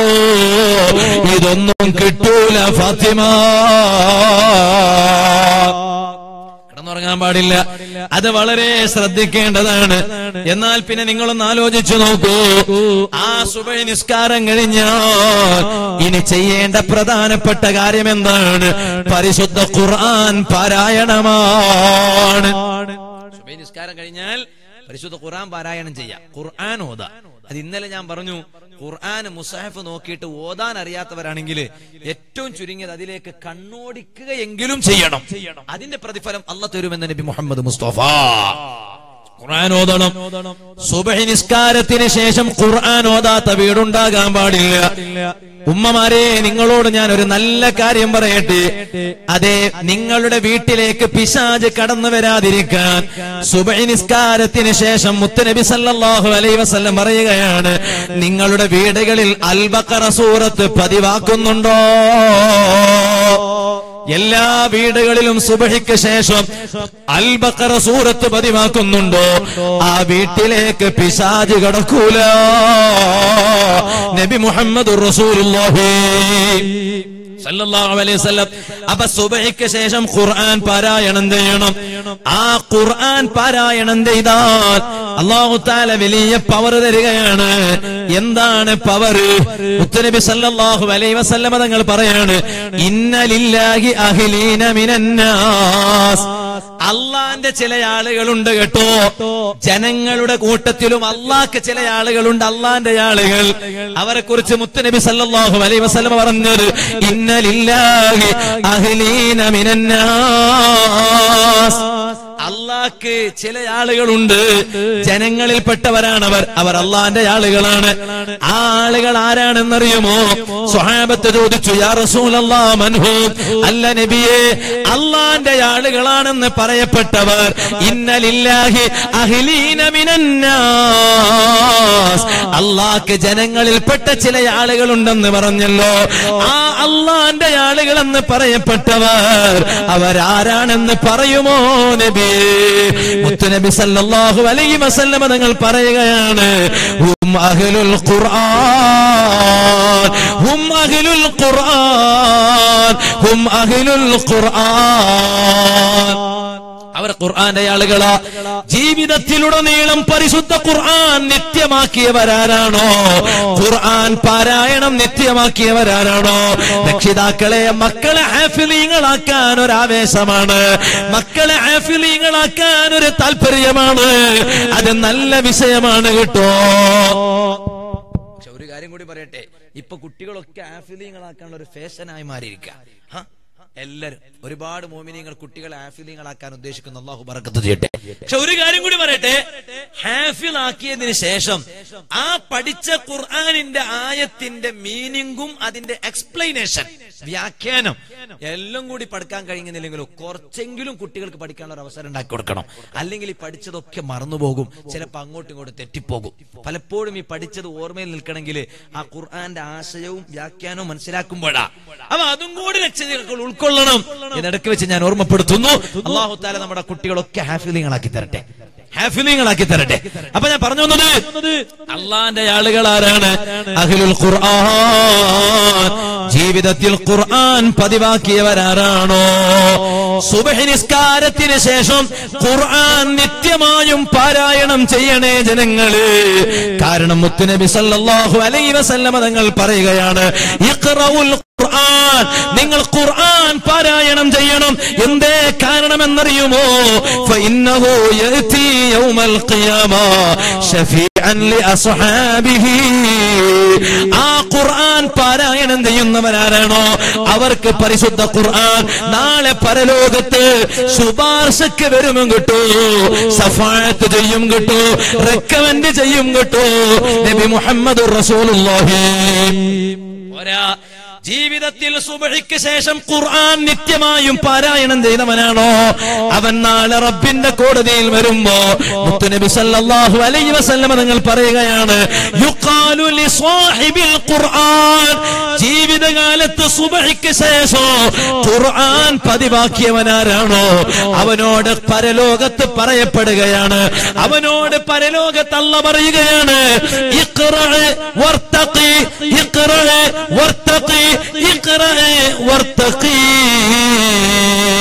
ഇതൊന്നും കിട്ടൂല ഫാത്തിമ കിടന്നുറങ്ങാൻ പാടില്ല അത് വളരെ ശ്രദ്ധിക്കേണ്ടതാണ് എന്നാൽ പിന്നെ നിങ്ങളൊന്ന് ആലോചിച്ചു നോക്കൂ ആ സുബൈ നിസ്കാരം കഴിഞ്ഞാൽ ഇനി ചെയ്യേണ്ട പ്രധാനപ്പെട്ട കാര്യം എന്താണ് പരിശുദ്ധ ഖുർആൻ പാരായണമാണ് സുബൈ നിസ്കാരം കഴിഞ്ഞാൽ പരിശുദ്ധ ഖുർആൻ പാരായണം ചെയ്യാം ഖുർആൻ ഓത അത് ഇന്നലെ ഞാൻ പറഞ്ഞു ഖുർആൻ മുസാഹിഫ് നോക്കിയിട്ട് ഓതാൻ അറിയാത്തവരാണെങ്കിൽ ഏറ്റവും ചുരുങ്ങിയത് അതിലേക്ക് കണ്ണോടിക്കുകയെങ്കിലും ചെയ്യണം അതിന്റെ പ്രതിഫലം അല്ല തരുമെന്ന് നബി മുഹമ്മദ് മുസ്തഫ ഖുർആൻ ഓതണം സുബഹി നിസ്കാരത്തിന് ശേഷം ഖുർആൻ ഓതാത്ത വീടുണ്ടാകാൻ പാടില്ല ഉമ്മമാരെ നിങ്ങളോട് ഞാൻ ഒരു നല്ല കാര്യം പറയട്ടെ അതെ നിങ്ങളുടെ വീട്ടിലേക്ക് പിശാജ് കടന്നു വരാതിരിക്കാൻ സുബൈ നിസ്കാരത്തിന് ശേഷം മുത്തനബി സല്ലല്ലാഹു അലൈഹി വസല്ലം പറയുകയാണ് നിങ്ങളുടെ വീടുകളിൽ അൽബക്കറ സൂറത്ത് പതിവാക്കുന്നുണ്ടോ എല്ലാ വീടുകളിലും സുബഹിക്ക് ശേഷം അൽബക്കറ സൂറത്ത് പതിവാക്കുന്നുണ്ടോ ആ വീട്ടിലേക്ക് പിശാജ് കടക്കൂല നബി മുഹമ്മദ് റസൂലുള്ളാഹി സല്ലല്ലാഹു അലൈഹി വസല്ലം അപ്പൊ സുബഹിക്ക് ശേഷം ഖുർആൻ പാരായണം ചെയ്യണം ആ ഖുർആൻ പാരായണം ചെയ്താൽ അല്ലാഹു തആല വലിയ പവർ തരികയാണ് എന്താണ് പവർ മുത്തനബി സല്ലല്ലാഹു അലൈഹി വസല്ലം തങ്ങൾ പറയാണ് ഇന്നലില്ലാഹി അഹ്ലീന മിനന്നാസ് അള്ളാന്റെ ചില ആളുകളുണ്ട് കേട്ടോ ജനങ്ങളുടെ കൂട്ടത്തിലും അള്ളാഹ്ക്ക് ചില ആളുകളുണ്ട് അള്ളാന്റെ ആളുകൾ അവരെ കുറിച്ച് മുത്തനബി സല്ലല്ലാഹു അലൈഹി വസല്ലം പറഞ്ഞത് ഇന്നലില്ലാഹി അഹ്ലീന മിനന്നാസ് അള്ളാഹ്ക്ക് ചില ആളുകളുണ്ട് ജനങ്ങളിൽപ്പെട്ടവരാണവർ അവർ അള്ളാന്റെ ആളുകളാണ് ആ ആളുകൾ ആരാണെന്നറിയുമോ സ്വഹാബത്ത് ചോദിച്ചു യാ റസൂലല്ലാ മൻഹു അല്ല നബിയെ അള്ളാന്റെ ആളുകളാണെന്ന് പറയപ്പെട്ടവർ ഇന്നലില്ലാഹി അഹ്ലീന മിനന്നാസ് അള്ളാഹ്ക്ക് ജനങ്ങളിൽപ്പെട്ട ചില ആളുകളുണ്ടെന്ന് പറഞ്ഞല്ലോ ആ അള്ളാന്റെ ആളുകളെന്ന് പറയപ്പെട്ടവർ അവരാരാണെന്ന് പറയുമോ നബി മുത്തുനബി സല്ലല്ലാഹു അലൈഹി വസല്ലമ തങ്ങൾ പറയുകയാണ് ഹും അഹ്ലുൽ ഖുർആൻ ഹും അഹ്ലുൽ ഖുർആൻ ഹും അഹ്ലുൽ ഖുർആൻ അവർ ഖുർആന്റെ ആളുകളാ ജീവിതത്തിലുടനീളം പരിശുദ്ധ ഖുർആൻ നിത്യമാക്കിയവരാരാണോ ഖുർആൻ പാരായണം നിത്യമാക്കിയവരാരാണോ രക്ഷിതാക്കളെ മക്കളെ ഹാഫിലീങ്ങളാക്കാൻ ഒരു ആവേശമാണ് മക്കളെ ഹാഫിലീങ്ങളാക്കാൻ ഒരു താല്പര്യമാണ് അത് നല്ല വിഷയമാണ് കേട്ടോ പക്ഷെ ഒരു കാര്യം കൂടി പറയട്ടെ ഇപ്പൊ കുട്ടികളൊക്കെ ഹാഫിലീങ്ങളാക്കാനുള്ള ഒരു ഫാഷനായി മാറിയിരിക്കുക എല്ലാരും ഒരുപാട് മോമിനിയങ്ങൾ കുട്ടികളെ ഹാഫിലിങ്ങളാക്കാൻ ഉദ്ദേശിക്കുന്ന അള്ളാഹു ബറക്കത്ത് ചെയ്യട്ടെ പക്ഷെ ഒരു കാര്യം കൂടി പറയട്ടെ ഹാഫിൽ ആക്കിയതിന് ശേഷം ആ പഠിച്ച ഖുർആാനിന്റെ ആയത്തിന്റെ മീനിങ്ങും അതിന്റെ എക്സ്പ്ലനേഷൻ വ്യാഖ്യാനം എല്ലാം കൂടി പഠിക്കാൻ കഴിയുന്നില്ലെങ്കിലും കുറച്ചെങ്കിലും കുട്ടികൾക്ക് പഠിക്കാനുള്ള ഒരു അവസരം ഉണ്ടാക്കി കൊടുക്കണം അല്ലെങ്കിൽ ഈ പഠിച്ചതൊക്കെ മറന്നുപോകും ചിലപ്പോൾ അങ്ങോട്ടും ഇങ്ങോട്ടും തെറ്റിപ്പോകും പലപ്പോഴും ഈ പഠിച്ചത് ഓർമ്മയിൽ നിൽക്കണമെങ്കിൽ ആ ഖുർആന്റെ ആശയവും വ്യാഖ്യാനവും മനസ്സിലാക്കുമ്പോഴാ അപ്പൊ അതും കൂടി രക്ഷകൾ ഉൾക്കൊള്ളണം ഇതിടയ്ക്ക് വെച്ച് ഞാൻ ഓർമ്മപ്പെടുത്തുന്നു അള്ളാഹു താല നമ്മുടെ കുട്ടികളൊക്കെ ഹാഫിലിങ്ങളാക്കി തരട്ടെ ഹാഫിലിങ്ങളാക്കി തരട്ടെ അപ്പൊ ഞാൻ പറഞ്ഞു വന്നത് അള്ളാന്റെ ആളുകൾ ആരാണ് അഖിലുൽ ഖുർആൻ ജീവിതത്തിൽ ഖുർആൻ പതിവാക്കിയവരാരാണോ സുബഹി നിസ്കാരത്തിന് ശേഷം ഖുർആൻ നിത്യമായും പാരായണം ചെയ്യണേ ജനങ്ങള് കാരണം മുത്തുനബി സല്ലല്ലാഹു അലൈഹി വസല്ലമ തങ്ങൾ പറയുകയാണ് ഇഖ്റഉൽ ഖുർആൻ നിങ്ങൾ ഖുർആൻ പാരായണം ചെയ്യണം എന്തേ കാരണമെന്നറിയുമോ ഫഇന്നഹു യഅതി യൗമൽ ഖിയാമ ഷഫീഅൻ ലിഅസ്ഹാബിഹി ആ ഖുർആൻ പാരായണം ചെയ്യുന്നവരാരാണോ അവർക്ക് പരിശുദ്ധ ഖുർആൻ നാളെ പരലോകത്ത് ശുപാർശക്ക് വരും കിട്ടൂ സഫായത്ത് ചെയ്യും കിട്ടൂ റെക്കമെന്റ് ചെയ്യും കിട്ടൂ നബി മുഹമ്മദ് റസൂലുള്ളാഹി ഒരാ ജീവിതത്തിൽ സുബഹിക്ക് ശേഷം ഖുർആൻ നിത്യമായും പാരായണം ചെയ്തവനാണോ അവൻ നാളെ റബ്ബിന്റെ കോടതിയിൽ വരുമ്പോ മുത്തുനബി സല്ലല്ലാഹു അലൈഹി വസല്ലമ നിങ്ങൾ പറയുകയാണ് യുഖാലു ലി സാഹിബിൽ ഖുർആൻ ജീവിതകാലത്ത് സുബഹിക്ക് ശേഷം ഖുർആൻ പതിവാക്കിയവനാരാണോ അവനോട് പരലോകത്ത് പറയപ്പെടുകയാണ് അവനോട് പരലോകത്ത് അല്ല പറയുകയാണ് ഇഖ്റ വർത്തഖി ഇഖ്റ വർത്തഖി ഇഖ്റ വർത്തഖി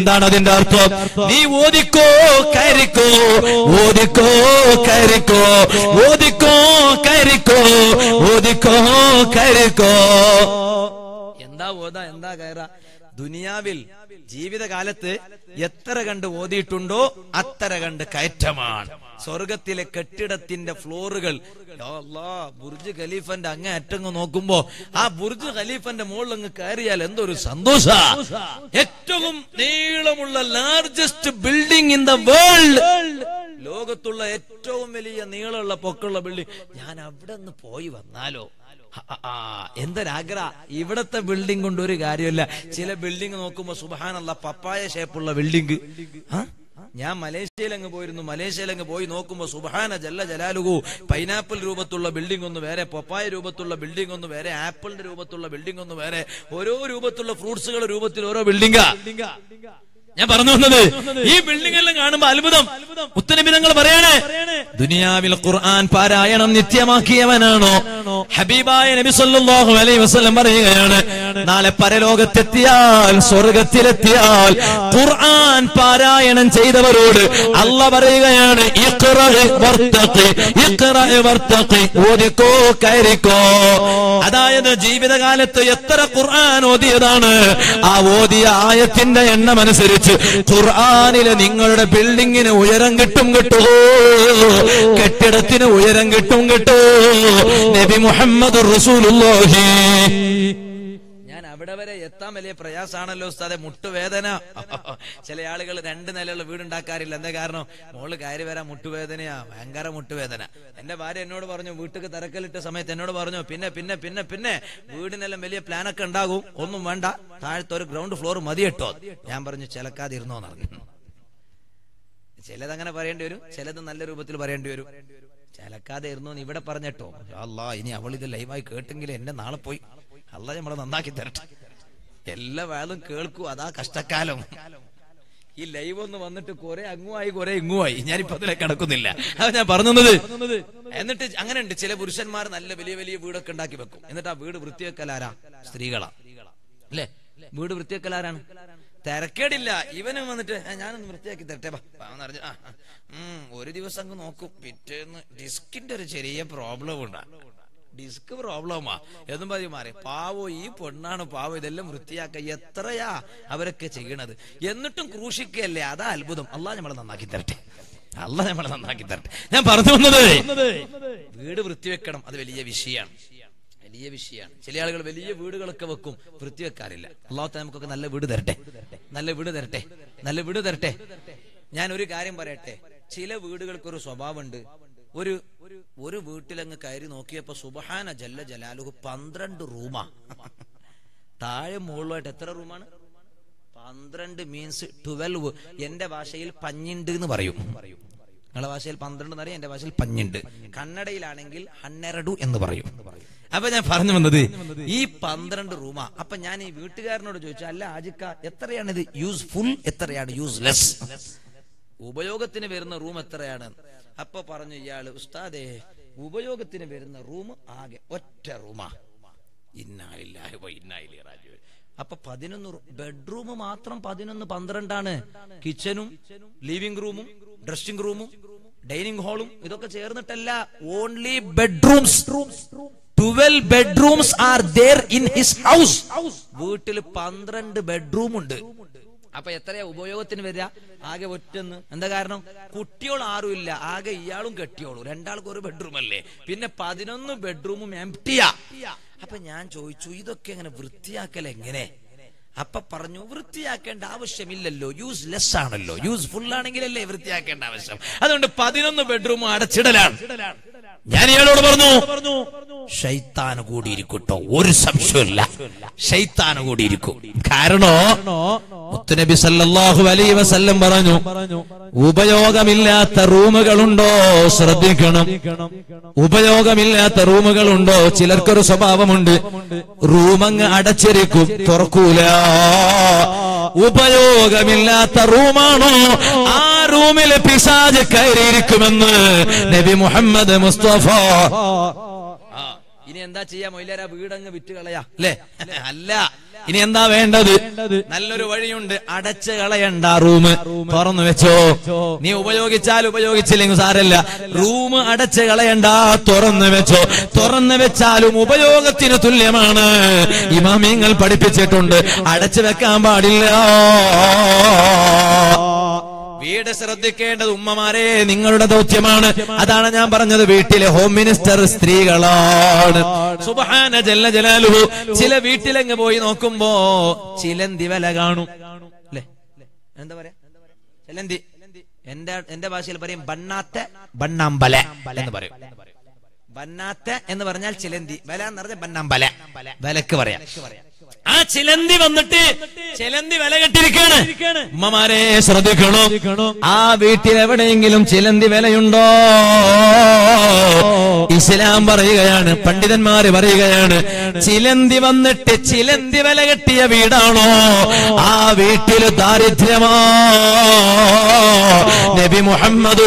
എന്താണ് അതിന്റെ അർത്ഥം നീ ഓദിക്കോ കയറിക്കോ ഓദിക്കോ കയറിക്കോ ഓദിക്കോ കയറിക്കോ ഓദിക്കോ കയറിക്കോ എന്താ ഓത എന്താ കയറ ദുനിയാവിൽ ജീവിതകാലത്ത് എത്ര കണ്ട് ഓതിയിട്ടുണ്ടോ അത്ര കണ്ട് കയറ്റമാണ് സ്വർഗത്തിലെ കെട്ടിടത്തിന്റെ ഫ്ലോറുകൾ യാ അല്ലാ, ബുർജ് ഖലീഫന്റെ അങ്ങേ അറ്റങ്ങ് നോക്കുമ്പോ ആ ബുർജ് ഖലീഫന്റെ മുകളിൽ അങ്ങ് കയറിയാൽ എന്തൊരു സന്തോഷ ഏറ്റവും നീളമുള്ള largest building in the world ലോകത്തുള്ള ഏറ്റവും വലിയ നീളമുള്ള പൊക്കമുള്ള ബിൽഡിംഗ് ഞാൻ അവിടെ നിന്ന് പോയി വന്നാലോ ഹ, ആ, ആ, എന്തൊരാഗ്രഹ ഇവിടത്തെ ബിൽഡിംഗ് കൊണ്ട് ഒരു കാര്യമില്ല ചില ബിൽഡിംഗ് നോക്കുമ്പോ സുബാനല്ല പപ്പായ ഷേപ്പുള്ള ബിൽഡിംഗ് ഞാൻ മലേഷ്യയിൽ അങ്ങ് പോയിരുന്നു മലേഷ്യയിൽ അങ്ങ് പോയി നോക്കുമ്പോ സുബാന ജല്ല ജലാലുകു പൈനാപ്പിൾ രൂപത്തുള്ള ബിൽഡിംഗ് ഒന്ന് വേറെ പപ്പായ രൂപത്തുള്ള ബിൽഡിംഗ് ഒന്ന് വേറെ ആപ്പിളിന്റെ രൂപത്തുള്ള ബിൽഡിംഗ് ഒന്ന് വേറെ ഓരോ രൂപത്തുള്ള ഫ്രൂട്ട്സുകളുടെ രൂപത്തിൽ ഓരോ ബിൽഡിംഗാ ഞാൻ പറഞ്ഞു വന്നത് ഈ ബിൽഡിംഗ് എല്ലാം കാണുമ്പോ അത്ഭുതം മുത്തനബിതങ്ങൾ പറയാണ് ദുനിയാവിൽ ഖുർആൻ പാരായണം നിത്യമാക്കിയവനാണോ ഹബീബായ നബി സല്ലല്ലാഹു അലൈഹി വസല്ലം പറയുകയാണ് നാളെ പരലോകത്തെത്തിയാൽ സ്വർഗത്തിലെത്തിയാൽ ഖുർആൻ പാരായണം ചെയ്തവരോട് അല്ല പറയുകയാണ് ഇഖ്റ വർത്തഖി ഇഖ്റ വർത്തഖി ഓതിക്കോ കയറിക്കോ അതായത് ജീവിതകാലത്ത് എത്ര ഖുർആൻ ഓതിയതാണ് ആ ഓതിയ ആയത്തിന്റെ എണ്ണം അനുസരിച്ച് ഖുർആനില് നിങ്ങളുടെ ബിൽഡിങ്ങിന് ഉയരം കിട്ടും കിട്ടോ കെട്ടിടത്തിന് ഉയരം കിട്ടും കിട്ടോ നബി മുഹമ്മദ് റസൂലുള്ളാഹി ഞാൻ അവിടെ വരെ എത്താൻ വലിയ പ്രയാസാണല്ലോ ഉസ്താദെ മുട്ടുവേദന ചില ആളുകൾ രണ്ട് നിലയുള്ള വീടുണ്ടാക്കാറില്ല എന്താ കാരണം മോള് കയറി വരാൻ മുട്ടുവേദനയാ ഭയങ്കര മുട്ടുവേദന എന്റെ ഭാര്യ എന്നോട് പറഞ്ഞു വീട്ടിൽ തിരക്കലിട്ട സമയത്ത് എന്നോട് പറഞ്ഞു പിന്നെ പിന്നെ പിന്നെ പിന്നെ വീടിനെല്ലാം വലിയ പ്ലാനൊക്കെ ഉണ്ടാകും ഒന്നും വേണ്ട താഴത്തെ ഒരു ഗ്രൗണ്ട് ഫ്ലോർ മതി കേട്ടോ ഞാൻ പറഞ്ഞു ചിലക്കാതിരുന്നോന്ന് പറഞ്ഞു ചിലത് അങ്ങനെ പറയേണ്ടി വരും ചിലത് നല്ല രൂപത്തിൽ പറയേണ്ടി വരും ചിലക്കാതെ ഇരുന്നു എന്ന് ഇവിടെ പറഞ്ഞിട്ടോ അല്ലാ ഇനി അവൾ ഇത് ലൈവായി കേട്ടെങ്കിൽ എന്നെ നാളെ പോയി അല്ല നമ്മളെ നന്നാക്കി തരട്ടെ എല്ലാ വേളും കേൾക്കൂ അതാ കഷ്ടക്കാലം ഈ ലൈവ് ഒന്ന് വന്നിട്ട് കുറെ അങ്ങുമായി കുറെ ഇങ്ങുമായി ഞാനിപ്പോ അതിലേക്ക് കിടക്കുന്നില്ല അത് ഞാൻ പറഞ്ഞത് എന്നിട്ട് അങ്ങനെ ഉണ്ട് ചില പുരുഷന്മാർ നല്ല വലിയ വലിയ വീടൊക്കെ ഉണ്ടാക്കി വെക്കും എന്നിട്ട് ആ വീട് വൃത്തിവെക്കലാരാ സ്ത്രീകളാ അല്ലേ വീട് വൃത്തിവെക്കലാരാണ് തിരക്കേടില്ല ഇവനും വന്നിട്ട് "ആ, ഞാനൊന്ന് വൃത്തിയാക്കി തരട്ടെ ബാ." ബാ എന്ന് പറഞ്ഞ്, "ആ, ആ. ഉം, ഒരു ദിവസം അങ്ങ് നോക്കും പിറ്റേന്ന് ഡിസ്കിന്റെ ഒരു ചെറിയ പ്രോബ്ലം ഉണ്ടാ ഡിസ്ക് പ്രോബ്ലമാ എന്നും പറഞ്ഞ് മാറി പാവോ ഈ പെണ്ണാണ് പാവോ ഇതെല്ലാം വൃത്തിയാക്ക എത്രയാ അവരൊക്കെ ചെയ്യണത് എന്നിട്ടും ക്രൂശിക്കല്ലേ അതാ അത്ഭുതം അള്ളാഹ് നമ്മളെ നന്നാക്കി തരട്ടെ അള്ളാഹ് നമ്മളെ നന്നാക്കി തരട്ടെ ഞാൻ പറഞ്ഞു വന്നത് വീട് വൃത്തിവെക്കണം അത് വലിയ വിഷയമാണ് വലിയ വിഷയമാണ് ചില ആളുകൾ വലിയ വീടുകളൊക്കെ വെക്കും വൃത്തിവെക്കാറില്ല അള്ളാഹത്തെ നമുക്കൊക്കെ നല്ല വീട് തരട്ടെ നല്ല വീട് തരട്ടെ നല്ല വീട് തരട്ടെ ഞാൻ ഒരു കാര്യം പറയട്ടെ ചില വീടുകൾക്ക് ഒരു സ്വഭാവമുണ്ട് ഒരു ഒരു വീട്ടിലങ്ങ് കയറി നോക്കിയപ്പോ സുബഹാന ജല്ല ജലാലുഹു പന്ത്രണ്ട് റൂമാ താഴെ മുകളിലായിട്ട് എത്ര റൂമാണ് പന്ത്രണ്ട് മീൻസ് ട്വൽവ് എന്റെ ഭാഷയിൽ പഞ്ഞിണ്ട് എന്ന് പറയും നിങ്ങളുടെ ഭാഷയിൽ പന്ത്രണ്ട് എന്ന് പറയും എന്റെ ഭാഷയിൽ പഞ്ഞിണ്ട് കന്നഡയിലാണെങ്കിൽ ഹണ്ണെറഡു എന്ന് പറയും അപ്പൊ ഞാൻ പറഞ്ഞു വന്നത് ഈ പന്ത്രണ്ട് റൂമാ അപ്പൊ ഞാൻ ഈ വീട്ടുകാരനോട് ചോദിച്ചു അല്ല ആജിക്ക എത്രയാണ് ഇത് യൂസ്ഫുൾ എത്രയാണ് യൂസ്ലെസ് ഉപയോഗത്തിന് വരുന്ന റൂം എത്രയാണ് അപ്പൊ പറഞ്ഞു ഇയാള് ഉസ്താദേ ഉപയോഗത്തിന് വരുന്ന റൂം ആകെ ഒറ്റ റൂമാ ഇന്നാലില്ലാഹി വ ഇന്നാ ഇലൈഹി റാജിഊൻ. അപ്പൊ പതിനൊന്ന് ബെഡ്റൂം മാത്രം പതിനൊന്ന് പന്ത്രണ്ടാണ് കിച്ചനും ലിവിംഗ് റൂമും ഡ്രസ്സിംഗ് റൂമും ഡൈനിങ് ഹാളും ഇതൊക്കെ ചേർന്നിട്ടല്ല only bedrooms twelve bedrooms are there in his house വീട്ടിൽ പന്ത്രണ്ട് ബെഡ്റൂം ഉണ്ട് അപ്പൊ എത്രയാ ഉപയോഗത്തിന് വരിക ആകെ ഒറ്റന്ന് എന്താ കാരണം കുട്ടിയോൾ ആരുമില്ല ആകെ ഇയാളും കെട്ടിയോളൂ രണ്ടാൾക്ക് ഒരു ബെഡ്റൂം അല്ലേ പിന്നെ പതിനൊന്ന് ബെഡ്റൂമും എംപ്റ്റിയാ അപ്പൊ ഞാൻ ചോദിച്ചു ഇതൊക്കെ എങ്ങനെ വൃത്തിയാക്കൽ എങ്ങനെ അപ്പൊ പറഞ്ഞു വൃത്തിയാക്കേണ്ട ആവശ്യമില്ലല്ലോ യൂസ് ലെസ് ആണല്ലോ യൂസ്ഫുൾ ആണെങ്കിലല്ലേ വൃത്തിയാക്കേണ്ട ആവശ്യം അതുകൊണ്ട് പതിനൊന്ന് ബെഡ്റൂം അടച്ചിടലാണ് ഞാൻ ഇയാളോട് പറഞ്ഞു ഷൈത്താന് കൂടിയിരിക്കട്ടോ ഒരു സംശയമില്ല ഷൈത്താന് കൂടിയിരിക്കും കാരണോ മുത്തുനബി സല്ലല്ലാഹു അലൈഹി വസല്ലം പറഞ്ഞു ഉപയോഗമില്ലാത്ത റൂമുകളുണ്ടോ ശ്രദ്ധിക്കണം ഉപയോഗമില്ലാത്ത റൂമുകളുണ്ടോ ചിലർക്കൊരു സ്വഭാവമുണ്ട് റൂമങ്ങ് അടച്ചിരിക്കും തുറക്കൂല ഉപയോഗമില്ലാത്ത റൂമാണോ ആ റൂമിൽ പിശാജ് കയറിയിരിക്കുമെന്ന് നബി മുഹമ്മദ് മുസ്തഫ ആ, ഇനി എന്താ ചെയ്യാ മൊയിലാര വീടങ്ങ് വിറ്റ് കളയാ അല്ലേ അല്ല ഇനി എന്താ വേണ്ടത് നല്ലൊരു വഴിയുണ്ട് അടച്ച് കളയണ്ട റൂം തുറന്നു വെച്ചോ നീ ഉപയോഗിച്ചാൽ ഉപയോഗിച്ചില്ലെങ്കിൽ സാരല്ല റൂം അടച്ച് കളയണ്ട തുറന്നു വെച്ചോ തുറന്നു വെച്ചാലും ഉപയോഗത്തിന് തുല്യമാണ് ഇമാമിങ്ങൾ പഠിപ്പിച്ചിട്ടുണ്ട് അടച്ചു വെക്കാൻ പാടില്ല വീട് ശ്രദ്ധിക്കേണ്ടത് ഉമ്മമാരെ നിങ്ങളുടെ ദൗത്യമാണ് അതാണ് ഞാൻ പറഞ്ഞത് വീട്ടിലെ ഹോം മിനിസ്റ്റർ സ്ത്രീകളാണ് സുബഹാന ജല്ല ജലാലുഹു ചില വീട്ടിലെങ്ങ് പോയി നോക്കുമ്പോ ചിലന്തി വില കാണും അല്ലേ എന്താ പറയാ ചിലന്തി എന്റെ എന്റെ ഭാഷയിൽ പറയും ബണ്ണാത്ത ബണ്ണാമ്പല എന്ന് പറയും ബന്നാത്ത എന്ന് പറഞ്ഞാൽ ചിലന്തി ബല എന്ന് പറഞ്ഞാൽ ബണ്ണാമ്പല വിലക്ക് പറയാം ആ ചിലന്തി വന്നിട്ട് ചിലന്തി വില കെട്ടിരിക്കാണ് ഉമ്മമാരെ ശ്രദ്ധിക്കണോ ആ വീട്ടിൽ എവിടെയെങ്കിലും ചിലന്തി വിലയുണ്ടോ ഇസ്ലാം പറയുകയാണ് പണ്ഡിതന്മാര് പറയുകയാണ് ചിലന്തി വന്നിട്ട് ചിലന്തി വില കെട്ടിയ വീടാണോ ആ വീട്ടിൽ ദാരിദ്ര്യമാ നബി മുഹമ്മദ്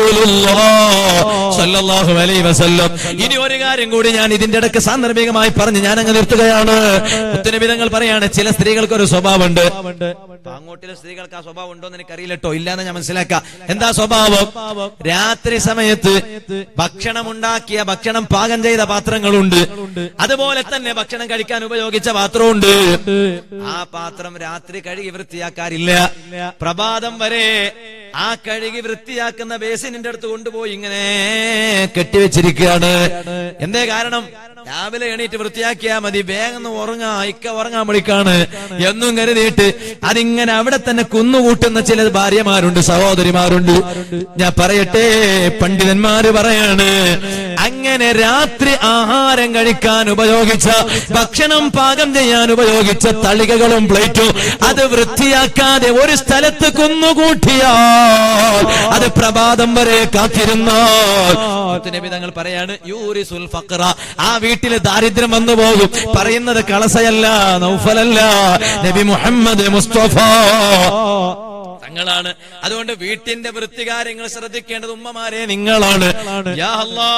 സല്ലല്ലാഹു അലൈഹി വസല്ലം ഇനി ഒരു കാര്യം കൂടി ഞാൻ ഇതിന്റെ ഇടയ്ക്ക് സാന്ദർഭികമായി പറഞ്ഞ് ഞാൻ അങ്ങ് നിർത്തുകയാണ് മുത്തനബിതങ്ങൾ പറയാണ് ചില സ്ത്രീകൾക്ക് ഒരു സ്വഭാവമുണ്ട് അങ്ങോട്ടിലെ സ്ത്രീകൾക്ക് ആ സ്വഭാവം ഉണ്ടോ എന്ന് എനിക്കറിയില്ലട്ടോ ഇല്ലാന്ന് ഞാൻ മനസ്സിലാക്കാം എന്താ സ്വഭാവം രാത്രി സമയത്ത് ഭക്ഷണം ഉണ്ടാക്കിയ ഭക്ഷണം പാകം ചെയ്ത പാത്രങ്ങളുണ്ട് അതുപോലെ തന്നെ ഭക്ഷണം കഴിക്കാൻ ഉപയോഗിച്ച പാത്രമുണ്ട് ആ പാത്രം രാത്രി കഴുകി വൃത്തിയാക്കാറില്ല പ്രഭാതം വരെ ആ കഴുകി വൃത്തിയാക്കുന്ന ബേസിനിന്റെ അടുത്ത് കൊണ്ടുപോയി ഇങ്ങനെ കെട്ടിവെച്ചിരിക്കുകയാണ് എന്തേ കാരണം രാവിലെ എണീറ്റ് വൃത്തിയാക്കിയാ മതി വേഗം ഉറങ്ങാ ഇക്ക ഉറങ്ങാൻ വിളിക്കാണ് എന്നും കരുതിയിട്ട് അതിങ്ങനെ അവിടെ തന്നെ കുന്നുകൂട്ടുന്ന ചില ഭാര്യമാരുണ്ട് സഹോദരിമാരുണ്ട് ഞാൻ പറയട്ടെ പണ്ഡിതന്മാര് പറയാണ് അങ്ങനെ രാത്രി ആഹാരം കഴിക്കാൻ ഉപയോഗിച്ച ഭക്ഷണം പാകം ചെയ്യാൻ ഉപയോഗിച്ച തളികകളും പ്ലേറ്റും അത് വൃത്തിയാക്കാതെ ഒരു സ്ഥലത്ത് കുന്നുകൂട്ടിയാൽ അത് പ്രഭാതം വരെ കാത്തിരുന്നാൽ നബി തങ്ങൾ പറയാണ് യൂരിസുൽ ഫഖറ ആ വീട്ടില് ദാരിദ്ര്യം വന്നു പോകും പറയുന്നത് കളസയല്ല നൗഫലല്ല നബി മുഹമ്മദ് മുസ്തഫ തങ്ങളാണ് അതുകൊണ്ട് വീട്ടിന്റെ വൃത്തികാര്യങ്ങൾ ശ്രദ്ധിക്കേണ്ടത് ഉമ്മമാരെ നിങ്ങളാണ് യാ അല്ലാ.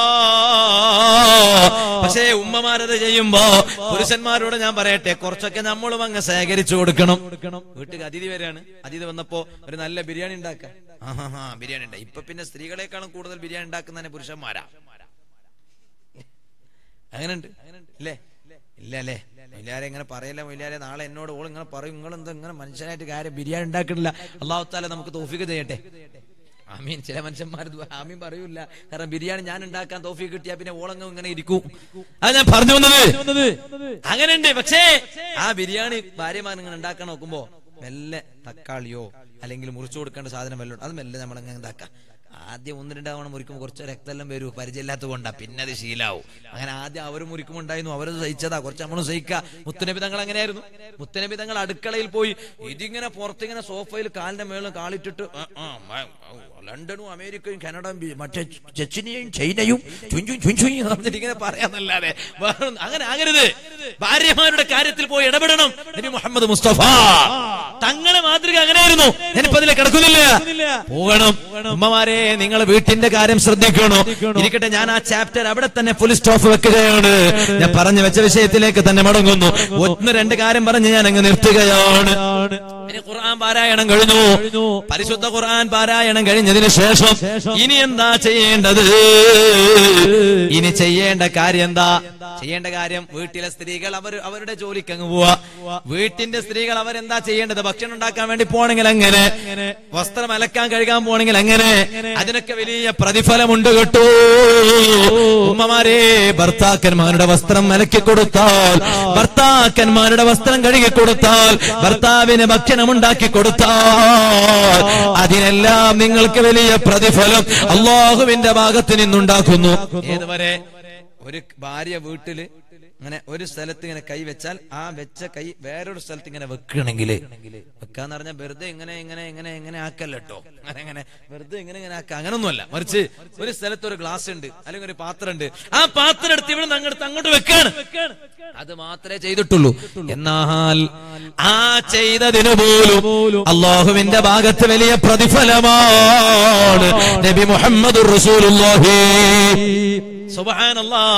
പക്ഷേ ഉമ്മമാരത് ചെയ്യുമ്പോ പുരുഷന്മാരോട് ഞാൻ പറയട്ടെ കുറച്ചൊക്കെ നമ്മളും അങ്ങ് ശേഖരിച്ചു കൊടുക്കണം വീട്ടിൽ അതിഥി വരെയാണ് അതിഥി വന്നപ്പോ ഒരു നല്ല ബിരിയാണി ഉണ്ടാക്കാൻ ആഹാ ബിരിയാണി ഉണ്ടായി ഇപ്പൊ പിന്നെ സ്ത്രീകളെക്കാളും കൂടുതൽ ബിരിയാണി ഉണ്ടാക്കുന്നതിന് പുരുഷന്മാരാ അങ്ങനെയുണ്ട് ഇല്ലേ ഇല്ല അല്ലേ മൊയിലാരെ ഇങ്ങനെ പറയല്ല മൊയിലാരെ നാളെ എന്നോട് ഓൾ ഇങ്ങനെ പറയും നിങ്ങൾ എന്താ ഇങ്ങനെ മനുഷ്യനായിട്ട് കാര്യം ബിരിയാണി ഉണ്ടാക്കണില്ല അള്ളാഹു താല നമുക്ക് തോഫിക്ക് ചെയ്യട്ടെ ആമീൻ ചില മനുഷ്യന്മാർ ആമീൻ പറയൂല കാരണം ബിരിയാണി ഞാൻ ഉണ്ടാക്കാൻ തോഫിക്ക് കിട്ടിയാ പിന്നെ ഓളങ്ങ് ഇങ്ങനെ ഇരിക്കും അത് ഞാൻ പറഞ്ഞു വന്നത് അങ്ങനെയുണ്ട് പക്ഷേ ആ ബിരിയാണി ഭാര്യമാർ ഇങ്ങനെ ഉണ്ടാക്കാൻ നോക്കുമ്പോ മെല്ലെ തക്കാളിയോ അല്ലെങ്കിൽ മുറിച്ചു കൊടുക്കേണ്ട സാധനം വല്ലതും അത് മെല്ലെ നമ്മളങ്ങനെ ഇതാക്കാം ആദ്യം ഒന്ന് രണ്ട് തവണ മുറിക്കുമ്പോൾ കുറച്ച് രക്തെല്ലാം വരൂ പരിചയമില്ലാത്ത കൊണ്ടാ പിന്നെ അത് ശീലാവും അങ്ങനെ ആദ്യം അവർ മുറിക്കുമ്പോൾ ഉണ്ടായിരുന്നു അവരത് സഹിച്ചതാ കുറച്ച് നമ്മളും സഹിക്കുക മുത്തനബി തങ്ങൾ അങ്ങനെയായിരുന്നു മുത്തനബി തങ്ങൾ അടുക്കളയിൽ പോയി ഇതിങ്ങനെ പുറത്തിങ്ങനെ സോഫയിൽ കാലിന്റെ മേളിൽ കാളിട്ടിട്ട് ആ, ആ, മ- ലണ്ടനും അമേരിക്കയും കാനഡയും ബി- മറ്റേ ചെച്ചിനിയും ചൈനയും ചുഞ്ചും ചുഞ്ചും എന്ന് പറഞ്ഞിട്ട് ഇങ്ങനെ പറയാന്നല്ലാതെ വേറെ ഒന്നും- അങ്ങനെ ആകരുത് ഭാര്യമാരുടെ കാര്യത്തിൽ പോയി ഇടപെടണം നബി മുഹമ്മദ് മുസ്തഫ തങ്ങളെ മാതൃക അങ്ങനെയായിരുന്നു ഞാനിപ്പോ അതിലെ കിടക്കുന്നില്ല പോകണം ഉമ്മമാരെ നിങ്ങൾ വീട്ടിന്റെ കാര്യം ശ്രദ്ധിക്കണോ ഇരിക്കട്ടെ ഞാൻ ആ ചാപ്റ്റർ അവിടെ തന്നെ ഫുൾ സ്റ്റോപ്പ് വെക്കുകയാണ് ഞാൻ പറഞ്ഞു വെച്ച വിഷയത്തിലേക്ക് തന്നെ മടങ്ങുന്നു ഒന്ന് രണ്ട് കാര്യം പറഞ്ഞ് ഞാൻ അങ്ങ് നിർത്തുകയാണ് ഇനി ഖുർആൻ പാരായണം കഴിഞ്ഞു പരിശുദ്ധ ഖുർആൻ പാരായണം കഴിഞ്ഞതിന് ശേഷം ഇനി എന്താ ചെയ്യേണ്ടത് ഇനി ചെയ്യേണ്ട കാര്യം എന്താ ചെയ്യേണ്ട കാര്യം വീട്ടിലെ സ്ത്രീകൾ അവർ അവരുടെ ജോലിക്ക് അങ്ങ് പോവാ വീട്ടിന്റെ സ്ത്രീകൾ അവരെന്താ ചെയ്യേണ്ടത് ഭക്ഷണം ഉണ്ടാക്കാൻ വേണ്ടി പോണെങ്കിൽ എങ്ങനെ വസ്ത്രം അലക്കാൻ കഴുകാൻ പോണെങ്കിൽ എങ്ങനെ അതിനൊക്കെ വലിയ പ്രതിഫലമുണ്ട് കേട്ടോ ഉമ്മമാരെ ഭർത്താക്കന്മാരുടെ വസ്ത്രം അലക്കി കൊടുത്താൽ ഭർത്താക്കന്മാരുടെ വസ്ത്രം കഴുകി കൊടുത്താൽ ഭർത്താവിന് ഭക്ഷണം ഉണ്ടാക്കി കൊടുത്താൽ അതിനെല്ലാം നിങ്ങൾക്ക് വലിയ പ്രതിഫലം അള്ളാഹുവിന്റെ ഭാഗത്ത് നിന്നുണ്ടാക്കുന്നു ഏതുവരെ ഒരു ഭാര്യ വീട്ടില് അങ്ങനെ ഒരു സ്ഥലത്ത് ഇങ്ങനെ കൈ വെച്ചാൽ ആ വെച്ച കൈ വേറൊരു സ്ഥലത്ത് ഇങ്ങനെ വെക്കണമെങ്കിൽ വെക്കാന്ന് പറഞ്ഞാൽ വെറുതെ ഇങ്ങനെ ഇങ്ങനെ ഇങ്ങനെ ഇങ്ങനെ ആക്കല്ല കേട്ടോ അങ്ങനെ ഇങ്ങനെ വെറുതെ ഇങ്ങനെ ഇങ്ങനെ ആക്ക അങ്ങനൊന്നുമല്ല മറിച്ച് ഒരു സ്ഥലത്ത് ഒരു ഗ്ലാസ് ഉണ്ട് അല്ലെങ്കിൽ ഒരു പാത്രം ഉണ്ട് ആ പാത്രം എടുത്ത് ഇവിടെ അങ്ങോട്ട് അങ്ങോട്ട് വെക്കാണ് അത് മാത്രമേ ചെയ്തിട്ടുള്ളൂ എന്നാൽ ആ ചെയ്തതിനു പോലും അള്ളാഹുവിന്റെ ഭാഗത്ത് വലിയ പ്രതിഫലമാണ് നബി മുഹമ്മദ് റസൂലുള്ളാഹി സുബ്ഹാനല്ലാ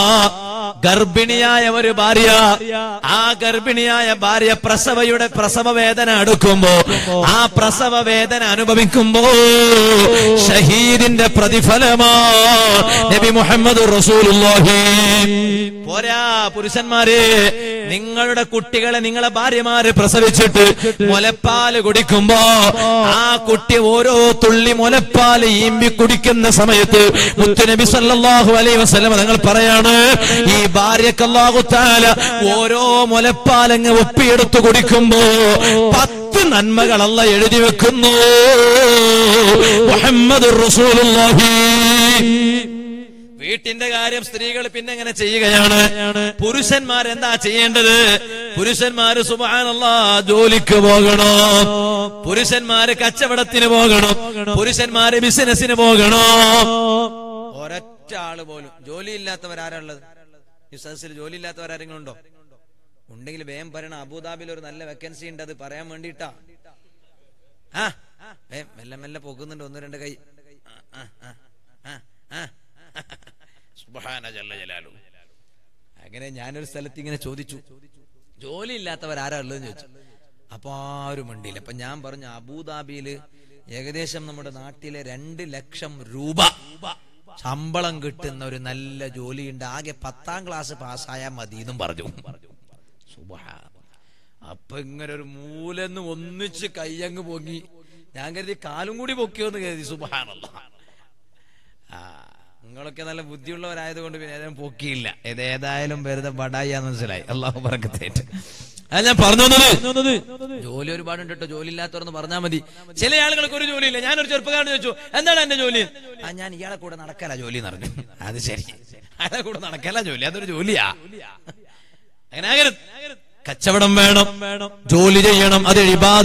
ഗർഭിണിയായ ഒരു ഭാര്യ ആ ഗർഭിണിയായ ഭാര്യ പ്രസവയുടെ പ്രസവ വേദന അടുക്കുമ്പോ ആ പ്രസവ വേദന അനുഭവിക്കുമ്പോ ഷഹീദിന്റെ പ്രതിഫലമാ നബി മുഹമ്മദ് റസൂലുള്ളാഹി പോരാ പുരുഷന്മാരെ നിങ്ങളുടെ കുട്ടികളെ നിങ്ങളെ ഭാര്യമാര് പ്രസവിച്ചിട്ട് മുലപ്പാല് കുടിക്കുമ്പോ ആ കുട്ടി ഓരോ തുള്ളി മുലപ്പാല് ഈമ്പി കുടിക്കുന്ന സമയത്ത് മുത്തുനബി സല്ലല്ലാഹു അലൈഹി വസല്ലം തങ്ങൾ പറയാണ് ഈ ഭാര്യക്ക് അല്ലാഹു തആല ഓരോ മുലപ്പാലങ്ങ് ഒപ്പിയെടുത്ത് കുടിക്കുമ്പോ പത്ത് നന്മകളല്ല എഴുതി വെക്കുന്നു മുഹമ്മദ് റസൂലുള്ളാഹി വീട്ടിന്റെ കാര്യം സ്ത്രീകൾ പിന്നെ എങ്ങനെ ചെയ്യുകയാണ് പുരുഷന്മാർ എന്താ ചെയ്യേണ്ടത് പുരുഷന്മാര് സുബാനല്ല ജോലിക്ക് പോകണോ പുരുഷന്മാര് കച്ചവടത്തിന് പോകണോ പുരുഷന്മാര് ബിസിനസിന് പോകണോ ഒരൊറ്റ ആള് പോലും ജോലിയില്ലാത്തവരാരുള്ളത് ഈ സദസ്സിൽ ജോലിയില്ലാത്തവരാരെങ്കിലും ഉണ്ടോ ഉണ്ടെങ്കിൽ വേഗം പറയണം അബുദാബിയിൽ ഒരു നല്ല വേക്കൻസി ഉണ്ട് അത് പറയാൻ വേണ്ടിട്ടാ ആ ഏ മെല്ലെ മെല്ലെ പോകുന്നുണ്ട് ഒന്ന് രണ്ട് കൈ ആ, ആ, ആ, ആ, ആ. സുബ്ഹാന ജല്ല ജലാലു അങ്ങനെ ഞാനൊരു സ്ഥലത്ത് ഇങ്ങനെ ചോദിച്ചു ജോലി ഇല്ലാത്തവർ ആരാ ഉള്ളതെന്ന് ചോദിച്ചു അപ്പൊ ആരും ഉണ്ടില്ല അപ്പൊ ഞാൻ പറഞ്ഞു അബുദാബിയില് ഏകദേശം നമ്മുടെ നാട്ടിലെ രണ്ട് ലക്ഷം രൂപ ശമ്പളം കിട്ടുന്ന ഒരു നല്ല ജോലിയുണ്ട് ആകെ പത്താം ക്ലാസ് പാസ്സായാൽ മതി എന്നും പറഞ്ഞു സുബ്ഹാന അപ്പൊ ഇങ്ങനെ ഒരു മൂലെന്ന് ഒന്നിച്ച് കയ്യങ്ങ് പൊങ്ങി ഞാൻ കരുതി കാലും കൂടി പൊക്കിയോന്ന് കരുതി സുബാനല്ല ആ നിങ്ങളൊക്കെ നല്ല ബുദ്ധിയുള്ളവരായതുകൊണ്ട് പിന്നെ ഏതായാലും പൊക്കിയില്ല ഇത് ഏതായാലും വെറുതെ ബടായിയാന്ന് മനസ്സിലായി അള്ളാഹു പറക്കത്തേറ്റ് അത് ഞാൻ പറഞ്ഞു വന്നത് ജോലി ഒരുപാടുണ്ട് കേട്ടോ ജോലി ഇല്ലാത്തവരെന്ന് പറഞ്ഞാൽ മതി ചില ആളുകൾക്ക് ഒരു ജോലിയില്ല ഞാനൊരു ചെറുപ്പക്കാരൻ ചോദിച്ചു എന്താണ് എന്റെ ജോലി ആ ഞാൻ ഇയാളെ കൂടെ നടക്കല ജോലി എന്ന് പറഞ്ഞു അത് ശരി അയാളെ കൂടെ നടക്കല ജോലി അതൊരു ജോലിയാ അങ്ങനെ ആകരുത് കച്ചവടം വേണം ജോലി ചെയ്യണം അത്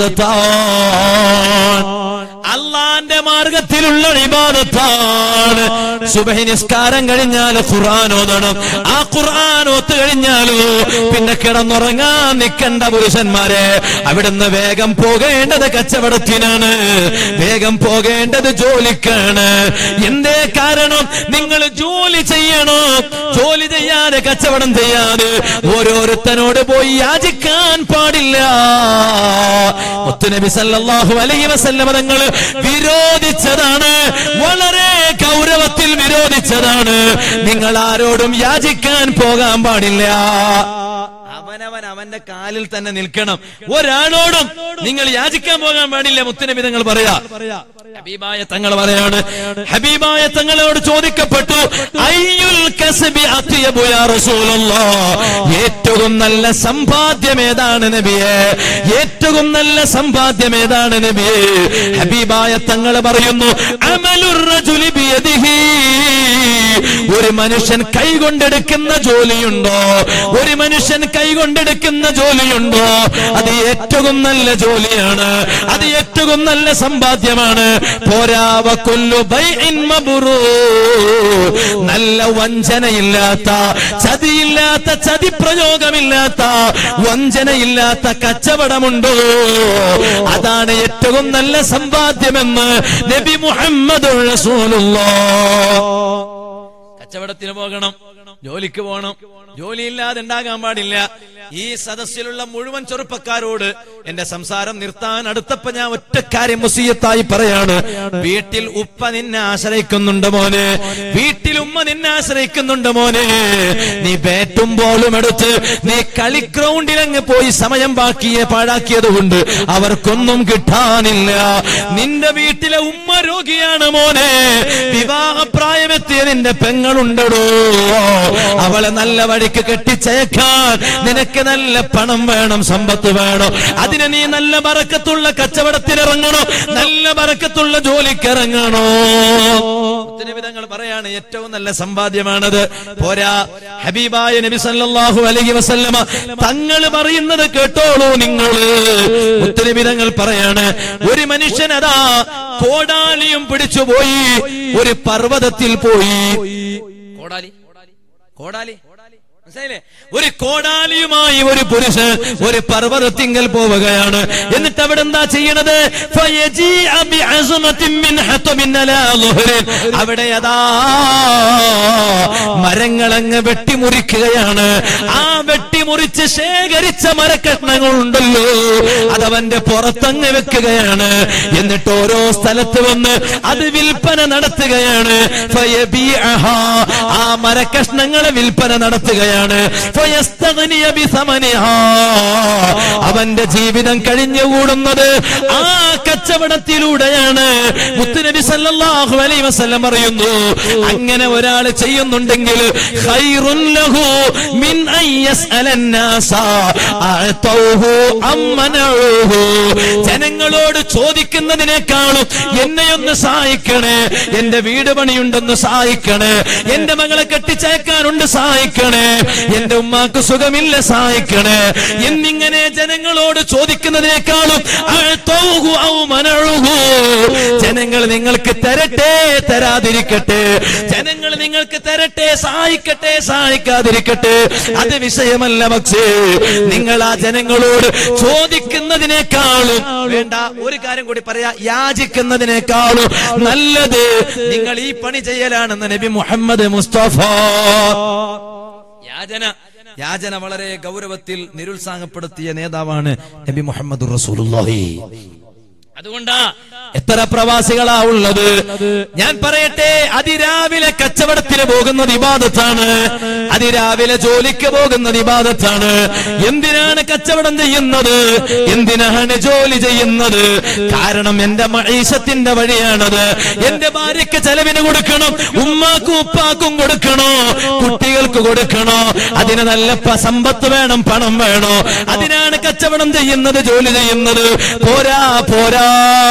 ഇബാദത്താണ് അള്ളാന്റെ മാർഗത്തിലുള്ള ഇബാദത്താണ് സുബഹി നിസ്കാരം കഴിഞ്ഞാൽ ഖുർആൻ ഓതണം ആ ഖുർആൻ ഓത്ത് കഴിഞ്ഞാലോ പിന്നെ കിടന്നുറങ്ങാൻ നിൽക്കേണ്ട പുരുഷന്മാരെ അവിടുന്ന് വേഗം പോകേണ്ടത് കച്ചവടത്തിനാണ് വേഗം പോകേണ്ടത് ജോലിക്കാണ് എന്തേ കാരണം നിങ്ങൾ ജോലി ചെയ്യണോ ജോലി ചെയ്യാതെ കച്ചവടം ചെയ്യാതെ ഓരോരുത്തനോട് പോയി യാചിക്കാൻ പാടില്ല മുത്തുനബി സല്ലല്ലാഹു അലൈഹി വസല്ലമ തങ്ങൾ വിരോധിച്ചതാണ് വളരെ ഗൗരവത്തിൽ വിരോധിച്ചതാണ് നിങ്ങൾ ആരോടും യാചിക്കാൻ പോകാൻ പാടില്ല അവനവൻ അവന്റെ കാലിൽ തന്നെ നിൽക്കണം ഒരാളോടും നിങ്ങൾ യാചിക്കാൻ പോകാൻ പാടില്ല മുത്തുനബി തങ്ങൾ പറയാ ഹബീബായ തങ്ങൾ പറയാണ് ഹബീബായ തങ്ങളോട് ചോദിക്കപ്പെട്ടു അയ്യുൽ കസ്ബി അത്യബു യാ റസൂലല്ലാഹ് ഏറ്റവും നല്ല സമ്പാദ്യം ഏതാണ് നബിയെ ഏറ്റവും നല്ല സമ്പാദ്യം ഏതാണ് നബിയെ ഹബീബായ തങ്ങൾ പറയുന്നു അമലുർ റജുലി ബിയദിഹി ഒരു മനുഷ്യൻ കൈകൊണ്ടെടുക്കുന്ന ജോലിയുണ്ടോ ഒരു മനുഷ്യൻ കൈകൊണ്ടെടുക്കുന്ന ജോലിയുണ്ടോ അത് ഏറ്റവും നല്ല ജോലിയാണ് അത് ഏറ്റവും നല്ല സമ്പാദ്യമാണ് പോരാവ കൊല്ലു ബൈഇൻ മബ്റൂർ. നല്ല വഞ്ചനയില്ലാത്ത ചതിയില്ലാത്ത ചതി പ്രയോഗമില്ലാത്ത വഞ്ചനയില്ലാത്ത കച്ചവടമുണ്ടോ അതാണ് ഏറ്റവും നല്ല സമ്പാദ്യമെന്ന് നബി മുഹമ്മദ് കച്ചവടത്തിന് പോകണം ജോലിക്ക് പോകണം ജോലിയില്ലാതെ ഉണ്ടാകാൻ പാടില്ല ഈ സദസ്സിലുള്ള മുഴുവൻ ചെറുപ്പക്കാരോട് എന്റെ സംസാരം നിർത്താൻ അടുത്തപ്പോ ഞാൻ ഒറ്റ കാര്യം മുസീയത്തായി പറയാണ് വീട്ടിൽ ഉപ്പ നിന്നെ ആശ്രയിക്കുന്നുണ്ട് മോനെ വീട്ടിൽ ഉമ്മ നിന്നെ ആശ്രയിക്കുന്നുണ്ട് മോനെ നീ ബാറ്റും ബോളും എടുത്ത് നീ കളി ഗ്രൗണ്ടിൽ അങ്ങ് പോയി സമയം ബാക്കിയെ പാഴാക്കിയത് കൊണ്ട് അവർക്കൊന്നും കിട്ടാനില്ല നിന്റെ വീട്ടിലെ ഉമ്മ രോഗിയാണ് മോനെ വിവാഹപ്രായം പ്രായമെത്തിയ നിന്റെ പെങ്ങളുണ്ടടോ അവളെ നല്ല വഴിക്ക് കെട്ടിച്ചയക്കാൻ നിനക്ക് നല്ല പണം വേണം സമ്പത്ത് വേണം അതിന് നീ നല്ല ബറക്കത്തുള്ള കച്ചവടത്തിനിറങ്ങണോ നല്ല ബറക്കത്തുള്ള ജോലിക്കിറങ്ങണോ വിധങ്ങൾ പറയാണ് ഏറ്റവും നല്ല സമ്പാദ്യമാണത് പോരാ ഹബീബായ നബി സല്ലല്ലാഹു അലൈഹി വസല്ലമ തങ്ങൾ പറയുന്നത് കേട്ടോളൂ നിങ്ങൾ വിധങ്ങൾ പറയാണ് ഒരു മനുഷ്യൻ അതാ കോടാലിയും പിടിച്ചുപോയി ഒരു പർവ്വതത്തിൽ പോയി കോടാലി കോടാലി മനസ്സിലായില്ലേ? ഒരു കോടാലിയുമായി ഒരു പുരുഷൻ ഒരു പർവ്വതത്തിങ്കൽ പോവുകയാണ് എന്നിട്ട് അവിടെ എന്താ ചെയ്യണത് ഫയജീഅ ബിഅസ്മത്തിൻ മിൻ ഹതമിൻ അലാ ളുഹ്റിൻ. അവിടെ അതാ മരങ്ങളങ്ങ് വെട്ടിമുറിക്കുകയാണ് ആ വെട്ടിമുറിച്ച് ശേഖരിച്ച മരക്കഷ്ണങ്ങളുണ്ടല്ലോ അതവന്റെ പുറത്തങ്ങ് വെക്കുകയാണ് എന്നിട്ട് ഓരോ സ്ഥലത്ത് വന്ന് അത് വിൽപ്പന നടത്തുകയാണ് ഫയബീഅഹാ. ആ മരക്കഷ്ണങ്ങളെ വിൽപ്പന നടത്തുകയാണ് ഫയസ്തഗ്നിയ ബിസമനിഹാ. അവന്റെ ജീവിതം കഴിഞ്ഞുകൂടുന്നത് ആ കച്ചവടത്തിലൂടെയാണ് മുത്തുനബി സല്ലല്ലാഹു അലൈഹി വസല്ലം പറയുന്നു അങ്ങനെ ഒരാൾ ചെയ്യുന്നുണ്ടെങ്കിൽ ഖൈറുൻ ലഹു മിൻ അൻ യസ്അലൻ നാസ അഅതൗഹു അം മനഉഹു. ജനങ്ങളോട് ചോദിക്കുന്നതിനേക്കാളും എന്നെയൊന്ന് സഹായിക്കണേ എന്റെ വീട് പണിയുണ്ടെന്ന് സഹായിക്കണേ എന്റെ മകളെ കെട്ടിച്ചേക്കാനുണ്ട് സഹായിക്കണേ എന്റെ ഉമ്മാക്ക് സുഖമില്ല സഹായിക്കണേ എന്നിങ്ങനെ ജനങ്ങളോട് ചോദിക്കുന്നതിനേക്കാളും അഅതൗഹു ഔ മനഉഹു. ജനങ്ങൾ നിങ്ങൾക്ക് തരട്ടെ തരാതിരിക്കട്ടെ ജനങ്ങൾ നിങ്ങൾക്ക് തരട്ടെ സഹായിക്കട്ടെ സഹായിക്കാതിരിക്കട്ടെ അത് വിഷയമല്ല പക്ഷേ നിങ്ങൾ ആ ജനങ്ങളോട് ചോദിക്കുന്നതിനേക്കാളും വേണ്ട ഒരു കാര്യം കൂടി പറയാ യാചിക്കുന്നതിനേക്കാളും നല്ലത് നിങ്ങൾ ഈ പണി ചെയ്യലാണെന്ന് നബി മുഹമ്മദ് മുസ്തഫ യാചന യാചന വളരെ ഗൗരവത്തിൽ നിരുത്സാഹപ്പെടുത്തിയ നേതാവാണ് നബി മുഹമ്മദ് റസൂലുള്ളാഹി അതുകൊണ്ടാ എത്ര പ്രവാസികളാ ഉള്ളത് ഞാൻ പറയട്ടെ അതിരാവിലെ കച്ചവടത്തിന് പോകുന്നത് ഇബാദത്താണ് അതിരാവിലെ ജോലിക്ക് പോകുന്നത് ഇബാദത്താണ് എന്തിനാണ് കച്ചവടം ചെയ്യുന്നത് എന്തിനാണ് ജോലി ചെയ്യുന്നത് കാരണം എന്റെ മൈശത്തിന്റെ വഴിയാണത് എന്റെ ഭാര്യയ്ക്ക് ചെലവിന് കൊടുക്കണം ഉമ്മാക്കും ഉപ്പാക്കും കൊടുക്കണോ കുട്ടികൾക്ക് കൊടുക്കണോ അതിന് നല്ല പ- സമ്പത്ത് വേണം പണം വേണോ അതിനാണ് കച്ചവടം ചെയ്യുന്നത് ജോലി ചെയ്യുന്നത് പോരാ പോരാ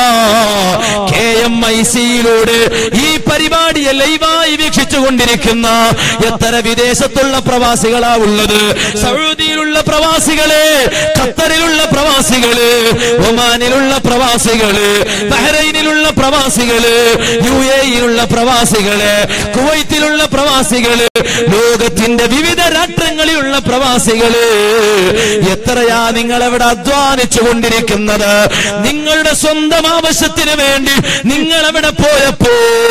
കെ എം ഐ സിയിലൂടെ ഈ പരിപാടിയെ ലൈവായി വീക്ഷിച്ചു കൊണ്ടിരിക്കുന്ന എത്ര വിദേശത്തുള്ള പ്രവാസികളാ ഉള്ളത് സൗദിയിലുള്ള പ്രവാസികള് ഖത്തറിലുള്ള പ്രവാസികള് ഒമാനിലുള്ള പ്രവാസികള് ബഹ്റൈനിലുള്ള പ്രവാസികള് യു എയിലുള്ള പ്രവാസികള് കുവൈത്തിലുള്ള പ്രവാസികള് ലോകത്തിന്റെ വിവിധ രാഷ്ട്രങ്ങളിലുള്ള പ്രവാസികള് എത്രയാ നിങ്ങൾ അവിടെ അധ്വാനിച്ചു കൊണ്ടിരിക്കുന്നത് നിങ്ങളുടെ സ്വന്തം ആവശ്യത്തിന് വേണ്ടി നിങ്ങൾ അവിടെ പോയപ്പോ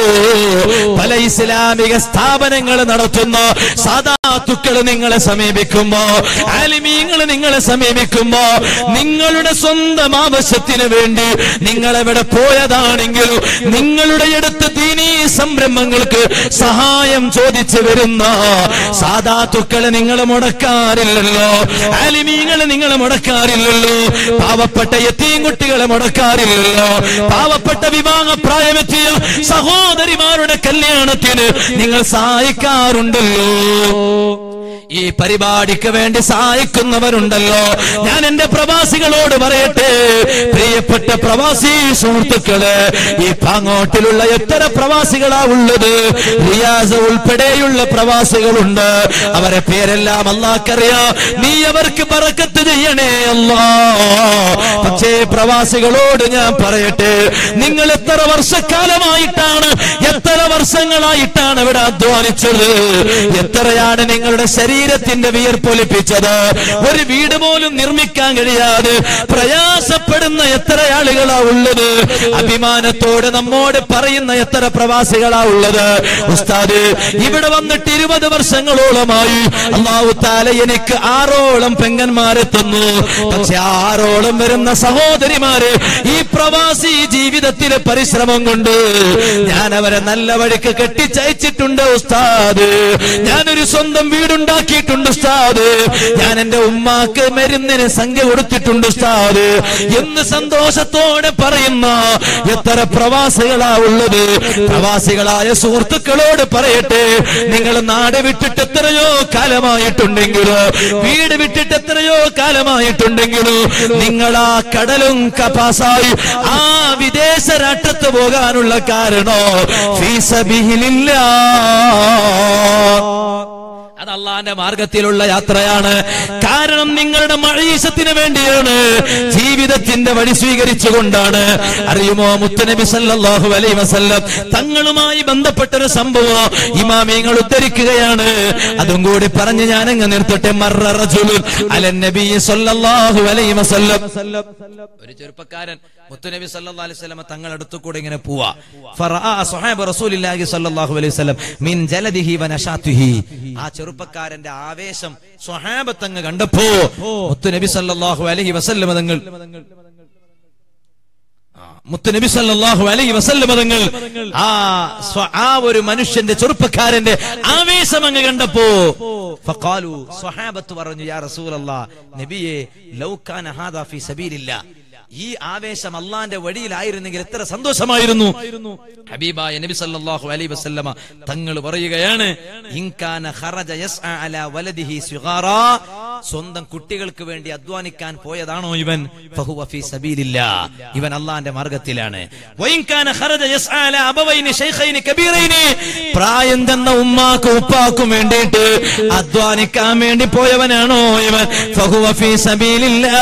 പല ഇസ്ലാമിക സ്ഥാപനങ്ങൾ നടത്തുന്ന സാധാത്തുക്കൾ നിങ്ങളെ സമീപിക്കുമ്പോ ആലിമീങ്ങൾ നിങ്ങളെ സമീപിക്കുമ്പോ നിങ്ങളുടെ സ്വന്തം ആവശ്യത്തിന് വേണ്ടി നിങ്ങൾ എവിടെ പോയതാണെങ്കിൽ നിങ്ങളുടെ അടുത്ത് ദീനീ സംരംഭങ്ങൾക്ക് സഹായം ചോദിച്ചു വരുന്ന സാധാത്തുക്കളെ നിങ്ങൾ മുടക്കാറില്ലല്ലോ ആലിമീങ്ങളെ നിങ്ങൾ മുടക്കാറില്ലല്ലോ പാവപ്പെട്ട എത്തിയും കുട്ടികളെ മുടക്കാറില്ലല്ലോ പാവപ്പെട്ട വിവാഹ പ്രായമെത്തിയ സഹോദരിമാരുടെ കല്യാണത്തിന് നിങ്ങൾ സഹായിക്കാറുണ്ടല്ലോ ഈ പരിപാടിക്ക് വേണ്ടി സഹായിക്കുന്നവരുണ്ടല്ലോ ഞാൻ എന്റെ പ്രവാസികളോട് പറയട്ടെ പ്രിയപ്പെട്ട പ്രവാസി സുഹൃത്തുക്കള് ഈ പാങ്ങോട്ടിലുള്ള എത്ര പ്രവാസികളാ ഉള്ളത് റിയാസ് ഉൾപ്പെടെയുള്ള പ്രവാസികളുണ്ട് അവരെ പേരെല്ലാം അള്ളാഹ്ക്കറിയാം നീ അവർക്ക് പറക്കത്ത് ചെയ്യണേ അല്ലാ പക്ഷേ പ്രവാസികളോട് ഞാൻ പറയട്ടെ നിങ്ങൾ എത്ര വർഷക്കാലമായിട്ടാണ് എത്ര വർഷങ്ങളായിട്ടാണ് ഇവിടെ അധ്വാനിച്ചത് എത്രയാണ് നിങ്ങളുടെ ശരീരത്തിന്റെ വിയർപ്പൊലിപ്പിച്ചത് ഒരു വീട് പോലും നിർമ്മിക്കാൻ കഴിയാതെ പ്രയാസപ്പെടുന്ന എത്ര ആളുകളാ ഉള്ളത് അഭിമാനത്തോടെ നമ്മോട് പറയുന്ന എത്ര പ്രവാസികളാ ഉള്ളത് ഉസ്താദ് ഇവിടെ വന്നിട്ട് ഇരുപത് വർഷങ്ങളോളമായി അള്ളാഹു താല എനിക്ക് ആറോളം പെങ്ങന്മാരെ തന്നു പക്ഷെ ആറോളം വരുന്ന സഹോദരിമാര് ഈ പ്രവാസി ജീവിതത്തിലെ പരിശ്രമം കൊണ്ട് ഞാൻ അവരെ നല്ല വഴിക്ക് കെട്ടിച്ചയച്ചിട്ടുണ്ട് ഉസ്താദ് ഞാനൊരു സ്വന്തം വീടുണ്ടാക്കി ചെലവാക്കിയിട്ടുണ്ട് ഉസ്താദ് ഞാൻ എന്റെ ഉമ്മാക്ക് മരുന്നിന് സംഖ്യ കൊടുത്തിട്ടുണ്ട് ഉസ്താദ് എന്ന് സന്തോഷത്തോടെ പറയുന്ന എത്ര പ്രവാസികളാ ഉള്ളത് പ്രവാസികളായ സുഹൃത്തുക്കളോട് പറയട്ടെ നിങ്ങൾ നാട് വിട്ടിട്ട് എത്രയോ കാലമായിട്ടുണ്ടെങ്കിലോ വീട് വിട്ടിട്ട് എത്രയോ കാലമായിട്ടുണ്ടെങ്കിലോ നിങ്ങൾ ആ കടലും കപാസായി ആ വിദേശ രാഷ്ട്രത്ത് പോകാനുള്ള കാരണോ ഫീസബിഹിലില്ല അത് അള്ളാന്റെ മാർഗത്തിലുള്ള യാത്രയാണ് കാരണം നിങ്ങളുടെ മഴീശത്തിന് വേണ്ടിയാണ് ജീവിതത്തിന്റെ വഴി സ്വീകരിച്ചുകൊണ്ടാണ് അറിയുമോ മുത്തനബി സല്ലല്ലാഹു അലൈഹി വസല്ലം തങ്ങളുമായി ബന്ധപ്പെട്ട ഒരു സംഭവം ഇമാമിയങ്ങൾ ഉദ്ധരിക്കുകയാണ് അതും കൂടി പറഞ്ഞ് ഞാൻ അങ്ങ് നിർത്തട്ടെ മർറ റജുലുൻ അലൻ നബി സല്ലല്ലാഹു അലൈഹി വസല്ലം ഒരു ചെറുപ്പക്കാരൻ മുത്തുനബി സല്ലല്ലാഹു അലൈഹി വസല്ലം തങ്ങൾ അടുത്തു കൂടെ ഇങ്ങനെ പോവാ ഫറആ സ്വഹാബ റസൂലില്ലാഹി സല്ലല്ലാഹു അലൈഹി വസല്ലം മിൻ ജലദിഹി വനശാതിഹി ആ ചെറുപ്പക്കാരന്റെ ആവേശം സ്വഹാബത്തങ്ങ് കണ്ടപ്പോ മുത്തുനബി സല്ലല്ലാഹു അലൈഹി വസല്ലം തങ്ങൾ ആ, മുത്തുനബി സല്ലല്ലാഹു അലൈഹി വസല്ലം തങ്ങൾ ആ സ്വ- ആ ഒരു മനുഷ്യന്റെ ചെറുപ്പക്കാരന്റെ ആവേശം അങ്ങ് കണ്ടപ്പോ ഫഖാലു സ്വഹാബത്ത് പറഞ്ഞു യാ റസൂലല്ലാഹ് നബിയെ ലൗ കാന ഹാദാ ഫീ സബീലില്ലാ ഈ ആവേശം അള്ളാന്റെ വഴിയിലായിരുന്നെങ്കിൽ എത്ര സന്തോഷമായിരുന്നു ഹബീബായ നബി സല്ലല്ലാഹു അലൈഹി വസല്ലമ തങ്ങൾ പറയുകയാണ് ഇൻകാന ഖറജ യസ്അ അലാ വലദിഹി സിഗാറാ സ്വന്തം കുട്ടികൾക്ക് വേണ്ടി അധ്വാനിക്കാൻ പോയതാണോ ഇവൻ ഫഹുവ ഫീ സബീലില്ലാ ഇവൻ അള്ളാന്റെ മാർഗത്തിലാണ് വഇൻകാന ഖറജ യസ്അ അലാ അബവൈനി ശൈഖൈനി കബീറൈനി പ്രായം തന്ന ഉമ്മാക്കും ഉപ്പാക്കും വേണ്ടിയിട്ട് അധ്വാനിക്കാൻ വേണ്ടി പോയവനാണോ ഇവൻ ഫഹുവ ഫീ സബീലില്ലാ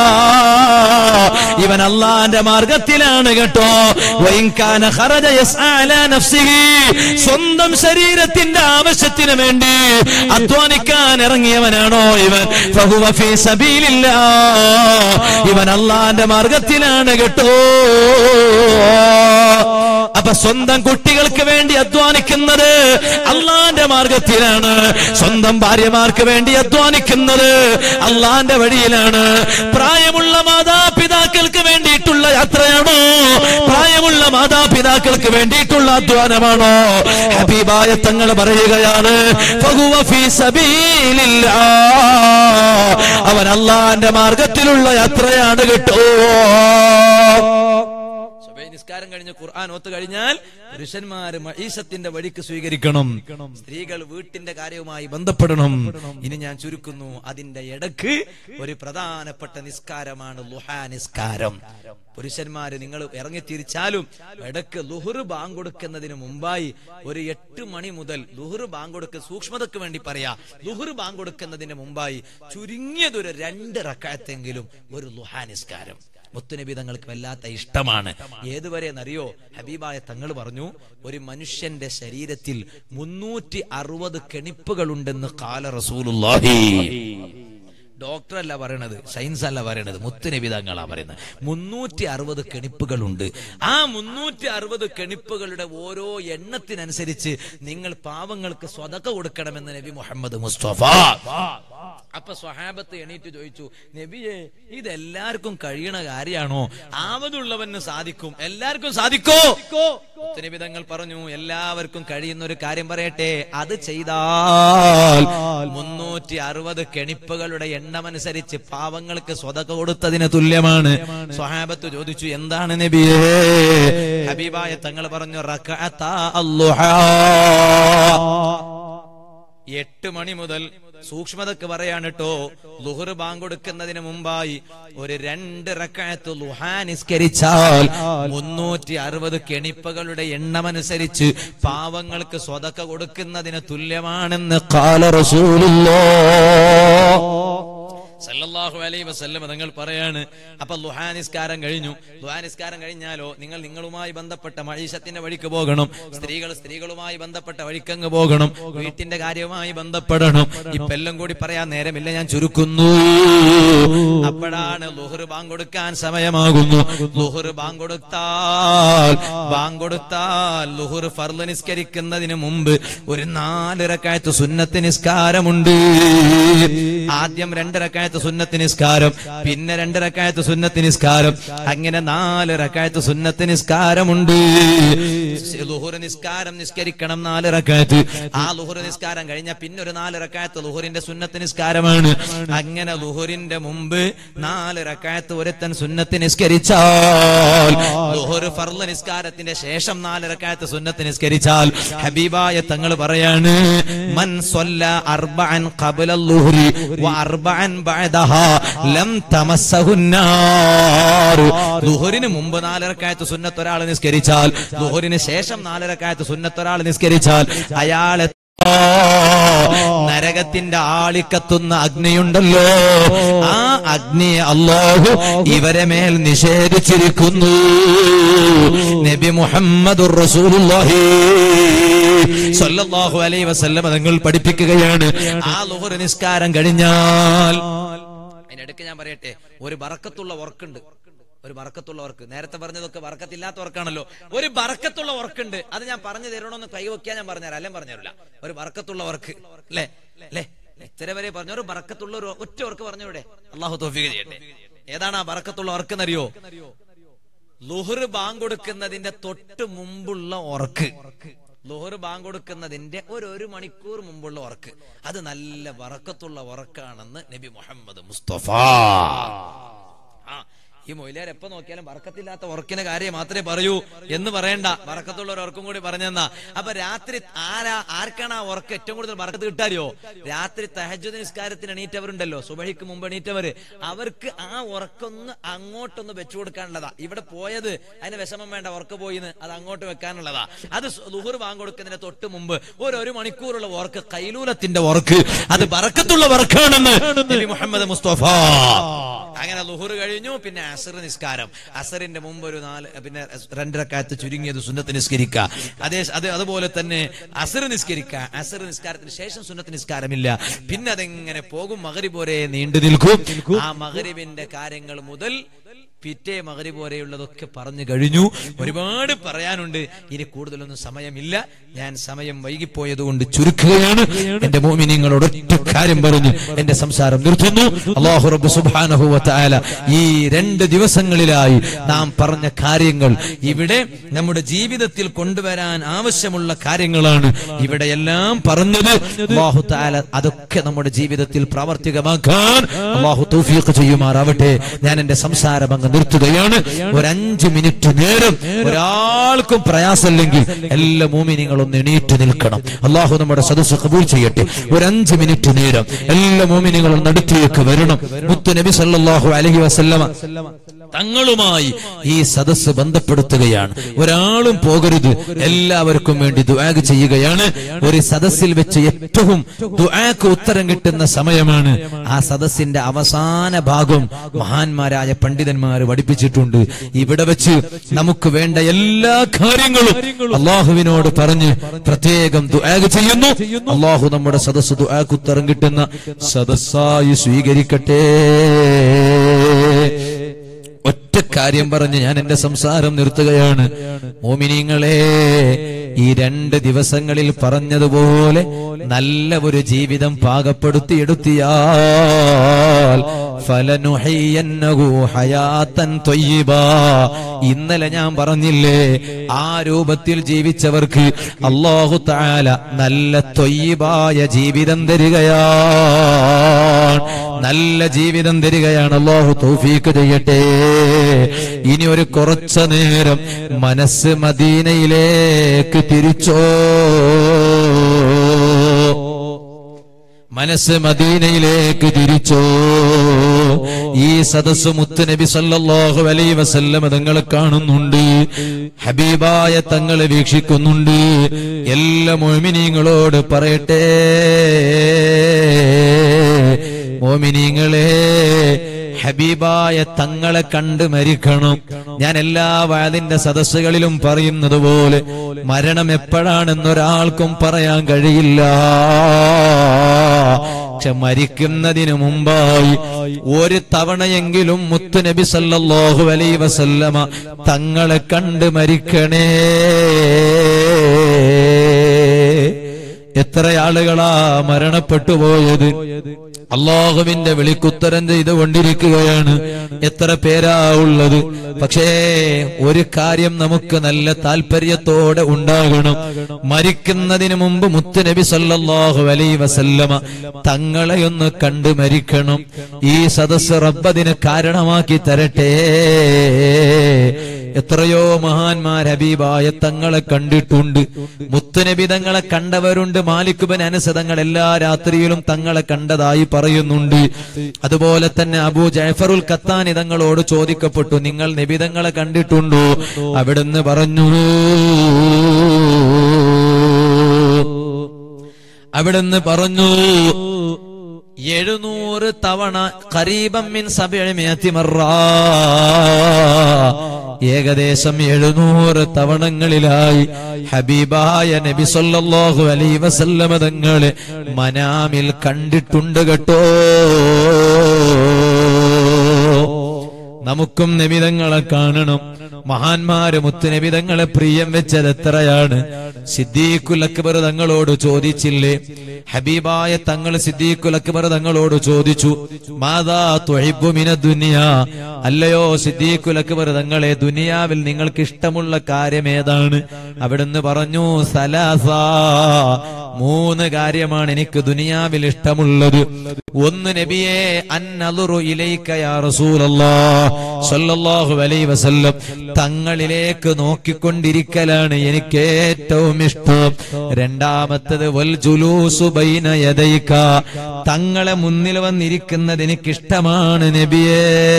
ഇവൻ അള്ളാന്റെ മാർഗത്തിലാണ് കേട്ടോ വൈൻകാന ഖറജ യസ്ആ അലാ നഫ്സിഹി സ്വന്തം ശരീരത്തിന്റെ ആവശ്യത്തിന് വേണ്ടി അധ്വാനിക്കാൻ ഇറങ്ങിയവനാണോ ഇവൻ ഫഹുവ ഫീ സബീലില്ലാ ഇവൻ അള്ളാന്റെ മാർഗത്തിലാണ് കേട്ടോ അപ്പൊ സ്വന്തം കുട്ടികൾക്ക് വേണ്ടി അധ്വാനിക്കുന്നത് അള്ളാന്റെ മാർഗത്തിലാണ് സ്വന്തം ഭാര്യമാർക്ക് വേണ്ടി അധ്വാനിക്കുന്നത് അള്ളാന്റെ വഴിയിലാണ് പ്രായമുള്ള മാതാപിതാക്കൾക്ക് വേണ്ടിയിട്ടുള്ള യാത്രയാണോ പ്രായമുള്ള മാതാപിതാക്കൾക്ക് വേണ്ടിയിട്ടുള്ള അധ്വാനമാണോ ഹബീബായ തങ്ങൾ പറയുകയാണ് ഫഹുവ ഫീ സബീലില്ലാ. അവൻ അള്ളാന്റെ മാർഗത്തിലുള്ള യാത്രയാണ് കേട്ടോ സുബൈ നിസ്കാരം കഴിഞ്ഞ് ഖുർആൻ ഓത്ത് കഴിഞ്ഞാൽ പുരുഷന്മാര് മഹീസത്തിന്റെ വഴിക്ക് സ്വീകരിക്കണം സ്ത്രീകൾ വീട്ടിന്റെ കാര്യവുമായി ബന്ധപ്പെടണം ഇനി ഞാൻ ചുരുക്കുന്നു അതിന്റെ ഇടക്ക് ഒരു പ്രധാനപ്പെട്ട നിസ്കാരമാണ് ലുഹാ നിസ്കാരം പുരുഷന്മാര് നിങ്ങൾ ഇറങ്ങി തിരിച്ചാലും ഇടക്ക് ലുഹുർ ബാങ്ക് കൊടുക്കുന്നതിന് മുമ്പായി ഒരു എട്ട് മണി മുതൽ ലുഹുർ ബാങ്ക് കൊടുക്ക സൂക്ഷ്മതക്ക് വേണ്ടി പറയാ ലുഹുർ ബാങ്ക് കൊടുക്കുന്നതിന് മുമ്പായി ചുരുങ്ങിയതൊരു രണ്ട് റക്കായത്തെങ്കിലും ഒരു ലുഹാ നിസ്കാരം മുത്തുനബി തങ്ങൾക്ക് വല്ലാത്ത ഇഷ്ടമാണ് ഏതുവരെ എന്നറിയോ ഹബീബായ തങ്ങൾ പറഞ്ഞു ഒരു മനുഷ്യന്റെ ശരീരത്തിൽ മുന്നൂറ്റി അറുപത് കെണിപ്പുകളുണ്ടെന്ന് കാല റസൂലുള്ളാഹി ഡോക്ടർ അല്ല പറയണത് സയൻസ് അല്ല പറയണത് മുത്തുനബി തങ്ങളാ പറയുന്നത് മുന്നൂറ്റി അറുപത് കെണിപ്പുകളുണ്ട് ആ മുന്നൂറ്റി അറുപത് കെണിപ്പുകളുടെ ഓരോ എണ്ണത്തിനനുസരിച്ച് നിങ്ങൾ പാവങ്ങൾക്ക് സ്വതക്ക കൊടുക്കണമെന്ന് നബി മുഹമ്മദ് മുസ്തഫ അപ്പൊ സ്വഹാബത്ത് എണീറ്റ് ചോദിച്ചു നബിയെ ഇതെല്ലാവർക്കും കഴിയണ കാര്യാണോ ആവതുള്ളവന് സാധിക്കും എല്ലാവർക്കും സാധിക്കോ നബി തങ്ങൾ പറഞ്ഞു എല്ലാവർക്കും കഴിയുന്ന ഒരു കാര്യം പറയട്ടെ അത് ചെയ്താൽ മുന്നൂറ്റി അറുപത് കെണിപ്പുകളുടെ എണ്ണമനുസരിച്ച് പാവങ്ങൾക്ക് സ്വതക്ക കൊടുത്തതിന് തുല്യമാണ് സ്വഹാബത്ത് ചോദിച്ചു എന്താണ് നബിയേ ഹബീബായ തങ്ങൾ പറഞ്ഞു റകഅത്താ അല്ലുഹാ എട്ട് മണി മുതൽ സൂക്ഷ്മതക്ക് പറയാണ് കേട്ടോ ലുഹർ ബാങ്ക് കൊടുക്കുന്നതിന് മുമ്പായി ഒരു രണ്ട് റക്കായത്ത് ലുഹാ നിസ്കരിച്ചാൽ മുന്നൂറ്റി അറുപത് കെണിപ്പകളുടെ എണ്ണമനുസരിച്ച് പാവങ്ങൾക്ക് സ്വതക്ക കൊടുക്കുന്നതിന് തുല്യമാണെന്ന് കാല റസൂലുള്ളാ സല്ലല്ലാഹു അലൈഹി വസല്ലം തങ്ങൾ പറയാണ് അപ്പൊ ലുഹാ നിസ്കാരം കഴിഞ്ഞു ലുഹാ നിസ്കാരം കഴിഞ്ഞാലോ നിങ്ങൾ നിങ്ങളുമായി ബന്ധപ്പെട്ട മഴീശത്തിന്റെ വഴിക്ക് പോകണം സ്ത്രീകൾ സ്ത്രീകളുമായി ബന്ധപ്പെട്ട വഴിക്കങ്ങ് പോകണം വീട്ടിന്റെ കാര്യവുമായി ബന്ധപ്പെടണം ഇപ്പെല്ലാം കൂടി പറയാൻ നേരമില്ല ഞാൻ ചുരുക്കുന്നു അപ്പോഴാണ് ലുഹർ ബാങ്ക് കൊടുക്കാൻ സമയമാകുന്നു ലുഹർ ബാങ്ക് കൊടുത്താൽ ബാങ്ക് കൊടുത്താൽ ലുഹർ ഫർദ് നിസ്കരിക്കുന്നതിന് മുമ്പ് ഒരു നാലരക്കായത്ത് സുന്നത്ത് നിസ്കാരമുണ്ട് ആദ്യം രണ്ടരക്കായത്ത് റക്കായത്ത് സുന്നത്ത് നിസ്കാരം പിന്നെ രണ്ട് റക്കായത്ത് സുന്നത്ത് നിസ്കാരം അങ്ങനെ നാല് റക്കായത്ത് സുന്നത്ത് നിസ്കാരമുണ്ട് ലുഹുർ നിസ്കാരം നിസ്കരിക്കണം നാല് റക്കായത്ത് ആ ലുഹുർ നിസ്കാരം കഴിഞ്ഞ പിന്നെ ഒരു നാല് റക്കായത്ത് ലുഹുറിന്റെ സുന്നത്ത് നിസ്കാരമാണ് അങ്ങനെ ലുഹുറിന്റെ മുമ്പ് നാല് റക്കായത്ത് ഒരുത്തൻ സുന്നത്ത് നിസ്കരിച്ചാൽ ലുഹുർ ഫർള് നിസ്കാരത്തിന്റെ ശേഷം നാല് റക്കായത്ത് സുന്നത്ത് നിസ്കരിച്ചാൽ ഹബീബായ തങ്ങൾ പറയാണ് മൻ സ്വല്ല അർബഅൻ ഖബല ലുഹ്രി വ അർബഅൻ ബഅദഹാ ലം തമസ്സഹുന്നാർ ലുഹുറിന് മുമ്പ് നാല് റക്കായത്ത് സുന്നത്ത് ഒരാൾ നിസ്കരിച്ചാൽ ലുഹുറിന് ശേഷം നാല് റക്കായത്ത് സുന്നത്ത് ഒരാൾ നിസ്കരിച്ചാൽ അയാളെ നരകത്തിന്റെ ആളിക്കത്തുന്ന അഗ്നിയുണ്ടല്ലോ ആ അഗ്നിയെ അള്ളാഹു ഇവരെ മേൽ നിഷേധിച്ചിരിക്കുന്നു നബി മുഹമ്മദ് റസൂലുള്ളാഹി സല്ലല്ലാഹു അലൈഹി വസല്ലം നിങ്ങൾ പഠിപ്പിക്കുകയാണ് ആ ലുഹർ നിസ്കാരം കഴിഞ്ഞാൽ അതിനിടയ്ക്ക് ഞാൻ പറയട്ടെ ഒരു ബറക്കത്തുള്ള വർക്കുണ്ട് ഒരു ബറക്കത്തുള്ള വർക്ക് നേരത്തെ പറഞ്ഞതൊക്കെ ബറക്കത്തില്ലാത്ത വർക്കാണല്ലോ ഒരു ബറക്കത്തുള്ള വർക്കുണ്ട് അത് ഞാൻ പറഞ്ഞു തരണമെന്ന് കൈവയ്ക്കാൻ ഞാൻ പറഞ്ഞുതരാം അല്ലേ പറഞ്ഞുതരില്ല ഒരു ബറക്കത്തുള്ള വർക്ക് അല്ലേ അല്ലേ ഇത്ര വരെ പറഞ്ഞ ഒരു ബറക്കത്തുള്ള ഒരു ഒറ്റ വർക്ക് പറഞ്ഞൂടെ അള്ളാഹു തോഫിക ചെയ്യട്ടെ ഏതാണ് ആ ബറക്കത്തുള്ള വർക്ക് എന്നറിയോ ലുഹർ ബാങ്ക് കൊടുക്കുന്നതിന്റെ തൊട്ട് മുമ്പുള്ള ഉറക്ക് ലുഹർ ബാങ്ക് കൊടുക്കുന്നതിന്റെ ഒരു ഒരു മണിക്കൂർ മുമ്പുള്ള ഉറക്ക് അത് നല്ല വറക്കത്തുള്ള ഉറക്കാണെന്ന് നബി മുഹമ്മദ് മുസ്തഫ ആ ഈ മൊയിലാർ എപ്പോ നോക്കിയാലും വറക്കത്തില്ലാത്ത ഉറക്കിന്റെ കാര്യം മാത്രമേ പറയൂ എന്ന് പറയണ്ട വറക്കത്തുള്ള ഒരു ഉറക്കും കൂടി പറഞ്ഞെന്നാ അപ്പൊ രാത്രി ആരാ ആർക്കാണ് ആ ഉറക്ക് ഏറ്റവും കൂടുതൽ വറക്കത്ത് കിട്ടാറിയോ രാത്രി തഹജുദ് നിസ്കാരത്തിന് എണീറ്റവരുണ്ടല്ലോ സുബഹിക്ക് മുമ്പ് എണീറ്റവര് അവർക്ക് ആ ഉറക്കൊന്ന് അങ്ങോട്ടൊന്ന് വെച്ചു കൊടുക്കാനുള്ളതാ ഇവിടെ പോയത് അതിന് വിഷമം വേണ്ട ഉറക്ക് പോയിന്ന് അത് അങ്ങോട്ട് വെക്കാനുള്ളതാ അത് ലുഹുർ വാങ്ങി കൊടുക്കുന്നതിന് തൊട്ട് മുമ്പ് ഒരു ഒരു മണിക്കൂറുള്ള ഉറക്ക് കൈലൂലത്തിന്റെ ഉറക്ക് അത് ബറക്കത്തുള്ള വർക്കാണെന്ന് നബി മുഹമ്മദ് മുസ്തഫ അങ്ങനെ ലുഹുർ കഴിഞ്ഞു പിന്നെ അസർ നിസ്കാരം അസറിന്റെ മുമ്പ് ഒരു നാല് പിന്നെ രണ്ടരക്കാലത്ത് ചുരുങ്ങിയത് സുന്നത്ത് നിസ്കരിക്കുക അതേ അത് അതുപോലെ തന്നെ അസർ നിസ്കരിക്കുക അസർ നിസ്കാരത്തിന് ശേഷം സുന്നത്ത് നിസ്കാരമില്ല പിന്നെ അതെങ്ങനെ പോകും മകരിബ് വരെ നീണ്ടു നിൽക്കും ആ മകരിബിന്റെ കാര്യങ്ങൾ മുതൽ പിറ്റേ മകരിബ് വരെയുള്ളതൊക്കെ പറഞ്ഞു കഴിഞ്ഞു ഒരുപാട് പറയാനുണ്ട് ഇനി കൂടുതലൊന്നും സമയമില്ല ഞാൻ സമയം വൈകിപ്പോയതുകൊണ്ട് ചുരുക്കുകയാണ് എന്റെ മോമിനിങ്ങളോട് ഒറ്റ കാര്യം പറഞ്ഞു എന്റെ സംസാരം നിർത്തുന്നു അള്ളാഹു റബ്ബ് സുബ്ഹാനഹു വ തആല ഈ രണ്ട് ദിവസങ്ങളിലായി നാം പറഞ്ഞ കാര്യങ്ങൾ ഇവിടെ നമ്മുടെ ജീവിതത്തിൽ കൊണ്ടുവരാൻ ആവശ്യമുള്ള കാര്യങ്ങളാണ് ഇവിടെ എല്ലാം പറഞ്ഞത് അള്ളാഹു തആല അതൊക്കെ നമ്മുടെ ജീവിതത്തിൽ പ്രാവർത്തികമാക്കാൻ അള്ളാഹു തൗഫീഖ് ചെയ്യുമാറാവട്ടെ ഞാൻ എന്റെ സംസാരം അങ്ങ് നിർത്തുകയാണ് ഒരു അഞ്ച് മിനിറ്റ് നേരം ഒരാൾക്കും പ്രയാസമില്ലെങ്കിൽ എല്ലാ മൂമിനിങ്ങളും ഒന്ന് എണീറ്റ് നിൽക്കണം അള്ളാഹു നമ്മുടെ സദസ്സ് കബൂൽ ചെയ്യട്ടെ ഒരു അഞ്ച് മിനിറ്റ് നേരം എല്ലാ മൂമിനികളും നടുത്തിലേക്ക് വരണം മുത്തു നബി സല്ലല്ലാഹു അലൈഹി വസല്ലമ തങ്ങളുമായി ഈ സദസ്സ് ബന്ധപ്പെടുത്തുകയാണ് ഒരാളും പോകരുത് എല്ലാവർക്കും വേണ്ടി ദുആഗ് ചെയ്യുകയാണ് ഒരു സദസ്സിൽ വെച്ച് ഏറ്റവും ദുആക്ക് ഉത്തരം കിട്ടുന്ന സമയമാണ് ആ സദസ്സിന്റെ അവസാന ഭാഗം മഹാന്മാരായ പണ്ഡിതന്മാർ പഠിപ്പിച്ചിട്ടുണ്ട് ഇവിടെ വെച്ച് നമുക്ക് വേണ്ട എല്ലാ കാര്യങ്ങളും അള്ളാഹുവിനോട് പറഞ്ഞ് പ്രത്യേകം ദുആഗ് ചെയ്യുന്നു അള്ളാഹു നമ്മുടെ സദസ്സ് ദുആക്ക് ഉത്തരം കിട്ടുന്ന സദസ്സായി സ്വീകരിക്കട്ടെ ഒറ്റ കാര്യം പറഞ്ഞ് ഞാൻ എന്റെ സംസാരം നിർത്തുകയാണ് മോമിനിങ്ങളെ ഈ രണ്ട് ദിവസങ്ങളിൽ പറഞ്ഞതുപോലെ നല്ല ഒരു ജീവിതം പാകപ്പെടുത്തിയെടുത്തിയാൽ ഫലനുഹയ്യന്നഹു ഹയാത്തൻ ത്വയ്യിബാ ഇന്നലെ ഞാൻ പറഞ്ഞില്ലേ ആ രൂപത്തിൽ ജീവിച്ചവർക്ക് അള്ളാഹു താല നല്ല ത്വയ്യിബായ ജീവിതം തരികയാണ് നല്ല ജീവിതം തരികയാണ് അള്ളാഹു തൗഫീക്ക് ചെയ്യട്ടെ ഇനി ഒരു കുറച്ച നേരം മനസ്സ് മദീനയിലേക്ക് തിരിച്ചോ മനസ്സ് മദീനയിലേക്ക് തിരിച്ചോ ഈ സദസ് മുത്തുനബി സല്ലല്ലാഹു അലൈഹി വസല്ലമ തങ്ങളെ കാണുന്നുണ്ട് ഹബീബായ തങ്ങളെ വീക്ഷിക്കുന്നുണ്ട് എല്ലാ മോമിനീങ്ങളോട് പറയട്ടെ മോമിനീങ്ങളെ ഹബീബായ തങ്ങളെ കണ്ട് മരിക്കണം ഞാൻ എല്ലാ വാതിന്റെ സദസ്സുകളിലും പറയുന്നത് പോലെ മരണം എപ്പോഴാണെന്നൊരാൾക്കും പറയാൻ കഴിയില്ല പക്ഷെ മരിക്കുന്നതിന് മുമ്പായി ഒരു തവണയെങ്കിലും മുത്തുനബി സല്ലല്ലാഹു അലൈ വസല്ലമ തങ്ങളെ കണ്ട് മരിക്കണേ എത്ര ആളുകളാ മരണപ്പെട്ടു പോയത് അള്ളാഹുവിന്റെ വിളിക്കുത്തരം ചെയ്തുകൊണ്ടിരിക്കുകയാണ് എത്ര പേരാ ഉള്ളത് പക്ഷേ ഒരു കാര്യം നമുക്ക് നല്ല താല്പര്യത്തോടെ ഉണ്ടാകണം മരിക്കുന്നതിന് മുമ്പ് മുത്തുനബി സല്ലല്ലാഹു അലൈ വസല്ലമ തങ്ങളെ ഒന്ന് കണ്ടു മരിക്കണം ഈ സദസ് റബ്ബതിന് കാരണമാക്കി തരട്ടെ എത്രയോ മഹാന്മാർ ഹബീബായ തങ്ങളെ കണ്ടിട്ടുണ്ട് മുത്തുനബി തങ്ങളെ കണ്ടവരുണ്ട് മാലിക്കുബൻ അനുസതങ്ങൾ എല്ലാ രാത്രിയിലും തങ്ങളെ കണ്ടതായി പറയുന്നുണ്ട് അതുപോലെ തന്നെ അബൂ ജൈഫറുൽ ഖത്താനി തങ്ങളോട് ചോദിക്കപ്പെട്ടു നിങ്ങൾ നിബിതങ്ങളെ കണ്ടിട്ടുണ്ടോ അവിടുന്ന് പറഞ്ഞു അവിടുന്ന് പറഞ്ഞു എഴുന്നൂറ് തവണ ഖരീബം മിൻ സബിഅമിയത്തി മറ ഏകദേശം എഴുന്നൂറ് തവണങ്ങളിലായി ഹബീബായ നബി സല്ലല്ലാഹു അലൈഹി വസല്ലമ തങ്ങളെ മനാമിൽ കണ്ടിട്ടുണ്ട് കേട്ടോ നമുക്കും നബിതങ്ങളെ കാണണം മഹാന്മാര് മുത്തുനബിതങ്ങളെ പ്രിയം വെച്ചത് എത്രയാണ് സിദ്ദീഖുൽ അക്ബർ തങ്ങളോട് ചോദിച്ചില്ലേ ഹബീബായ തങ്ങൾ സിദ്ദീഖുൽ അക്ബർ തങ്ങളോട് ചോദിച്ചു മാതാ തുഹിബ്ബു മിന ദുനിയ അല്ലയോ സിദ്ദീഖുൽ അക്ബർ തങ്ങളെ ദുനിയാവിൽ നിങ്ങൾക്ക് ഇഷ്ടമുള്ള കാര്യം ഏതാണ് അവിടുന്ന് പറഞ്ഞു സലാസ മൂന്ന് കാര്യമാണ് എനിക്ക് ദുനിയാവിൽ ഇഷ്ടമുള്ളത് ഒന്ന് നബിയെ അന്നലുറു ഇലൈക യാ റസൂലല്ലാഹ് സല്ലല്ലാഹു അലൈഹി വസല്ലം തങ്ങളിലേക്ക് നോക്കിക്കൊണ്ടിരിക്കലാണ് എനിക്ക് ഏറ്റവും ഇഷ്ടം രണ്ടാമത്തത് വൽ ജുലൂസു ബൈന യദൈക തങ്ങളെ മുന്നിൽ വന്നിരിക്കുന്നത് എനിക്കിഷ്ടമാണ് നബിയേ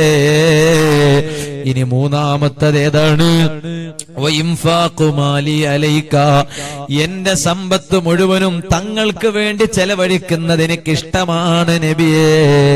ഇനി മൂന്നാമത്തത് ഏതാണ് വഇൻഫാഖു മാലി അലൈക എന്റെ സമ്പത്ത് മുഴുവനും തങ്ങൾക്ക് വേണ്ടി ചെലവഴിക്കുന്നത് എനിക്കിഷ്ടമാണ് നബിയേ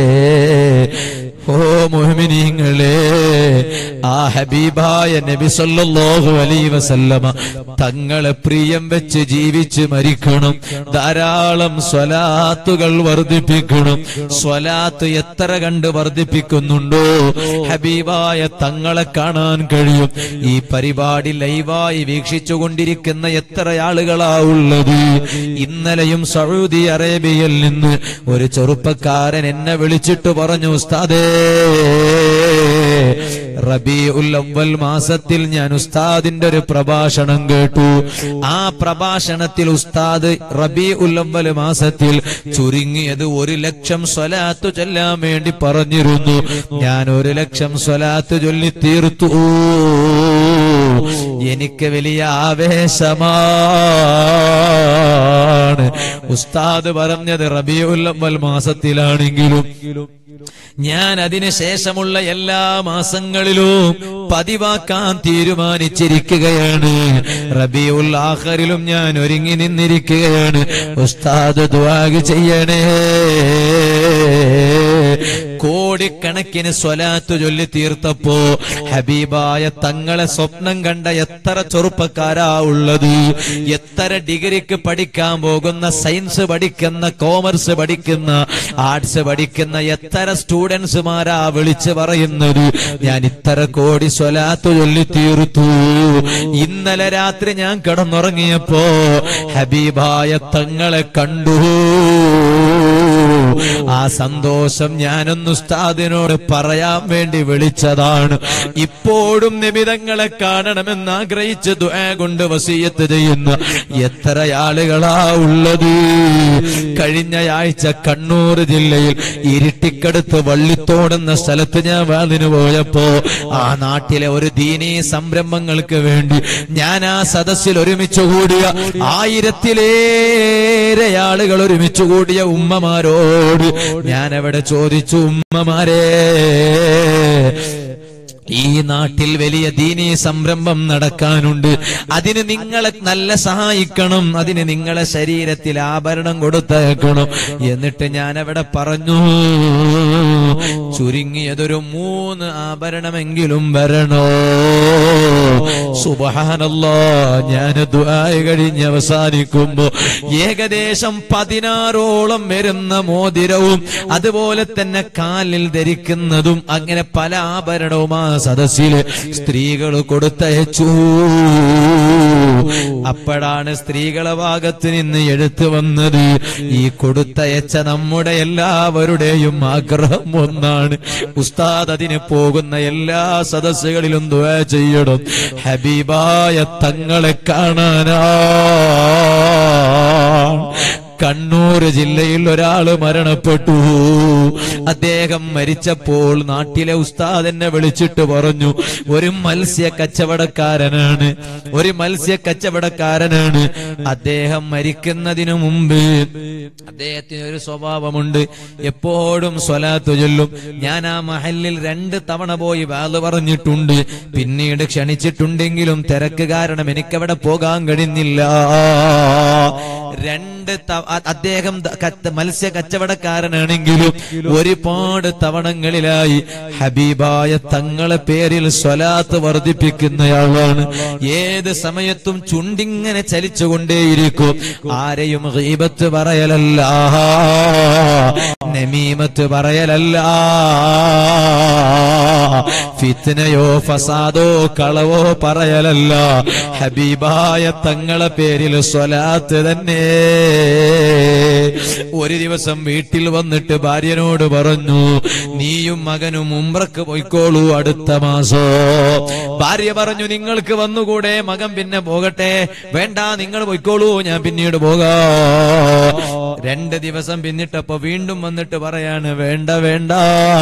ഓ മുഹമിനീങ്ങളെ ആ ഹബീബായ നബി സല്ലല്ലാഹു അലൈഹി വസല്ലമ തങ്ങളെ പ്രിയം വെച്ച് ജീവിച്ച് മരിക്കണം ധാരാളം സ്വലാത്തുകൾ വർദ്ധിപ്പിക്കണം സ്വലാത്ത് എത്ര കണ്ട് വർദ്ധിപ്പിക്കുന്നുണ്ടോ ഹബീബായ തങ്ങളെ കാണാൻ കഴിയും ഈ പരിപാടി ലൈവായി വീക്ഷിച്ചു കൊണ്ടിരിക്കുന്ന എത്ര ആളുകളാ ഉള്ളത് ഇന്നലെയും സൗദി അറേബ്യയിൽ നിന്ന് ഒരു ചെറുപ്പക്കാരൻ എന്നെ വിളിച്ചിട്ട് പറഞ്ഞു ഉസ്താദേ റബീഉൽ അവ്വൽ മാസത്തിൽ ഞാൻ ഉസ്താദിന്റെ ഒരു പ്രഭാഷണം കേട്ടു ആ പ്രഭാഷണത്തിൽ ഉസ്താദ് റബീഉൽ അവ്വൽ മാസത്തിൽ ചുരുങ്ങിയത് ഒരു ലക്ഷം സ്വലാത്ത് ചൊല്ലാൻ വേണ്ടി പറഞ്ഞിരുന്നു ഞാൻ ഒരു ലക്ഷം സ്വലാത്ത് ചൊല്ലി തീർത്തു എനിക്ക് വലിയ ആവേശമാണ് ഉസ്താദ് പറഞ്ഞത് റബിയുൽ അവ്വൽ മാസത്തിലാണെങ്കിലും ഞാൻ അതിന് ശേഷമുള്ള എല്ലാ മാസങ്ങളിലും പതിവാക്കാൻ തീരുമാനിച്ചിരിക്കുകയാണ് റബിയുൽ ആഖറിലും ഞാൻ ഒരുങ്ങി നിന്നിരിക്കുകയാണ് ഉസ്താദ് ദുആഗ് ചെയ്യണേ കോടിക്കണക്കിന് സ്വലാത്ത് ചൊല്ലി തീർത്തപ്പോ ഹബീബായ തങ്ങളെ സ്വപ്നം കണ്ട എത്ര ചെറുപ്പക്കാരാ ഉള്ളത് എത്ര ഡിഗ്രിക്ക് പഠിക്കാൻ പോകുന്ന സയൻസ് പഠിക്കുന്ന കോമേഴ്സ് പഠിക്കുന്ന ആർട്സ് പഠിക്കുന്ന എത്ര സ്റ്റുഡൻസുമാരാ വിളിച്ചു പറയുന്നത് ഞാൻ ഇത്ര കോടി സ്വലാത്ത് ചൊല്ലി തീർത്തു ഇന്നലെ രാത്രി ഞാൻ കിടന്നുറങ്ങിയപ്പോ ഹബീബായ തങ്ങളെ കണ്ടു ആ സന്തോഷം ഞാനൊന്ന് ഉസ്താദിനോട് പറയാൻ വേണ്ടി വിളിച്ചതാണ് ഇപ്പോഴും നിമിതങ്ങളെ കാണണമെന്ന് ആഗ്രഹിച്ച് ദുആ കൊണ്ട് വസീയത്ത് ചെയ്യുന്ന എത്ര ആളുകളാ ഉള്ളത് കഴിഞ്ഞ ആഴ്ച കണ്ണൂർ ജില്ലയിൽ ഇരിട്ടിക്കടുത്ത് വള്ളിത്തോടെന്ന സ്ഥലത്ത് ഞാൻ വാതിന് പോയപ്പോ ആ നാട്ടിലെ ഒരു ദീനീ സംരംഭങ്ങൾക്ക് വേണ്ടി ഞാൻ ആ സദസ്സിൽ ഒരുമിച്ച് കൂടിയ ആയിരത്തിലേറെ ആളുകൾ ഒരുമിച്ച് കൂടിയ ഉമ്മമാരോട് ഞാൻ അവിടെ ചോദിച്ചു ഉമ്മമാരെ ഈ നാട്ടിൽ വലിയ ദീനീ സംരംഭം നടക്കാനുണ്ട് അതിന് നിങ്ങളെ നല്ല സഹായിക്കണം അതിന് നിങ്ങളെ ശരീരത്തിൽ ആഭരണം കൊടുത്തേക്കണം എന്നിട്ട് ഞാൻ അവിടെ പറഞ്ഞു ചുരുങ്ങിയതൊരു മൂന്ന് ആഭരണമെങ്കിലും വരണോ സുബഹാനല്ലോ ഞാൻ ദുആയ കഴിഞ്ഞ് അവസാനിക്കുമ്പോ ഏകദേശം പതിനാറോളം വരുന്ന മോതിരവും അതുപോലെ തന്നെ കാലിൽ ധരിക്കുന്നതും അങ്ങനെ പല ആഭരണവും ആ സദസ്സില് സ്ത്രീകൾ കൊടുത്തയച്ചു അപ്പോഴാണ് സ്ത്രീകളെ ഭാഗത്ത് നിന്ന് എഴുത്ത് വന്നത് ഈ കൊടുത്തയച്ച നമ്മുടെ എല്ലാവരുടെയും ആഗ്രഹം ഒന്നാണ് ഉസ്താദ് അതിന് പോകുന്ന എല്ലാ സദസ്സുകളിലും ദുആ ചെയ്യണം ഹബീബായ തങ്ങളെ കാണാനാ കണ്ണൂർ ജില്ലയിൽ ഒരാള് മരണപ്പെട്ടു അദ്ദേഹം മരിച്ചപ്പോൾ നാട്ടിലെ ഉസ്താദ് എന്നെ വിളിച്ചിട്ട് പറഞ്ഞു ഒരു മത്സ്യ കച്ചവടക്കാരനാണ് ഒരു മത്സ്യ കച്ചവടക്കാരനാണ് അദ്ദേഹം മരിക്കുന്നതിനു മുമ്പ് അദ്ദേഹത്തിന് ഒരു സ്വഭാവമുണ്ട് എപ്പോഴും സ്വലാത്തു ചൊല്ലും ഞാൻ ആ മഹലിൽ രണ്ട് തവണ പോയി വാത് പറഞ്ഞിട്ടുണ്ട് പിന്നീട് ക്ഷണിച്ചിട്ടുണ്ടെങ്കിലും തിരക്ക് കാരണം എനിക്കവിടെ പോകാൻ കഴിഞ്ഞില്ല രണ്ട് ത- അ- അദ്ദേഹം ത- കത്ത് മത്സ്യ കച്ചവടക്കാരനാണെങ്കിലും ഒരുപാട് തവണങ്ങളിലായി ഹബീബായ തങ്ങളെ പേരിൽ സ്വലാത്ത് വർദ്ധിപ്പിക്കുന്നയാളാണ് ഏത് സമയത്തും ചുണ്ടിങ്ങനെ ചലിച്ചുകൊണ്ടേയിരിക്കും ആരെയും ഗീബത്ത് പറയലല്ല നമീമത്ത് പറയലല്ല ഫിത്നയോ ഫസാദോ കളവോ പറയലല്ല ഹബീബായ തങ്ങളെ പേരിൽ സ്വലാത്ത് തന്നെ ഒരു ദിവസം വീട്ടിൽ വന്നിട്ട് ഭാര്യനോട് പറഞ്ഞു നീയും മകനും ഉംറക്ക് പോയിക്കോളൂ അടുത്ത മാസോ ഭാര്യ പറഞ്ഞു നിങ്ങൾക്ക് വന്നുകൂടെ മകൻ പിന്നെ പോകട്ടെ വേണ്ട നിങ്ങൾ പോയിക്കോളൂ ഞാൻ പിന്നീട് പോകാ രണ്ട് ദിവസം പിന്നിട്ടപ്പോ വീണ്ടും വന്നിട്ട് പറയാണ് വേണ്ട വേണ്ട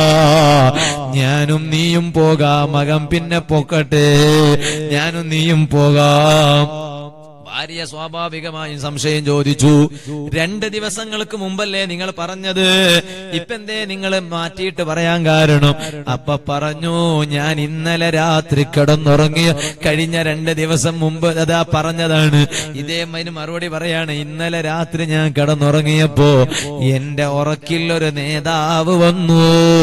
ഞാനും നീയും പോകാം മകൻ പിന്നെ പൊക്കട്ടെ ഞാനും നീയും പോകാം ഭാര്യ സ്വാഭാവികമായും സംശയം ചോദിച്ചു രണ്ട് ദിവസങ്ങൾക്ക് മുമ്പല്ലേ നിങ്ങൾ പറഞ്ഞത് ഇപ്പെന്തേ നിങ്ങൾ മാറ്റിയിട്ട് പറയാൻ കാരണം അപ്പൊ പറഞ്ഞു ഞാൻ ഇന്നലെ രാത്രി കിടന്നുറങ്ങിയ കഴിഞ്ഞ രണ്ട് ദിവസം മുമ്പ് അതാ പറഞ്ഞതാണ് ഇതേ അതിന് മറുപടി പറയാണ് ഇന്നലെ രാത്രി ഞാൻ കിടന്നുറങ്ങിയപ്പോ എന്റെ ഉറക്കിൽ ഒരു നേതാവ് വന്നു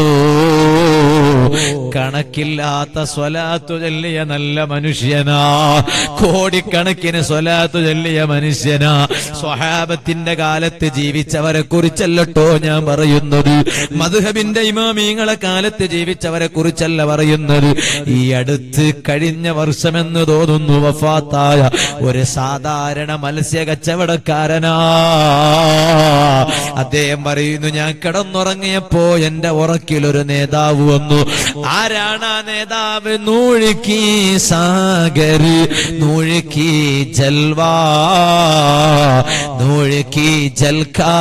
കണക്കില്ലാത്ത സ്വലാത്തു ചൊല്ലിയ നല്ല മനുഷ്യനാ കോടിക്കണക്കിന് സ്വലാത്തു ചൊല്ലിയ മനുഷ്യനാ സ്വഹാബത്തിന്റെ കാലത്ത് ജീവിച്ചവരെ കുറിച്ചല്ലട്ടോ ഞാൻ പറയുന്നത് മധുഹബിന്റെ ഇമാമീങ്ങളെ കാലത്ത് ജീവിച്ചവരെ കുറിച്ചല്ല പറയുന്നത് ഈ അടുത്ത് കഴിഞ്ഞ വർഷമെന്ന് തോന്നുന്നു വഫാത്തായ ഒരു സാധാരണ മത്സ്യ കച്ചവടക്കാരനാ അദ്ദേഹം പറയുന്നു ഞാൻ കിടന്നുറങ്ങിയപ്പോ എന്റെ ഉറക്കിലൊരു നേതാവ് വന്നു ആരാണ് ആ നേതാവ് നൂഴുക്കി സാഗർ നൂഴുക്കി ജൽവാ നൂഴുക്കി ജൽക്കാ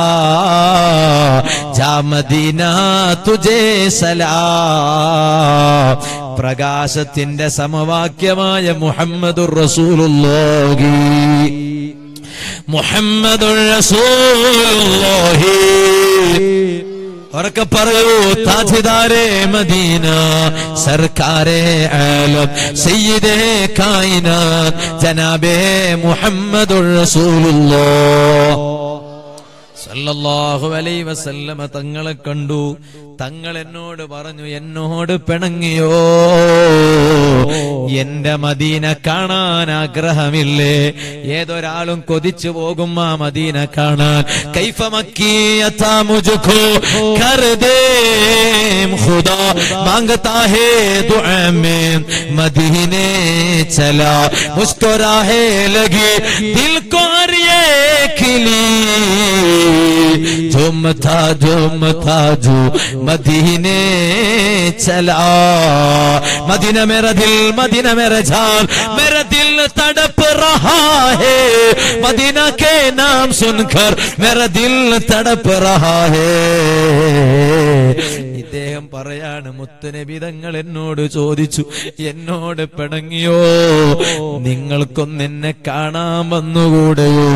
ജാമദീന തുജേ സലാ പ്രകാശത്തിന്റെ സമവാക്യമായ മുഹമ്മദുർ റസൂലുള്ളാഹി മുഹമ്മദുർ റസൂലുള്ളാഹി ഉറക്കെ പറയൂ താജിദാരെ മദീന സർക്കാരെ ആലം സയ്യിദേ കായിനാത്ത് ജനാബേ മുഹമ്മദുർ റസൂലുള്ളാഹ് സല്ലല്ലാഹു അലൈ വസല്ലമ തങ്ങളെ കണ്ടു തങ്ങൾ എന്നോട് പറഞ്ഞു എന്നോട് പിണങ്ങിയോ എന്റെ മദീന കാണാൻ ആഗ്രഹമില്ലേ ഏതൊരാളും കൊതിച്ചു പോകും ആ മദീന കാണാൻ കൈഫ മക്കിയത്താ മുജുഖോ കർ ദേ ഖുദാ മാംഗതാ ഹേ ദുആ में मदीने चला मुस्कुराहे लगी दिल को ये खिली झुम था झुम था जो मदीने चला मदीना मेरा दिल मदीना मेरा जान मेरा दिल तड़प रहा है मदीना के नाम सुनकर मेरा दिल तड़प रहा है ഇദ്ദേഹം പറയാണ് മുത്തനബി തങ്ങൾ എന്നോട് ചോദിച്ചു എന്നോട് പിണങ്ങിയോ നിങ്ങൾക്കൊന്നെന്നെ കാണാൻ വന്നുകൂടെയോ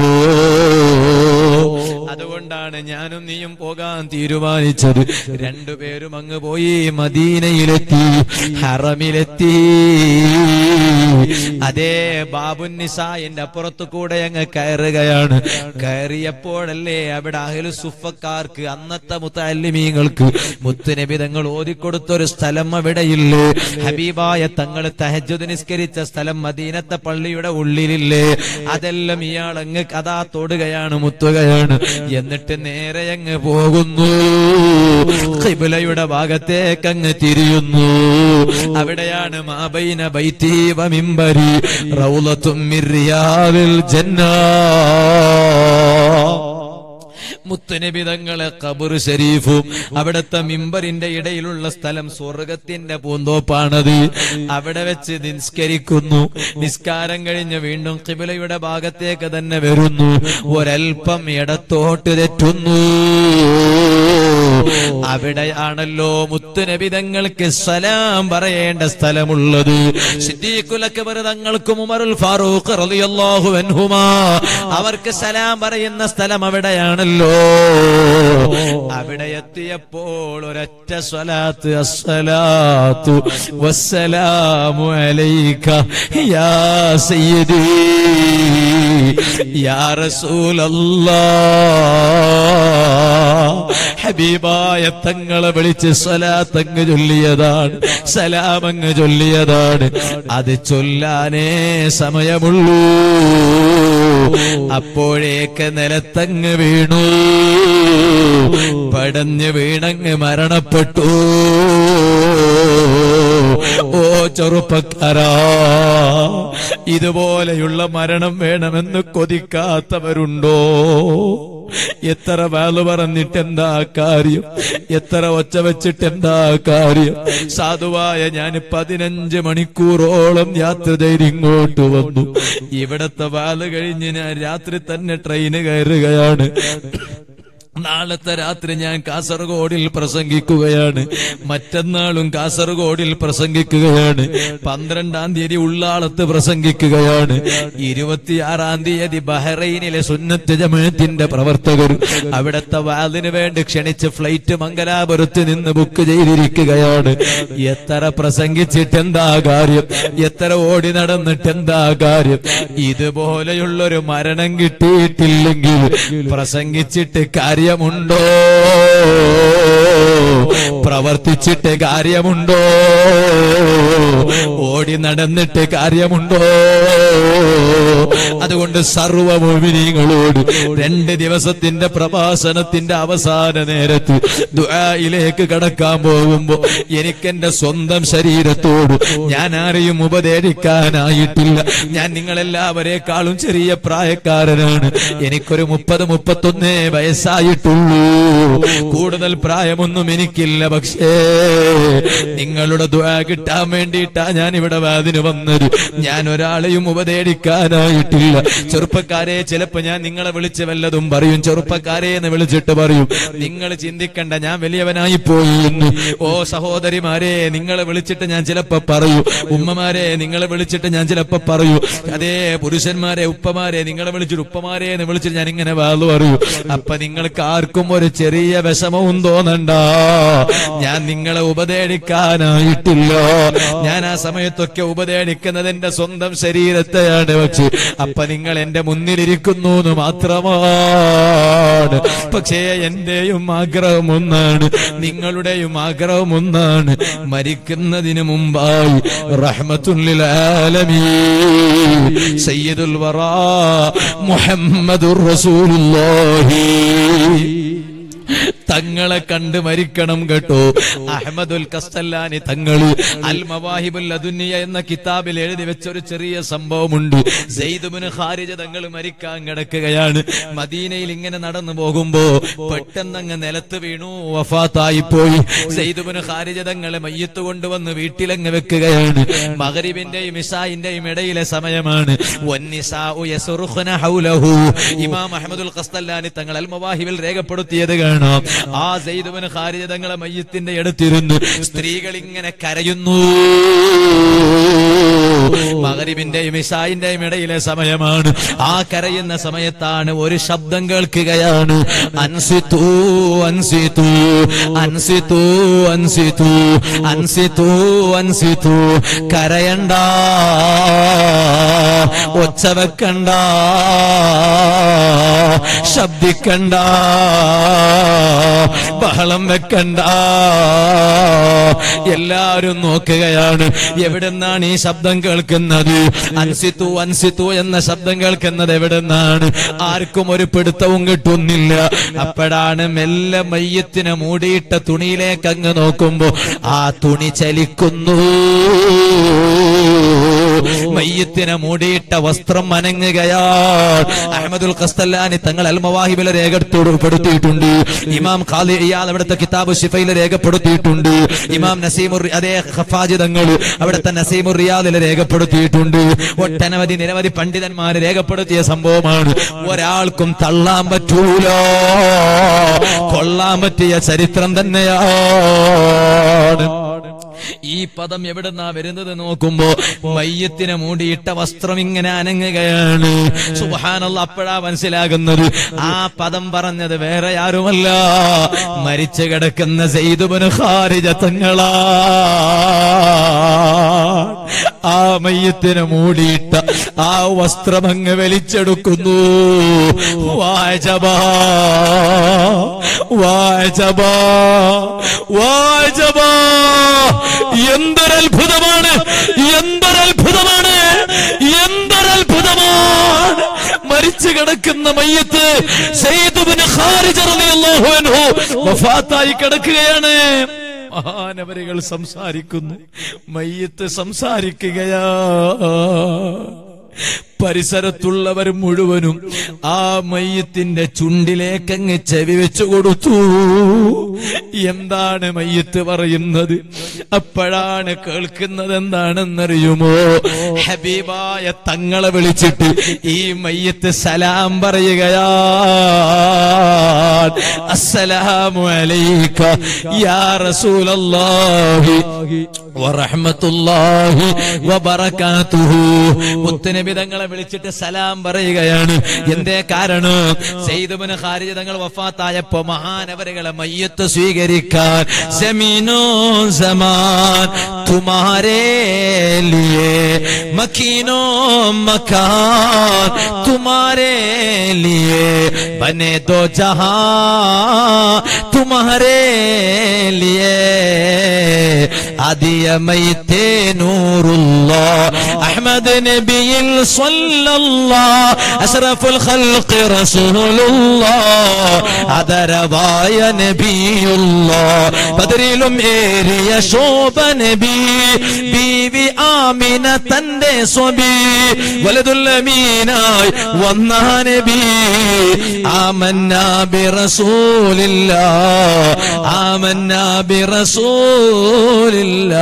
അതുകൊണ്ടാണ് ഞാനും നീയും പോകാൻ തീരുമാനിച്ചത് രണ്ടുപേരും അങ്ങ് പോയി മദീനയിലെത്തി ഹറമിലെത്തി അതേ ബാബുന്നിസായിന്റെ അപ്പുറത്തു കൂടെ അങ്ങ് കയറുകയാണ് കയറിയപ്പോഴല്ലേ അവിടെ അഹ്ലു സുഫക്കാർക്ക് അന്നത്തെ മുത്തല്ലിമീങ്ങൾക്ക് മുത്തുനബി തങ്ങൾ ഓതിക്കൊടുത്തൊരു സ്ഥലം അവിടെയില്ലേ ഹബീബായ തങ്ങൾ തഹജുദ് നിസ്കരിച്ച സ്ഥലം മദീനത്തെ പള്ളിയുടെ ഉള്ളിലില്ലേ അതെല്ലാം ഇയാൾ അങ്ങ് കഥാ തൊടുകയാണ് മുത്തുകയാണ് എന്നിട്ട് നേരെ അങ്ങ് പോകുന്നു ഖിബ്ലയുടെ ഭാഗത്തേക്ക് അങ്ങ് തിരിയുന്നു അവിടെയാണ് മാബൈന ബൈത്തി വ മിമ്പരി റൗളത്തും മിർ റിയാദിൽ ജന്നാ മുത്തുനബി തങ്ങളെ ഖബർ ഷരീഫും അവിടുത്തെ മിമ്പറിന്റെ ഇടയിലുള്ള സ്ഥലം സ്വർഗത്തിന്റെ പൂന്തോപ്പാണത് അവിടെ വെച്ച് നിസ്കരിക്കുന്നു നിസ്കാരം കഴിഞ്ഞ് വീണ്ടും കിബിലയുടെ ഭാഗത്തേക്ക് തന്നെ വരുന്നു ഒരൽപ്പം ഇടത്തോട്ട് തെറ്റുന്നു അവിടെയാണല്ലോ മുത്തുനബി തങ്ങൾക്ക് സലാം പറയേണ്ട സ്ഥലമുള്ളത് സിദ്ദീഖുലക്കബർ തങ്ങൾക്കും ഉമറുൽ ഫാറൂഖ് റളിയല്ലാഹു അൻഹുമാ അവർക്ക് സലാം പറയുന്ന സ്ഥലം അവിടെയാണല്ലോ അവിടെ എത്തിയപ്പോൾ ഒരൊറ്റ സ്വലാത്ത് അസ്സലാത്തു വസ്സലാമു അലൈക യാ സയ്യിദി യാ റസൂലല്ലാഹ് ഹബീബായ തങ്ങളെ വിളിച്ച് സലാത്തങ്ങ് ചൊല്ലിയതാണ് സലാമങ്ങ് ചൊല്ലിയതാണ് അത് ചൊല്ലാനേ സമയമുള്ളൂ അപ്പോഴേക്ക് നിലത്തങ്ങ് വീണു പടഞ്ഞ് വീണങ്ങ് മരണപ്പെട്ടു ഓ ചെറുപ്പക്കാരാ ഇതുപോലെയുള്ള മരണം വേണമെന്ന് കൊതിക്കാത്തവരുണ്ടോ എത്ര വാല് പറഞ്ഞിട്ട് എന്താ കാര്യം എത്ര ഒച്ച വെച്ചിട്ട് എന്താ കാര്യം സാധുവായ ഞാൻ പതിനഞ്ച് മണിക്കൂറോളം യാത്ര ചെയ്ത് ഇങ്ങോട്ട് വന്നു ഇവിടത്തെ വാല് കഴിഞ്ഞ് ഞാൻ രാത്രി തന്നെ ട്രെയിന് കയറുകയാണ് നാളത്തെ രാത്രി ഞാൻ കാസർഗോഡിൽ പ്രസംഗിക്കുകയാണ് മറ്റന്നാളും കാസർഗോഡിൽ പ്രസംഗിക്കുകയാണ് പന്ത്രണ്ടാം തീയതി ഉള്ളാളത്ത് പ്രസംഗിക്കുകയാണ് ഇരുപത്തിയാറാം തീയതി ബഹ്റൈനിലെ സുന്നത്ത് ജമയത്തിന്റെ പ്രവർത്തകർ അവിടുത്തെ വാതിന് വേണ്ടി ക്ഷണിച്ച് ഫ്ലൈറ്റ് മംഗലാപുരത്ത് നിന്ന് ബുക്ക് ചെയ്തിരിക്കുകയാണ് എത്ര പ്രസംഗിച്ചിട്ട് എന്താ കാര്യം എത്ര ഓടി നടന്നിട്ട് എന്താ കാര്യം ഇതുപോലെയുള്ളൊരു മരണം കിട്ടിയിട്ടില്ലെങ്കിൽ പ്രസംഗിച്ചിട്ട് കാര്യമുണ്ടോ പ്രവർത്തിച്ചിട്ട് കാര്യമുണ്ടോ ഓടി നടന്നിട്ട് കാര്യമുണ്ടോ അതുകൊണ്ട് സർവമോമിനികളോട് രണ്ട് ദിവസത്തിന്റെ പ്രഭാഷണത്തിന്റെ അവസാന നേരത്ത് ദുആയിലേക്ക് കടക്കാൻ പോകുമ്പോ എനിക്കെന്റെ സ്വന്തം ശരീരത്തോട് ഞാൻ ആരെയും ഉപദേശിക്കാനായിട്ടില്ല ഞാൻ നിങ്ങളെല്ലാവരെക്കാളും ചെറിയ പ്രായക്കാരനാണ് എനിക്കൊരു മുപ്പത് മുപ്പത്തൊന്നേ വയസ്സായിട്ടുള്ളൂ കൂടുതൽ പ്രായമൊന്നും എനിക്കില്ല പക്ഷേ നിങ്ങളുടെ ദുആ കിട്ടാൻ വേണ്ടിയിട്ടാ ഞാൻ ഇവിടെ വാതിന് വന്നത് ഞാൻ ഒരാളെയും ഉപദേശിക്കാനായിട്ടില്ല ചെറുപ്പക്കാരെ ചിലപ്പോ ഞാൻ നിങ്ങളെ വിളിച്ച് വല്ലതും പറയും ചെറുപ്പക്കാരെ എന്ന് വിളിച്ചിട്ട് പറയും നിങ്ങൾ ചിന്തിക്കണ്ട ഞാൻ വലിയവനായി പോയി എന്ന് ഓ സഹോദരിമാരെ നിങ്ങളെ വിളിച്ചിട്ട് ഞാൻ ചിലപ്പോ പറയൂ ഉമ്മമാരെ നിങ്ങളെ വിളിച്ചിട്ട് ഞാൻ ചിലപ്പോ പറയൂ അതേ പുരുഷന്മാരെ ഉപ്പമാരെ നിങ്ങളെ വിളിച്ചിട്ട് ഉപ്പമാരെ എന്ന് വിളിച്ചിട്ട് ഞാൻ ഇങ്ങനെ വാതു പറയൂ അപ്പൊ നിങ്ങൾക്ക് ആർക്കും ഒരു ചെറിയ വിഷമവും തോന്നണ്ട ഞാൻ നിങ്ങളെ ഉപദേശിക്കാനായിട്ടില്ല ഞാൻ ആ സമയത്തൊക്കെ ഉപദേശിക്കുന്നത് എന്റെ സ്വന്തം ശരീരത്തെയാണ് പക്ഷെ അപ്പൊ നിങ്ങൾ എന്റെ മുന്നിലിരിക്കുന്നു എന്ന് മാത്രമാണ് പക്ഷേ എന്റെയും ആഗ്രഹം ഒന്നാണ് നിങ്ങളുടെയും ആഗ്രഹം ഒന്നാണ് മരിക്കുന്നതിന് മുമ്പായി റഹ്മത്തുല്ലിൽ ആലമീൻ സയ്യിദുൽ വറാ മുഹമ്മദുർ റസൂലുള്ളാഹി തങ്ങളെ കണ്ട് മരിക്കണം കേട്ടോ അഹമ്മദുൽ കസ്തല്ലാനി തങ്ങള് അൽ മവാഹിബുൽ അദുനിയ എന്ന കിതാബിൽ എഴുതി വെച്ച ഒരു ചെറിയ സംഭവമുണ്ട് സെയ്ദുബിന് ഖാരിജ തങ്ങൾ മരിക്കാൻ കിടക്കുകയാണ് മദീനയിൽ ഇങ്ങനെ നടന്നു പോകുമ്പോ പെട്ടെന്ന് അങ്ങ് നിലത്ത് വീണു വഫാത്തായി പോയി സെയ്ദുബിന് ഖാരിജ തങ്ങളെ മയ്യത്ത് കൊണ്ടുവന്ന് വീട്ടിലങ്ങ് വെക്കുകയാണ് മകരിബിന്റെയും ഇഷായിന്റെയും ഇടയിലെ സമയമാണ് വന്നിസാഉ യസ്റുഖ്ന ഹൗലഹു ഇമാം അഹമ്മദുൽ ഖസ്തല്ലാനി തങ്ങൾ അൽ മവാഹിബിൽ രേഖപ്പെടുത്തിയത് കാണാം ആ സെയ്ദുബിന് ഖാരിജ തങ്ങളെ മയ്യത്തിന്റെ അടുത്തിരുന്ന് സ്ത്രീകൾ ഇങ്ങനെ കരയുന്നു മകരിബിന്റെയും ഇഷായിന്റെയും ഇടയിലെ സമയമാണ് ആ കരയുന്ന സമയത്താണ് ഒരു ശബ്ദം കേൾക്കുകയാണ് അൻസിത്തു അൻസിത്തു അൻസിത്തു അൻസിത്തു അൻസിത്തു അൻസിത്തു കരയണ്ട ഒച്ച വെക്കണ്ട ശബ്ദിക്കണ്ട ബഹളം വെക്കണ്ട എല്ലാരും നോക്കുകയാണ് എവിടെന്നാണ് ഈ ശബ്ദം കേൾക്കുന്നത് കേൾക്കുന്നത് അൻസിത്തു അൻസിത്തു എന്ന ശബ്ദം കേൾക്കുന്നത് എവിടെ നിന്നാണ് ആർക്കും ഒരു പിടുത്തവും കിട്ടുന്നില്ല അപ്പോഴാണ് മെല്ലെ മയ്യത്തിനെ മൂടിയിട്ട തുണിയിലേക്ക് അങ്ങ് നോക്കുമ്പോ ആ തുണി ചലിക്കുന്നു മയ്യത്തിനെ മൂടിയിട്ട വസ്ത്രം അനങ്ങുകയാണ് അഹമ്മദുൽ ഖസ്തല്ലാനി തങ്ങൾ അൽമവാഹിബിലെ രേഖപ്പെടുത്തിയിട്ടുണ്ട് ഇമാം ഖാലി ഇയാൾ അവിടുത്തെ കിതാബ് ഷിഫയിലെ രേഖപ്പെടുത്തിയിട്ടുണ്ട് ഇമാം നസീമുർ അതേ ഖഫാജി തങ്ങൾ അവിടുത്തെ നസീമുർ റിയാദിലെ രേഖപ്പെടുത്തിയിട്ടുണ്ട് ഒട്ടനവധി നിരവധി പണ്ഡിതന്മാര് രേഖപ്പെടുത്തിയ സംഭവമാണ് ഒരാൾക്കും തള്ളാൻ പറ്റൂല കൊള്ളാൻ പറ്റിയ ചരിത്രം തന്നെയാണ് ഈ പദം എവിടുന്നാ വരുന്നത് നോക്കുമ്പോ മയ്യത്തിനെ മൂടിയിട്ട വസ്ത്രം ഇങ്ങനെ അനങ്ങുകയാണ് സുബാനുള്ള അപ്പോഴാ മനസ്സിലാകുന്നത് ആ പദം പറഞ്ഞത് വേറെ ആരുമല്ല മരിച്ചു കിടക്കുന്ന സെയ്തുബന് ഖാരിജ തങ്ങളാ ആ മയ്യത്തിനെ മൂടിയിട്ട ആ വസ്ത്രം അങ്ങ് വലിച്ചെടുക്കുന്നു വാജബാ വാജബാ വാജബാ എന്തൊരത്ഭുതമാണ് എന്തൊരത്ഭുതമാണ് എന്തൊരത്ഭുതമാണ് മരിച്ചു കിടക്കുന്ന മയ്യത്ത് സെയ്തുബിന് ഖാരിജ റളിയല്ലാഹു അൻഹു വഫാത്തായി കിടക്കുകയാണ് മഹാനവരുകൾ സംസാരിക്കുന്നു മയ്യത്ത് സംസാരിക്കുകയാ പരിസരത്തുള്ളവർ മുഴുവനും ആ മയ്യത്തിന്റെ ചുണ്ടിലേക്കങ്ങ് ചെവി വെച്ചു കൊടുത്തു എന്താണ് മയ്യത്ത് പറയുന്നത് അപ്പോഴാണ് കേൾക്കുന്നത് എന്താണെന്നറിയുമോ ഹബീബായ തങ്ങളെ വിളിച്ചിട്ട് ഈ മയ്യത്ത് സലാം പറയുകയാ അസ്സലാമു അലൈക യാ റസൂലല്ലാഹി വറഹ്മത്തുള്ളാഹി വബറകാതുഹു മുത്തനബി തങ്ങളെ വിളിച്ചിട്ട് സലാം പറയുകയാണ് എന്തേ കാരണം സെയ്തുബിന് ഖാരിജ തങ്ങൾ വഫാത്തായപ്പോ മഹാനവരുകളെ മയ്യത്ത് സ്വീകരിക്കാൻ ജമീനോ സമാൻ തുമാരേ ലിയേ മക്കീനോ മക്കാൻ തുമാരേ ലിയേ ബനെ ദോ ജഹാ തുമാരേ ലിയേ ആദിയ മൈത്തേ നൂറുല്ലാ അഹ്മദ് നബിയിൽ സ്വല്ലല്ലാ അഷ്റഫുൽ ഖൽഖ് റസൂലുള്ളാ ആദരവായ നബിയുള്ളാ ബദറിലും ഏറിയ ശോഭ നബി ബീവി ആമിന തന്റെ സ്വബി വലതുൽ അമീനായി വന്ന നബി ആമന്നാ ബി റസൂലില്ലാ ആമന്നാ ബി റസൂലില്ലാ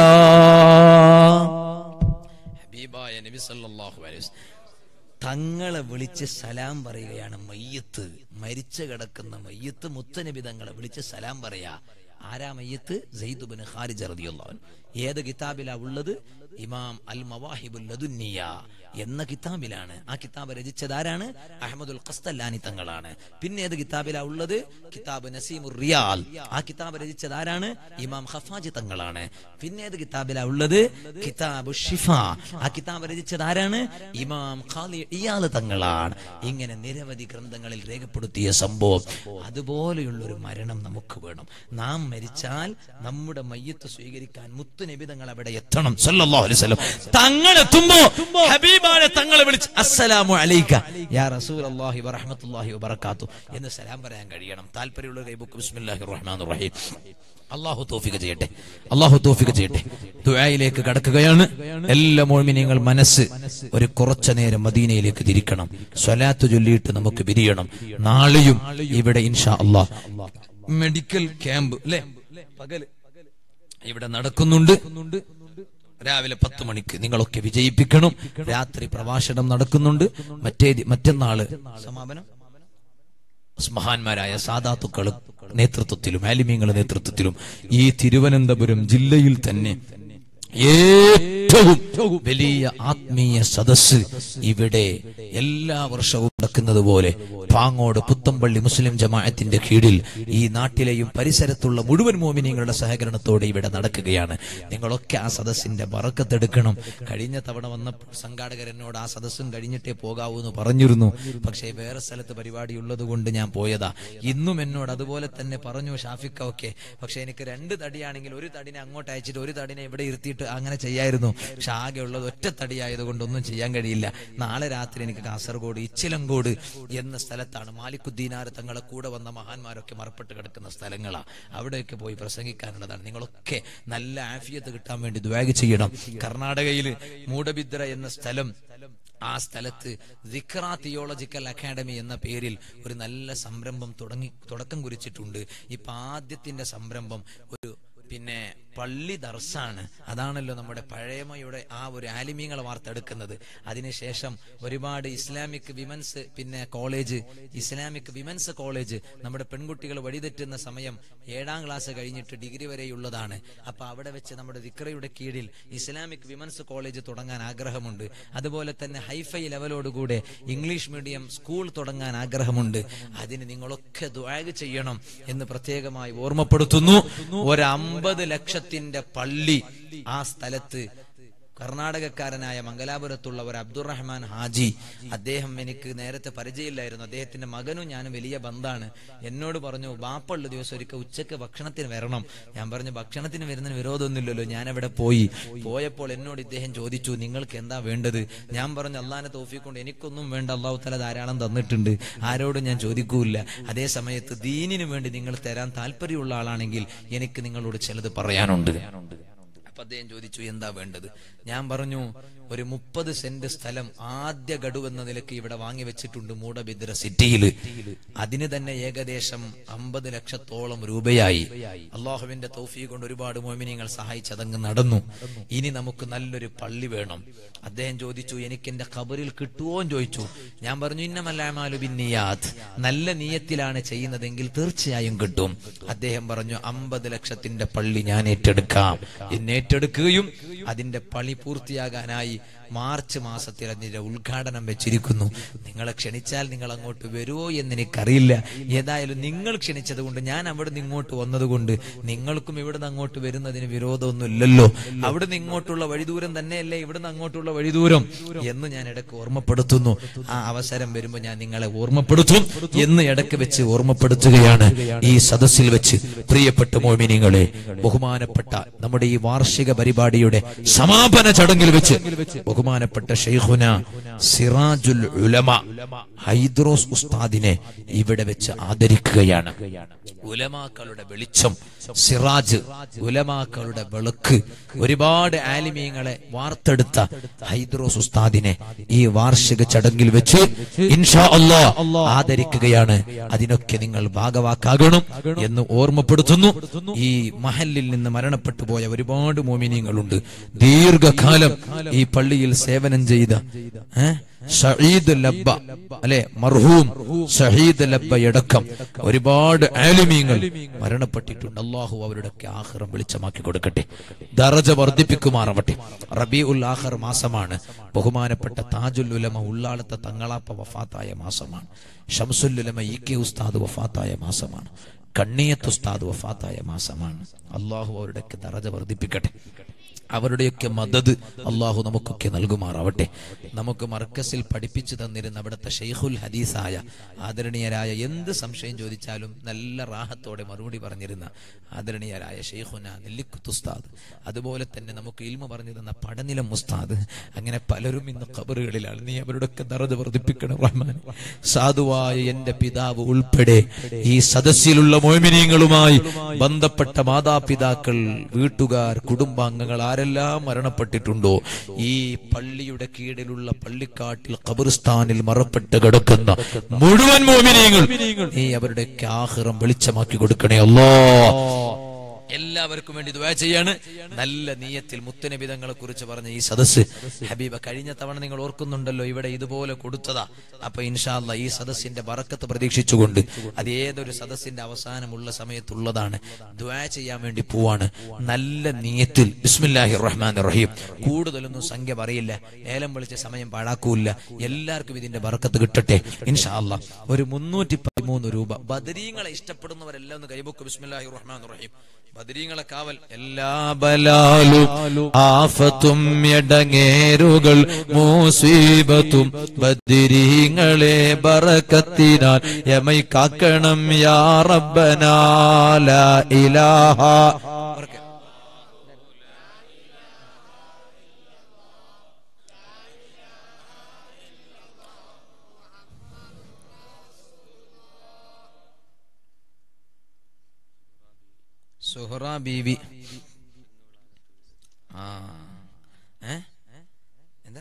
ഹബീബായ നബി സല്ലല്ലാഹു അലൈഹി വസല്ലം തങ്ങളെ വിളിച്ച് സലാം പറയുകയാണ് മയ്യത്ത് മരിച്ചു കിടക്കുന്ന മയ്യത്ത് മുത്തനബി തങ്ങളെ വിളിച്ച് സലാം പറയാ ആരാ മയ്യത്ത് സെയ്ദുബിന് ഖാരിജ റളിയല്ലാഹു അൻഹു ഏത് കിതാബിലാ ഉള്ളത് ഇമാം അൽ മവാഹിബുൽ ലദുന്നിയ എന്ന കിതാബിലാണ് ആ കിതാബ് രചിച്ചത് ആരാണ് അഹമ്മദുൽ ഖസ്തല്ലാനി തങ്ങളാണ് പിന്നെ ഏത് കിതാബിലാ ഉള്ളത് കിതാബ് നസീമുർ റിയാൽ ആ കിതാബ് രചിച്ചത് ആരാണ് ഇമാം ഖഫാജി തങ്ങളാണ് പിന്നെ ഏത് കിതാബിലാ ഉള്ളത് കിതാബ് ഷിഫ ആ കിതാബ് രചിച്ചത് ആരാണ് ഇമാം ഖാലി ഇയാള് തങ്ങളാണ് ഇങ്ങനെ നിരവധി ഗ്രന്ഥങ്ങളിൽ രേഖപ്പെടുത്തിയ സംഭവം അതുപോലെയുള്ള ഒരു മരണം നമുക്ക് വേണം നാം മരിച്ചാൽ നമ്മുടെ മയ്യത്ത് സ്വീകരിക്കാൻ മുത്തുനബി തങ്ങൾ അവിടെ എത്തണം സല്ലല്ലാഹു അലൈഹി വസല്ലം തങ്ങൾ എത്തുമ്പോ ഹബീബാനെ തങ്ങളെ വിളിച്ച് അസ്സലാമു അലൈക യാ റസൂലല്ലാഹി വറഹ്മത്തുള്ളാഹി വബറകാത്തു എന്ന് സലാം പറയാൻ കഴിയണം താല്പര്യമുള്ള കൈബുക്ക് ബിസ്മില്ലാഹിർ റഹ്മാനിർ റഹീം അള്ളാഹു തോഫിക ചെയ്യട്ടെ അള്ളാഹു തോഫിക ചെയ്യട്ടെ ദുആയിലേക്ക് കടക്കുകയാണ് എല്ലാ മോമിനിയങ്ങൾ മനസ്സ് ഒരു കുറച്ച നേരം മദീനയിലേക്ക് തിരിക്കണം സ്വലാത്ത് ചൊല്ലിയിട്ട് നമുക്ക് പിരിയണം നാളെയും ഇവിടെ ഇൻഷാ അള്ളാഹ് മെഡിക്കൽ ക്യാമ്പ് അല്ലെ പകല് ഇവിടെ നടക്കുന്നുണ്ട് രാവിലെ പത്ത് മണിക്ക് നിങ്ങളൊക്കെ വിജയിപ്പിക്കണം രാത്രി പ്രഭാഷണം നടക്കുന്നുണ്ട് മറ്റേ മറ്റന്നാള് സമാപനം മഹാന്മാരായ സാധാത്തുക്കളും നേതൃത്വത്തിലും ആലിമ്യങ്ങളുടെ നേതൃത്വത്തിലും ഈ തിരുവനന്തപുരം ജില്ലയിൽ തന്നെ ഏറ്റവും വലിയ ആത്മീയ സദസ് ഇവിടെ എല്ലാ വർഷവും നടക്കുന്നത് പോലെ പാങ്ങോട് പുത്തമ്പള്ളി മുസ്ലിം ജമാഅത്തിന്റെ കീഴിൽ ഈ നാട്ടിലെയും പരിസരത്തുള്ള മുഴുവൻ മോമിനിയങ്ങളുടെ സഹകരണത്തോടെ ഇവിടെ നടക്കുകയാണ് നിങ്ങളൊക്കെ ആ സദസ്സിന്റെ ബറക്കത്തെടുക്കണം കഴിഞ്ഞ തവണ വന്നപ്പോൾ സംഘാടകർ എന്നോട് ആ സദസ്സും കഴിഞ്ഞിട്ടേ പോകാവൂ എന്ന് പറഞ്ഞിരുന്നു പക്ഷേ വേറെ സ്ഥലത്ത് പരിപാടി ഉള്ളത് കൊണ്ട് ഞാൻ പോയതാ ഇന്നും എന്നോട് അതുപോലെ തന്നെ പറഞ്ഞു ഷാഫിക്ക ഒക്കെ പക്ഷെ എനിക്ക് രണ്ട് തടിയാണെങ്കിൽ ഒരു തടിനെ അങ്ങോട്ട് അയച്ചിട്ട് ഒരു തടിനെ ഇവിടെ ഇരുത്തിയിട്ട് അങ്ങനെ ചെയ്യായിരുന്നു പക്ഷെ ആകെ ഉള്ളത് ഒറ്റ തടിയായതുകൊണ്ട് ഒന്നും ചെയ്യാൻ കഴിയില്ല നാളെ രാത്രി എനിക്ക് കാസർഗോഡ് ഇച്ചിലങ്കോട് എന്ന സ്ഥലത്താണ് മാലിക്കുദ്ദീനാർ തങ്ങളെ കൂടെ വന്ന മഹാന്മാരൊക്കെ മറപ്പെട്ട് കിടക്കുന്ന സ്ഥലങ്ങളാ അവിടെയൊക്കെ പോയി പ്രസംഗിക്കാനുള്ളതാണ് നിങ്ങളൊക്കെ നല്ല ആഫിയത്ത് കിട്ടാൻ വേണ്ടി ദ്വാഗ് ചെയ്യണം കർണാടകയിൽ മൂടബിദ്ര എന്ന സ്ഥലം ആ സ്ഥലത്ത് ദിക്ര തിയോളജിക്കൽ അക്കാഡമി എന്ന പേരിൽ ഒരു നല്ല സംരംഭം തുടങ്ങി തുടക്കം കുറിച്ചിട്ടുണ്ട് ഇപ്പൊ ആദ്യത്തിന്റെ സംരംഭം ഒരു പിന്നെ പള്ളി ദർസാണ് അതാണല്ലോ നമ്മുടെ പഴയമയുടെ ആ ഒരു ആലിമീങ്ങളെ വാർത്തെടുക്കുന്നത് അതിനുശേഷം ഒരുപാട് ഇസ്ലാമിക് വിമൻസ് പിന്നെ കോളേജ് ഇസ്ലാമിക് വിമൻസ് കോളേജ് നമ്മുടെ പെൺകുട്ടികൾ വഴിതെറ്റുന്ന സമയം ഏഴാം ക്ലാസ് കഴിഞ്ഞിട്ട് ഡിഗ്രി വരെയുള്ളതാണ് അപ്പൊ അവിടെ വെച്ച് നമ്മുടെ ദിക്രയുടെ കീഴിൽ ഇസ്ലാമിക് വിമൻസ് കോളേജ് തുടങ്ങാൻ ആഗ്രഹമുണ്ട് അതുപോലെ തന്നെ ഹൈഫൈ ലെവലോടുകൂടെ ഇംഗ്ലീഷ് മീഡിയം സ്കൂൾ തുടങ്ങാൻ ആഗ്രഹമുണ്ട് അതിന് നിങ്ങളൊക്കെ ദ്വാഗ് ചെയ്യണം എന്ന് പ്രത്യേകമായി ഓർമ്മപ്പെടുത്തുന്നു ഒരു അമ്പത് ലക്ഷത്തിന്റെ പള്ളി ആ സ്ഥലത്ത് കർണാടകക്കാരനായ മംഗലാപുരത്തുള്ള ഒരു അബ്ദുറഹ്മാൻ ഹാജി അദ്ദേഹം എനിക്ക് നേരത്തെ പരിചയമില്ലായിരുന്നു അദ്ദേഹത്തിന്റെ മകനും ഞാനും വലിയ ബന്ധാണ് എന്നോട് പറഞ്ഞു ബാപ്പുള്ള ദിവസം ഒരിക്കൽ ഉച്ചക്ക് ഭക്ഷണത്തിന് വരണം ഞാൻ പറഞ്ഞു ഭക്ഷണത്തിന് വരുന്നതിന് വിരോധമൊന്നുമില്ലല്ലോ ഞാൻ അവിടെ പോയി പോയപ്പോൾ എന്നോട് ഇദ്ദേഹം ചോദിച്ചു നിങ്ങൾക്ക് എന്താ വേണ്ടത് ഞാൻ പറഞ്ഞു അള്ളാനെ തോഫിക്കൊണ്ട് എനിക്കൊന്നും വേണ്ട അള്ളാഹു തല ധാരാളം തന്നിട്ടുണ്ട് ആരോടും ഞാൻ ചോദിക്കൂല അതേ സമയത്ത് ദീനിനു വേണ്ടി നിങ്ങൾ തരാൻ താല്പര്യമുള്ള ആളാണെങ്കിൽ എനിക്ക് നിങ്ങളോട് ചിലത് പറയാനുണ്ട് അപ്പൊ അദ്ദേഹം ചോദിച്ചു എന്താ വേണ്ടത് ഞാൻ പറഞ്ഞു ഒരു മുപ്പത് സെന്റ് സ്ഥലം ആദ്യ ഗഡു എന്ന നിലയ്ക്ക് ഇവിടെ വാങ്ങി വെച്ചിട്ടുണ്ട് മൂടബിദ്ര സിറ്റിയിൽ അതിന് തന്നെ ഏകദേശം അമ്പത് ലക്ഷത്തോളം രൂപയായി അള്ളാഹുവിന്റെ തൗഫീ കൊണ്ട് ഒരുപാട് മോമിനിയങ്ങൾ സഹായിച്ചതങ്ങ് നടന്നു ഇനി നമുക്ക് നല്ലൊരു പള്ളി വേണം അദ്ദേഹം ചോദിച്ചു എനിക്ക് എന്റെ ഖബറിൽ കിട്ടുമോ എന്ന് ചോദിച്ചു ഞാൻ പറഞ്ഞു ഇന്നമല്ലാമാലു ബിന്നിയാത്ത് നല്ല നീയത്തിലാണ് ചെയ്യുന്നതെങ്കിൽ തീർച്ചയായും കിട്ടും അദ്ദേഹം പറഞ്ഞു അമ്പത് ലക്ഷത്തിന്റെ പള്ളി ഞാൻ ഏറ്റെടുക്കാം എന്ന് ഏറ്റെടുക്കുകയും അതിന്റെ പണി പൂർത്തിയാകാനായി മാർച്ച് മാസത്തിൽ അതിന്റെ ഉദ്ഘാടനം വെച്ചിരിക്കുന്നു നിങ്ങളെ ക്ഷണിച്ചാൽ നിങ്ങൾ അങ്ങോട്ട് വരുമോ എന്ന് എനിക്കറിയില്ല ഏതായാലും നിങ്ങൾ ക്ഷണിച്ചത് കൊണ്ട് ഞാൻ അവിടെ നിന്ന് ഇങ്ങോട്ട് വന്നതുകൊണ്ട് നിങ്ങൾക്കും ഇവിടുന്ന് അങ്ങോട്ട് വരുന്നതിന് വിരോധമൊന്നും ഇല്ലല്ലോ അവിടുന്ന് ഇങ്ങോട്ടുള്ള വഴിദൂരം തന്നെയല്ലേ ഇവിടുന്ന് അങ്ങോട്ടുള്ള വഴിദൂരം എന്ന് ഞാൻ ഇടയ്ക്ക് ഓർമ്മപ്പെടുത്തുന്നു ആ അവസരം വരുമ്പോൾ ഞാൻ നിങ്ങളെ ഓർമ്മപ്പെടുത്തും എന്ന് ഇടയ്ക്ക് വെച്ച് ഓർമ്മപ്പെടുത്തുകയാണ് ഈ സദസ്സിൽ വെച്ച് പ്രിയപ്പെട്ട മോമിനിങ്ങളെ ബഹുമാനപ്പെട്ട നമ്മുടെ ഈ വാർഷിക പരിപാടിയുടെ സമാപന ചടങ്ങിൽ വെച്ച് ബഹുമാനപ്പെട്ട ഷെയ്ഖുന സിറാജുൽ ഉലമ ഹൈദ്രോസ് ഉസ്താദിനെ ഇവിടെ വെച്ച് ആദരിക്കുകയാണ് ഉലമാക്കളുടെ വെളിച്ചം സിറാജ് ഉലമാക്കളുടെ വെളുക്ക് ഒരുപാട് ആലിമീങ്ങളെ വാർത്തെടുത്ത ഹൈദ്രോസ് ഉസ്താദിനെ ഈ വാർഷിക ചടങ്ങിൽ വെച്ച് ഇൻഷാ അല്ലാ ആദരിക്കുകയാണ് അതിനൊക്കെ നിങ്ങൾ ഭാഗവാക്കാകണം എന്ന് ഓർമ്മപ്പെടുത്തുന്നു ഈ മഹലിൽ നിന്ന് മരണപ്പെട്ടു പോയ ഒരുപാട് മോമിനിയങ്ങളുണ്ട് ദീർഘകാലം ഈ പള്ളിയിൽ സേവനം ചെയ്ത ഏ? ഷഹീദ് ലബ്ബ അല്ലെ മർഹൂം ഷഹീദ് ലബ്ബയടക്കം ഒരുപാട് ആലിമീങ്ങൾ മരണപ്പെട്ടിട്ടുണ്ട് അള്ളാഹു അവരുടെ ആഹ്റം വെളിച്ചമാക്കി കൊടുക്കട്ടെ ദറജ വർദ്ധിപ്പിക്കുമാറാവട്ടെ റബി ഉൽ ആഹർ മാസമാണ് ബഹുമാനപ്പെട്ട താജുൽ ഉലമ ഉള്ളാളത്തെ തങ്ങളാപ്പ വഫാത്തായ മാസമാണ് ഷംസുൽ ഉലമ ഇ കെ ഉസ്താദ് വഫാത്തായ മാസമാണ് കണ്ണിയത്ത് ഉസ്താദ് വഫാത്തായ മാസമാണ് അള്ളാഹു അവരുടെ ദറജ വർദ്ധിപ്പിക്കട്ടെ അവരുടെയൊക്കെ മദത് അള്ളാഹു നമുക്കൊക്കെ നൽകുമാറാവട്ടെ നമുക്ക് മർക്കസിൽ പഠിപ്പിച്ചു തന്നിരുന്ന അവിടുത്തെ ഷെയ്ഖുൽ ഹദീസായ ആദരണീയരായ എന്ത് സംശയം ചോദിച്ചാലും നല്ല റാഹത്തോടെ മറുപടി പറഞ്ഞിരുന്ന ആദരണീയരായ ഷെയ്ഖുന നെല്ലിക്കുത്ത് ഉസ്താദ് അതുപോലെ തന്നെ നമുക്ക് ഇൽമ പറഞ്ഞു തന്ന പടനിലം ഉസ്താദ് അങ്ങനെ പലരും ഇന്ന് ഖബറുകളിലാണ് നീ അവരുടെയൊക്കെ ദറത് വർദ്ധിപ്പിക്കണം റഹ്മാൻ സാധുവായ എന്റെ പിതാവ് ഉൾപ്പെടെ ഈ സദസ്സിലുള്ള മോമിനിയങ്ങളുമായി ബന്ധപ്പെട്ട മാതാപിതാക്കൾ വീട്ടുകാർ കുടുംബാംഗങ്ങൾ ആരെല്ലാം മരണപ്പെട്ടിട്ടുണ്ടോ ഈ പള്ളിയുടെ കീഴിലുള്ള പള്ളിക്കാട്ടിൽ ഖബറിസ്ഥാനിൽ മറപ്പെട്ട് കിടക്കുന്ന മുഴുവൻ മോമിനിയങ്ങൾ നീ അവരുടെ ആഹ്റം വെളിച്ചമാക്കി കൊടുക്കണേ അല്ലോ എല്ലാ എല്ലാവർക്കും വേണ്ടി ദുആ ചെയ്യാണ് നല്ല നീയത്തിൽ മുത്തനബിതങ്ങളെ കുറിച്ച് പറഞ്ഞ ഈ സദസ്സ് ഹബീബ കഴിഞ്ഞ തവണ നിങ്ങൾ ഓർക്കുന്നുണ്ടല്ലോ ഇവിടെ ഇതുപോലെ കൊടുത്തതാ അപ്പൊ ഇൻഷാല്ല ഈ സദസ്സിന്റെ ബറക്കത്ത് പ്രതീക്ഷിച്ചുകൊണ്ട് അത് ഏതൊരു സദസ്സിന്റെ അവസാനമുള്ള സമയത്തുള്ളതാണ് ദുആ ചെയ്യാൻ വേണ്ടി പോവാണ് നല്ല നീയത്തിൽ ബിസ്മില്ലാഹി റഹ്മാൻ റഹീം കൂടുതലൊന്നും സംഖ്യ പറയില്ല ഏലം വിളിച്ച സമയം പാഴാക്കൂല എല്ലാവർക്കും ഇതിന്റെ ബറക്കത്ത് കിട്ടട്ടെ ഇൻഷാല്ല ഒരു മുന്നൂറ്റി പതിമൂന്ന് രൂപ ബദരീങ്ങളെ ഇഷ്ടപ്പെടുന്നവരെല്ലാം ഒന്ന് കൈബുക്ക് ബിസ്മില്ലാഹി റഹ്മാൻ റഹീം ബദരീങ്ങളെ കാവൽ എല്ലാ ബലാലും ആഫത്തും എടങ്ങേരുകൾ മൂസീബത്തും ബദിരീങ്ങളെ ബറക്കത്തിനാൽ യമൈ കാക്കണം യാ റബ്ബനാ ലാ ഇലാഹ ഉറക്കെ. സുഹറ ബീവി ആ ഏ എന്താ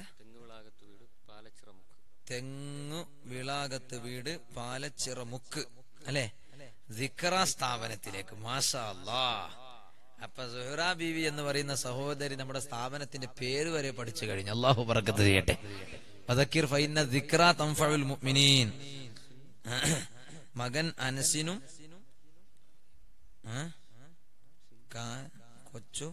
തെങ്ങു വിളാകത്ത് വീട് പാലച്ചിറ മുക്ക് അല്ലെ ദിക്ര സ്ഥാപനത്തിലേക്ക് മാഷാ അല്ലാ അപ്പൊ സുഹറ ബീവി എന്ന് പറയുന്ന സഹോദരി നമ്മുടെ സ്ഥാപനത്തിന്റെ പേര് വരെ പഠിച്ചു കഴിഞ്ഞു അള്ളാഹു പറക്കത്ത് ചെയ്യട്ടെ ഫദക്കിർ ഫൈന ദിക്ര തംഫഉൽ മുഅ്മിനീൻ മകൻ അനസിനും ഏ? കാ- കൊച്ചു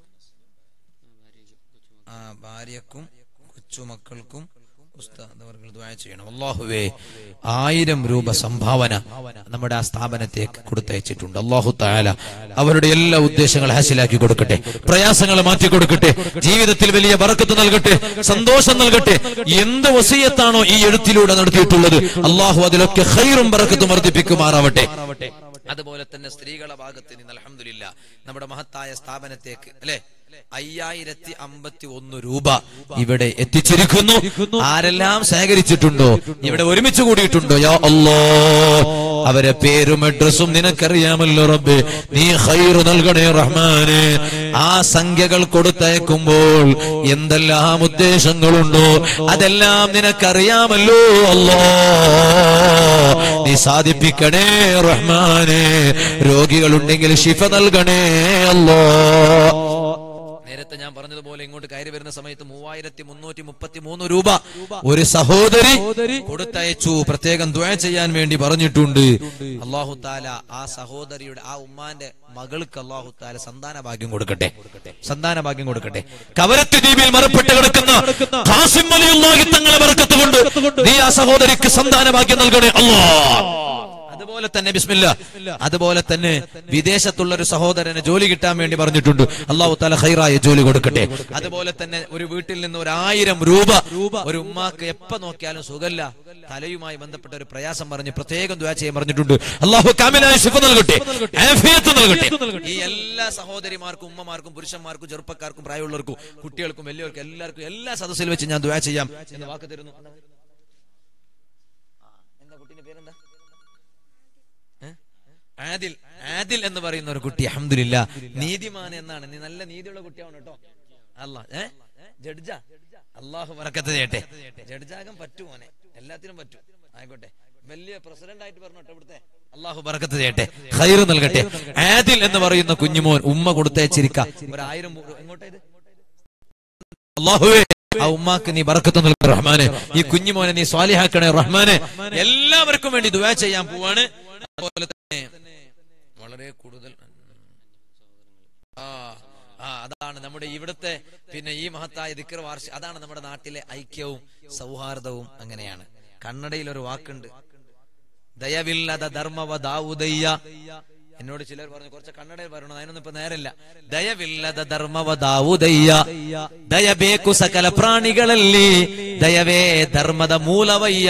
ആ ഭാര്യക്കും കൊച്ചുമക്കൾക്കും ഉസ്താദ് അവർക്ക് ദുആ ചെയ്യണം അള്ളാഹുവേ ആയിരം രൂപ സംഭാവന നമ്മുടെ ആ സ്ഥാപനത്തേക്ക് കൊടുത്തയച്ചിട്ടുണ്ട് അള്ളാഹു താല അവരുടെ എല്ലാ ഉദ്ദേശങ്ങൾ ഹാസിലാക്കി കൊടുക്കട്ടെ പ്രയാസങ്ങൾ മാറ്റി കൊടുക്കട്ടെ ജീവിതത്തിൽ വലിയ ബറക്കത്ത് നൽകട്ടെ സന്തോഷം നൽകട്ടെ എന്ത് വസീയത്താണോ ഈ എഴുത്തിലൂടെ നടത്തിയിട്ടുള്ളത് അള്ളാഹു അതിലൊക്കെ ഹൈറും ബറക്കത്തും വർദ്ധിപ്പിക്കുമാറാവട്ടെ അതുപോലെ തന്നെ സ്ത്രീകളുടെ ഭാഗത്ത് നിന്ന് അലഹമില്ല നമ്മുടെ മഹത്തായ സ്ഥാപനത്തേക്ക് അല്ലെ അയ്യായിരത്തി അമ്പത്തി ഒന്ന് രൂപ ഇവിടെ എത്തിച്ചിരിക്കുന്നു ആരെല്ലാം ശേഖരിച്ചിട്ടുണ്ടോ ഇവിടെ ഒരുമിച്ച് കൂടിയിട്ടുണ്ടോ യാ അല്ലോ അവരെ പേരും അഡ്രസ്സും നിനക്കറിയാമല്ലോ റബ്ബേ നീ ഹൈറ് നൽകണേ റഹ്മാനെ ആ സംഖ്യകൾ കൊടുത്തയക്കുമ്പോൾ എന്തെല്ലാം ഉദ്ദേശങ്ങളുണ്ടോ അതെല്ലാം നിനക്കറിയാമല്ലോ അല്ലോ നീ സാധിപ്പിക്കണേ റഹ്മാനെ രോഗികളുണ്ടെങ്കിൽ ശിഫ നൽകണേ അല്ലോ നേരത്തെ ഞാൻ പറഞ്ഞതുപോലെ ഇങ്ങോട്ട് കയറി വരുന്ന സമയത്ത് മൂവായിരത്തി മുന്നൂറ്റി മുപ്പത്തി മൂന്ന് രൂപ ഒരു സഹോദരി കൊടുത്തയച്ചു പ്രത്യേകം ദ്വയ ചെയ്യാൻ വേണ്ടി പറഞ്ഞിട്ടുണ്ട് അള്ളാഹു താല ആ സഹോദരിയുടെ ആ ഉമ്മാന്റെ മകൾക്ക് അള്ളാഹു താല സന്താന ഭാഗ്യം കൊടുക്കട്ടെ സന്താന ഭാഗ്യം കൊടുക്കട്ടെ കവരത്ത് ദ്വീപിൽ മറപ്പെട്ട് കിടക്കുന്ന ഖാസിം വലിയുള്ളാഹി തങ്ങളെ ബർക്കത്ത് കൊണ്ട് നീ ആ സഹോദരിക്ക് സന്താന ഭാഗ്യം നൽകണേ അല്ലാ അതുപോലെ തന്നെ ബിസ്മില്ല അതുപോലെ തന്നെ വിദേശത്തുള്ള ഒരു സഹോദരന് ജോലി കിട്ടാൻ വേണ്ടി പറഞ്ഞിട്ടുണ്ട് അള്ളാഹു താല ഹൈറായ ജോലി കൊടുക്കട്ടെ അതുപോലെ തന്നെ ഒരു വീട്ടിൽ നിന്ന് ഒരു ആയിരം രൂപ ഒരു ഉമ്മാക്ക് എപ്പോ നോക്കിയാലും സുഖല്ല തലയുമായി ബന്ധപ്പെട്ട ഒരു പ്രയാസം പറഞ്ഞ് പ്രത്യേകം ദ്വാ ചെയ്യാൻ പറഞ്ഞിട്ടുണ്ട് അള്ളാഹു കാമിലായ ശിഫ നൽകട്ടെ ആഫിയത്ത് നൽകട്ടെ ഈ എല്ലാ സഹോദരിമാർക്കും ഉമ്മമാർക്കും പുരുഷന്മാർക്കും ചെറുപ്പക്കാർക്കും പ്രായമുള്ളവർക്കും കുട്ടികൾക്കും വലിയവർക്കും എല്ലാവർക്കും എല്ലാ സദസ്സിൽ വെച്ച് ഞാൻ ദ്വാ ചെയ്യാം എന്ന് വാക്ക് തരുന്നു എന്താ കുട്ടീന്റെ പേരെന്താ ആദിൽ ആദിൽ എന്ന് പറയുന്ന ഒരു കുട്ടി അഹമ്മദില്ല നീതിമാൻ എന്നാണ് നീ നല്ല നീതിയുള്ള കുട്ടിയാവണം കേട്ടോ അല്ല ഏ ജഡ്ജ അള്ളാഹു വറക്കത്ത് ചെയ്യട്ടെ ജഡ്ജാകാൻ പറ്റുമോനെ എല്ലാത്തിനും പറ്റും ആയിക്കോട്ടെ വലിയ പ്രസിഡന്റ് ആയിട്ട് പറഞ്ഞോട്ടെ ഇവിടുത്തെ അള്ളാഹു ബറക്കത്ത് ചെയ്യട്ടെ ഖൈർ നൽകട്ടെ ആദിൽ എന്ന് പറയുന്ന കുഞ്ഞുമോൻ ഉമ്മ കൊടുത്തയച്ചിരിക്ക ഒരായിരം പൂ- എങ്ങോട്ടാ ഇത് അള്ളാഹുവേ ആ ഉമ്മാക്ക് നീ ബറക്കത്ത് നൽകണം റഹ്മാനെ ഈ കുഞ്ഞുമോനെ നീ സ്വാലിഹാക്കണേ റഹ്മാനെ എല്ലാവർക്കും വേണ്ടി ദുആ ചെയ്യാൻ പോവാണ് അതുപോലെ തന്നെ വളരെ കൂടുതൽ ആ ആ അതാണ് നമ്മുടെ ഇവിടുത്തെ പിന്നെ ഈ മഹത്തായ ദിക്കർ വാർഷ അതാണ് നമ്മുടെ നാട്ടിലെ ഐക്യവും സൗഹാർദ്ദവും അങ്ങനെയാണ് കന്നഡയിൽ ഒരു വാക്കുണ്ട് ദയവില്ലത ധർമ്മവ ദാവുദയ്യ എന്നോട് ചിലർ പറഞ്ഞു കുറച്ച് കന്നഡയിൽ പറയണം അതിനൊന്നും ഇപ്പൊ നേരല്ല ദയവില്ലದ ಧರ್ಮವ ದಾವುದಯ್ಯ ದಯ ಬೇಕು ಸಕಲ ಪ್ರಾಣಿಗಳಲ್ಲಿ ದಯವೇ ಧರ್ಮದ ಮೂಲವಯ್ಯ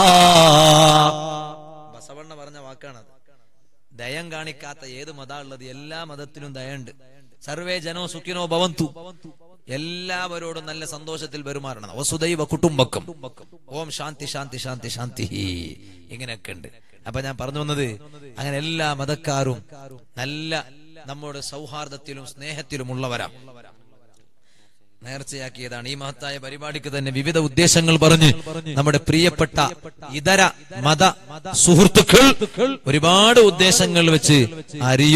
ബസവണ്ണ പറഞ്ഞ വാക്കാണത് ദയം കാണിക്കാത്ത ഏത് മതാ ഉള്ളത് എല്ലാ മതത്തിലും ദയുണ്ട് സർവേ ജനോ സുഖിനോ ഭവന്തു എല്ലാവരോടും നല്ല സന്തോഷത്തിൽ പെരുമാറണം വസുദൈവ കുടുംബക്കും ഓം ശാന്തി ശാന്തി ശാന്തി ശാന്തി ഇങ്ങനെയൊക്കെ ഉണ്ട് അപ്പൊ ഞാൻ പറഞ്ഞു വന്നത് അങ്ങനെ എല്ലാ മതക്കാരും നല്ല നമ്മുടെ സൗഹാർദ്ദത്തിലും സ്നേഹത്തിലും ഉള്ളവരാണ് നേർച്ചയാക്കിയതാണ് ഈ മഹത്തായ പരിപാടിക്ക് തന്നെ വിവിധ ഉദ്ദേശങ്ങൾ പറഞ്ഞ് നമ്മുടെ പ്രിയപ്പെട്ട ഇതര മത സുഹൃത്തുക്കൾ ഒരുപാട് ഉദ്ദേശങ്ങൾ വെച്ച് അരിയും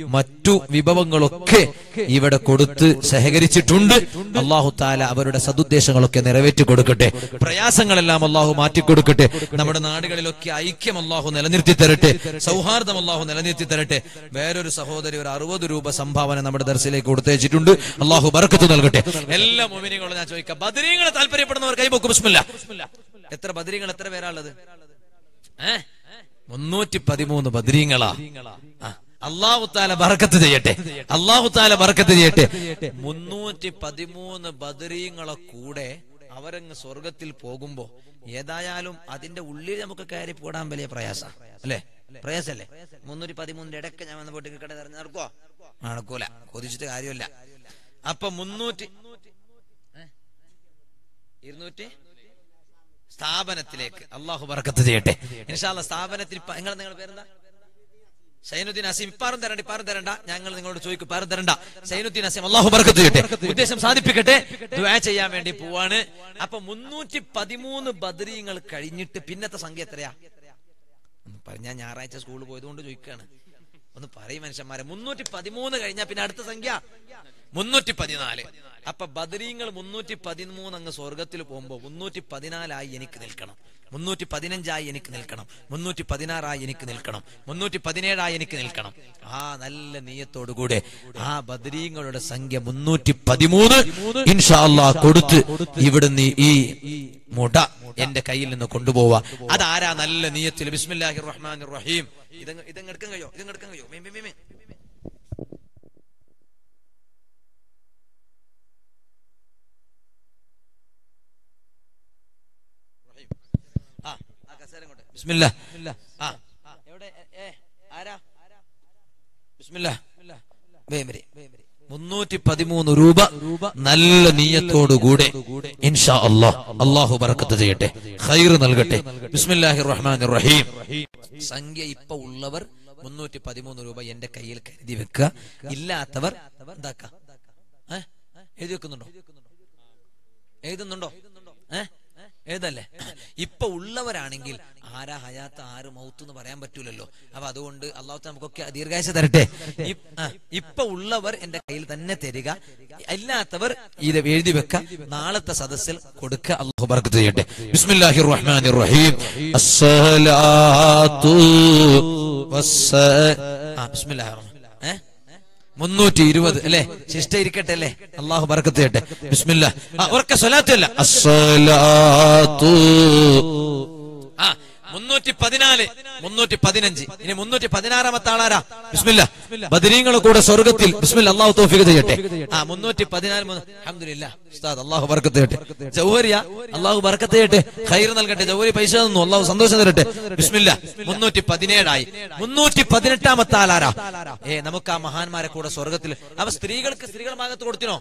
മറ്റു വിഭവങ്ങളൊക്കെ ഇവിടെ കൊടുത്ത് സഹകരിച്ചിട്ടുണ്ട് അള്ളാഹു താല അവരുടെ സതുദ്ദേശങ്ങളൊക്കെ നിറവേറ്റി കൊടുക്കട്ടെ പ്രയാസങ്ങളെല്ലാം അള്ളാഹു മാറ്റിക്കൊടുക്കട്ടെ നമ്മുടെ നാടുകളിലൊക്കെ ഐക്യം അള്ളാഹു നിലനിർത്തി തരട്ടെ സൗഹാർദ്ദം അള്ളാഹു നിലനിർത്തി തരട്ടെ വേറൊരു സഹോദരി ഒരു അറുപത് രൂപ സംഭാവന നമ്മുടെ ദർശയിലേക്ക് കൊടുത്തേച്ചിട്ടുണ്ട് അള്ളാഹു ബർക്കത്ത് നൽകട്ടെ എല്ലാ മോമിനികളും ഞാൻ ചോദിക്കാം ബദരീങ്ങളെ താല്പര്യപ്പെടുന്നവർ കൈപോക്കും ബിസ്മില്ല എത്ര ബദരീങ്ങൾ എത്ര പേരാളുള്ളത് ഏ മുന്നൂറ്റി പതിമൂന്ന് ബദരീങ്ങളാ ആ, അള്ളാഹു താല ബർക്കത്ത് ചെയ്യട്ടെ അള്ളാഹു താല ബർക്കത്ത് ചെയ്യട്ടെ മുന്നൂറ്റി പതിമൂന്ന് ബദരീങ്ങളെ കൂടെ അവരങ്ങ് സ്വർഗത്തിൽ പോകുമ്പോ ഏതായാലും അതിന്റെ ഉള്ളിൽ നമുക്ക് കയറി പോടാൻ വലിയ പ്രയാസ അല്ലേ പ്രയാസല്ലേ മുന്നൂറ്റി പതിമൂന്നിന്റെ ഇടയ്ക്ക് ഞാൻ വന്ന് പോയിട്ട് കട നിറഞ്ഞു നടക്കുവോ നടക്കൂല കൊതിച്ചിട്ട് കാര്യമില്ല അപ്പൊ മുന്നൂറ്റി ഏ? ഇരുന്നൂറ്റി സ്ഥാപനത്തിലേക്ക് അള്ളാഹു ബർക്കത്ത് ചെയ്യട്ടെ ഇൻഷാല്ല സ്ഥാപനത്തിൽ ഇപ്പ- നിങ്ങൾ നിങ്ങളുടെ പേരെന്താ സൈനുദ്ദീൻ അസീം ഇപ്പാറും തരണ്ട ഇപ്പാറും തരണ്ട ഞങ്ങൾ നിങ്ങളോട് ചോദിക്കും ഇപ്പാറും തരണ്ട സൈനുദ്ദീൻ അസീം അള്ളാഹു ബർക്കത്ത് ചെയ്യട്ടെ ഉദ്ദേശം സാധിപ്പിക്കട്ടെ ദുആ ചെയ്യാൻ വേണ്ടി പോവാണ് അപ്പൊ മുന്നൂറ്റി പതിമൂന്ന് ബദരീങ്ങൾ കഴിഞ്ഞിട്ട് പിന്നത്തെ സംഖ്യ എത്രയാ ഒന്ന് പറ- ഞാൻ ഞായറാഴ്ച സ്കൂളിൽ പോയതുകൊണ്ട് ചോദിക്കുകയാണ് ഒന്ന് പറയും മനുഷ്യന്മാരെ മുന്നൂറ്റി പതിമൂന്ന് കഴിഞ്ഞാൽ പിന്നെ അടുത്ത സംഖ്യ മുന്നൂറ്റി പതിനാല് അപ്പൊ ബദരീങ്ങൾ മുന്നൂറ്റി പതിമൂന്ന് അങ്ങ് സ്വർഗത്തിൽ പോകുമ്പോ മുന്നൂറ്റി പതിനാലായി എനിക്ക് നിൽക്കണം മുന്നൂറ്റി പതിനഞ്ചായി എനിക്ക് നിൽക്കണം മുന്നൂറ്റി പതിനാറായി എനിക്ക് നിൽക്കണം മുന്നൂറ്റി പതിനേഴായി എനിക്ക് നിൽക്കണം ആ നല്ല നീയത്തോടുകൂടെ ആ ബദരീങ്ങളുടെ സംഖ്യ മുന്നൂറ്റി പതിമൂന്ന് ഇൻഷാ അല്ലാഹ് കൊടുത്ത് ഇവിടുന്ന് ഈ മുട എന്റെ കയ്യിൽ നിന്ന് കൊണ്ടുപോവാ അതാരാ നല്ല നീയത്തിൽ ബിസ്മില്ലാഹിർ റഹ്മാനിർ റഹീം ഇതങ്ങ് ഇതങ്ങ് എടുക്കാൻ കഴിയോ ഇതങ്ങ് എടുക്കാൻ കഴിയോ മീ, മീ, മീ, മീ. റഹീം. ആ, ആ കസേര ഇങ്ങോട്ട്. ബിസ്മില്ലാ. ആ, എവിടെ? ഏ, ഏ, ആരാ? ബിസ്മില്ലാ. വേഗം വരി. മുന്നൂറ്റി പതിമൂന്ന് രൂപ നല്ല നീയത്തോടുകൂടെ ഇൻഷാ അല്ലാഹ് അള്ളാഹു ബറക്കത്ത് ചെയ്യട്ടെ ഖൈർ നൽകട്ടെ ബിസ്മില്ലാഹിർ റഹ്മാനിർ റഹീം സംഖ്യ ഇപ്പൊ ഉള്ളവർ മുന്നൂറ്റി പതിമൂന്ന് രൂപ എന്റെ കയ്യിൽ കരുതി വെക്കുക ഇല്ലാത്തവർ എന്താക്ക ഏ? എഴുതി വെക്കുന്നുണ്ടോ എഴുതുന്നുണ്ടോ ഏ എഴുതല്ലേ ഇപ്പൊ ഉള്ളവരാണെങ്കിൽ ആരാ ഹയാത്ത് ആര് മൗത്ത് എന്ന് പറയാൻ പറ്റൂലല്ലോ അപ്പൊ അതുകൊണ്ട് അള്ളാഹു നമുക്കൊക്കെ ദീർഘായുസ തരട്ടെ ഇ- ആ, ഇപ്പൊ ഉള്ളവർ എന്റെ കയ്യിൽ തന്നെ തരിക അല്ലാത്തവർ ഇത് എഴുതി വെക്ക നാളത്തെ സദസ്സിൽ കൊടുക്ക അള്ളാഹു ബർക്കത്ത് ചെയ്യട്ടെ ബിസ്മില്ലാഹിർ റഹ്മാനിർ റഹീം അസ്സലാത്തു വസ്സ ആ ബിസ്മില്ലാഹിർ റഹ്മാൻ ഏ മുന്നൂറ്റി ഇരുപത് അല്ലെ ശിഷ്ട ഇരിക്കട്ടെ അല്ലെ അള്ളാഹു ബർക്കത്ത് ചെയ്യട്ടെ ബിസ്മില്ല ആ ഉറക്ക സ്വലാത്ത് അല്ല അസ്സലാത്തു ആ മുന്നൂറ്റി പതിനാല് മുന്നൂറ്റി പതിനഞ്ച് ഇനി മുന്നൂറ്റി പതിനാറാമത്തെ ആളാരാ ബിസ്മില്ല ബദരീങ്ങളെ കൂടെ സ്വർഗത്തിൽ ബിസ്മില്ല അള്ളാഹു തോഫിക്ക് ചെയ്യട്ടെ ആ മുന്നൂറ്റി പതിനാല് അഹമ്മദില്ല ഉസ്താദ് അള്ളാഹു ബർക്കത്ത് ചെയ്യട്ടെ ജൗഹരിയ അള്ളാഹു ബർക്കത്ത് ചെയ്യട്ടെ ഖൈർ നൽകട്ടെ ജൗഹരി പൈസ തന്നു അള്ളാഹു സന്തോഷം തരട്ടെ ബിസ്മില്ല മുന്നൂറ്റി പതിനേഴായി മുന്നൂറ്റി പതിനെട്ടാമത്തെ ആളാരാ ഏ നമുക്ക് ആ മഹാന്മാരെ കൂടെ സ്വർഗത്തിൽ അവ സ്ത്രീകൾക്ക് സ്ത്രീകൾ ഭാഗത്ത് കൊടുത്തിനോ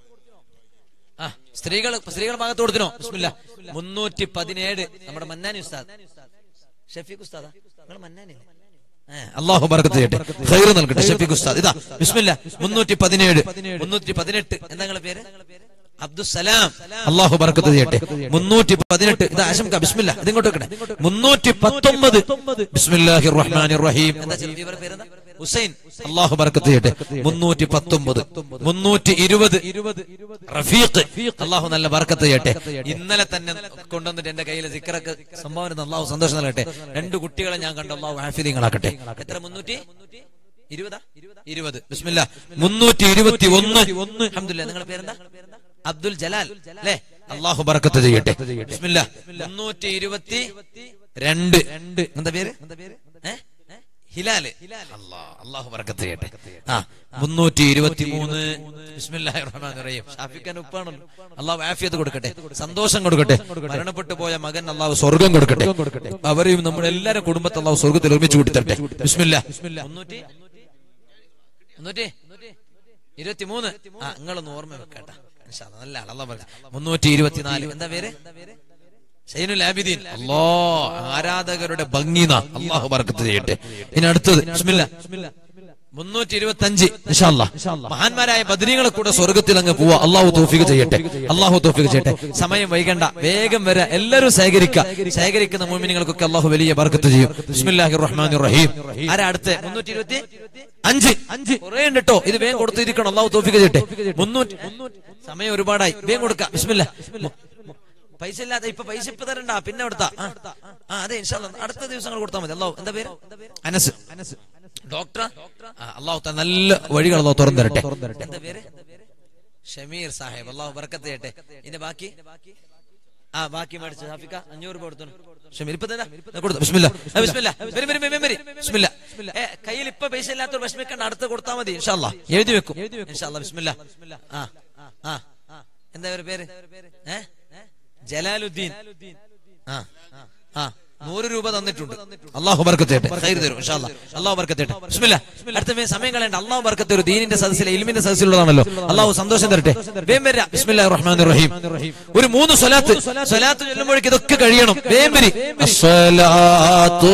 ആ സ്ത്രീകൾ സ്ത്രീകൾ ഭാഗത്ത് കൊടുത്തിനോ ബിസ്മില്ല മുന്നൂറ്റി പതിനേഴ് നമ്മുടെ മന്നാനി ഉസ്താദ് ഷഫീഖ് ഉസ്താദാ നിങ്ങൾ മന്നാനില്ലേ ഏ, അള്ളാഹു ബർക്കത്ത് ചെയ്യട്ടെ ഖൈർ നൽകട്ടെ ഷഫീഖ് ഉസ്താദ് ഇതാ ബിസ്മില്ല മുന്നൂറ്റി പതിനേഴ് മുന്നൂറ്റി പതിനെട്ട് എന്താ നിങ്ങളെ പേര് അബ്ദുസലാം അള്ളാഹു ബർക്കത്ത് ചെയ്യട്ടെ മുന്നൂറ്റി പതിനെട്ട് ഇത് ആശംക ബിസ്മില്ല ഇതിങ്ങോട്ട് വെക്കണേ മുന്നൂറ്റി പത്തൊമ്പത് ബിസ്മില്ലാഹിർ റഹ്മാനിർ റഹീം എന്താ ചെറിയ ഇവരുടെ പേരെന്താ ഹുസൈൻ അള്ളാഹു ബർക്കത്ത് ചെയ്യട്ടെ മുന്നൂറ്റി പത്തൊമ്പത് മുന്നൂറ്റി ഇരുപത് റഫീഖ് അള്ളാഹു നല്ല ബർക്കത്ത് ചെയ്യട്ടെ ഇന്നലെ തന്നെ കൊണ്ടുവന്നിട്ട് എന്റെ കയ്യിൽ സിക്കറൊക്കെ സംഭാവന തന്നു. അള്ളാഹു സന്തോഷം നൽകട്ടെ രണ്ട് കുട്ടികളെ ഞാൻ കണ്ടു അള്ളാഹു ഹാഫിദീങ്ങളാക്കട്ടെ എത്ര മുന്നൂറ്റി ഇരുപതാ ഇരുപത് ബിസ്മില്ല മുന്നൂറ്റി ഇരുപത്തി ഒന്ന് അഹമ്മദില്ല നിങ്ങളുടെ പേരെന്താ അബ്ദുൽ ജലാൽ അല്ലേ അള്ളാഹു ബർക്കത്ത് ചെയ്യട്ടെ ബിസ്മില്ല മുന്നൂറ്റി ഇരുപത്തി രണ്ട് എന്താ പേര് ഏ? ഹിലാല് അല്ലാ അള്ളാഹു ബർക്കത്ത് ചെയ്യട്ടെ ആ മുന്നൂറ്റി ഇരുപത്തി മൂന്ന് ബിസ്മില്ലാഹിർ റഹ്മാനിർ റഹീം ഷാഫിഖാൻ ഉപ്പാണല്ലോ അള്ളാഹു ആഫിയത്ത് കൊടുക്കട്ടെ സന്തോഷം കൊടുക്കട്ടെ മരണപ്പെട്ടു പോയ മകൻ അള്ളാഹു സ്വർഗം കൊടുക്കട്ടെ അവരെയും നമ്മുടെ എല്ലാവരും കുടുംബത്തെ അള്ളാഹു സ്വർഗത്തിൽ ഒരുമിച്ച് കൂട്ടി തരട്ടെ ബിസ്മില്ല മുന്നൂറ്റി മുന്നൂറ്റി ഇരുപത്തി മൂന്ന് ആ നിങ്ങളൊന്ന് ഓർമ്മ വെക്കട്ടെ ഇൻഷാ അല്ലാ, നല്ല ആള് അള്ളാഹു ബർക്കത്ത്. മുന്നൂറ്റി ഇരുപത്തിനാല് എന്താ പേര് സൈനുൽ ആബിദീൻ അല്ലോ ആരാധകരുടെ ഭംഗിന അള്ളാഹു ബർക്കത്ത് ചെയ്യട്ടെ ഇനി അടുത്തത് ബിസ്മില്ല മുന്നൂറ്റി ഇരുപത്തി അഞ്ച് മഹാന്മാരായ ബദരീങ്ങളെ കൂടെ സ്വർഗത്തിൽ അങ്ങ് പോവാ അള്ളാഹു തോഫിക്ക് ചെയ്യട്ടെ അള്ളാഹു തോഫിക്ക് ചെയ്യട്ടെ സമയം വൈകണ്ട വേഗം വരെ എല്ലാവരും ശേഖരിക്കുക ശേഖരിക്കുന്ന മോമിനികൾക്കൊക്കെ അള്ളാഹു വലിയ ബർക്കത്ത് ചെയ്യും ബിസ്മില്ലാഹി റഹ്മാൻ റഹീം ആരാ അടുത്ത് മുന്നൂറ്റി ഇരുപത്തി അഞ്ച് അഞ്ച് കുറെ ഉണ്ട് കേട്ടോ ഇത് വേഗം കൊടുത്തിരിക്കണം അള്ളാഹു തോഫിക്ക് ചെയ്യട്ടെ മുന്നൂറ്റി സമയം ഒരുപാടായി വേഗം കൊടുക്കാം ബിസ്മില്ല പൈസ ഇല്ലാതെ ഇപ്പൊ പൈസ ഇപ്പൊ തരണ്ട പിന്നെ കൊടുത്താ ആ, ആ അതെ ഇൻഷാല്ലാ അടുത്ത ദിവസങ്ങൾ കൊടുത്താൽ മതി അള്ളാഹു എന്താ പേര് അനസ് അനസ് ഡോക്ടർ അള്ളാഹു താ നല്ല വഴികൾ അള്ളാഹു തുറന്നു തരട്ടെ എന്താ പേര് ഷമീർ സാഹിബ് അള്ളാഹു ബർക്കത്ത് ചെയ്യട്ടെ ഇതിന്റെ ബാക്കി ആ ബാക്കി മേടിച്ചു ഹാഫിക്ക അഞ്ഞൂറ് രൂപ കൊടുത്തു ഷമീർ ഇപ്പൊ തന്നെ കൊടുത്തു ബിസ്മില്ല ആ, ബിസ്മില്ല വരി വരി വരി വരി ബിസ്മില്ല ഏ, കയ്യിൽ ഇപ്പൊ പൈസ ഇല്ലാത്തവർ വിഷമിക്കണ്ട അടുത്ത് കൊടുത്താൽ മതി ഇൻഷാല്ലാ എഴുതി വെക്കും ഇൻഷാല്ലാ ബിസ്മില്ല ആ ആ എന്താ ഒരു പേര് ഏ ജലാലുദ്ദീൻ ആ ആ നൂറ് രൂപ തന്നിട്ടുണ്ട് അള്ളാഹു ബർക്കത്തേട്ടെ ഖൈർ തരും ഇൻഷാ അല്ലാ. അള്ളാഹു ബർക്കത്തേട്ടെ ബിസ്മില്ല അടുത്ത മേ സമയം കളയണ്ട അള്ളാഹു ബർക്കത്ത് ഒരു ദീനിന്റെ സദസ്സിലെ ഇൽമിന്റെ സദസ്സിലുള്ളതാണല്ലോ അള്ളാഹു സന്തോഷം തരട്ടെ വേം വരാ ബിസ്മില്ലാഹിർ റഹ്മാനിർ റഹീം ഒരു മൂന്ന് സ്വലാത്ത് സ്വലാത്ത് ചൊല്ലുമ്പോഴേക്ക് ഇതൊക്കെ കഴിയണം വേം വരി അസ്സലാത്തു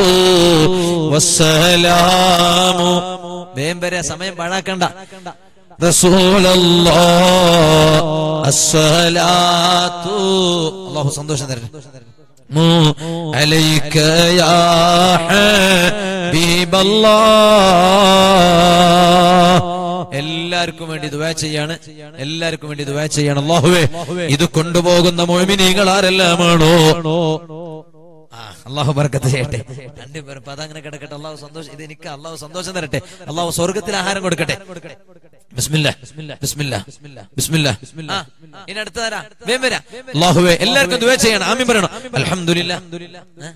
വസ്സലാമു വേം വരെ സമയം പാഴാക്കണ്ട റസൂലല്ലാഹ് അസ്സലാത്തു അള്ളാഹു സന്തോഷം തരട്ടെ عليك يا حبيب الله എല്ലാവർക്കും വേണ്ടി ദുവാ ചെയ്യാണ് എല്ലാവർക്കും വേണ്ടി ദുവാ ചെയ്യാണ് അള്ളാഹുവേ ഇത് കൊണ്ടുപോകുന്ന മോമിനീങ്ങൾ ആരെല്ലാമാണോ ആ, അള്ളാഹു ബർക്കത്ത് ചെയ്യട്ടെ രണ്ടുപേരും അപ്പൊ അതങ്ങനെ കിടക്കട്ടെ അള്ളാഹു സന്തോഷം ഇത് എനിക്ക് അള്ളാഹു സന്തോഷം തരട്ടെ അള്ളാഹു സ്വർഗത്തിൽ ആഹാരം കൊടുക്കട്ടെ ബിസ്മില്ല ബിസ്മില്ല ബിസ്മില്ല ആ, ഇനി അടുത്തതാരാ വേം വരാ അള്ളാഹുവേ എല്ലാവർക്കും ദുആ ചെയ്യണം ആമീൻ പറയണം അൽഹംദുലില്ലാ ഏ?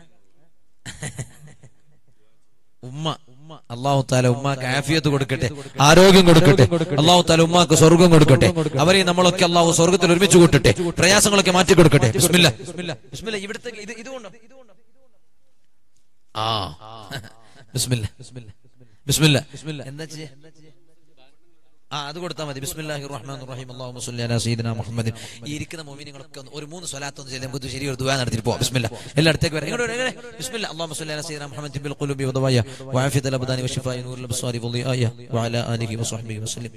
ഉമ്മ അള്ളാഹു താല ഉമ്മാക്ക് ആഫിയത്ത് കൊടുക്കട്ടെ ആരോഗ്യം കൊടുക്കട്ടെ അള്ളാഹു താല ഉമ്മാക്ക് സ്വർഗം കൊടുക്കട്ടെ അവരെ നമ്മളൊക്കെ അള്ളാഹു സ്വർഗത്തിൽ ഒരുമിച്ച് കൂട്ടട്ടെ പ്രയാസങ്ങളൊക്കെ മാറ്റി കൊടുക്കട്ടെ ബിസ്മില്ല ബിസ്മില്ല ഇവിടുത്തെ ഇത് ഇതുകൊണ്ടോ ആ ബിസ്മില്ല ബിസ്മില്ല എന്താ ചെയ്യാ ആ അത് കൊടുത്താൽ മതി ബിസ്മില്ലാഹി റഹ്മാൻ റഹീം അല്ലാഹുമ്മ സ്വല്ലി അലാ സയ്യിദിനാ മുഹമ്മദിൻ ഈ ഇരിക്കുന്ന മുഅ്മിനീങ്ങളൊക്കെ ഒന്ന് ഒരു മൂന്ന് സ്വലാത്ത് ഒന്ന് ചെയ്ത് നമുക്ക് ശരി ഒരു ദുആ നടത്തിയിട്ട് പോവാം ബിസ്മില്ല എല്ലായിടത്തേക്ക് വരാം ഇങ്ങോട്ട് വരാം, ഇങ്ങനെ ബിസ്മില്ല അല്ലാഹുമ്മ സ്വല്ലി അലാ സയ്യിദിനാ മുഹമ്മദിൻ ബിൽ ഖുലൂബി വദവായ വആഫിയത്തുൽ അബ്ദാനി വശിഫാഇ നൂറുൽ അബ്സാരി വളിആയ വഅലാ ആലിഹി വസഹ്ബിഹി വസല്ലം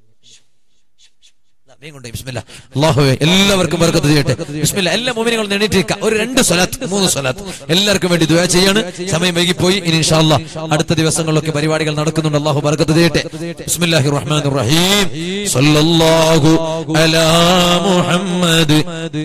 വേഗം കൊണ്ടുപോയി ബിസ്മില്ല അല്ലാഹുവേ എല്ലാവർക്കും ബർക്കത്ത് ചെയ്യട്ടെ ബിസ്മില്ല എല്ലാ മുഅ്മിനീങ്ങളും എണീറ്റിരിക്കുക ഒരു രണ്ട് സ്വലാത്ത് മൂന്ന് സ്വലാത്ത് എല്ലാവർക്കും വേണ്ടി ദുആ ചെയ്യാണ് സമയം വൈകിപ്പോയി ഇനി ഇൻഷാ അല്ലാ അടുത്ത ദിവസങ്ങളിലൊക്കെ പരിപാടികൾ നടക്കുന്നുണ്ട് അല്ലാഹു ബർക്കത്ത് ചെയ്യട്ടെ ബിസ്മില്ലാഹിർ റഹ്മാനിർ റഹീം സല്ലല്ലാഹു അലാ മുഹമ്മദ്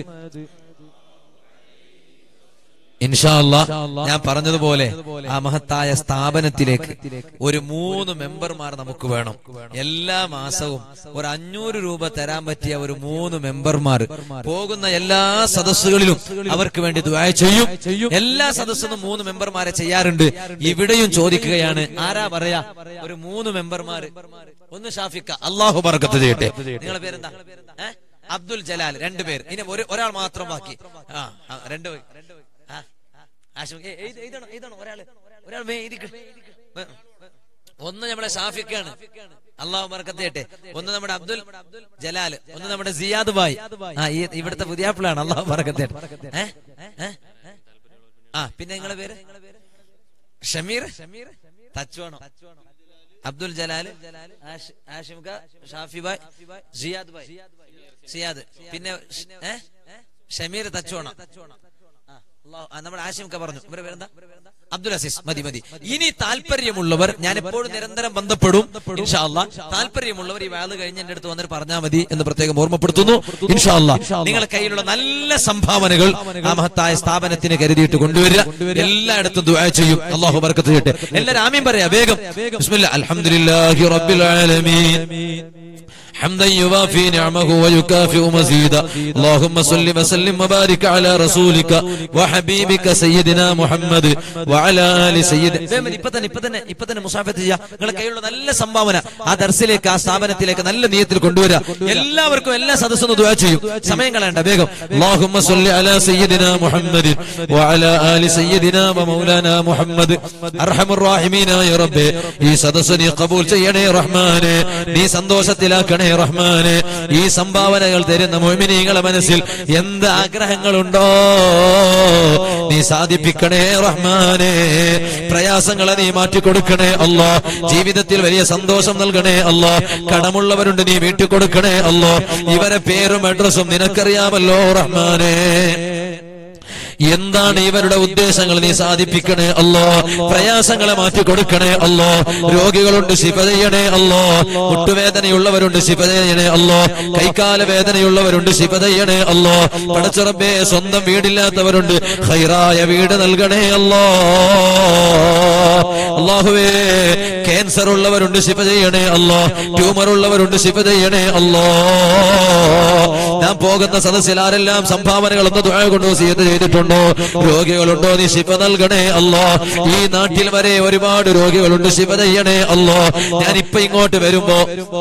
ഇൻഷാ അല്ലാ ഞാൻ പറഞ്ഞതുപോലെ ആ മഹത്തായ സ്ഥാപനത്തിലേക്ക് ഒരു മൂന്ന് മെമ്പർമാർ നമുക്ക് വേണം എല്ലാ മാസവും ഒരു അഞ്ഞൂറ് രൂപ തരാൻ പറ്റിയ ഒരു മൂന്ന് മെമ്പർമാർ പോകുന്ന എല്ലാ സദസ്സുകളിലും അവർക്ക് വേണ്ടി ദ്വായ ചെയ്യും എല്ലാ സദസ്സിനും മൂന്ന് മെമ്പർമാരെ ചെയ്യാറുണ്ട് ഇവിടെയും ചോദിക്കുകയാണ് ആരാ പറയാ ഒരു മൂന്ന് മെമ്പർമാര് ഒന്ന് ഷാഫിക്ക അള്ളാഹു ബർക്കത്ത് ചെയ്യട്ടെ നിങ്ങളെ പേരെന്താ ഏ? അബ്ദുൽ ജലാൽ രണ്ടുപേർ ഇനി ഒരു ഒരാൾ മാത്രം ബാക്കി ആ ആ, രണ്ട് പേർ. ആ, ആശം ഏ, എഴുത- എഴുതണം എഴുതണം ഒരാള് ഒരാൾ വേ എഴുതിക്ക്. വേ- ഒന്ന് നമ്മുടെ ഷാഫിക്കാണ് അള്ളാഹു ബർക്കത്തേട്ടെ ഒന്ന് നമ്മുടെ അബ്ദുൽ ജലാല് ഒന്ന് നമ്മുടെ സിയാദ് ബായ് ആ ഈ ഇവിടുത്തെ പുതിയാപ്പിളാണ് അള്ളാഹു ബർക്കത്തേട്ടെ ഏ? ഏ? ആ പിന്നെ നിങ്ങളെ പേര് ഷമീർ തച്ചുവാണോ അബ്ദുൽ ജലാൽ ആഷ്- ആഷിം ഖാ, ഷാഫി ബായ് സിയാദ് ബായ് സിയാദ് പിന്നെ ഷ്- ഏ? ഷമീർ തച്ചോണ ആ, അള്ളാഹു- ആ, നമ്മുടെ ആശിംക പറഞ്ഞു ഇവരെ പേരെന്താ അബ്ദുൽ അസീസ് മതി മതി ഇനി താല്പര്യമുള്ളവർ ഞാൻ എപ്പോഴും നിരന്തരം ബന്ധപ്പെടും ഇൻഷാ അല്ലാ താല്പര്യമുള്ളവർ ഈ വാത് കഴിഞ്ഞ് എന്റെ അടുത്ത് വന്നിട്ട് പറഞ്ഞാൽ മതി എന്ന് പ്രത്യേകം ഓർമ്മപ്പെടുത്തുന്നു ഇൻഷാ അല്ലാ നിങ്ങളുടെ കയ്യിലുള്ള നല്ല സംഭാവനകൾ ആ മഹത്തായ സ്ഥാപനത്തിന് കരുതിയിട്ട് കൊണ്ടുവരിക എല്ലായിടത്തും ദുആ ചെയ്യും അള്ളാഹു ബർക്കത്ത് ചെയ്യട്ടെ എല്ലാവരും ആമീൻ പറയാ വേഗം ബിസ്മില്ലാ അൽഹംദുലില്ലാഹി റബ്ബിൽ ആലമീൻ حمدا يوافي نعمه ويكافئ مزيدا اللهم صل وسلم وبارك على رسولك وحبيبك سيدنا محمد وعلى ال سيدنا ഇപ്പൊ തന്നെ ഇപ്പൊ തന്നെ ഇപ്പൊ തന്നെ മുസാഫത്ത് ചെയ്യുക നിങ്ങളുടെ കയ്യിലുള്ള നല്ല സംഭാവന ആ ദർസിലേക്ക് ആ സ്ഥാപനത്തിലേക്ക് നല്ല നിയത്തിൽ കൊണ്ടുവരിക എല്ലാവർക്കും എല്ലാ സദസ്സും ദുആ ചെയ്യും സമയം കളയണ്ട വേഗം اللهم صل على سيدنا محمد وعلى ال سيدنا ومولانا محمد അർഹമുർ റഹീമീനായ റബ്ബേ ഈ സദസ്സ് നീ കബൂൽ ചെയ്യണേ റഹ്മാനെ നീ സന്തോഷത്തിലാക്കണേ നൽകണേ റഹ്മാനെ ഈ സംഭാവനകൾ തരുന്ന മോമിനീങ്ങളെ മനസ്സിൽ എന്ത് ആഗ്രഹങ്ങളുണ്ടോ നീ സാധിപ്പിക്കണേ റഹ്മാനെ പ്രയാസങ്ങളെ നീ മാറ്റിക്കൊടുക്കണേ അല്ലോ ജീവിതത്തിൽ വലിയ സന്തോഷം നൽകണേ അല്ലോ കടമുള്ളവരുണ്ട് നീ വീട്ടിൽ കൊടുക്കണേ അല്ലോ ഇവരെ പേരും അഡ്രസ്സും നിനക്കറിയാമല്ലോ റഹ്മാനെ എന്താണ് ഇവരുടെ ഉദ്ദേശങ്ങൾ നീ സാധിപ്പിക്കണേ അല്ലോ പ്രയാസങ്ങളെ മാറ്റി കൊടുക്കണേ അല്ലോ രോഗികളുണ്ട് ശിഫ ചെയ്യണേ അല്ലോ മുട്ടുവേദനയുള്ളവരുണ്ട് ശിഫ ചെയ്യണേ അല്ലോ കൈക്കാല വേദനയുള്ളവരുണ്ട് ശിഫ ചെയ്യണേ അല്ലോ പടച്ചുറബേ സ്വന്തം വീടില്ലാത്തവരുണ്ട് ഹൈറായ വീട് നൽകണേ അല്ലോ അള്ളാഹുവേ ക്യാൻസർ ഉള്ളവരുണ്ട് ശിഫ ചെയ്യണേ അല്ലോ ട്യൂമർ ഉള്ളവരുണ്ട് ശിഫ ചെയ്യണേ അല്ലോ ഞാൻ പോകുന്ന സദസ്സിൽ ആരെല്ലാം സംഭാവനകൾ ഒന്ന് ദുആ കൊണ്ട് വസിയത്ത് ചെയ്തിട്ടുണ്ടോ രോഗികളുണ്ടോ നീ ശിഫ നൽകണേ അല്ലോ ഈ നാട്ടിൽ വരെ ഒരുപാട് രോഗികളുണ്ട് ശിഫ ചെയ്യണേ അല്ലോ ഞാൻ ഇപ്പൊ ഇങ്ങോട്ട് വരുമ്പോ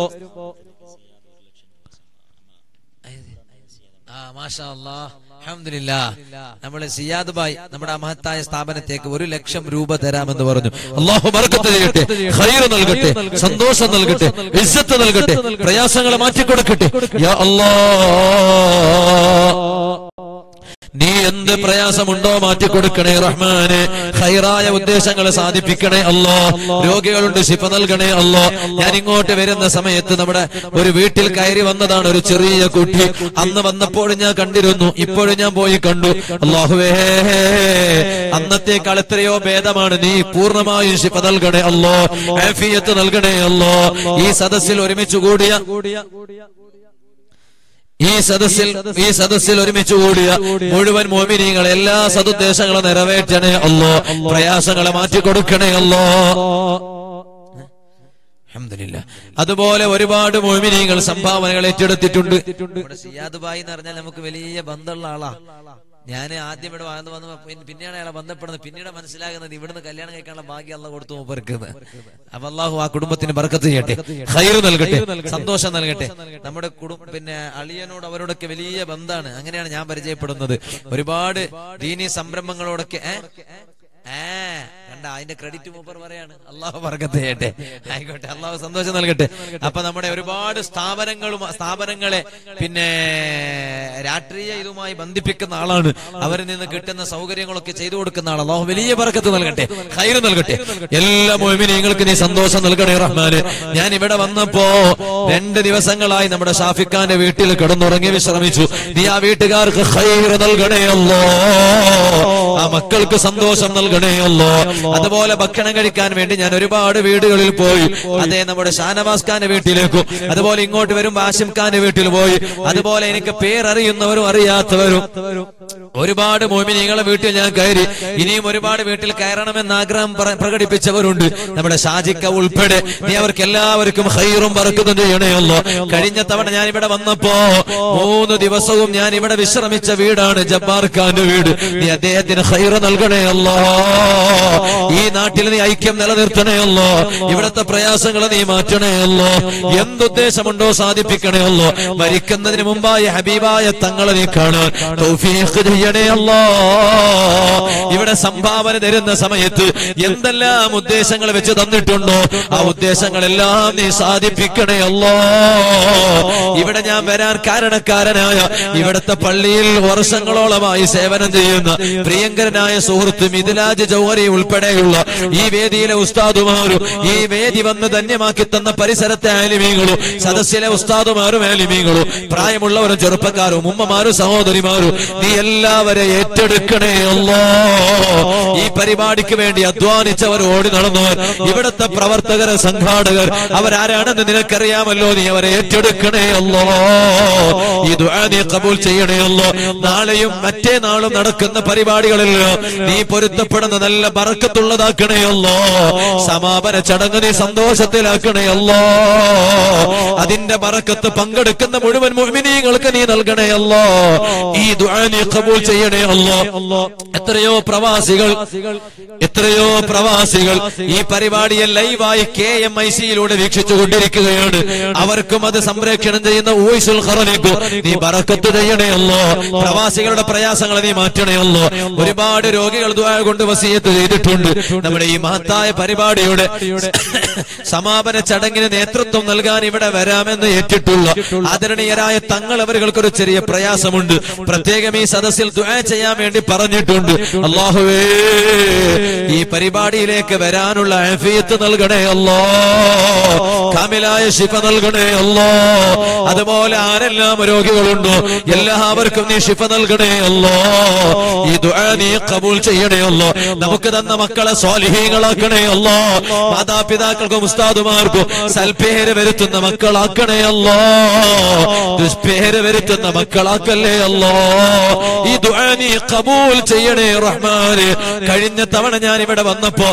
ആ മാഷാ അല്ലാ അൽഹംദുലില്ലാ നമ്മളെ സിയാദ് ബായ് നമ്മുടെ ആ മഹത്തായ സ്ഥാപനത്തേക്ക് ഒരു ലക്ഷം രൂപ തരാമെന്ന് പറഞ്ഞു അള്ളാഹു ബർക്കത്ത് ചെയ്യട്ടെ ഖൈർ നൽകട്ടെ സന്തോഷം നൽകട്ടെ ഇസ്സത്ത് നൽകട്ടെ പ്രയാസങ്ങളെ മാറ്റിക്കൊടുക്കട്ടെ യാ അല്ലാ നീ എന്ത് പ്രയാസമുണ്ടോ മാറ്റിക്കൊടുക്കണേ റഹ്മാനെ ഹൈറായ ഉദ്ദേശങ്ങളെ സാധിപ്പിക്കണേ അല്ലോ രോഗികളുണ്ട് ശിഫ നൽകണേ അല്ലോ ഞാൻ ഇങ്ങോട്ട് വരുന്ന സമയത്ത് നമ്മുടെ ഒരു വീട്ടിൽ കയറി വന്നതാണ് ഒരു ചെറിയ കുട്ടി അന്ന് വന്നപ്പോഴും ഞാൻ കണ്ടിരുന്നു ഇപ്പോഴും ഞാൻ പോയി കണ്ടു അള്ളാഹുവേ അന്നത്തേക്കാൾ എത്രയോ ഭേദമാണ് നീ പൂർണ്ണമായും ശിഫ നൽകണേ അല്ലോ ആഫിയത്ത് നൽകണേ അല്ലോ ഈ സദസ്സിൽ ഒരുമിച്ച് കൂടിയ ഈ സദസ്സിൽ ഈ സദസ്സിൽ ഒരുമിച്ച് കൂടിയ മുഴുവൻ മോമിനികൾ എല്ലാ സതുദ്ദേശങ്ങളും നിറവേറ്റണേ അല്ലോ പ്രയാസങ്ങളെ മാറ്റിക്കൊടുക്കണേ അല്ലോ അൽഹംദുലില്ലാ. അതുപോലെ ഒരുപാട് മോമിനികൾ സംഭാവനകൾ ഏറ്റെടുത്തിട്ടുണ്ട് ഇവിടെ സിയാദ് ബായി എന്ന് പറഞ്ഞാൽ നമുക്ക് വലിയ ബന്ധമുള്ള ആളാ ഞാൻ ആദ്യം ഇവിടെ വന്നു വന്നു പിൻ- പിന്നെയാണ് അയാളെ ബന്ധപ്പെടുന്നത് പിന്നീട് മനസ്സിലാകുന്നത് ഇവിടുന്ന് കല്യാണം കഴിക്കാനുള്ള ഭാഗ്യം അല്ല കൊടുത്തു മൂപ്പർക്ക് അപ്പൊ അള്ളാഹു ആ കുടുംബത്തിന് ബർക്കത്ത് ചെയ്യട്ടെ ഹൈർ നൽകട്ടെ സന്തോഷം നൽകട്ടെ നമ്മുടെ കുടുംബ പിന്നെ അളിയനോട് അവരോടൊക്കെ വലിയ ബന്ധാണ് അങ്ങനെയാണ് ഞാൻ പരിചയപ്പെടുന്നത് ഒരുപാട് ദീനി സംരംഭങ്ങളോടൊക്കെ ഏ? ഏ കണ്ട അതിന്റെ ക്രെഡിറ്റ് മൂപ്പർ പറയാണ് അള്ളാഹു ബർക്കത്ത് ചെയ്യട്ടെ ആയിക്കോട്ടെ അള്ളാഹു സന്തോഷം നൽകട്ടെ അപ്പൊ നമ്മുടെ ഒരുപാട് സ്ഥാപനങ്ങളും സ്ഥാപനങ്ങളെ പിന്നെ രാഷ്ട്രീയ ഇതുമായി ബന്ധിപ്പിക്കുന്ന ആളാണ് അവരിൽ നിന്ന് കിട്ടുന്ന സൗകര്യങ്ങളൊക്കെ ചെയ്തു കൊടുക്കുന്ന ആൾ അള്ളാഹു വലിയ ബർക്കത്ത് നൽകട്ടെ ഹൈർ നൽകട്ടെ എല്ലാ മോമിനിയങ്ങൾക്ക് നീ സന്തോഷം നൽകണേ റഹ്മാന് ഞാൻ ഇവിടെ വന്നപ്പോ രണ്ട് ദിവസങ്ങളായി നമ്മുടെ ഷാഫിഖാന്റെ വീട്ടിൽ കിടന്നുറങ്ങി വിശ്രമിച്ചു നീ ആ വീട്ടുകാർക്ക് ഹൈർ നൽകണേ അല്ലോ ആ മക്കൾക്ക് സന്തോഷം നൽകണേ അല്ലോ അതുപോലെ ഭക്ഷണം കഴിക്കാൻ വേണ്ടി ഞാൻ ഒരുപാട് വീടുകളിൽ പോയി അതേ നമ്മുടെ ഷാനവാസ് ഖാന്റെ വീട്ടിലേക്കും അതുപോലെ ഇങ്ങോട്ട് വരുമ്പോ ആഷിം ഖാന്റെ വീട്ടിൽ പോയി അതുപോലെ എനിക്ക് പേരറിയുന്നവരും അറിയാത്തവരും ഒരുപാട് മോമിനികളെ വീട്ടിൽ ഞാൻ കയറി ഇനിയും ഒരുപാട് വീട്ടിൽ കയറണമെന്ന് ആഗ്രഹം പ്ര- പ്രകടിപ്പിച്ചവരുണ്ട് നമ്മുടെ ഷാജിക്ക ഉൾപ്പെടെ നീ അവർക്ക് എല്ലാവർക്കും ഹൈറും പറക്കുന്നതും ചെയ്യണേയല്ലോ കഴിഞ്ഞ തവണ ഞാൻ ഇവിടെ വന്നപ്പോ മൂന്ന് ദിവസവും ഞാൻ ഇവിടെ വിശ്രമിച്ച വീടാണ് ജബ്ബാർ ഖാന്റെ വീട് നീ അദ്ദേഹത്തിന് ഹൈറ നൽകണേ അല്ലോ ഈ നാട്ടിൽ നീ ഐക്യം നിലനിർത്തണേ അല്ലോ ഇവിടുത്തെ പ്രയാസങ്ങൾ നീ മാറ്റണേ അല്ലോ എന്തുദ്ദേശമുണ്ടോ സാധിപ്പിക്കണേ അല്ലോ മരിക്കുന്നതിന് മുമ്പായി ഹബീബായ തങ്ങളെ നീ കാണാൻ തൗഫീഖ് ചെയ്യണേ അല്ലോ ഇവിടെ സംഭാവന തരുന്ന സമയത്ത് എന്തെല്ലാം ഉദ്ദേശങ്ങൾ വെച്ച് തന്നിട്ടുണ്ടോ ആ ഉദ്ദേശങ്ങളെല്ലാം നീ സാധിപ്പിക്കണേ അല്ലോ ഇവിടെ ഞാൻ വരാൻ കാരണക്കാരനായ ഇവിടുത്തെ പള്ളിയിൽ വർഷങ്ങളോളമായി സേവനം ചെയ്യുന്ന പ്രിയങ്കരനായ സുഹൃത്ത് മിഥിലാജ് ജൗഹരി ഉൾപ്പെടെയുള്ള ഈ വേദിയിലെ ഉസ്താദുമാരും ഈ വേദി വന്ന് ധന്യമാക്കി തന്ന പരിസരത്തെ ആലിമീങ്ങളും സദസ്സിലെ ഉസ്താദുമാരും ആലിമീങ്ങളും പ്രായമുള്ളവരും ചെറുപ്പക്കാരും ഉമ്മമാരും സഹോദരിമാരും നീ എല്ലാവരെ ഏറ്റെടുക്കണേ അല്ലോ ഈ പരിപാടിക്ക് വേണ്ടി അധ്വാനിച്ചവർ ഓടി നടന്നവർ ഇവിടുത്തെ പ്രവർത്തകർ സംഘാടകർ അവരാരാണെന്ന് നിനക്കറിയാമല്ലോ നീ അവരെ ഏറ്റെടുക്കണേ അല്ലോ ഈ ദുആ നീ കബൂൽ ചെയ്യണേ അല്ലോ നാളെയും മറ്റേ നാളും നടക്കുന്ന പരിപാടികളെല്ലാം നീ പൊരുത്തപ്പെടുന്ന നല്ല ബറക്കത്തുള്ളതാക്കണേ അല്ലോ സമാപന ചടങ്ങ് നീ സന്തോഷത്തിലാക്കണേ അല്ലോ അതിന്റെ ബറക്കത്ത് പങ്കെടുക്കുന്ന മുഴുവൻ മുഅ്മിനീങ്ങൾക്ക് നീ നൽകണേ അല്ലോ ഈ ദുആ നീ കബൂൽ ചെയ്യണേ അല്ലോ എത്രയോ പ്രവാസികൾ എത്രയോ പ്രവാസികൾ ഈ പരിപാടിയെ ലൈവായി കെ എം ഐ സിയിലൂടെ വീക്ഷിച്ചു കൊണ്ടിരിക്കുകയാണ് അവർക്കും അത് സംരക്ഷണം ചെയ്യുന്ന ഊയ്സുൽ ഖറനിക്കും നീ ബറക്കത്ത് ചെയ്യണേ അല്ലോ പ്രവാസികളുടെ പ്രയാസങ്ങൾ നീ മാറ്റണേ അല്ലോ ഒരുപാട് രോഗികൾ ദുആ കൊണ്ട് വസീയത്ത് ചെയ്തിട്ടുണ്ട് നമ്മുടെ ഈ മഹത്തായ പരിപാടിയുടെ സമാപന ചടങ്ങിന് നേതൃത്വം നൽകാൻ ഇവിടെ വരാമെന്ന് ഏറ്റിട്ടുള്ള ആദരണീയരായ തങ്ങൾ അവർക്കൊരു ചെറിയ പ്രയാസമുണ്ട് പ്രത്യേകം ഈ സദസ്സിൽ ദുആ ചെയ്യാൻ വേണ്ടി പറഞ്ഞിട്ടുണ്ട് അള്ളാഹുവേ ഈ പരിപാടിയിലേക്ക് വരാനുള്ള ആഫിയത്ത് നൽകണേ അല്ലോ കാമിലായ ശിഫ നൽകണേ അല്ലോ അതുപോലെ ആരെല്ലാം രോഗികളുണ്ടോ എല്ലാവർക്കും നീ ശിഫ നൽകണേ അല്ലോ ഈ ദുആ നീ കബൂൽ ചെയ്യണേ അല്ലോ നമുക്ക് തന്ന മക്കളെ സ്വാലിഹീങ്ങളാക്കണേ അല്ലോ മാതാപിതാക്കൾക്കും ഉസ്താദുമാർക്കും സൽപ്പേര് വരുത്തുന്ന മക്കളാക്കണേ അല്ലോ ദുഷ്പേര് വരുത്തുന്ന മക്കളാക്കല്ലേ അല്ലോ ഈ ദുആ നീ കബൂൽ ചെയ്യണേ റഹ്മാനെ കഴിഞ്ഞ തവണ ഞാൻ ഇവിടെ വന്നപ്പോ